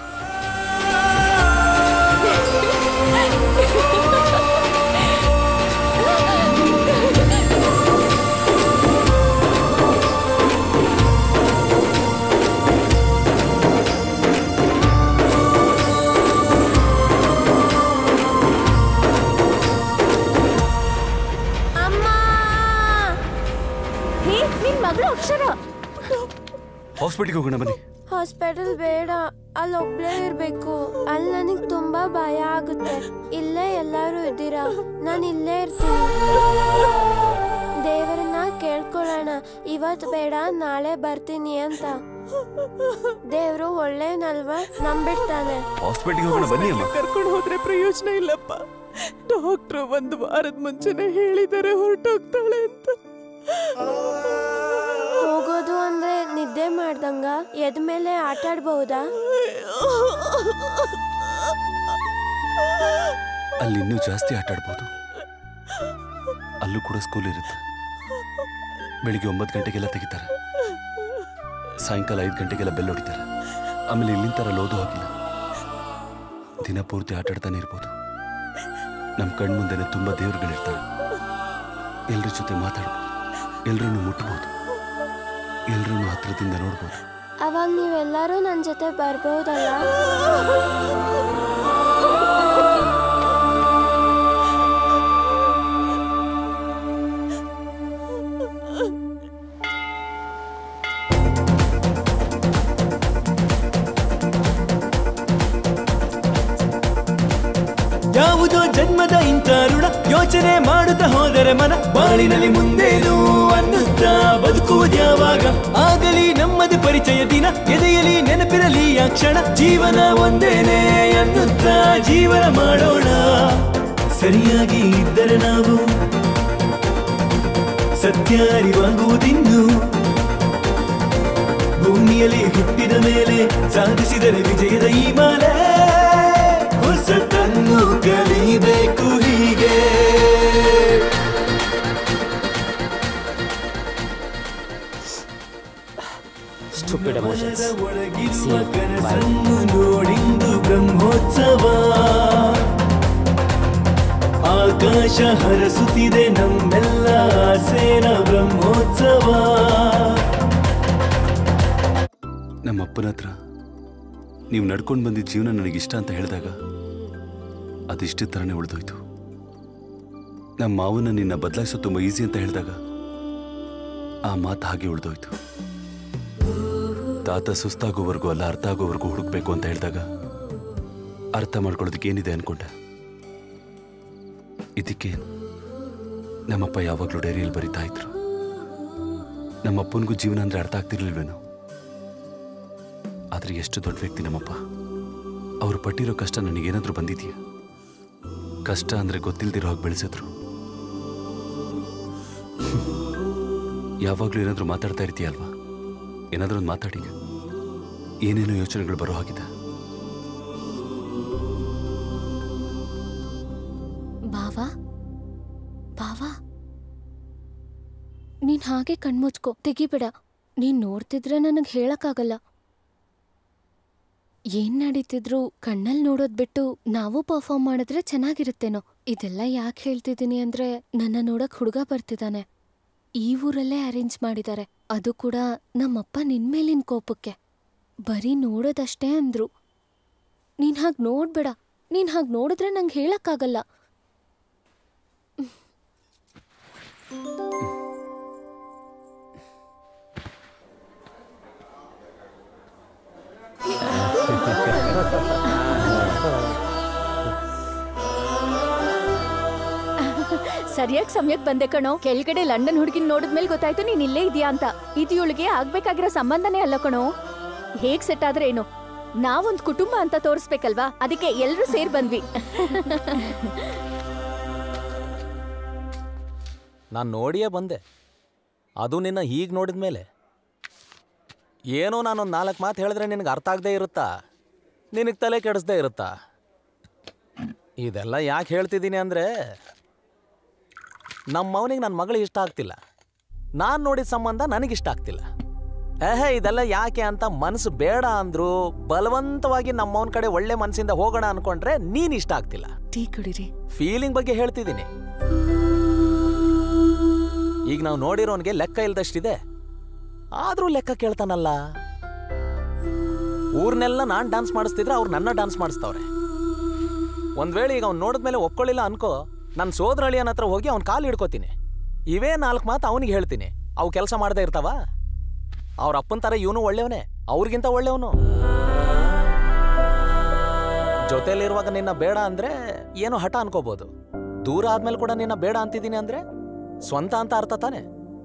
ಅಮ್ಮ ಹೇ ನಿನ್ ಮಗಳು ಅಕ್ಷರ ಹಾಸ್ಪಿಟ್ಲಿಗೆ ಹೋಗೋಣ ಬನ್ನಿ ಹಾಸ್ಪಿಟಲ್ ಬೇಡ ಅಲ್ಲಿ ಒಬ್ಳೇ ಇರ್ಬೇಕು ಅಲ್ಲಿ ನನಗ್ ತುಂಬಾ ಭಯ ಆಗುತ್ತೆ ಇಲ್ಲೇ ಎಲ್ಲಾರು ಇದ್ದೀರಾ ನಾನು ಇಲ್ಲೇ ಇರ್ತೀನಿ ದೇವರನ್ನ ಕೇಳ್ಕೊಳ್ಳೋಣ ಇವತ್ ಬೇಡ ನಾಳೆ ಬರ್ತೀನಿ ಅಂತ ದೇವ್ರು ಒಳ್ಳೆಯವನಲ್ವಾ ನಂಬಿಡ್ತಾನೆ ಹಾಸ್ಪಿಟ್ಲಿಗೆ ಹೋಗೋಣ ಬನ್ನಿ ಅಮ್ಮ ಕರ್ಕೊಂಡು ಹೋದ್ರೆ ಪ್ರಯೋಜನ ಇಲ್ಲಪ್ಪ ಡಾಕ್ಟ್ರು ಒಂದು ವಾರದ ಮುಂಚೆನೆ ಹೇಳಿದ್ದಾರೆ ಹೊರಟೋಗ್ತಾಳೆ ಅಂತ ಹೋಗೋದು ಅಂದ್ರೆ ನಿದ್ದೆ ಮಾಡ್ದಂಗ ಎದ್ ಮೇಲೆ ಆಟ ಆಡ್ಬಹುದಾ ಅಲ್ಲಿ ಇನ್ನೂ ಜಾಸ್ತಿ ಆಟ ಆಡ್ಬೋದು ಅಲ್ಲೂ ಕೂಡ ಸ್ಕೂಲ್ ಇರುತ್ತೆ ಬೆಳಿಗ್ಗೆ ಒಂಬತ್ತು ಗಂಟೆಗೆಲ್ಲ ತೆಗಿತಾರೆ ಸಾಯಂಕಾಲ ಐದು ಗಂಟೆಗೆಲ್ಲ ಬೆಲ್ ಹೊಡಿತಾರೆ ಆಮೇಲೆ ಇಲ್ಲಿನ ಥರ ಲೋದು ಹೋಗಿಲ್ಲ ದಿನ ಪೂರ್ತಿ ಆಟ ಆಡ್ತಾನೆ ಇರ್ಬೋದು ನಮ್ಮ ಕಣ್ಮುಂದೆನೆ ತುಂಬ ದೇವ್ರುಗಳಿರ್ತಾರೆ ಎಲ್ರ ಜೊತೆ ಮಾತಾಡ್ಬೋದು ಎಲ್ರನ್ನೂ ಮುಟ್ಬೋದು ಎಲ್ರನ್ನೂ ಹತ್ರದಿಂದ ನೋಡ್ಬೋದು ಅವಾಗ ನೀವೆಲ್ಲರೂ ನನ್ನ ಜೊತೆ ಬರ್ಬಹುದಲ್ಲ ಯಾವುದೋ ಜನ್ಮದ ಇಂಥ ಋಣ ಯೋಚನೆ ಮಾಡುತ್ತಾ ಹೋದರೆ ಮನ ಬಾಳಿನಲ್ಲಿ ಮುಂದೇನು ಅನ್ನುತ್ತಾ ಬದುಕುವುದ್ಯಾವಾಗ ಆಗಲಿ ನಮ್ಮದು ಪರಿಚಯ ದಿನ ಎದೆಯಲಿ ನೆನಪಿರಲಿ ಆ ಕ್ಷಣ ಜೀವನ ಒಂದೇನೆ ಅನ್ನುತ್ತಾ ಜೀವನ ಮಾಡೋಣ ಸರಿಯಾಗಿ ಇದ್ದರೆ ನಾವು ಸತ್ಯ ಅರಿವಾಗುವುದಿನ್ನು ಭೂಮಿಯಲ್ಲಿ ಹುಟ್ಟಿದ ಮೇಲೆ ಸಾಧಿಸಿದರೆ ವಿಜಯದ ಈ ಮಾಲೆ ಹೊಸತನ್ನು ಕಲಿಬೇಕು ಹೀಗೆ Stupid emotions. ಒಳಗಿರುವ ಕನಸನ್ನು ನೋಡಿಂದು ಬ್ರಹ್ಮೋತ್ಸವ ಆಕಾಶ ಹರಸುತ್ತಿದೆ ನಮ್ಮೆಲ್ಲ ಆಸೆನ ಬ್ರಹ್ಮೋತ್ಸವ ನಮ್ಮ ಅಪ್ಪನ ಹತ್ರ ನೀವು ನಡ್ಕೊಂಡು ಬಂದಿದ್ದ ಜೀವನ ನನಗಿಷ್ಟ ಅಂತ ಹೇಳಿದಾಗ ಅದಿಷ್ಟೇ ಥರನೇ ಉಳಿದೋಯ್ತು ನಮ್ಮ ಮಾವನ ನಿನ್ನ ಬದಲಾಯಿಸೋ ತುಂಬ ಈಸಿ ಅಂತ ಹೇಳಿದಾಗ ಆ ಮಾತು ಹಾಗೆ ಉಳಿದೋಯ್ತು ತಾತ ಸುಸ್ತಾಗೋವರೆಗೂ ಅಲ್ಲ ಅರ್ಥ ಆಗೋವರೆಗೂ ಹುಡುಕ್ಬೇಕು ಅಂತ ಹೇಳಿದಾಗ ಅರ್ಥ ಮಾಡ್ಕೊಳ್ಳೋದಕ್ಕೆ ಏನಿದೆ ಅನ್ಕೊಂಡೆ ಇದಕ್ಕೆ ನಮ್ಮಪ್ಪ ಯಾವಾಗಲೂ ಡೈರಿಯಲ್ಲಿ ಬರಿತಾ ಇದ್ರು ನಮ್ಮಪ್ಪನಿಗೂ ಜೀವನ ಅಂದ್ರೆ ಅರ್ಥ ಆಗ್ತಿರ್ಲಿಲ್ವೇನೋ ಆದ್ರೆ ಎಷ್ಟು ದೊಡ್ಡ ವ್ಯಕ್ತಿ ನಮ್ಮಪ್ಪ ಅವ್ರು ಪಟ್ಟಿರೋ ಕಷ್ಟ ನನಗೇನಾದ್ರೂ ಬಂದಿದೆಯಾ ಕಷ್ಟ ಅಂದ್ರೆ ಗೊತ್ತಿಲ್ದಿರೋ ಹಾಗೆ ಬೆಳೆಸಿದ್ರು ಯಾವಾಗಲೂ ಏನಾದ್ರೂ ಮಾತಾಡ್ತಾ ಇರ್ತೀಯಲ್ವಾ ಏನಾದ್ರೂ ಒಂದು ಮಾತಾಡಿ ಏನೇನೋ ಯೋಚನೆಗಳು ಬರೋ ಹಾಗಿದೆ ಬಾವಾ ಬಾವಾ ನೀನ್ ಹಾಗೆ ಕಣ್ಮುಚ್ಕೋ ತೆಗಿಬೇಡ ನೀನ್ ನೋಡ್ತಿದ್ರೆ ನನಗ್ ಹೇಳಕ್ಕಾಗಲ್ಲ ಏನ್ ನಡೀತಿದ್ರು ಕಣ್ಣಲ್ಲಿ ನೋಡೋದ್ ಬಿಟ್ಟು ನಾವು ಪರ್ಫಾರ್ಮ್ ಮಾಡಿದ್ರೆ ಚೆನ್ನಾಗಿರುತ್ತೇನೋ ಇದೆಲ್ಲ ಯಾಕೆ ಹೇಳ್ತಿದ್ದೀನಿ ಅಂದ್ರೆ ನನ್ನ ನೋಡಕ್ ಹುಡುಗ ಬರ್ತಿದ್ದಾನೆ ಈ ಊರಲ್ಲೇ ಅರೇಂಜ್ ಮಾಡಿದ್ದಾರೆ ಅದು ಕೂಡ ನಮ್ಮಪ್ಪ ನಿನ್ ಮೇಲಿನ ಕೋಪಕ್ಕೆ ಬರೀ ನೋಡೋದಷ್ಟೇ ಅಂದ್ರು ನೀನ್ ಹಾಗ್ ನೋಡ್ಬೇಡ ನೀನ್ ಹಾಗ್ ನೋಡಿದ್ರೆ ನಂಗೆ ಹೇಳಕ್ಕಾಗಲ್ಲ ಸರಿಯಾಗಿ ಸಮಯಕ್ಕೆ ಬಂದೆ ಕಣೋ ಕೆಳಗಡೆ ಲಂಡನ್ ಹುಡುಗಿನ ನೋಡಿದ್ಮೇಲೆ ಗೊತ್ತಾಯ್ತು ನೀನ್ ಇಲ್ಲೇ ಇದೆಯಾ ಅಂತ ಇದು ಇವಳಿಗೆ ಆಗ್ಬೇಕಾಗಿರೋ ಸಂಬಂಧನೇ ಅಲ್ಲ ಕಣೋ ಹೇಗ್ ಸೆಟ್ ಆದ್ರೆ ಏನು ನಾವೊಂದ್ ಕುಟುಂಬ ಅಂತ ತೋರಿಸ್ಬೇಕಲ್ವಾ ಅದಕ್ಕೆ ಎಲ್ರೂ ಸೇರ್ ಬಂದ್ವಿ ನಾನು ನೋಡಿಯೇ ಬಂದೆ ಅದು ನಿನ್ನ ಹೀಗೆ ನೋಡಿದ ಮೇಲೆ ಏನೋ ನಾನೊಂದು ನಾಲ್ಕು ಮಾತು ಹೇಳಿದ್ರೆ ನಿನಗೆ ಅರ್ಥ ಆಗದೆ ಇರುತ್ತಾ ನಿನಗೆ ತಲೆ ಕೆಡಿಸ್ದೇ ಇರುತ್ತಾ ಇದೆಲ್ಲ ಯಾಕೆ ಹೇಳ್ತಿದ್ದೀನಿ ಅಂದರೆ ನಮ್ಮ ಅವನಿಗೆ ನನ್ನ ಮಗಳು ಇಷ್ಟ ಆಗ್ತಿಲ್ಲ ನಾನು ನೋಡಿದ ಸಂಬಂಧ ನನಗಿಷ್ಟ ಆಗ್ತಿಲ್ಲ ಏಹೇ ಇದೆಲ್ಲ ಯಾಕೆ ಅಂತ ಮನಸ್ಸು ಬೇಡ ಅಂದ್ರು ಬಲವಂತವಾಗಿ ನಮ್ಮವನ ಕಡೆ ಒಳ್ಳೆ ಮನಸ್ಸಿಂದ ಹೋಗೋಣ ಅನ್ಕೊಂಡ್ರೆ ನೀನ್ ಇಷ್ಟ ಆಗ್ತಿಲ್ಲ ಟೀ ಕುಡೀರಿ ಫೀಲಿಂಗ್ ಬಗ್ಗೆ ಹೇಳ್ತಿದ್ದೀನಿ ಈಗ ನಾವು ನೋಡಿರೋನ್ಗೆ ಲೆಕ್ಕ ಇಲ್ದಷ್ಟಿದೆ ಆದ್ರೂ ಲೆಕ್ಕ ಕೇಳ್ತಾನಲ್ಲ ಊರ್ನೆಲ್ಲ ನಾನ್ ಡಾನ್ಸ್ ಮಾಡಿಸ್ತಿದ್ರೆ ಅವ್ರು ನನ್ನ ಡಾನ್ಸ್ ಮಾಡಿಸ್ತವ್ರೆ ಒಂದ್ ವೇಳೆ ಈಗ ಅವ್ನು ನೋಡಿದ್ಮೇಲೆ ಒಪ್ಕೊಳ್ಳಿಲ್ಲ ಅನ್ಕೋ ನನ್ನ ಸೋದರಳಿಯನ ಹತ್ರ ಹೋಗಿ ಅವ್ನ ಕಾಲು ಹಿಡ್ಕೋತೀನಿ ಇವೇ ನಾಲ್ಕು ಮಾತು ಅವನಿಗೆ ಹೇಳ್ತೀನಿ ಅವು ಕೆಲಸ ಮಾಡದೇ ಇರ್ತಾವ ಅವ್ರ ಅಪ್ಪನ ತರ ಇವನು ಒಳ್ಳೆಯವನೇ ಅವ್ರಿಗಿಂತ ಒಳ್ಳೆಯವನು ಜೊತೆಲಿರುವಾಗ ನಿನ್ನ ಬೇಡ ಅಂದ್ರೆ ಏನೋ ಹಠ ಅನ್ಕೋಬಹುದು ದೂರ ಆದ್ಮೇಲೆ ಕೂಡ ನಿನ್ನ ಬೇಡ ಅಂತಿದ್ದೀನಿ ಅಂದ್ರೆ ಸ್ವಂತ ಅಂತ ಅರ್ಥ ತಾನೆ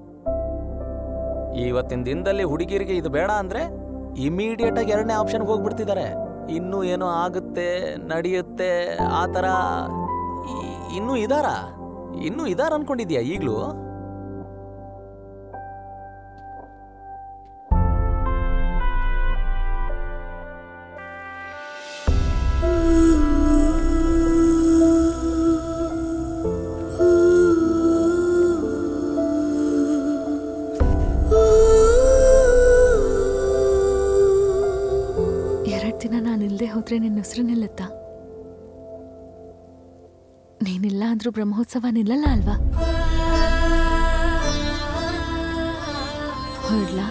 ಇವತ್ತಿನ ದಿನದಲ್ಲಿ ಹುಡುಗಿರಿಗೆ ಇದು ಬೇಡ ಅಂದ್ರೆ ಇಮಿಡಿಯೇಟ್ ಆಗಿ ಎರಡನೇ ಆಪ್ಷನ್ಗೆ ಹೋಗ್ಬಿಡ್ತಿದ್ದಾರೆ ಇನ್ನೂ ಏನೋ ಆಗುತ್ತೆ ನಡೆಯುತ್ತೆ ಆ ಥರ ಇ- ಇನ್ನೂ ಇದಾರ ಇನ್ನೂ ಇದಾರ ಅನ್ಕೊಂಡಿದ್ಯಾ ಈಗಲೂ ಎರಡ್ ದಿನ ನಾನು ಇಲ್ದೆ ಹೋದ್ರೆ ನಿನ್ನ ಹೆಸರು ನಿಲ್ಲುತ್ತಾ ನೀನಿಲ್ಲ ಅಂದ್ರೂ ಬ್ರಹ್ಮೋತ್ಸವ ನಿಲ್ಲಲ್ಲ ಅಲ್ವಾ ಹೊರಡ್ಲಾ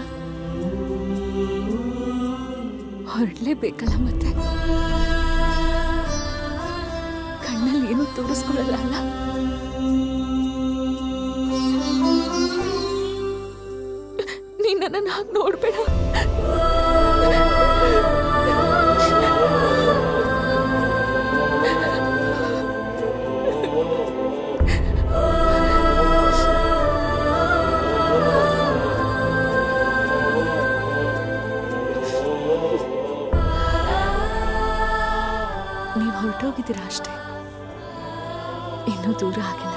ಹೊರಡ್ಲೇಬೇಕಲ್ಲ ಮತ್ತೆ ಕಣ್ಣಲ್ಲಿ ಏನೂ ತೋರಿಸ್ಕೊಳ್ಳಲ್ಲ ಅಲ್ಲ ನೀನ್ ನನ್ನನ್ನು ಹಾಗೆ ನೋಡ್ಬೇಡ ನೀವು ಹೊರಟೋಗಿದ್ದೀರಾ ಅಷ್ಟೇ ಇನ್ನೂ ದೂರ ಆಗಿಲ್ಲ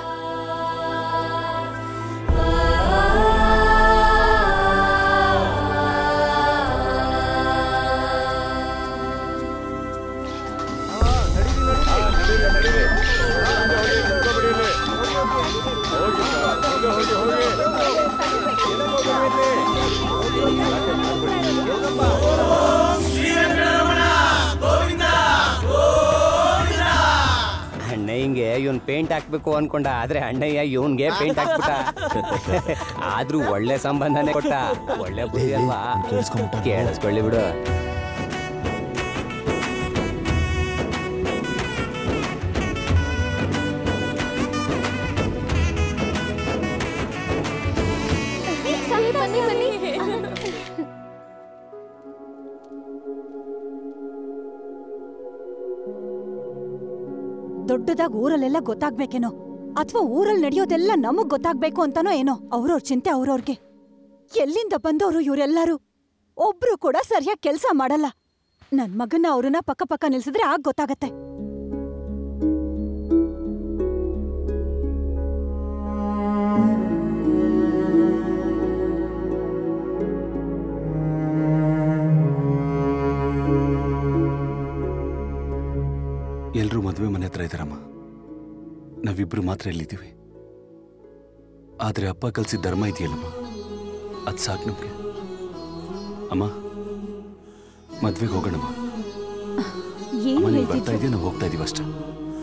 ಅಣ್ಣಯ್ಯಂಗೆ ಇವನ್ ಪೇಂಟ್ ಹಾಕ್ಬೇಕು ಅನ್ಕೊಂಡ ಆದ್ರೆ ಅಣ್ಣಯ್ಯ ಇವನ್ಗೆ ಪೇಂಟ್ ಹಾಕ್ಬಿಟ್ಟ ಆದ್ರೂ ಒಳ್ಳೆ ಸಂಬಂಧನೇ ಕೊಟ್ಟ ಒಳ್ಳೆ ಬುದ್ಧಿ ಅಲ್ವಾ ಕೇಳಿಸ್ಕೊಳ್ಳಿ ಬಿಡು ಬನ್ನಿ ಬನ್ನಿ ದೊಡ್ಡದಾಗ್ ಊರಲ್ಲೆಲ್ಲ ಗೊತ್ತಾಗ್ಬೇಕೇನೋ ಅಥವಾ ಊರಲ್ಲಿ ನಡೆಯೋದೆಲ್ಲ ನಮಗ್ ಗೊತ್ತಾಗ್ಬೇಕು ಅಂತಾನೋ ಏನೋ ಅವ್ರವ್ರ ಚಿಂತೆ ಅವ್ರವ್ರಿಗೆ ಎಲ್ಲಿಂದ ಬಂದವರು ಇವರೆಲ್ಲರೂ ಒಬ್ರು ಕೂಡ ಸರಿಯಾಗಿ ಕೆಲ್ಸ ಮಾಡಲ್ಲ ನನ್ ಮಗನ್ನ ಅವ್ರನ್ನ ಪಕ್ಕ ಪಕ್ಕ ನಿಲ್ಸಿದ್ರೆ ಆಗ ಗೊತ್ತಾಗತ್ತೆ ಎಲ್ಲರೂ ಮದುವೆ ಮನೆ ಹತ್ರ ಇದ್ದಾರಮ್ಮ ನಾವಿಬ್ರು ಮಾತ್ರ ಇಲ್ಲಿದ್ದೀವಿ ಆದ್ರೆ ಅಪ್ಪ ಕಲ್ಸಿದ ಧರ್ಮ ಇದೆಯಲ್ಲಮ್ಮ ಅದ್ ಸಾಕು ನಮ್ಗೆ ಅಮ್ಮ ಮದ್ವೆಗೆ ಹೋಗೋಣಮ್ಮ ಏನ್ ಅಮ್ಮ ನೀನ್ ಹೇಳ್ತಿದ್ಯೋ? ಬರ್ತಾ ಇದೆಯಾ ನಾವು ಹೋಗ್ತಾ ಇದೀವಿ ಅಷ್ಟೇ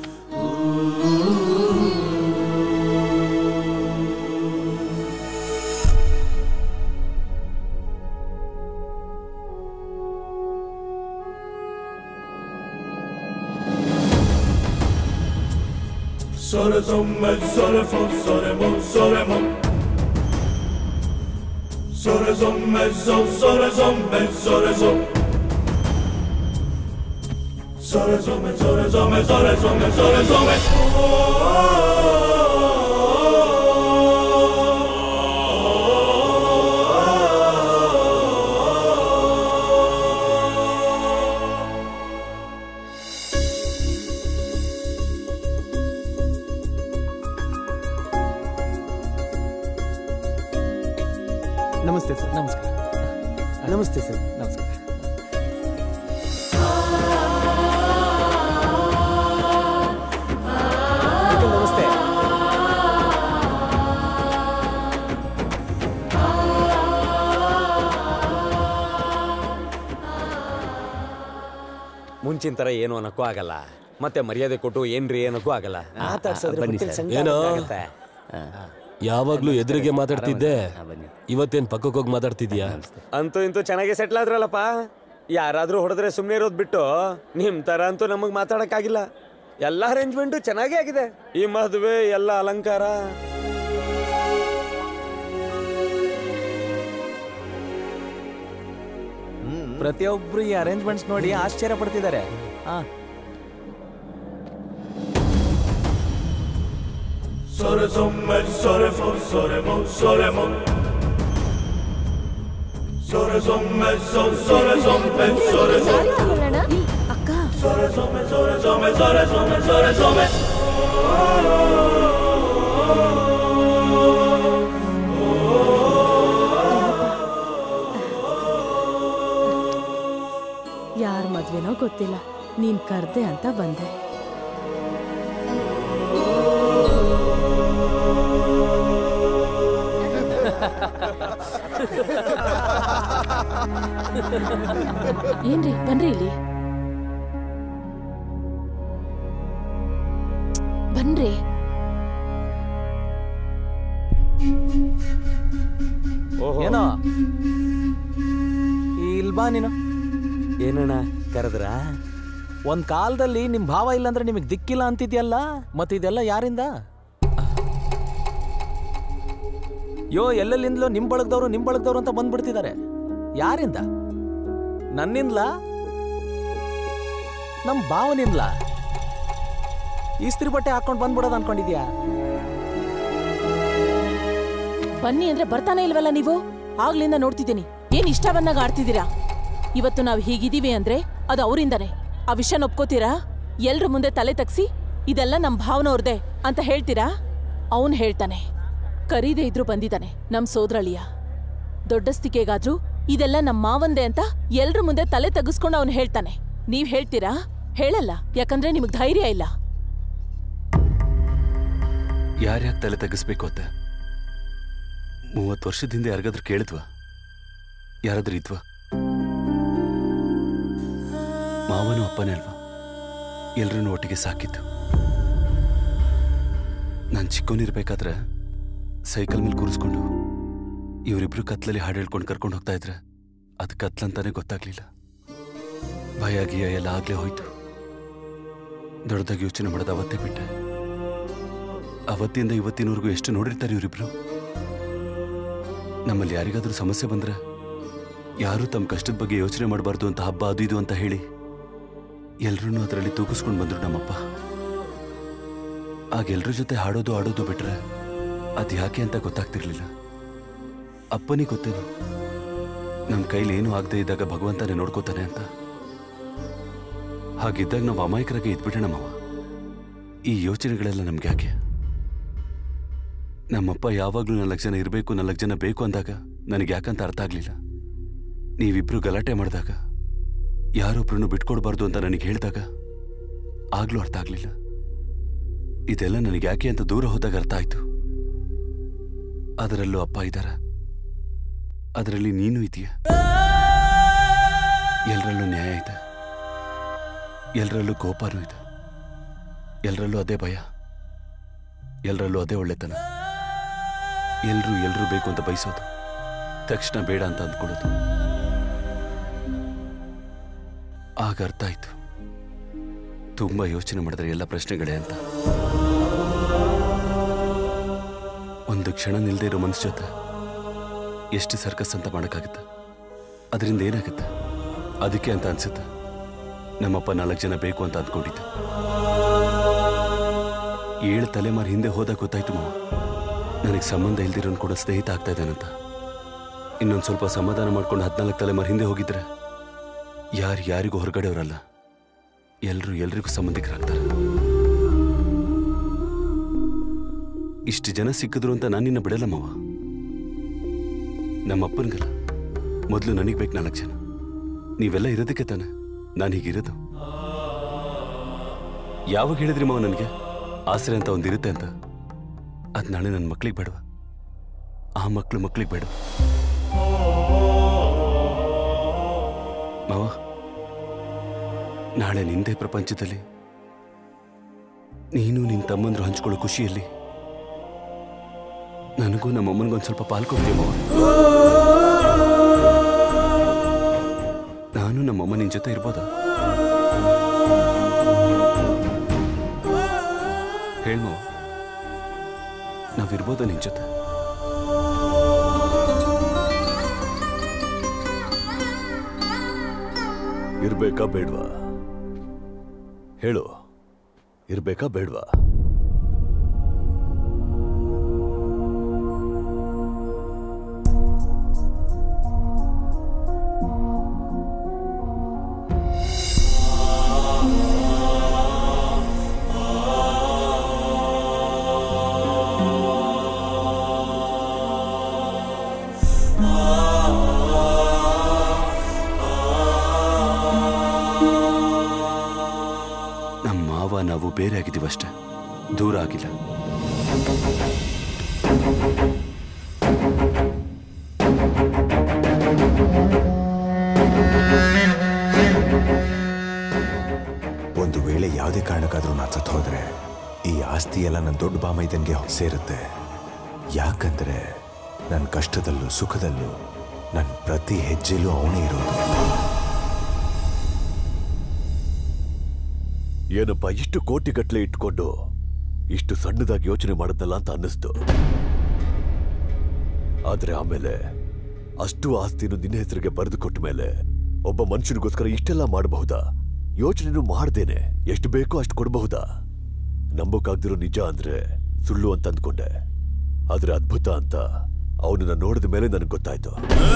Sole somme, sole fo, sole mo, sole mo. Sole somme, so, sole somme, sole so. Sole somme, sole somme, sole somme, sole somme. ನಮಸ್ತೆ ಸರ್ ನಮಸ್ಕಾರ ನಮಸ್ತೆ ಸರ್ ನಮಸ್ಕಾರ ನಮಸ್ತೆ ಮುಂಚಿನ ತರ ಏನು ಅನ್ನಕ್ಕೂ ಆಗಲ್ಲ ಮತ್ತೆ ಮರ್ಯಾದೆ ಕೊಟ್ಟು ಏನ್ರಿ ಅನ್ನಕ್ಕೂ ಆಗಲ್ಲ ಮಾತಾಡ್ಸಿದ್ರೆ ಬನ್ನಿ ಹೊಟ್ಟೆಲ್ ಸರ್. ಸಂಕಟ ಏನೋ? ಆಗುತ್ತೆ. ಯಾವಾಗ್ಲೂ ಎದುರಿಗೆ ಮಾತಾಡ್ತಿದ್ದೆ ಇವತ್ತೇನ್ ಪಕ್ಕಕ್ಕೆ ಹೋಗಿ ಮಾತಾಡ್ತಿದ್ಯಾ ಅಂತೂ ಇಂತೂ ಚೆನ್ನಾಗಿ ಸೆಟ್ಲ್ ಆದ್ರಲ್ಲಪ್ಪ ಯಾರಾದ್ರೂ ಹೊಡೆದ್ರೆ ಸುಮ್ಮನೆ ಇರೋದ್ ಬಿಟ್ಟು ನಿಮ್ ತರ ಅಂತೂ ನಮಗ್ ಮಾತಾಡಕ್ಕಾಗಿಲ್ಲ ಎಲ್ಲ ಅರೇಂಜ್ಮೆಂಟು ಚೆನ್ನಾಗೇ ಆಗಿದೆ ಈ ಮದುವೆ ಎಲ್ಲ ಅಲಂಕಾರ ಪ್ರತಿಯೊಬ್ರು ಈ ಅರೇಂಜ್ಮೆಂಟ್ಸ್ ನೋಡಿ ಆಶ್ಚರ್ಯ ಪಡ್ತಿದ್ದಾರೆ ಆ Sore somme, sore fo, sore mo, sore mo. Sore somme, so, sore somme, sore mo. ಅಕ್ಕ Sore somme, sore somme, sore somme, sore somme. ಯಾರ ಮದ್ವೆನೋ ಗೊತ್ತಿಲ್ಲ ನೀನ್ ಕರ್ದೆ ಅಂತ ಬಂದೆ ಏನ್ರಿ ಬನ್ರಿ ಇಲ್ಲಿ ಬನ್ರಿ ಏನೋ ಇಲ್ಬಾ ನೀನು ಏನಣ್ಣ ಕರೆದ್ರ ಒಂದ್ ಕಾಲದಲ್ಲಿ ನಿಮ್ ಭಾವ ಇಲ್ಲಂದ್ರೆ ನಿಮಗ್ ದಿಕ್ಕಿಲ್ಲ ಅಂತಿದ್ಯಲ್ಲ ಮತ್ತೆ ಇದೆಲ್ಲ ಯಾರಿಂದ ಯೋ ಎಲ್ಲೆಲ್ಲಿಂದಲೋ ನಿಮ್ ಬಳಗದವ್ರು ನಿಮ್ ಬಳಗದವ್ರು ಅಂತ ಬಂದ್ಬಿಡ್ತಿದ್ದಾರೆ ಯಾರಿಂದ ನನ್ನಿಂದ್ಲಾ ನಮ್ ಭಾವನಿಂದ್ಲಾ ಇಸ್ತ್ರಿ ಬಟ್ಟೆ ಹಾಕೊಂಡ್ ಬಂದ್ಬಿಡೋದು ಅನ್ಕೊಂಡಿದ್ಯಾ ಬನ್ನಿ ಅಂದ್ರೆ ಬರ್ತಾನೆ ಇಲ್ವಲ್ಲ ನೀವು ಆಗ್ಲಿಂದ ನೋಡ್ತಿದ್ದೀನಿ ಏನ್ ಇಷ್ಟ ಬಂದಾಗ ಆಡ್ತಿದ್ದೀರಾ ಇವತ್ತು ನಾವು ಹೀಗಿದೀವಿ ಅಂದ್ರೆ ಅದು ಅವರಿಂದಾನೆ ಆ ವಿಷಯನ ಒಪ್ಕೋತೀರಾ ಎಲ್ರ ಮುಂದೆ ತಲೆ ತಗ್ಸಿ ಇದೆಲ್ಲ ನಮ್ ಭಾವನವ್ರದೇ ಅಂತ ಹೇಳ್ತೀರಾ ಅವನ್ ಹೇಳ್ತಾನೆ ಕರೀದೆ ಇದ್ರು ಬಂದಿದ್ದಾನೆ ನಮ್ ಸೋದ್ರಳಿಯ ದೊಡ್ಡಸ್ತಿಕೆಗಾದ್ರೂ ಇದೆಲ್ಲ ನಮ್ ಮಾವಂದೆ ಅಂತ ಎಲ್ರ ಮುಂದೆ ತಲೆ ತಗ್ಸ್ಕೊಂಡು ಅವನು ಹೇಳ್ತಾನೆ ನೀವ್ ಹೇಳ್ತೀರಾ ಹೇಳಲ್ಲ ಯಾಕಂದ್ರೆ ನಿಮಗ್ ಧೈರ್ಯ ಇಲ್ಲ ಯಾರ್ಯಾಕೆ ತಲೆ ತಗ್ಗಿಸ್ಬೇಕು ಅಂತ ಮೂವತ್ತು ವರ್ಷದ ಹಿಂದೆ ಯಾರಿಗಾದ್ರೂ ಕೇಳಿದ್ವಾ ಯಾರಾದ್ರೂ ಇದ್ವಾ ಮಾವನು ಅಪ್ಪನೇ ಅಲ್ವಾ ಎಲ್ರನ್ನೂ ಒಟ್ಟಿಗೆ ಸಾಕಿದ್ದು ನಾನು ಚಿಕ್ಕವನಿರ್ಬೇಕಾದ್ರೆ ಸೈಕಲ್ ಮೇಲೆ ಕೂರಿಸ್ಕೊಂಡು ಇವರಿಬ್ರು ಕತ್ಲಲ್ಲಿ ಹಾಡು ಹೇಳ್ಕೊಂಡು ಕರ್ಕೊಂಡು ಹೋಗ್ತಾ ಇದ್ರೆ ಅದು ಕತ್ಲಂತಾನೆ ಗೊತ್ತಾಗ್ಲಿಲ್ಲ ಭಯ ಗಿಯ ಎಲ್ಲ ಆಗ್ಲೇ ಹೋಯ್ತು ದೊಡ್ಡದಾಗಿ ಯೋಚನೆ ಮಾಡೋದು ಅವತ್ತೇ ಬಿಟ್ಟೆ ಅವತ್ತಿಂದ ಇವತ್ತಿನವರೆಗೂ ಎಷ್ಟು ನೋಡಿರ್ತಾರೆ ಇವರಿಬ್ರು ನಮ್ಮಲ್ಲಿ ಯಾರಿಗಾದ್ರೂ ಸಮಸ್ಯೆ ಬಂದ್ರೆ ಯಾರು ತಮ್ಮ ಕಷ್ಟದ ಬಗ್ಗೆ ಯೋಚನೆ ಮಾಡಬಾರ್ದು ಅಂತ ಹಬ್ಬ ಅದು ಇದು ಅಂತ ಹೇಳಿ ಎಲ್ರನ್ನೂ ಅದರಲ್ಲಿ ತೂಗಿಸ್ಕೊಂಡು ಬಂದ್ರು ನಮ್ಮಪ್ಪ ಆಗ ಎಲ್ರ ಜೊತೆ ಹಾಡೋದು ಆಡೋದು ಬಿಟ್ರೆ ಅದು ಯಾಕೆ ಅಂತ ಗೊತ್ತಾಗ್ತಿರ್ಲಿಲ್ಲ ಅಪ್ಪನಿಗೆ ಗೊತ್ತೇನು ನಮ್ಮ ಕೈಲಿ ಏನೂ ಆಗದೆ ಇದ್ದಾಗ ಭಗವಂತನೇ ನೋಡ್ಕೋತಾನೆ ಅಂತ ಹಾಗಿದ್ದಾಗ ನಾವು ಅಮಾಯಕರಾಗಿ ಇದ್ಬಿಟ್ಟೆ ನಮ್ಮವ ಈ ಯೋಚನೆಗಳೆಲ್ಲ ನಮ್ಗೆ ಯಾಕೆ ನಮ್ಮಪ್ಪ ಯಾವಾಗಲೂ ನಾಲ್ಕು ಜನ ಇರಬೇಕು ನಾಲ್ಕು ಜನ ಬೇಕು ಅಂದಾಗ ನನಗೆ ಯಾಕಂತ ಅರ್ಥ ಆಗಲಿಲ್ಲ ನೀವಿಬ್ರು ಗಲಾಟೆ ಮಾಡಿದಾಗ ಯಾರೊಬ್ರನ್ನು ಬಿಟ್ಕೊಡ್ಬಾರ್ದು ಅಂತ ನನಗೆ ಹೇಳಿದಾಗ ಆಗ್ಲೂ ಅರ್ಥ ಆಗಲಿಲ್ಲ ಇದೆಲ್ಲ ನನಗೆ ಯಾಕೆ ಅಂತ ದೂರ ಹೋದಾಗ ಅರ್ಥ ಆಯ್ತು ಅದರಲ್ಲೂ ಅಪ್ಪ ಇದ್ದಾರ ಅದರಲ್ಲಿ ನೀನು ಇದೆಯಾ ಎಲ್ಲರಲ್ಲೂ ನ್ಯಾಯ ಇದೆ ಎಲ್ಲರಲ್ಲೂ ಕೋಪನೂ ಇದೆ ಎಲ್ಲರಲ್ಲೂ ಅದೇ ಭಯ ಎಲ್ಲರಲ್ಲೂ ಅದೇ ಒಳ್ಳೆತನ ಎಲ್ರೂ ಎಲ್ರೂ ಬೇಕು ಅಂತ ಬಯಸೋದು ತಕ್ಷಣ ಬೇಡ ಅಂತ ಅಂದ್ಕೊಳ್ಳೋದು ಆಗ ಅರ್ಥ ಆಯ್ತು ತುಂಬಾ ಯೋಚನೆ ಮಾಡಿದ್ರೆ ಎಲ್ಲ ಪ್ರಶ್ನೆಗಳೇ ಅಂತ ಒಂದು ಕ್ಷಣ ನಿಲ್ದೇ ಇರೋ ಮನ್ಸ್ ಜೊತೆ ಎಷ್ಟು ಸರ್ಕಸ್ ಅಂತ ಮಾಡೋಕ್ಕಾಗತ್ತೆ ಅದರಿಂದ ಏನಾಗುತ್ತೆ ಅದಕ್ಕೆ ಅಂತ ಅನ್ಸುತ್ತೆ ನಮ್ಮಪ್ಪ ನಾಲ್ಕು ಜನ ಬೇಕು ಅಂತ ಅಂದ್ಕೊಂಡಿದ್ದೆ ಏಳು ತಲೆಮಾರು ಹಿಂದೆ ಹೋದಾಗ ಗೊತ್ತಾಯ್ತು ಮಾವ ನನಗೆ ಸಂಬಂಧ ಇಲ್ದಿರೋನ್ ಕೂಡ ಸ್ನೇಹಿತ ಆಗ್ತಾ ಇದ್ದಾನಂತ ಇನ್ನೊಂದು ಸ್ವಲ್ಪ ಸಮಾಧಾನ ಮಾಡ್ಕೊಂಡು ಹದಿನಾಲ್ಕು ತಲೆಮಾರು ಹಿಂದೆ ಹೋಗಿದ್ರೆ ಯಾರು ಯಾರಿಗೂ ಹೊರಗಡೆಯವರಲ್ಲ ಎಲ್ರೂ ಎಲ್ರಿಗೂ ಸಂಬಂಧಿಕರಾಗ್ತಾರೆ ಇಷ್ಟು ಜನ ಸಿಕ್ಕಿದ್ರು ಅಂತ ನಾನು ನಿನ್ನ ಬಿಡಲ್ಲ ಮಾವ ನಮ್ಮ ಅಪ್ಪನಿಗಲ್ಲ ಮೊದಲು ನನಗೆ ಬೇಕು ನಾಲ್ಕು ಜನ ನೀವೆಲ್ಲ ಇರೋದಕ್ಕೆ ತಾನೆ ನಾನು ಹೀಗಿರೋದು ಯಾವಾಗ ಹೇಳಿದ್ರಿ ಮಾವ ನನಗೆ ಆಸರೆ ಅಂತ ಒಂದಿರುತ್ತೆ ಅಂತ ಅದು ನಾಳೆ ನನ್ನ ಮಕ್ಳಿಗೆ ಬೇಡವ ಆ ಮಕ್ಳು ಮಕ್ಳಿಗೆ ಬೇಡ ಮಾವ ನಾಳೆ ನಿಂದೆ ಪ್ರಪಂಚದಲ್ಲಿ ನೀನು ನಿನ್ನ ತಮ್ಮಂದ್ರು ಹಂಚ್ಕೊಳ್ಳೋ ಖುಷಿಯಲ್ಲಿ ನನಗೂ ನಮ್ಮ ಅಮ್ಮನಿಗೊಂದು ಸ್ವಲ್ಪ ಪಾಲ್ ಕೊಡ್ತೀಯ ಮಾವ ನಾನು ನಮ್ಮಮ್ಮ ನಿನ್ ಜೊತೆ ಇರ್ಬೋದಾ ಹೇಳ್ ಮಾವ ನಾವಿರ್ಬೋದಾ ನಿನ್ ಜೊತೆ ಇರ್ಬೇಕಾ ಬೇಡ್ವಾ ಹೇಳು ಇರ್ಬೇಕಾ ಬೇಡ್ವಾ ನಮ್ಮ ಮಾವ ನಾವು ಬೇರೆ ಆಗಿದ್ದೀವಷ್ಟೇ ದೂರ ಆಗಿಲ್ಲ ಒಂದು ವೇಳೆ ಯಾವುದೇ ಕಾರಣಕ್ಕಾದ್ರೂ ನಾನು ಸತ್ತು ಹೋದ್ರೆ ಈ ಆಸ್ತಿ ಎಲ್ಲ ನನ್ನ ದೊಡ್ಡ ಬಾಮೈದನ್ಗೆ ಸೇರುತ್ತೆ ಯಾಕಂದ್ರೆ ನನ್ನ ಕಷ್ಟದಲ್ಲೂ ಸುಖದಲ್ಲೂ ನನ್ನ ಪ್ರತಿ ಹೆಜ್ಜೆಲೂ ಅವನೇ ಇರೋದು ಏನಪ್ಪ ಇಷ್ಟು ಕೋಟಿಗಟ್ಲೆ ಇಟ್ಕೊಂಡು ಇಷ್ಟು ಸಣ್ಣದಾಗಿ ಯೋಚನೆ ಮಾಡಿದ್ನಲ್ಲ ಅಂತ ಅನ್ನಿಸ್ತು ಆದ್ರೆ ಆಮೇಲೆ ಅಷ್ಟು ಆಸ್ತಿನು ನಿನ್ನ ಹೆಸರಿಗೆ ಬರೆದು ಕೊಟ್ಟ ಮೇಲೆ ಒಬ್ಬ ಮನುಷ್ಯನಿಗೋಸ್ಕರ ಇಷ್ಟೆಲ್ಲ ಮಾಡಬಹುದಾ ಯೋಚನೆನೂ ಮಾಡ್ದೇನೆ ಎಷ್ಟು ಬೇಕೋ ಅಷ್ಟು ಕೊಡಬಹುದಾ ನಂಬೋಕಾಗ್ದಿರೋ ನಿಜ ಅಂದ್ರೆ ಸುಳ್ಳು ಅಂತ ಅಂದ್ಕೊಂಡೆ ಆದ್ರೆ ಅದ್ಭುತ ಅಂತ ಅವನನ್ನ ನೋಡಿದ ಮೇಲೆ ನನಗೆ ಗೊತ್ತಾಯ್ತು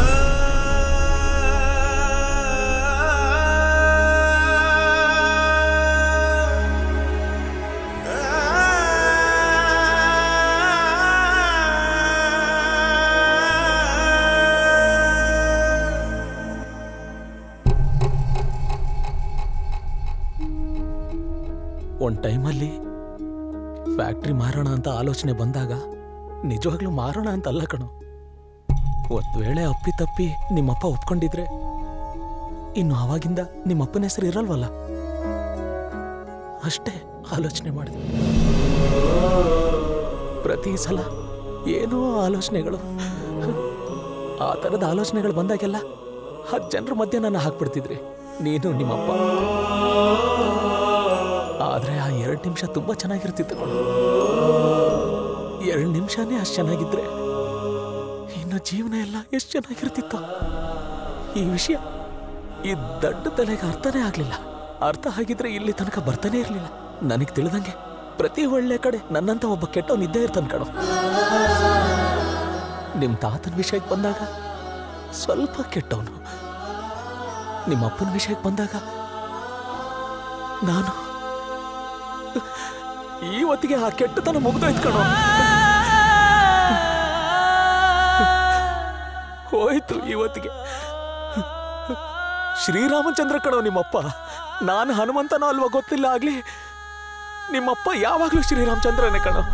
ಒಂದ್ ಟೈಮಲ್ಲಿ ಫ್ಯಾಕ್ಟ್ರಿ ಮಾರೋಣ ಅಂತ ಆಲೋಚನೆ ಬಂದಾಗ ನಿಜವಾಗ್ಲೂ ಮಾರೋಣ ಅಂತ ಅಲ್ಲ ಕಣೋ ಒಂದ್ ವೇಳೆ ಅಪ್ಪಿ ತಪ್ಪಿ ನಿಮ್ಮಪ್ಪ ಒಪ್ಕೊಂಡಿದ್ರೆ ಇನ್ನು ಆವಾಗಿಂದ ನಿಮ್ಮಪ್ಪನ ಹೆಸರು ಇರಲ್ವಲ್ಲ ಅಷ್ಟೇ ಆಲೋಚನೆ ಮಾಡಿದೆ ಪ್ರತಿ ಸಲ ಏನೋ ಆಲೋಚನೆಗಳು ಆ ಥರದ ಆಲೋಚನೆಗಳು ಬಂದಾಗೆಲ್ಲ ಹತ್ತು ಜನರ ಮಧ್ಯೆ ನನ್ನ ಹಾಕ್ಬಿಡ್ತಿದ್ರಿ ನೀನು ನಿಮ್ಮಪ್ಪ ಆದ್ರೆ ಆ ಎರಡು ನಿಮಿಷ ತುಂಬಾ ಚೆನ್ನಾಗಿರ್ತಿತ್ತು ಕಣೋ. ಎರಡು ನಿಮಿಷನೇ ಅಷ್ಟು ಚೆನ್ನಾಗಿದ್ರೆ ಇನ್ನು ಜೀವನ ಎಲ್ಲ ಎಷ್ಟು ಚೆನ್ನಾಗಿರ್ತಿತ್ತು ಈ ವಿಷಯ ಈ ದೊಡ್ಡ ತಲೆಗೆ ಅರ್ಥನೇ ಆಗ್ಲಿಲ್ಲ ಅರ್ಥ ಆಗಿದ್ರೆ ಇಲ್ಲಿ ತನಕ ಬರ್ತಾನೆ ಇರ್ಲಿಲ್ಲ ನನಗೆ ತಿಳಿದಂಗೆ ಪ್ರತಿ ಒಳ್ಳೆ ಕಡೆ ನನ್ನಂತ ಒಬ್ಬ ಕೆಟ್ಟವನ್ ಇದ್ದೇ ಇರ್ತಾನೆ ಕಣೋ ನಿಮ್ ತಾತನ ವಿಷಯಕ್ಕೆ ಬಂದಾಗ ಸ್ವಲ್ಪ ಕೆಟ್ಟವನು ನಿಮ್ಮ ಅಪ್ಪನ ವಿಷಯಕ್ಕೆ ಬಂದಾಗ ನಾನು ಇವತ್ತಿಗೆ ಆ ಕೆಟ್ಟತನ ಮುಗ್ದೋಯ್ತು ಕಣೋ ಹೋಯ್ತು ಇವತ್ತಿಗೆ ಶ್ರೀರಾಮಚಂದ್ರ ಕಣೋ ನಿಮ್ಮಪ್ಪ ನಾನು ಹನುಮಂತನೋ ಅಲ್ವಾ ಗೊತ್ತಿಲ್ಲ ಆಗ್ಲಿ ನಿಮ್ಮಪ್ಪ ಯಾವಾಗ್ಲೂ ಶ್ರೀರಾಮಚಂದ್ರನೇ ಕಣೋ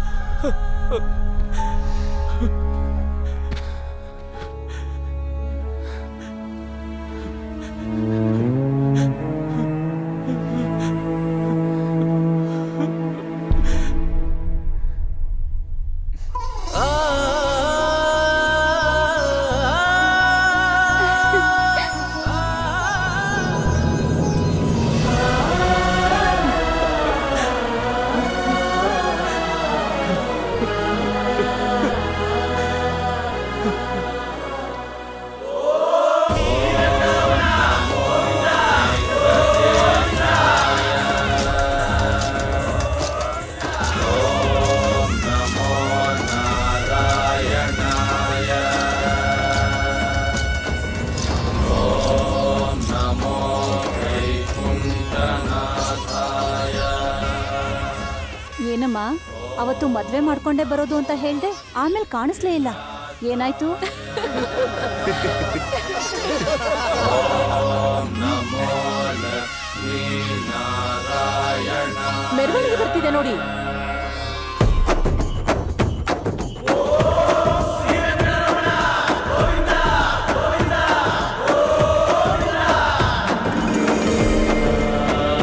ಏನಮ್ಮ ಅವತ್ತು ಮದ್ವೆ ಮಾಡ್ಕೊಂಡೇ ಬರೋದು ಅಂತ ಹೇಳ್ದೆ ಆಮೇಲೆ ಕಾಣಿಸ್ಲೇ ಇಲ್ಲ ಏನಾಯ್ತು ಮೆರವಣಿಗೆ ಬರ್ತಿದೆ ನೋಡಿ ಆ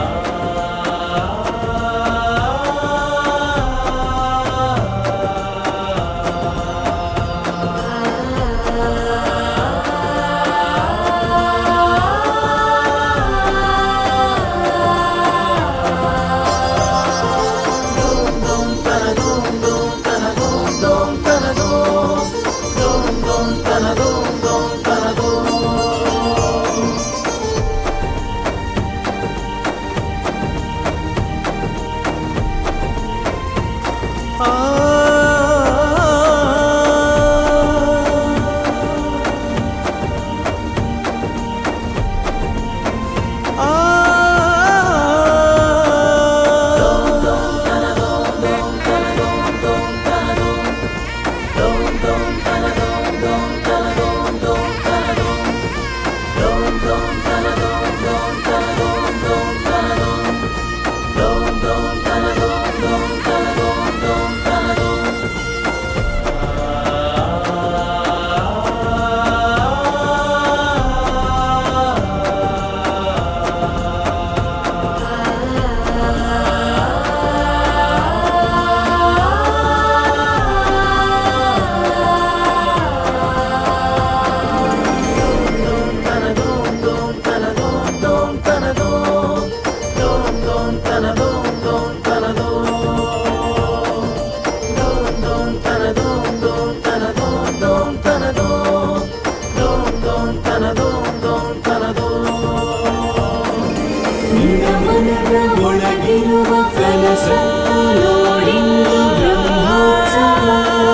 ನಿನ್ನ ಮನದ ಒಳಗಿರುವ ಕನಸನ್ನು ನೋಡಿಂದು ಬ್ರಹ್ಮೋತ್ಸವ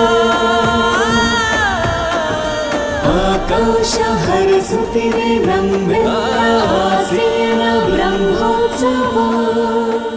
ಆಕಾಶ ಹರಸುತ್ತಿದೆ ನಮ್ಮೆಲ್ಲ ಆಸೆಯ ಬ್ರಹ್ಮೋತ್ಸವ